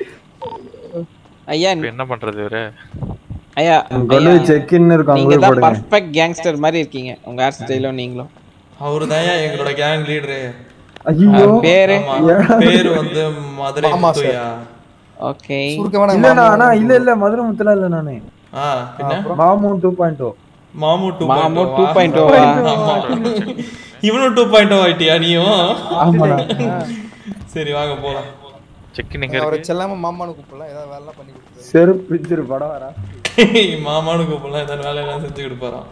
S2: ஐயா
S7: இப்ப என்ன பண்றது இவரு
S2: ஐயா
S10: கொண்டு போய் செக்-இன் இருக்கும், அங்க
S2: நீங்க
S10: போய்
S2: தான்
S10: போடுங்க.
S2: பர்ஃபெக்ட் கேங்ஸ்டர் மாதிரி இருக்கீங்க உங்க ஹேர் ஸ்டைலும் நீங்களும்
S4: அவரு தான் எங்களோட கேங் லீடரு
S10: ஐயோ
S2: பேரு
S4: பேரு வந்து மதுரை
S8: ஆமா சார்.
S4: முத்துயா
S2: ஓகே
S10: இல்லண்ணா அண்ணா இல்ல இல்ல மதுரை முத்தலா இல்ல நானு
S4: ஆ பின்ன
S10: மாமு டூ பாயிண்ட் ஓ
S4: மாமு டூ
S2: மாமு
S4: பாயிண்ட்
S2: 2.0 வா?
S4: ஆமா இவனும் டூ பாயிண்ட் ஆயிட்டியா நீயும்
S10: ஆமாடா.
S4: சரி வாங்க போலாம்
S7: செக் நீங்க
S8: அவரை
S7: இருக்கு
S8: செல்லாம மாமான்னு கூப்பிடலாம் ஏதாவது வேலை பண்ணி கொடுத்துரு
S10: செருப்பு பிச்சிரு படம் வரா
S4: மாமானு கூப்பிடலாம் ஏதாவது வேலையெல்லாம் செஞ்சு கொடுப்பாராம்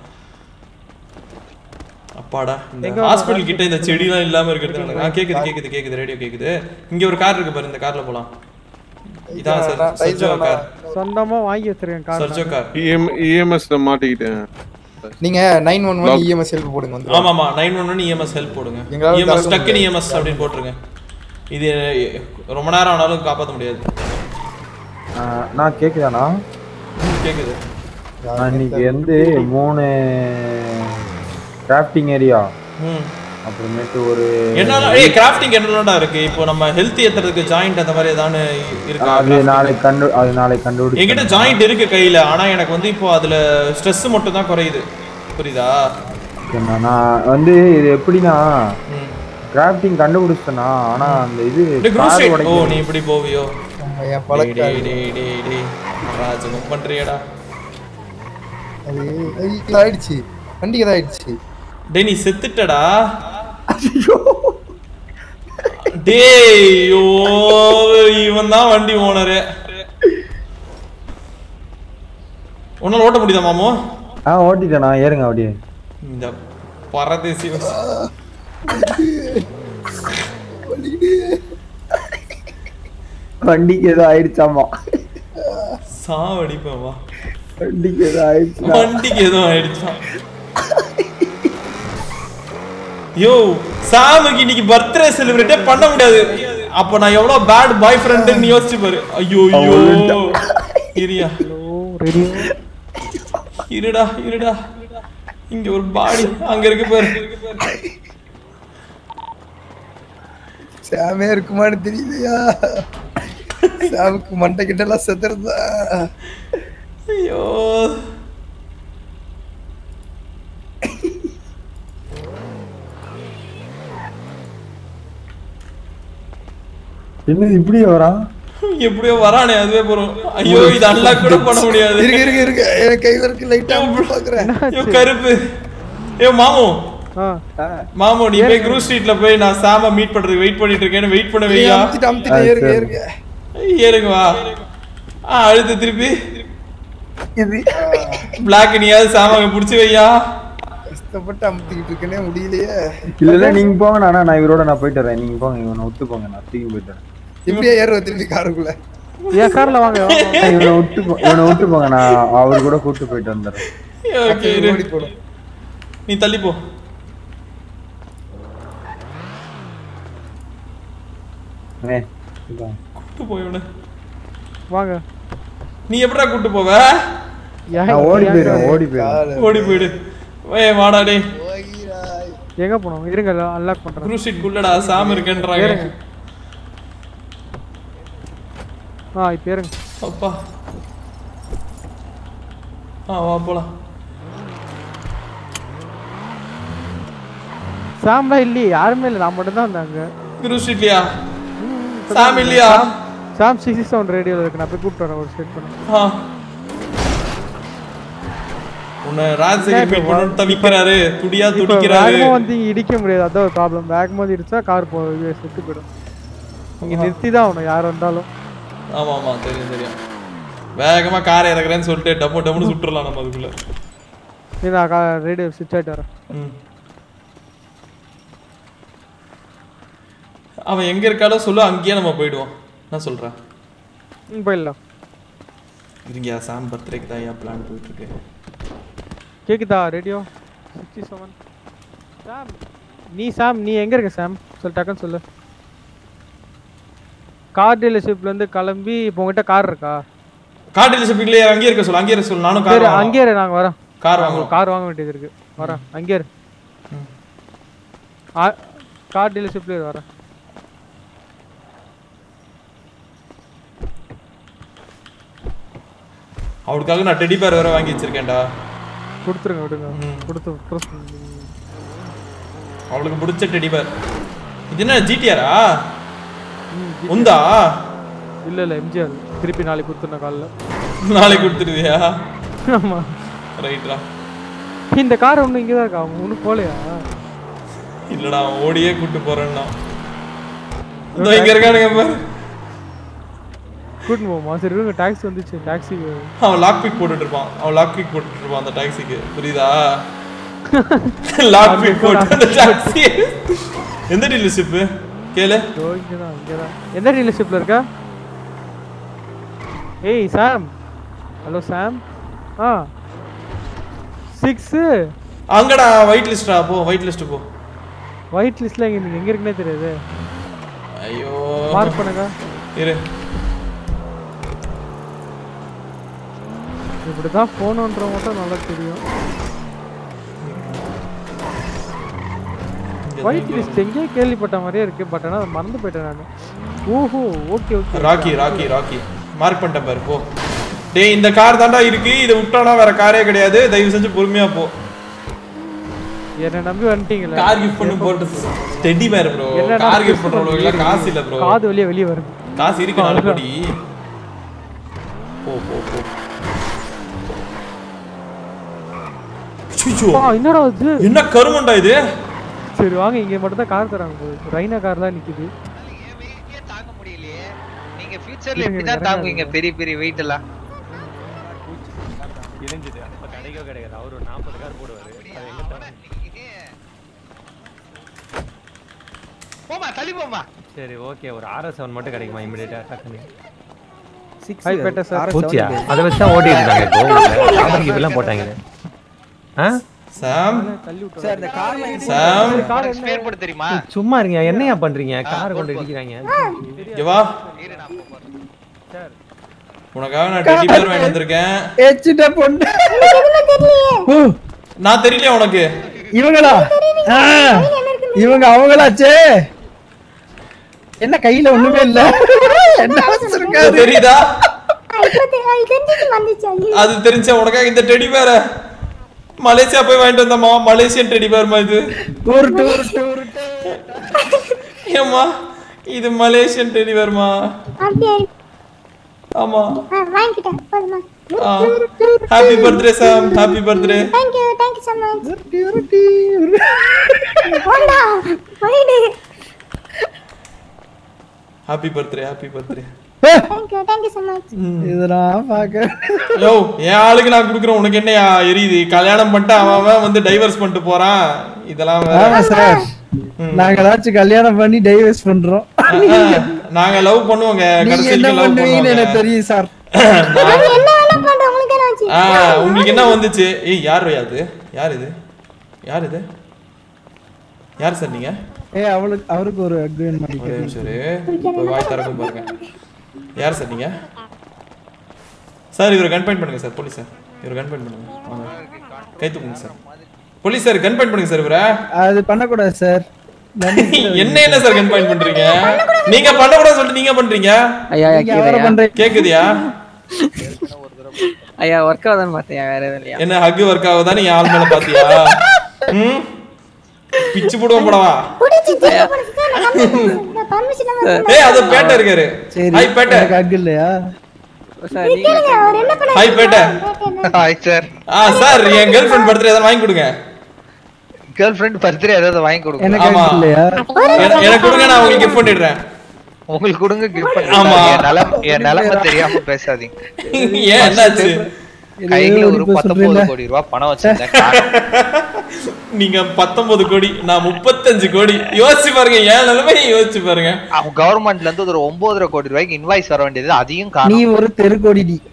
S4: அப்பாடா இந்த
S12: எங்க
S4: ஹாஸ்பிட்டல் கிட்ட இந்த செடிலாம் இல்லாம இருக்கிறது ஆ கேக்குது கேக்குது கேக்குது ரேடியோ கேக்குது இங்க ஒரு கார் இருக்கு பாரு இந்த கார்ல போலாம் இதான் சார் சர்ஜோ கார்
S12: சொந்தமா வாங்கி வச்சிருக்கேன் கார்
S4: சர்ஜோ கார்
S9: இஎம்எஸ்ல மாட்டிக்கிட்டேன்
S8: நீங்க nine one one EMS help போடுங்க வந்து
S4: ஆமா ஆமா nine one one EMS help போடுங்க
S8: எங்களால
S4: இஎம்எஸ்
S8: தவிர்க்க
S4: டக்குன்னு
S8: முடியாது.
S4: இஎம்எஸ் அப்படின்னு போட்டுருங்க இது ரொம்ப நேரம் ஆனாலும் காப்பாற்ற முடியாது
S10: நான் கேக்குதாண்ணா
S4: கேக்குது
S10: நான் இன்னைக்கு வந்து மூணு கிராஃப்டிங் ஏரியா
S4: ம்
S10: அப்புறமேட்டு ஒரு
S4: என்னலாம் ஏய் கிராஃப்டிங் என்னலாம் இருக்கு இப்போ நம்ம ஹெல்த் ஏத்துறதுக்கு ஜாயிண்ட் அந்த மாதிரி ஏதாவது இருக்கா
S10: அது நாளைக்கு கண்டு அது நாளைக்கு கண்டுபிடிச்சு
S4: என்கிட்ட ஜாயிண்ட் இருக்கு கையில ஆனா எனக்கு வந்து இப்போ அதுல ஸ்ட்ரெஸ் மட்டும் தான் குறையுது புரியுதா
S10: ஓகேண்ணா. நான் வந்து இது எப்படின்னா கிராஃப்டிங் கண்டுபிடிச்சேண்ணா ஆனா அந்த இது
S4: டேய், group
S10: car
S4: state. ஓ
S10: உடைக்கிறது.
S4: நீ இப்படி போவியோ
S8: என்
S4: டேய்,
S8: பழக்கம்
S4: டேய், டேய், டேய், டேய். ராஜகம் பண்றியடா
S8: அது இது ஆயிடுச்சு வண்டிக்கு தான் ஆயிடுச்சு
S4: டேய் நீ செத்துட்டடா டேய் ஐயோ இவன் தான் வண்டி ஓனரு உன்னால ஓட்ட முடியுதா மாமோ
S10: ஆ ஓட்டிட்டேண்ணா ஏறுங்க அப்படியே
S4: இந்த பரதேசி
S10: வண்டிக்கு ஏதோ ஆயிடுச்சாமா
S4: சாவடிப்பேன் வா
S10: வண்டிக்கு ஏதோ ஆயிடுச்சு
S4: வண்டிக்கு எதுவும் ஆயிடுச்சா யோ சாமுக்கு இன்னைக்கு பர்த்டே செலிப்ரேட்டே பண்ண முடியாது அப்ப நான் எவ்வளவு பேட் பாய் ஃப்ரெண்ட்னு யோசிச்சு பாரு ஐயோ ஐயோ இரியா இருடா இருடா இங்க ஒரு பாடி அங்க இருக்கு பாரு
S8: சாமே இருக்குமான்னு தெரியலையா சாமுக்கு மண்டை கிட்ட எல்லாம் செத்துறதா
S4: ஐயோ
S10: என்ன இப்படி வரான்
S4: எப்படியோ வரானே அதுவே போறோம் ஐயோ இது அன்லாக் கூட பண்ண முடியாது
S8: இருக்கு இருக்கு இருக்கு என் கையில இருக்கு லைட்டா பாக்குறேன்
S4: ஐயோ கருப்பு ஏ மாமு மாமு நீ போய் குரூ ஸ்ட்ரீட்ல போய் நான் சாம மீட் பண்றதுக்கு வெயிட் பண்ணிட்டு இருக்கேன் வெயிட் பண்ண வையா
S8: அமுத்திட்டு அமுத்திட்டு ஏறுங்க ஏறுங்க
S4: ஏறுங்க வா ஆ அழுத்து திருப்பி
S8: இது
S4: பிளாக் நீயாவது சாமாங்க புடிச்சு வையா
S8: கஷ்டப்பட்டு அமுத்திக்கிட்டு இருக்கேனே முடியலையே
S10: இல்ல இல்ல நீங்க போங்க நானா நான் இவரோட நான் போயிட்டு வரேன் நீங்க போங்க இவனை விட்டு போங்க நான் தூக்கி போயிட்டு வரேன்
S8: இப்படியே ஏறுவ திருப்பி காருக்குள்ள
S12: என் கார்ல வாங்க
S10: இவனை விட்டு போ இவனை விட்டு போங்க நான் அவர் கூட கூட்டு போயிட்டு வந்துடுறேன்
S4: ஓகே இரு. நீ தள்ளி போ
S10: ஏ, இதான்.
S4: கூட்டு போய் இவனை.
S12: வாங்க
S4: நீ எப்படா கூட்டு போவ
S10: நான் ஓடி போயிடுவேன் ஓடி போயிடுவேன்
S4: ஓடி போயிடு ஏய் வாடா டேய்
S12: எங்க போனோம் இருங்க அன்லாக் பண்றேன்
S4: குரூ ஸ்ட்ரீட் குள்ளடா சாம் இருக்கேன்றாங்க
S12: ஏறுங்க. ஆ இப்ப ஏறுங்க
S4: அப்பா ஆ வா போலாம்
S12: சாம்லாம் இல்லையே யாருமே இல்லை நான் மட்டும் தான் இருந்தாங்க
S4: குரு ஸ்ட்ரீட்லயா சாம் இல்லையா
S12: சாம் சிக்ஸ்டி செவன் ரேடியோல இருக்கு நான் போய் கூப்பிட்டு வரேன் ஒரு செட் பண்ண
S4: ஆ. உன்னை ராஜசேகர் மீட் பண்ணணும்னு தவிக்கிறாரு துடியா
S12: இப்போ
S4: துடிக்கிறாரு
S12: வேகமா வந்து இங்க இடிக்க முடியாது அதான் ஒரு ப்ராப்ளம் வேகமா வந்து இடிச்சா கார் போ இது செத்து போயிடும் இங்க
S4: ஆஹா.
S12: நிறுத்தி தான் ஆகணும் யார் வந்தாலும்
S4: ஆமா ஆமா தெரியும் தெரியும் வேகமா காரை இறக்குறேன்னு சொல்லிட்டு டம்மு டம்முன்னு சுட்டுறலாம் நம்ம அதுக்குள்ள
S12: இது நான் ரேடியோ சுவிட்ச் ஆயிட்டு வரேன்
S4: ம். அவன் எங்க இருக்காலோ சொல்லு அங்கேயே நம்ம போயிடுவோம் என்ன சொல்றேன்
S12: ம் போயிடலாம்
S4: இருங்கயா சாம் பர்த்டேக்கு தான் ஏன் பிளான் போயிட்டு இருக்கு
S12: கேக்குதா ரேடியோ சிக்ஸ்டி செவன் சாம் நீ சாம் நீ எங்க இருக்க சாம் சொல்லு டக்குன்னு சொல்லு கார் டீலர்ஷிப்ல இருந்து கிளம்பி இப்போ உங்ககிட்ட கார் இருக்கா
S4: கார் டீலர்ஷிப் இல்லையா அங்கேயே இருக்க சொல்லு அங்கேயே இருக்க சொல்லு நானும்
S12: சரி
S4: கார்
S12: அங்கேயே இரு, நாங்க வரோம்
S4: கார் வாங்குறோம்
S12: கார் வாங்க வேண்டியது இருக்கு வரேன் அங்கேயே இரு. ஆ கார் டீலர்ஷிப்ல வரேன்
S4: அவளுக்காக நான் டெடி பேர் வேற வாங்கி வச்சிருக்கேன்டா
S12: கொடுத்துருங்க விடுங்க கொடுத்து ப்ரெஸ்
S4: அவளுக்கு பிடிச்ச டெடி பேர் இது என்ன ஜிடிஆரா உந்தா
S12: இல்ல இல்ல எம்ஜிஆர் திருப்பி நாளைக்கு கொடுத்துருந்தேன் காலைல
S4: நாளைக்கு கொடுத்துருவியா
S12: ஆமா
S4: ரைட்ரா
S12: இந்த கார் ஒண்ணு இங்கே தான் இருக்கா அவங்க ஒன்றும் போகலையா
S4: இல்லடா அவன் ஓடியே கூட்டு போறேன்னா இதோ இங்க இருக்கானுங்க பாரு
S12: கூட்டின்னு போமா சரி இருங்க டாக்ஸி வந்துச்சு டாக்ஸி
S4: அவன் லாக் பிக் போட்டுட்டு இருப்பான் அவன் லாக் பிக் போட்டுட்டு இருப்பான் அந்த டாக்ஸிக்கு புரியுதா லாக் பிக் போட்டு அந்த டாக்ஸி எந்த டீலர்ஷிப் கேளு
S12: இங்கே தான் இங்கே தான் எந்த டீலர்ஷிப்பில் இருக்கா ஏய் சாம் ஹலோ சாம் ஆ சிக்ஸு
S4: அங்கடா ஒயிட் லிஸ்டா போ ஒயிட் லிஸ்ட் போ
S12: ஒயிட் லிஸ்ட்ல எங்க நீங்க எங்க இருக்குன்னே தெரியாது
S4: ஐயோ
S12: மார்க் பண்ணுங்க
S4: இரு
S12: இப்படிதான் போகணுன்ற மட்டும் நல்லா தெரியும் ஒயிட் லிஸ்ட் எங்கேயோ கேள்விப்பட்ட மாதிரியே இருக்கு பட் ஆனால் மறந்து போயிட்டேன் நான் ஓஹோ okay okay
S4: Rocky Rocky Rocky mark பண்ணிட்டேன் பாரு போ டேய் இந்த கார் தாண்டா இருக்கு இதை விட்டானா வேற காரே கிடையாது தயவு செஞ்சு பொறுமையா போ
S12: என்ன நம்பி வந்துட்டீங்களா
S4: கார் கிஃப்ட் பண்ணி போட்டு டெடி பேர் ப்ரோ
S12: என்னடா
S4: கார் கிஃப்ட்
S12: gift
S4: பண்றவங்க
S12: பண்றீங்க?
S4: காசு இல்ல ப்ரோ
S12: காது வெளியே வெளியே வருது
S4: காசு இருக்கு நாலு
S12: அவ்வளவுதான்.
S4: கோடி போ போ போ சுச்சோ
S12: அப்பா, என்னடா இது
S4: என்ன கருமண்டா இது
S12: சரி வாங்க இங்க மட்டும் தான் கார் தராங்க போகுது ரைனா கார் தான் நிக்குது
S14: நீங்க ஃபியூச்சர்ல
S12: இருங்க,
S14: எப்படி தான்
S12: இறங்காதீங்க.
S14: தாங்குவீங்க பெரிய பெரிய வெயிட் எல்லாம்
S22: இணைஞ்சது அப்ப கிடைக்கவே கிடைக்காது அவர் ஒரு நாற்பது கார் போடுவாரு அது எங்க தாங்க?
S14: போமா தள்ளி போமா
S22: சரி ஓகே ஒரு ஆர்எஸ் செவன் மட்டும் கிடைக்குமா இமிடியேட்டா டக்குன்னு
S12: ஹாய் பேட்டா சார்
S22: பூச்சியா அதை வச்சு தான் ஓட்டிட்டு இருந்தாங்க இப்போ காமன் இப்பெல்லாம் போட்டாங்க ஆ
S4: சாம்
S21: சார் இந்த கார்
S4: சாம்
S14: உனக்கு ஸ்பேர் போட தெரியுமா
S22: சும்மா இருங்க என்னையா பண்றீங்க கார் கொண்டு இடிக்கிறாங்க
S4: இங்க வா உனக்காக நான் டெடி பேர் வாங்கி வந்திருக்கேன்
S8: ஏச்சிட்ட பொண்ணு ஓ,
S4: நான் தெரியல உனக்கு
S8: இவங்களா ஆ, இவங்க அவங்களாச்சே என்ன கையில ஒண்ணுமே இல்ல என்ன வச்சிருக்காரு
S4: தெரியுதா
S3: தெரிஞ்சிச்சு வந்துச்சு ஐயோ.
S4: அது தெரிஞ்ச உனக்காக இந்த டெடி பேர மலேசியா போய் வாங்கிட்டு வந்தம்மா மலேசியன் டெடி பேர்மா இது
S8: டூர் டூர் டூர்
S4: ஏம்மா இது மலேசியன் டெடி பேர்மா
S3: அப்படியே
S4: ஆமா
S3: ஆ, வாங்கிக்கிட்டேன் போதுமா
S4: happy birthday Sam happy birthday
S3: thank you thank you so much போடா போயிடு
S4: happy birthday happy birthday
S3: thank you thank you so much
S8: இத நான் பாக்க
S4: யோ என் ஆளுக்கு நான் குடுக்குறேன் உனக்கு என்னையா எரியுது கல்யாணம் பண்ணிட்டு அவன் அவன் வந்து டைவர்ஸ் பண்ணிட்டு போறான் இதெல்லாம் வேற.
S8: ஆமா சார் நாங்க ஏதாச்சும் கல்யாணம் பண்ணி டைவர்ஸ் பண்றோம்
S4: ஆ, நாங்க லவ் பண்ணுவோங்க
S8: நீங்க
S4: கடைசி
S8: என்ன
S4: வரைக்கும் லவ்
S8: பண்ணுவீங்கன்னு
S4: பண்ணுவோங்க
S8: எனக்கு தெரியும் சார்
S3: நாங்க என்ன வேணா பண்றோம் உங்களுக்கு என்ன வச்சு
S4: ஆ உங்களுக்கு என்ன வந்துச்சு ஏய் யார் அது யார் இது யார் இது யார் சார் நீங்க
S8: ஏ அவளுக்கு அவருக்கு ஒரு அக்ரிமெண்ட் பண்ணி
S4: ஒரே நிமிஷம் இரு. இப்ப வாய் திறக்கும் பாருங்க யார் சார் நீங்க சார் இவரை கன் பாயிண்ட் பண்ணுங்க சார் போலீஸ் சார் இவரை கன் பாயிண்ட் பண்ணுங்க வாங்க கை தூக்குங்க sir police sir gun point பண்ணுங்க சார் இவரை
S8: அது பண்ணக்கூடாது சார்
S4: என்ன என்ன சார் கன் பாயிண்ட் பண்றீங்க நீங்க பண்ணக்கூடாது சொல்லிட்டு நீங்க பண்றீங்க
S21: ஐயா ஐயா
S8: நீங்க அவரை
S21: கீழயா?
S8: பண்றீங்க
S4: கேக்குதியா
S21: ஐயா ஒர்க் ஆகுதான்னு பார்த்தேன் வேற எதுவும் இல்லையா
S4: என்ன ஹக் ஒர்க் ஆகுதா நீ ஆள் மேல பாத்தியா ம் பிச்சு போடுவோம் படவா
S3: புடிச்சு ஜெயில போடுச்சு சார் நான் பர்மிஷன்
S4: ஏய் அது பேட்டை இருக்காரு
S8: சரி
S4: ஹாய் பேட்டை
S8: எனக்கு அக் இல்லையா
S21: சார்
S3: நீ கேளுங்க அவர் என்ன பண்ண
S4: ஹாய் பேட்டை
S14: ஹாய் சார்
S4: ஆ சார் என் கேர்ள் ஃப்ரெண்ட் பர்த்டே ஏதாவது வாங்கி கொடுங்க
S14: கேர்ள் ஃப்ரெண்ட் பர்த்டே ஏதாவது வாங்கி கொடுங்க
S8: எனக்கு
S4: ஆமா.
S8: அக் இல்லையா
S4: என- எனக்கு கொடுங்க நான் உங்களுக்கு கிஃப்ட் பண்ணிடுறேன்
S14: உங்களுக்கு கொடுங்க கிஃப்ட்
S4: ஆமா.
S14: பண்ணுங்க என் நிலம் என் நிலைமை தெரியாம பேசாதீங்க
S4: ஏன் என்னாச்சு
S14: கையில ஒரு
S8: இப்ப
S14: பத்தொன்பது
S8: சொல்றீங்களா?
S14: கோடி ரூபாய் பணம் வச்சிருந்தேன் காணோம்.
S4: நீங்க பத்தொன்பது கோடி நான் முப்பத்தஞ்சு கோடி யோசிச்சு பாருங்க ஏன் நிலைமை யோசிச்சு பாருங்க
S14: அவன் கவர்மெண்ட்ல இருந்து ஒரு ஒன்பதரை கோடி ரூபாய்க்கு இன்வாய்ஸ் வர வேண்டியது அதையும்
S8: நீ
S14: காணும்
S8: ஒரு தெருக்கோடி டி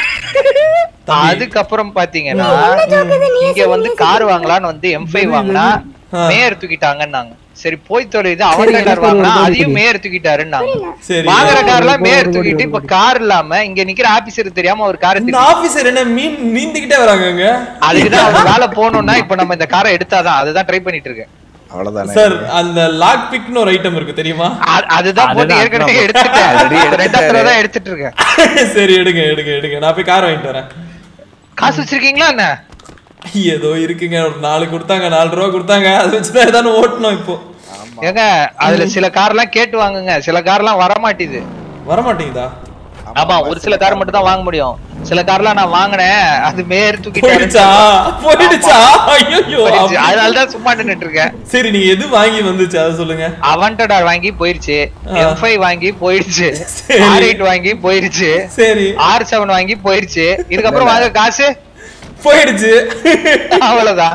S14: அதுக்கப்புறம் பாத்தீங்கன்னா இங்க வந்து கார் வாங்கலாம்னு வந்து எம் ஃபைவ் வாங்கினா மேயர் தூக்கிட்டாங்கன்னாங்க சரி போய் தொலைது அவன்
S8: எனக்கு
S14: கார்
S8: ஒரு
S14: வாங்கினா
S8: கோடி
S14: அதையும்
S8: கொடு.
S14: மேயர் தூக்கிட்டாருன்னாங்க
S4: சரி
S14: வாங்குற கார்லாம்
S8: ஒரு
S14: மேயர்
S8: கோடி
S14: தூக்கிட்டு இப்ப
S8: கொடு.
S14: கார் இல்லாம இங்க நிக்கிற ஆபீசர் தெரியாம ஒரு கார்
S4: இந்த ஆபீசர் என்ன மீன் நீந்திக்கிட்டே வராங்கங்க
S14: அதுக்குதான் அவங்க வேலை போகணும்னா இப்ப நம்ம இந்த காரை எடுத்தாதான் அதுதான் ட்ரை பண்ணிட்டு இருக்கேன்
S6: அவ்வளவுதானே
S4: சார் அந்த லாக் பிக்னு ஒரு ஐட்டம் இருக்கு தெரியுமா
S14: அ- அதுதான் போட்டு
S22: அதுதான்
S14: ஏற்கனவே
S22: நம்ம-
S14: எடுத்துட்டேன்
S6: Already
S14: ரெண்டாவது
S6: எடுத்துட்டாரு.
S14: தான் எடுத்துட்டு இருக்கேன்
S4: சரி எடுங்க எடுங்க எடுங்க நான் போய் கார் வாங்கிட்டு வரேன்
S14: காசு வச்சிருக்கீங்களா என்ன
S4: ஏதோ இருக்குங்க ஒரு நாலு கொடுத்தாங்க நாலு ரூபா கொடுத்தாங்க அதை வச்சுதான் ஏதாவது ஓட்டணும் இப்போ
S14: ஏங்க அதுல சில கார்லாம் கேட்டு வாங்குங்க சில கார்லாம் வர மாட்டேது
S4: வர மாட்டேங்குதா
S14: ஆமா ஒரு சில கார் மட்டும் தான் வாங்க முடியும் சில கார்லாம் நான் வாங்கினேன் அது மேயர்
S4: போயிடுச்சா
S14: தூக்கிட்டாரு
S4: போயிடுச்சா ஐயோ
S14: போயிடுச்சு. அதனாலதான் சும்மா நின்னுட்டு இருக்கேன்
S4: சரி நீங்க எது வாங்கி வந்துச்சு அதை சொல்லுங்க
S14: அவன்டடார் வாங்கி போயிருச்சு
S4: ஆ.
S14: எம் ஃபைவ் வாங்கி போயிருச்சு
S4: சரி.
S14: ஆர் எயிட் வாங்கி போயிருச்சு
S4: சரி
S14: ஆர் செவன் வாங்கி போயிருச்சு இதுக்கப்புறம் வாங்க காசு
S4: போயிடுச்சு
S14: அவ்வளவுதான்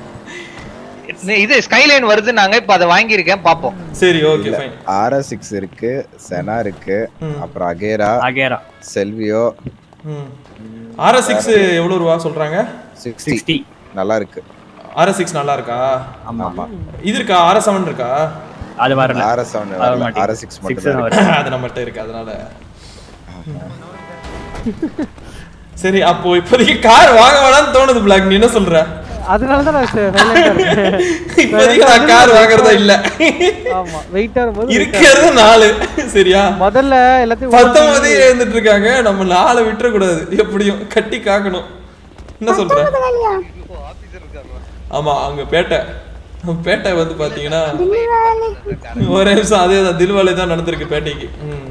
S14: நீ- இது ஸ்கைலைன் வருது நாங்க இப்ப அதை வாங்கியிருக்கேன் பாப்போம்
S4: சரி ஓகே ஃபைன்
S6: ஆர்எஸ் சிக்ஸ் இருக்கு செனா இருக்கு
S4: ம்.
S6: அப்புறம் அகேரா
S1: அகேரா
S6: செல்வியோ
S4: ம் ஆர்எஸ் சிக்ஸ் எவ்வளவு ரூபா சொல்றாங்க
S6: சிக்ஸ்டி நல்லா இருக்கு
S4: ஆர்எஸ் சிக்ஸ் நல்லா இருக்கா
S6: ஆமா
S4: இது இருக்கா ஆர்எஸ் செவன் இருக்கா
S1: அது வரல
S6: ஆர்எஸ் செவன்
S1: அது
S6: வரல
S1: மாட்டேங்குது.
S6: ஆர்எஸ் சிக்ஸ்
S1: Six
S6: மட்டும் தான்
S1: தான்
S6: இருக்கு
S1: வருது.
S4: அது நம்மகிட்ட இருக்கு அதனால சரி அப்போ இப்போதைக்கு கார் வாங்க வேணாம்னு தோணுது பிளாக் நீ என்ன சொல்ற
S12: அதனால தான் நான் silent ஆ இருக்கேன்.
S4: இப்போதைக்கு நான் கார் வாங்குறதா இல்ல
S12: ஆமா வெயிட்டா இருக்கும்போது
S4: இருக்கிறது நாலு சரியா
S12: முதல்ல எல்லாத்தையும்
S4: பத்தொன்பதே இருந்துட்டு இருக்காங்க நம்ம நாளை விட்டுற கூடாது எப்படியும் கட்டி காக்கணும் என்ன சொல்ற ஆமா அங்க பேட்டை பேட்டை வந்து பாத்தீங்கன்னா ஒரே நிமிஷம் அதே தான் தில்வாலே தான் நடந்திருக்கு பேட்டைக்கு ம்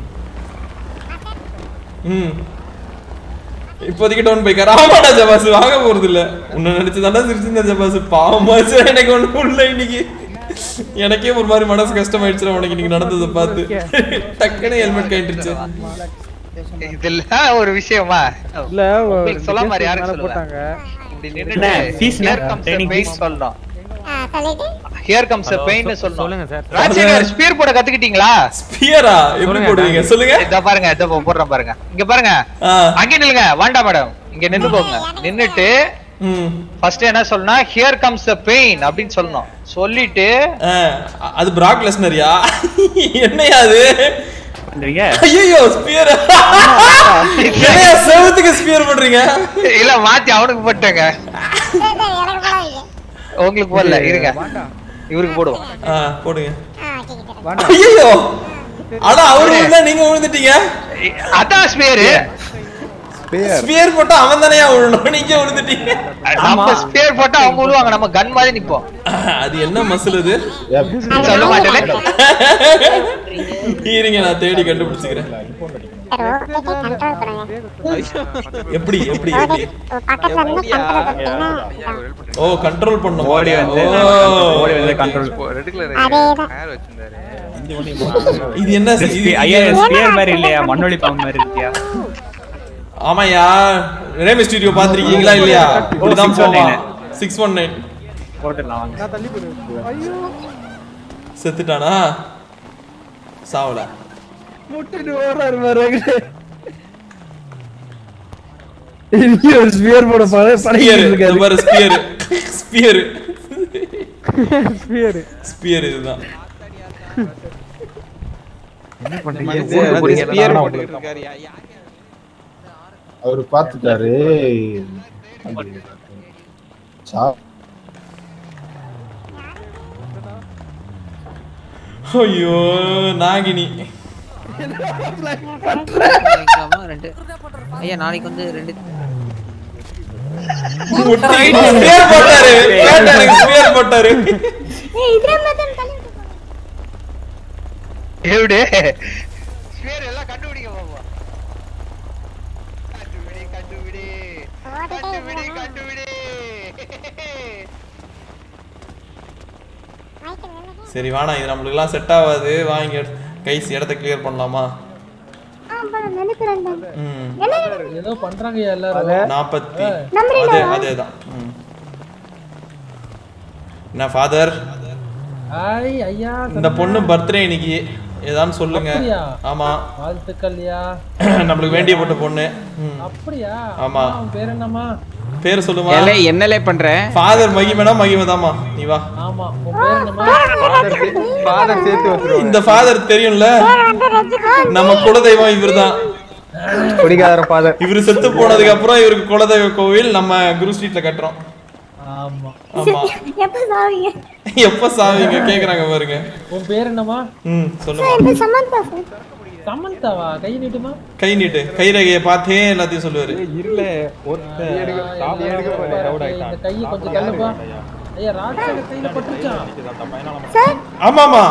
S4: ம் இப்போதைக்கு டவுன் பைக்கார் ஆமாடா ஜபாசு வாங்க போறது இல்ல உன்னை நினைச்சு தாண்டா சிரிச்சிருந்த ஜபாசு பாவமாச்சு எனக்கு ஒண்ணு உள்ள இன்னைக்கு எனக்கே ஒரு மாதிரி மனசு கஷ்டமாயிடுச்சு உனக்கு இன்னைக்கு நடந்ததை பார்த்து டக்குன்னு ஹெல்மெட் கைட்டுருச்சு
S14: இதெல்லாம் ஒரு விஷயமா
S12: இல்ல
S14: உங்களுக்கு சொல்லாம யாருக்கு
S12: மேல
S14: சொல்லுவேன்
S12: போட்டாங்க
S14: இப்படி
S1: என்ன, fees
S14: நின்னுட்டு
S1: என்ன?
S14: here comes the
S1: Training
S14: pain
S1: fees?
S14: சொல்லணும்
S3: சொல்லிட்டு
S14: ஹியர் கம்ஸ் பெயின் சொல்லணும்
S22: சொல்லுங்க சார்
S14: ராஜசேகர் ஸ்பீர் போட கத்துக்கிட்டீங்களா
S4: ஸ்பியரா எப்படி போடுவீங்க சொல்லுங்க
S14: இத பாருங்க இத போடுறேன் பாருங்க இங்க பாருங்க அங்க நில்லுங்க வேண்டாம் மேடம் இங்க நின்னுக்கோங்க நின்னுட்டு ஃபர்ஸ்ட் என்ன சொல்லணும் ஹியர் கம்ஸ் த பெயின் அப்படின்னு சொல்லணும் சொல்லிட்டு
S4: அது பிராக் லெஸ்னரியா என்னையா அது ஐயோ ஸ்பியர் என்னையா செவத்துக்கு ஸ்பியர் பண்றீங்க
S14: இல்ல மாத்தி அவனுக்கு போட்டேங்க உங்களுக்கு போடல இருங்க இவருக்கு போடுவோம்
S4: ஆ, போடுங்க ஐயோ ஆனா அவரு விழுந்தா நீங்க விழுந்துட்டீங்க
S14: அதான் ஸ்பியர்
S4: ஸ்பியர் போட்டா அவன் தானே விழணும் நீங்க விழுந்துட்டீங்க
S14: நம்ம ஸ்பியர் போட்டா அவங்க விழுவாங்க நம்ம கன் மாதிரி நிப்போம்
S4: அது என்ன மசில் அது
S14: சொல்ல மாட்டேன்
S4: இருங்க நான் தேடி கண்டுபிடிச்சுக்கிறேன் எப்படி எப்படி எப்படி ஓ கண்ட்ரோல் பண்ணும்
S13: ஓடி வந்து ஓடி வந்து கண்ட்ரோல்
S4: இது என்ன இது-
S13: ஐயா ஸ்பியர் மாதிரி இல்லையா மண்ணொலி பாம்பு மாதிரி இருக்கியா
S4: ஆமாயா ரேமி ஸ்டுடியோ பாத்திருக்கீங்களா இல்லையா இப்படிதான் போவான் சிக்ஸ் ஒன் நைன்
S13: போட்டுடலாம் வாங்க
S12: நான் தள்ளி போடு ஐயோ
S4: செத்துட்டானா சாவல
S8: முட்டிட்டு ஓடுறாரு பாருங்க இங்க ஒரு ஸ்பியர் போட பழ
S4: ஸ்பியர்
S8: பழகிட்டு
S4: பாரு
S8: இருக்காரு
S4: ஸ்பியர் ஸ்பியர்
S12: ஸ்பியர்
S4: ஸ்பியர் இதுதான்
S10: என்ன
S2: ஸ்பியர் போட்டுக்கிட்டு இருக்காரு
S10: அவர் பார்த்துட்டாரு சா-
S4: ஐயோ நாகினி
S16: ரெண்டு ஐயா நாளைக்கு வந்து ரெண்டு
S4: ஸ்பியர் போட்டாரு கேட்டாரு ஸ்பியர் போட்டாரு
S14: எப்படி ஸ்பியர் எல்லாம் கண்டுபிடிக்க பாப்போம் கண்டுபிடி கண்டுபிடி கண்டுபிடி கண்டுபிடி
S4: சரி வேணாம் இது நம்மளுக்குலாம் செட் ஆகாது வாங்கி கைஸ் இடத்த கிளியர் பண்ணலாமா ம்
S12: ஏதோ பண்றாங்க எல்லாரும்
S4: நாற்பத்தி
S12: நம்புறீங்களா?
S4: அதே அதேதான் ம். என்ன ஃபாதர்
S12: ஐய் ஐயா
S4: இந்த பொண்ணு பர்த்டே இன்னைக்கு ஏதான்னு சொல்லுங்க
S12: அப்படியா?
S4: ஆமா
S12: வாழ்த்துக்கள்யா
S4: நம்மளுக்கு வேண்டிய போட்ட பொண்ணு ம்.
S12: அப்படியா
S4: ஆமா.
S12: உன் பேர் என்னம்மா
S4: பேர் சொல்லுமா
S2: ஏலே, என்னலே பண்ற
S4: ஃபாதர் மகிமனா மகிமதாமா நீ வா
S12: ஆமா உன் பேர் என்னம்மா
S2: ஃபாதர் சேர்த்து வந்துருவோம்
S4: இந்த ஃபாதர் தெரியும்ல நம்ம குலதெய்வம் இவர்தான்
S2: குடிகார ஃபாதர்
S4: இவரு செத்து போனதுக்கு அப்புறம் இவருக்கு குலதெய்வ கோவில் நம்ம குரு ஸ்ட்ரீட்ல கட்டுறோம்
S12: ஆமா
S4: ஆமா
S3: எப்ப சாவீங்க
S4: எப்ப சாவீங்க கேக்குறாங்க பாருங்க
S12: உன் பேர் என்னம்மா
S4: ம்
S3: சார்
S4: சொல்லுமா
S3: இது சமந்தா சார்
S12: சமந்தாவா கை நீட்டுமா
S4: கை நீட்டு கை ரேகையை பார்த்தே எல்லாத்தையும் சொல்லுவாரு
S12: இல்ல இந்த கையை கொஞ்சம் தள்ளுப்பா ஐயா ராட்சத கையில பட்டுச்சான்
S3: சார்
S4: ஆமாமா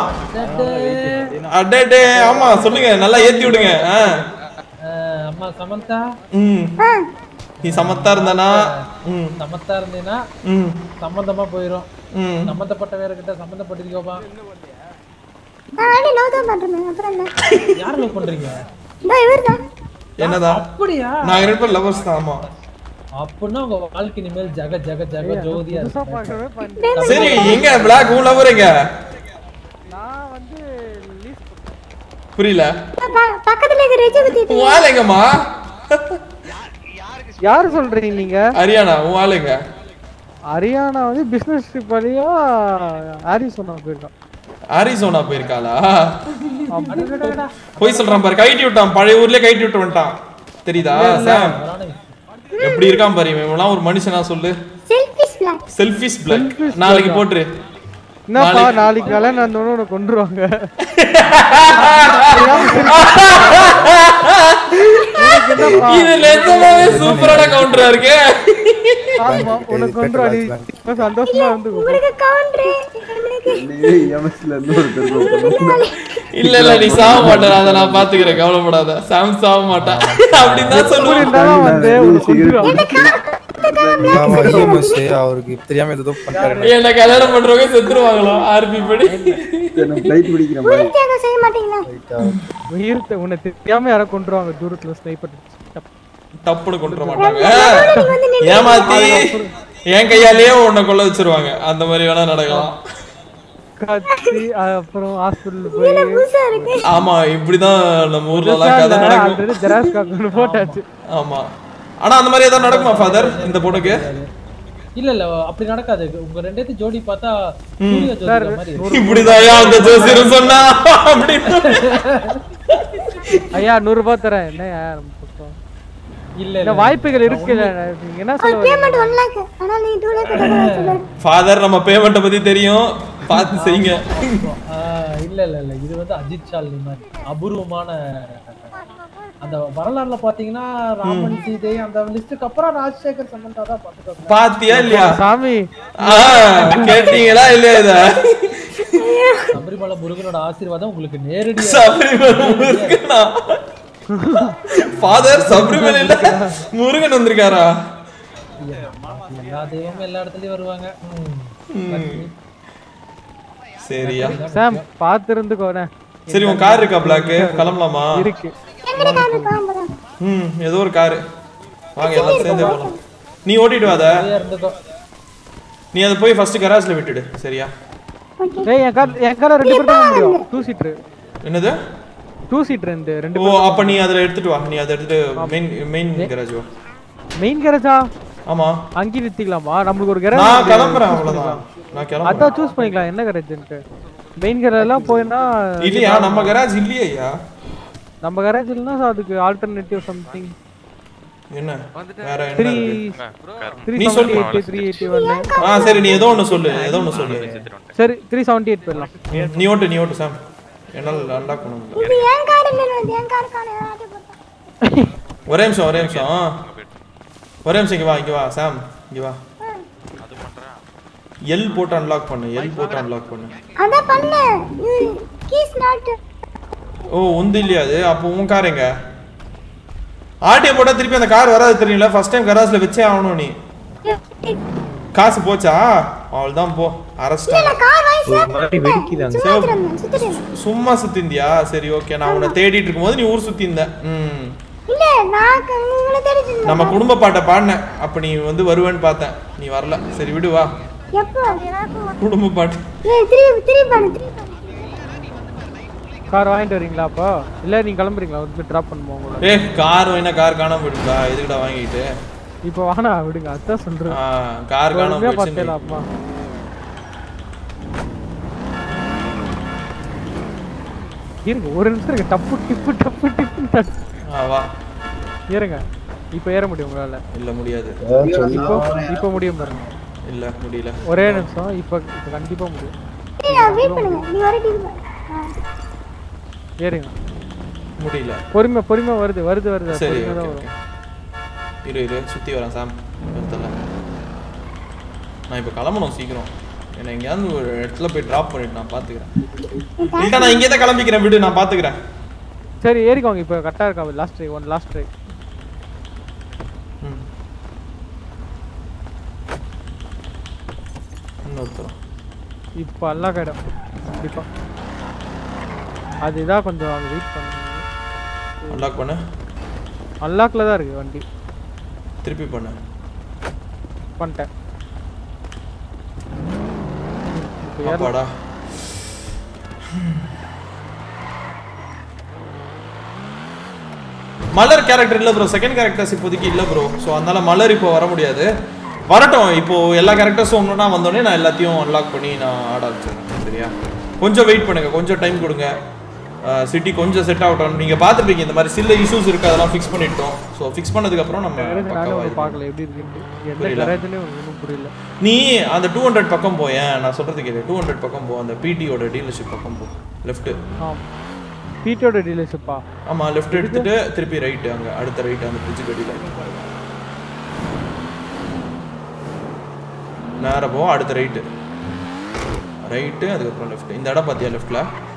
S4: அடடே ஆமா சொல்லுங்க நல்லா ஏத்தி விடுங்க ஆ.
S12: அஹ், அம்மா சமந்தா
S4: ம் நீ சமத்தா இருந்தானா ம்
S12: சமத்தா இருந்தீங்கன்னா
S4: ம்
S12: சம்பந்தமா போயிரும்
S4: ம்
S12: சம்பந்தப்பட்ட வேற கிட்ட சம்பந்தப்பட்டிருக்கோப்பா
S3: ஆடி லவ் தான் பண்றேன் அப்புறம் என்ன
S12: யார் லவ் பண்றீங்க
S3: இதோ இவர்தான்
S4: என்னதான்
S12: அப்படியா
S4: நாங்க ரெண்டு பேரும் லவர்ஸ் தான் ஆமா
S12: அப்படின்னா உங்க வாழ்க்கை இனிமேல் ஜக ஜக ஜக ஜோதியா இருக்கும்
S4: சரி எங்க பிளாக் உன் லவர் எங்க
S12: நான் வந்து
S4: புரியல
S3: ப- பக்கத்துல இருக்க ரெஜி குத்தி
S4: உன் ஆள் எங்கம்மா
S12: யாரு சொல்றீங்க நீங்க
S4: ஹரியானா உன் ஆள் எங்க
S12: ஹரியானா வந்து பிசினஸ் ட்ரிப் வழியா ஆரிசோனா போயிருக்கான்
S4: அரிசோனா போயிருக்காளா
S12: அடடடடா.
S4: போய் சொல்றான் பாரு கைட்டி விட்டான் பழைய ஊர்லயே கைட்டி விட்டு வந்துட்டான் தெரியுதா
S12: இல்ல, இல்ல.
S4: சாம் எப்படி இருக்கான் பாரு இவன் இவன்லாம் ஒரு மனுஷனா சொல்லு
S3: செல்ஃபிஷ் பிளாக்
S4: செல்ஃபிஷ் பிளக் நாளைக்கு போட்டுரு
S12: என்னப்பா
S4: நாளைக்கு-
S12: நாளைக்கு கல்யாணம் நடந்தோன்னு உன்னை கொண்டுருவாங்க
S4: இது நிஜமாவே சூப்பரான கவுண்டரா இருக்கு
S12: ஆமா உனக்கு கொண்டுருவா நீ இப்ப சந்தோஷமா இருந்து
S3: உங்களுக்கு கவுண்டர்
S10: எம்எஸ்ல இருந்து ஒருத்தர்
S4: இல்ல இல்ல நீ சாவ மாட்ட அதை நான் பாத்துக்கிறேன் கவலைப்படாத சாம் சாவ மாட்டான் அப்படின்னு தான் சொல்லுவேன்
S12: வந்து உனக்கு கொண்டுருவாங்க
S8: ஆமா EMS அவருக்கு தெரியாம ஏதோ பண்றாரு
S4: என்ன கல்யாணம் பண்றவங்க செத்துருவாங்களோ ஆர்பி படி
S10: ஃப்ளைட் பிடிக்கிற மாதிரி
S3: உயிர்த்தியாகம் செய்ய மாட்டீங்களா
S12: உயிர்த்த உன்னை தெரியாம யாரோ கொண்டுருவாங்க தூரத்துல ஸ்னைப்பர்
S4: தப்புன்னு கொண்டு மாட்டாங்க ஏமாத்தி என் கையாலேயே உன்னை கொல்ல வச்சிருவாங்க அந்த மாதிரி வேணா நடக்கலாம்
S12: கத்தி அப்புறம் ஹாஸ்பிட்டல் போய்
S4: ஆமா இப்படிதான் நம்ம ஊர்ல எல்லாம் கதை நடக்கும்
S12: ஜெராக்ஸ் காப்பி போட்டாச்சு
S4: ஆமா ஆனா அந்த மாதிரி ஏதாவது நடக்குமா ஃபாதர் இந்த பொண்ணுக்கு
S18: இல்ல இல்ல அப்படி நடக்காது உங்க ரெண்டேத்து ஜோடி பார்த்தா
S4: ம்.
S18: சூரிய ஜோதிகா மாதிரி இருக்கு.
S4: இப்படிதான் அந்த ஜோசியர் சொன்னா அப்படின்னு
S12: ஐயா நூறு ரூபாய் தரேன் என்னய்யா நம்ம பக்கம்
S18: இல்ல
S12: இல்ல வாய்ப்புகள் இருக்குல்ல நீங்க என்ன சொல்ல வரீங்க?
S3: பேமெண்ட் ஒன் லேக் ஆனா நீ டூ லேக் சொல்லுங்க
S4: ஃபாதர் நம்ம பேமெண்ட்டை பத்தி தெரியும் பார்த்து செய்யுங்க
S18: ஆ, இல்ல இல்ல இல்ல இது வந்து அஜித் சாலினி மாதிரி அபூர்வமான அந்த வரலாறுல பாத்தீங்கன்னா ராமன் சீதை அந்த லிஸ்டுக்கு அப்புறம் ராஜசேகர் சமந்தா தான் பாத்துக்கோங்க
S4: பாத்தியா இல்லையா
S12: சாமி
S4: ஆ, கேட்டீங்களா இல்லையா இத
S18: சபரிமலை முருகனோட ஆசீர்வாதம் உங்களுக்கு நேரடி
S4: சபரிமலை முருகனா ஃபாதர் சபரிமலையில முருகன் வந்திருக்காரா
S18: எல்லா தெய்வமும் எல்லா இடத்துலயும் வருவாங்க ம்.
S4: சரியா
S12: சாம் பார்த்து இருந்துக்கோனே
S4: சரி உன் கார் இருக்கா பிளாக் கிளம்பலாமா
S12: இருக்கு
S3: எங்கட காமி காம்பரம்
S4: ம் ஏதோ ஒரு காரு வாங்க எல்லாம் சேர்ந்தே போலாம் நீ ஓட்டிட்டு வாத நீ அதை போய் ஃபர்ஸ்ட் கராஜ்ல விட்டுடு சரியா
S12: டேய் என் கார் என் கார்ல ரெண்டு பேர் தான் முடியும் டூ சீட்டர்
S4: என்னது
S12: டூ சீட்டர் ரெண்டு ரெண்டு
S4: ஓ அப்ப நீ அதுல எடுத்துட்டு வா நீ அதை எடுத்துட்டு மெயின் மெயின் கராஜ் வா
S12: மெயின் கேரேஜா
S4: ஆமா
S12: அங்கேயே நிறுத்திக்கலாமா நம்மளுக்கு ஒரு கேரேஜ்
S4: நான் கிளம்புறேன் அவ்வளவுதான் நான் கிளம்புறேன்
S12: அதான் சூஸ் பண்ணிக்கலாம் என்ன கேரேஜ்ன்ட்டு மெயின் கேரேஜ் எல்லாம் போயினா
S4: இல்லையா நம்ம கராஜ் இல்லையா
S12: நம்ம கேரேஜ் இல்லைன்னா அதுக்கு ஆல்டர்னேட்டிவ் சம்திங்
S4: என்ன வேற என்ன
S12: த்ரீ
S4: இருக்கு?
S12: த்ரீ
S4: நீ
S12: செவன்டி
S4: சொல்லு
S12: எயிட் த்ரீ எயிட்டி ஒன்று
S4: ஆ சரி நீ ஏதோ ஒண்ணு சொல்லு ஏதோ ஒண்ணு சொல்லு
S12: சரி த்ரீ செவன்டி எயிட் போயிடலாம்
S4: ம், நீ ஓட்டு நீ ஓட்டு சாம் என்னால அன்லாக் பண்ண முடியல
S3: இது என் கார்டு இல்ல இது என் கார்டு காண யாராவது போட்டா
S4: ஒரே நிமிஷம் ஒரே நிமிஷம் ஒரே நிமிஷம் இங்க வா இங்க வா சாம் இங்க வா எல் போட்டு அன்லாக் பண்ணு எல் போட்டு அன்லாக் பண்ணு
S3: அத பண்ண கீஸ் நாட்
S4: ஓ உந்து இல்லையா அது அப்போ உன் கார் எங்க ஆர்டிஎம் போட்டா திருப்பி அந்த கார் வராது தெரியல ஃபர்ஸ்ட் டைம் கராஜ்ல வச்சே ஆகணும் நீ காசு போச்சா அவள் தான் போ அரெஸ்ட்
S3: இல்ல கார் வாங்கி
S22: ஒரு மாதிரி வெடிக்குதாங்க
S3: சும்மா திரும்ப சுத்திட்டு
S4: சும்மா சுத்திந்தியா சரி ஓகே நான் உன்னை தேடிட்டு இருக்கும்போது நீ ஊர் சுத்தி இருந்த ம்
S3: இல்ல நான் க- உங்களை தெரிஞ்சு
S4: நம்ம குடும்ப பாட்டை பாடினேன் அப்ப நீ வந்து வருவேன்னு பார்த்தேன் நீ வரல சரி விடு வா
S3: எப்போ
S4: குடும்ப பாட்டு
S3: ஏய் திருப்பி திருப்பி பண்ணு திருப்பி பண்ணு
S12: கார் வாங்கிட்டு வரீங்களா அப்போ இல்ல நீங்க கிளம்புறீங்களா ஒரு ட்ராப் பண்ணுவோம் உங்களை
S4: ஏ கார் வேணா கார் காணாம போயிடுதா எதுக்குடா வாங்கிட்டு
S12: இப்போ வாடா விடுங்க அதான் சொல்றேன்
S4: ஆ, கார் காணாம
S12: பொறுமையா
S4: போயிடுச்சு
S12: பார்த்தேல அம்மா இருங்க ஒரு நிமிஷம் இருங்க டப்பு டிப்பு டப்பு டிப்பு டப்பு.
S4: ஆ வா
S12: ஏறுங்க இப்போ ஏற முடியும் உங்களால
S4: இல்ல முடியாது
S12: இப்போ இப்போ முடியும் பாருங்க
S4: இல்ல முடியல
S12: ஒரே நிமிஷம் இப்போ இப்போ கண்டிப்பா முடியும்
S3: வெயிட் பண்ணுங்க நீ வர டிவி
S12: ஏறுங்க
S4: முடியல
S12: பொறுமை பொறுமை வருது வருது வருது
S4: சரி
S12: பொறுமையா தான்
S4: okay,
S12: வரும்
S4: okay. இரு இரு சுத்தி வரேன் சாம் நிறுத்தல நான் இப்போ கிளம்பணும் சீக்கிரம் என்னை எங்கேயாவது ஒரு இடத்துல போய் ட்ராப் பண்ணிட்டு நான் பாத்துக்கிறேன் இல்ல நான் இங்கே தான் கிளம்பிக்கிறேன் விடு நான் பாத்துக்கிறேன்
S12: சரி ஏறிக்கோங்க இப்போ கரெக்டாக இருக்கா last try one last try
S4: இன்னொருத்தரம்
S12: இப்போ எல்லாம் கிடம் கண்டிப்பா அதுதான் கொஞ்சம் அங்கே வெயிட் பண்ணுங்க
S4: அன்லாக் பண்ணு
S12: அன்லாக்ல தான் இருக்கு வண்டி
S4: திருப்பி பண்ணு
S12: பண்ணிட்டேன் இப்போ ஏறலாம்.
S4: அப்பாடா மலர் கேரக்டர் இல்ல ப்ரோ செகண்ட் கேரக்டர்ஸ் இப்போதைக்கு இல்ல ப்ரோ ஸோ அதனால மலர் இப்போ வர முடியாது வரட்டும் இப்போ எல்லா கேரக்டர்ஸும் ஒன்றுனா வந்தோடனே நான் எல்லாத்தையும் அன்லாக் பண்ணி நான் ஆட வச்சிடுறேன் சரியா கொஞ்சம் வெயிட் பண்ணுங்க கொஞ்சம் டைம் கொடுங்க சிட்டி கொஞ்சம் செட் ஆகட்டும் நீங்க பார்த்துருப்பீங்க இந்த மாதிரி சில இஷ்யூஸ் இருக்கு அதெல்லாம் ஃபிக்ஸ் பண்ணிட்டோம் ஸோ ஃபிக்ஸ் பண்ணதுக்கு அப்புறம் நம்ம
S12: garage நானே
S4: பக்காவா
S12: வந்து
S4: இது
S12: பார்க்கல எப்படி இருக்குன்னு எந்த
S4: புரியல.
S12: கரேஜ்னே ஒன்றும் புரியல
S4: நீ அந்த டூ ஹண்ட்ரட் பக்கம் போயேன் நான் சொல்றது கேளு டூ ஹண்ட்ரட் பக்கம் போ அந்த பிடியோட டீலர்ஷிப் பக்கம் போ லெஃப்ட்
S12: ஆ பீட்டோட டீலர்ஷிப்பா
S4: ஆமா லெஃப்ட் எடுத்துட்டு திருப்பி ரைட் அங்க அடுத்த ரைட் அந்த பிரிட்ஜ் கடியில நேரா போ அடுத்த ரைட்டு ரைட்டு அதுக்கப்புறம் லெஃப்ட் இந்த இடம் பாத்தியா லெஃப்ட்ல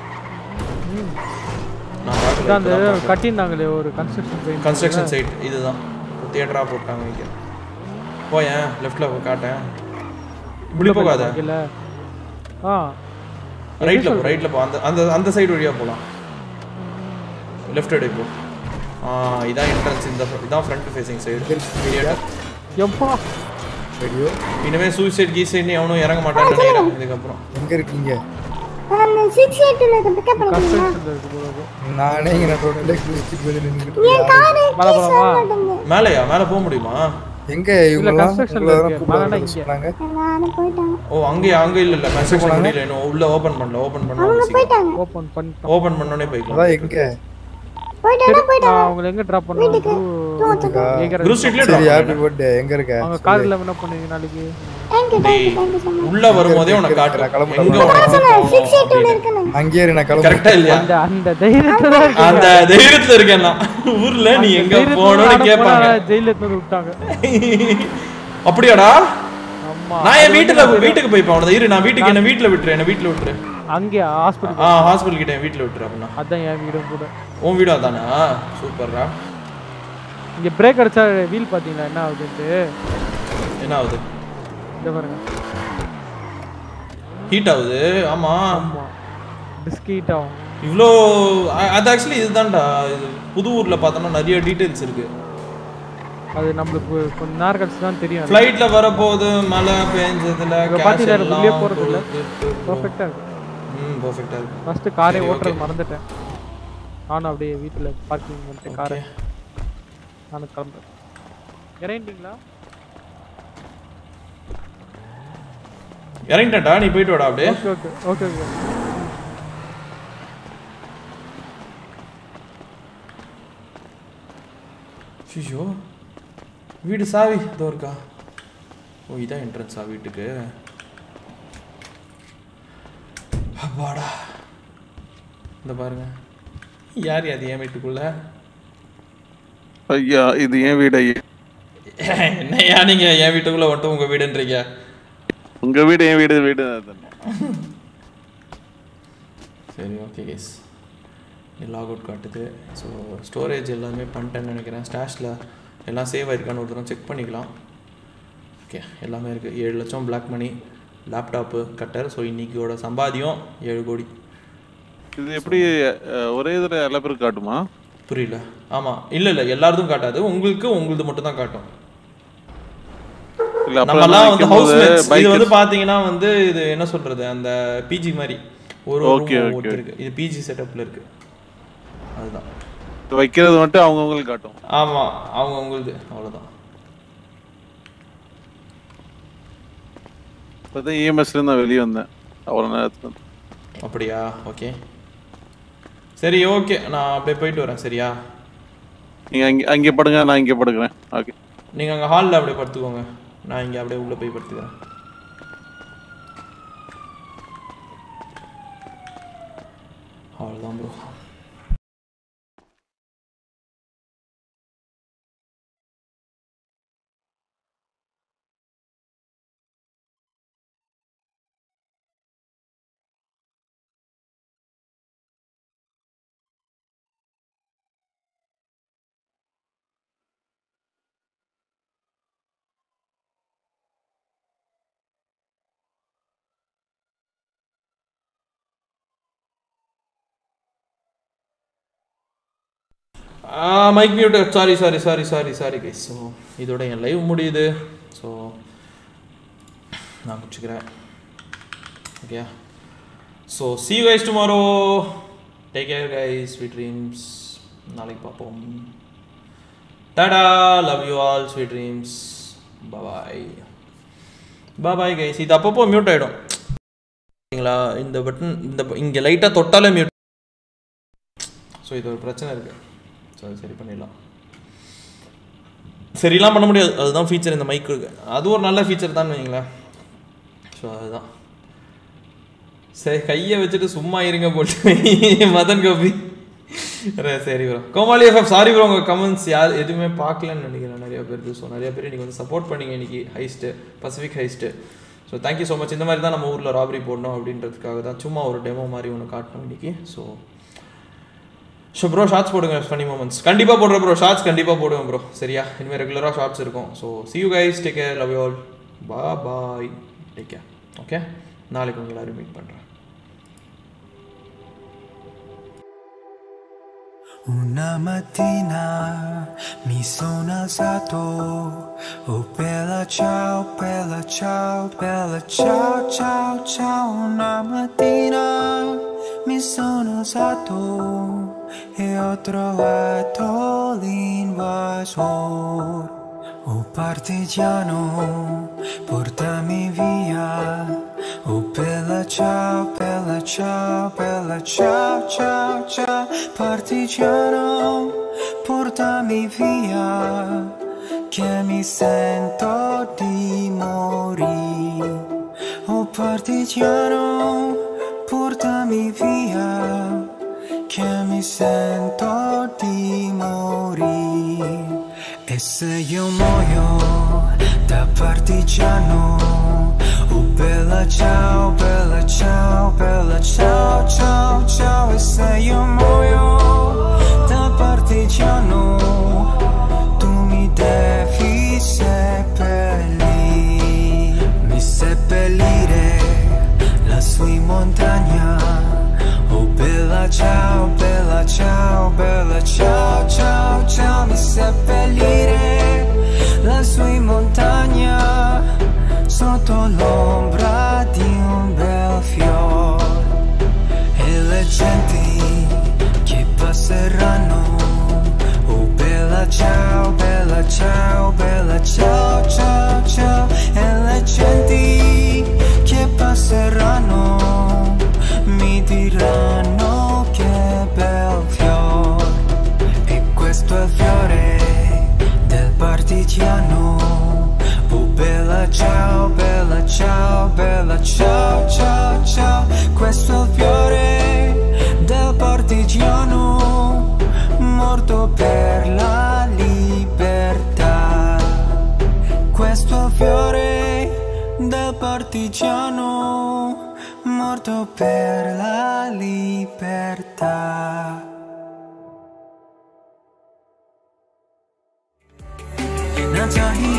S4: நான்
S12: இதான் அந்த
S4: பார்க்கல
S12: கட்டியிருந்தாங்களே ஒரு கன்ஸ்ட்ரக்ஷன் பெயிண்ட்
S4: கன்ஸ்ட்ரக்ஷன் சைட் இதுதான் தியேட்டரா போட்டாங்க இங்க போயேன் லெஃப்ட்ல காட்டேன் இப்படி போகாத
S12: இல்ல ஆ
S4: ரைட்ல போ ரைட்ல போ அந்த அந்த அந்த சைடு வழியா போலாம் லெஃப்ட் எடு இப்போ ஆ இதான் என்ட்ரன்ஸ் இந்த இதான் ஃப்ரண்ட் ஃபேசிங் சைடு
S12: எப்பா
S8: ஐயோ
S4: இனிமே சூசைட் கீசைட்னு எவனும் இறங்க மாட்டான்னு நினைக்கிறேன் இதுக்கப்புறம்
S8: எங்க இருக்கீங்க
S3: சிக்ஸ் எயிட்ல இருக்க பிக்கப் பண்ணிக்கிறீங்களா
S12: கன்ஸ்ட்ரக்ஷன்ல இருக்கு போல
S8: நானே இங்க நான் ரோட்ல குளிச்சிட்டு வந்து நின்னுட்டு
S3: என் காரு
S12: மேல போலாமா
S4: மேலையா மேல போக முடியுமா
S8: எங்க
S12: இல்ல
S8: இவங்க
S12: கன்ஸ்ட்ரக்ஷன்ல இருக்கு மேலனா இங்க
S8: சொன்னாங்க
S3: எல்லாரும் போயிட்டாங்க
S4: ஓ அங்கேயா அங்க இல்ல இல்ல கன்ஸ்ட்ரக்ஷன் முடியல இன்னும் உள்ள ஓபன் பண்ணல ஓபன்
S3: அவங்க
S4: பண்ணலாம்
S3: போயிட்டாங்க
S12: ஓபன் பண்ணிட்டோம்
S4: ஓபன் பண்ணோனே போய்க்கலாம்
S8: அதான் எங்க
S3: போயிட்டாங்க போயிட்டாங்க
S12: நான் உங்களை எங்க டிராப் பண்ணலாம்
S4: குரு ஸ்ட்ரீட்ல
S8: சரி ஹாப்பி பர்த்டே எங்க இருக்க
S12: அவங்க கார்ல என்ன பண்ணுவீங்க நாளைக்கு
S3: thank you thank you thank you so much
S4: உள்ள வரும்போதே உனக்கு காட்டுறேன்
S8: கிளம்புடா.
S4: எங்க
S3: நான்
S4: உனக்கு
S3: சொன்னேன் சிக்ஸ் எயிட்ல இருக்கேன்
S8: அங்கேயே இரு, நான் கிளம்புறேன்
S4: கரெக்டா இல்லையா
S12: அந்த அந்த தைரியத்துல தான் இருக்கீங்க.
S4: அந்த தைரியத்துல இருக்கேன் நான் ஊர்ல நீ
S12: அந்த
S4: எங்க
S12: தைரியத்துல
S4: போனோம்னு
S12: நானும்
S4: கேட்பாங்க
S12: போனா ஜெயில்ல எடுத்து வந்து விட்டாங்க
S4: அப்படியாடா
S12: ஆமா
S4: நான் என்
S12: அது
S4: வீட்டுல
S12: வந்து
S4: வீட்டுக்கு போய் போனது இரு நான் வீட்டுக்கு என்ன வீட்டுல விட்டுரு என்ன வீட்டுல விட்டுரு
S12: அங்கே ஹாஸ்பிடல்
S4: ஆ ஹாஸ்பிடல் கிட்ட என் வீட்டுல விட்டுரு அப்படின்னா
S12: அதான் என் வீடும் கூட
S4: உன் வீடு அதானா சூப்பர்ரா
S12: இங்க பிரேக் அடிச்சா வீல் பாத்தீங்களா என்ன ஆகுதுன்ட்டு
S4: என்ன ஆகுது
S12: இந்த பாருங்க
S4: ஹீட் ஆகுது ஆமா
S12: ஆமா பிஸ்கீட் ஆகும்
S4: இவ்வளோ அ- அது ஆக்சுவலி இதுதான்டா இது புது ஊர்ல பார்த்தோம்னா நிறைய டீடைல்ஸ் இருக்கு
S12: அது நம்மளுக்கு கொஞ்ச நேரம் கழிச்சு தான் தெரியும் அது.
S4: ஃப்ளைட்ல வரப்போகுது மழை பெஞ்சதுல
S12: இங்க
S4: cash
S12: பாத்தீங்களா
S4: எல்லாம்
S12: உள்ளே போறது இல்ல
S4: கொடுத்துட்டு.
S12: பர்ஃபெக்ட்டா இருக்கு
S4: ம் பர்ஃபெக்ட்டா இருக்கு
S12: ஃபர்ஸ்ட் காரே
S4: சரி,
S12: ஓட்டுறது
S4: okay.
S12: மறந்துட்டேன் நானும் அப்படியே வீட்டுல பார்க்கிங் பண்ணிட்டு காரை நானும் கிளம்புறேன் இறங்கிட்டீங்களா
S4: இறங்கிட்டா நீ போயிட்டு வாடா அப்படியே
S12: ஓகே ஓகே ஓகே ஓகே
S4: ஐயோ வீடு சாவி இதோ இருக்கா ஓ இதான் என்ட்ரன்ஸா வீட்டுக்கு அப்பாடா இந்த பாருங்க யார் அது என் வீட்டுக்குள்ள
S9: ஐயா இது ஏன் வீடு ஐயா
S4: என்னையா நீங்க என் வீட்டுக்குள்ள வந்துட்டு உங்க வீடுன்றீங்க
S9: உங்க வீடு என் வீடு வீடு தானே.
S4: சரி ஓகே கேஸ் லாக் அவுட் காட்டுது ஸோ ஸ்டோரேஜ் எல்லாமே பண்ணிட்டேன்னு நினைக்கிறேன் ஸ்டாஷில் எல்லாம் சேவ் ஆயிருக்கான்னு ஒரு தடவை செக் பண்ணிக்கலாம் ஓகே எல்லாமே இருக்குது ஏழு லட்சம் black money laptop cutter so இன்னைக்கியோட சம்பாதியம் ஏழு கோடி
S9: இது எப்படி அஹ், ஒரே இதுல எல்லா பேரும் காட்டுமா
S4: புரியல ஆமாம் இல்லை இல்லை எல்லாருக்கும் காட்டாது உங்களுக்கு உங்களுது மட்டும் தான் காட்டும்
S9: இல்ல அப்புறம்
S4: நம்மலாம் வந்து
S9: நிக்கும்போது
S4: ஹவுஸ் இது வந்து
S9: bike-
S4: பாத்தீங்கன்னா வந்து இது என்ன சொல்றது அந்த பிஜி மாதிரி ஒரு
S9: Okay,
S4: room
S9: okay,
S4: ஒருத்தருக்கு இது பிஜி செட்டப்ல இருக்கு அதுதான்
S9: வைக்கிறது மட்டும் அவங்கவுங்களுக்கு காட்டும்
S4: ஆமா அவங்க உங்களுது அவ்வளவுதான்
S9: இப்பதான் இஎம்எஸ்ல இருந்து நான் வெளியே வந்தேன் அவ்வளோ நேரத்துல
S4: அப்படியா ஓகே சரி ஓகே நான் அப்படியே போயிட்டு வரேன் சரியா
S9: நீங்க அங்கே அங்கே படுங்க நான் இங்கே படுக்கிறேன் ஓகே
S4: நீங்க அங்க ஹாலில் அப்படியே படுத்துக்கோங்க நான் இங்க அப்படியே உள்ள போய் படுத்துக்கிறேன் அவ்வளோதான் bro mike mute sorry sorry sorry sorry sorry guys so இதோட என் லைவ் முடியுது ஸோ நான் முடிச்சுக்கிறேன் okay so see guys tomorrow take care guys sweet dreams நாளைக்கு பார்ப்போம் tata love you all sweet dreams bye bye guys இது அப்பப்போ mute ஆகிடும் சரிங்களா இந்த பட்டன் இந்த இங்கே லைட்டாக தொட்டாலே மியூட் ஸோ இது ஒரு பிரச்சனை இருக்குது ஸோ அது சரி பண்ணிடலாம் சரிலாம் பண்ண முடியாது அதுதான் ஃபீச்சர் இந்த மைக்கு அது ஒரு நல்ல ஃபீச்சர் தான் வைங்களேன் ஸோ அதுதான் சரி கையை வச்சுட்டு சும்மா இருங்க போட்டு மதன் கோபி அरे, சரி ப்ரோ கோமாளி எஃப்எஃப் சாரி ப்ரோ உங்கள் கமெண்ட்ஸ் யார் எதுவுமே பார்க்கலன்னு நினைக்கிறேன் நிறைய பேருக்கு ஸோ நிறைய பேர் இன்றைக்கி வந்து சப்போர்ட் பண்ணீங்க இன்னைக்கு heist Pacific heist so thank you so much இந்த மாதிரி தான் நம்ம ஊரில் ராபரி போடணும் அப்படின்றதுக்காக தான் சும்மா ஒரு டெமோ மாதிரி ஒன்று காட்டணும் இன்னைக்கு ஸோ ஸோ ப்ரோ ஷார்ட்ஸ் போடுங்க ஃபனி மூமெண்ட்ஸ் கண்டிப்பாக போடுறேன் ப்ரோ ஷார்ட்ஸ் கண்டிப்பாக போடுவேன் ப்ரோ சரியா இனிமேல் ரெகுலராக ஷார்ட்ஸ் இருக்கும் so see you guys take care love you all பா பாய் டேக் கேர் ஓகே நாளைக்கு உங்களை எல்லாரும் மீட் பண்ணுறேன்
S19: Una mattina mi sono alzato, oh bella ciao, bella ciao, bella ciao, ciao, ciao. Una mattina mi sono usato e ho trovato l'invasor. Oh partigiano, portami via. Oh bella ciao, bella ciao, bella ciao, ciao, ciao. Partigiano, portami via. Che mi sento di morire. Oh partigiano, portami via. Che mi sento di morire. E se io muoio da partigiano, oh bella ciao, bella ciao, bella ciao, ciao, ciao. E se io muoio da partigiano, tu mi devi seppellire, mi seppellire lassù in montagna. Oh bella ciao, bella ciao, bella ciao, ciao, ciao, mi seppellire lassù in montagna, sotto l'ombra di un bel fiore. E le genti che passeranno, oh bella ciao, bella ciao, bella ciao, ciao, ciao. E le genti che passeranno mi diranno che bel fiore. E questo è il fiore del partigiano. Oh bella ciao, bella ciao, bella ciao, ciao, ciao. Questo è il fiore del partigiano, morto per la libertà. Questo è il fiore del partigiano, morto per la libertà. ना चाहिए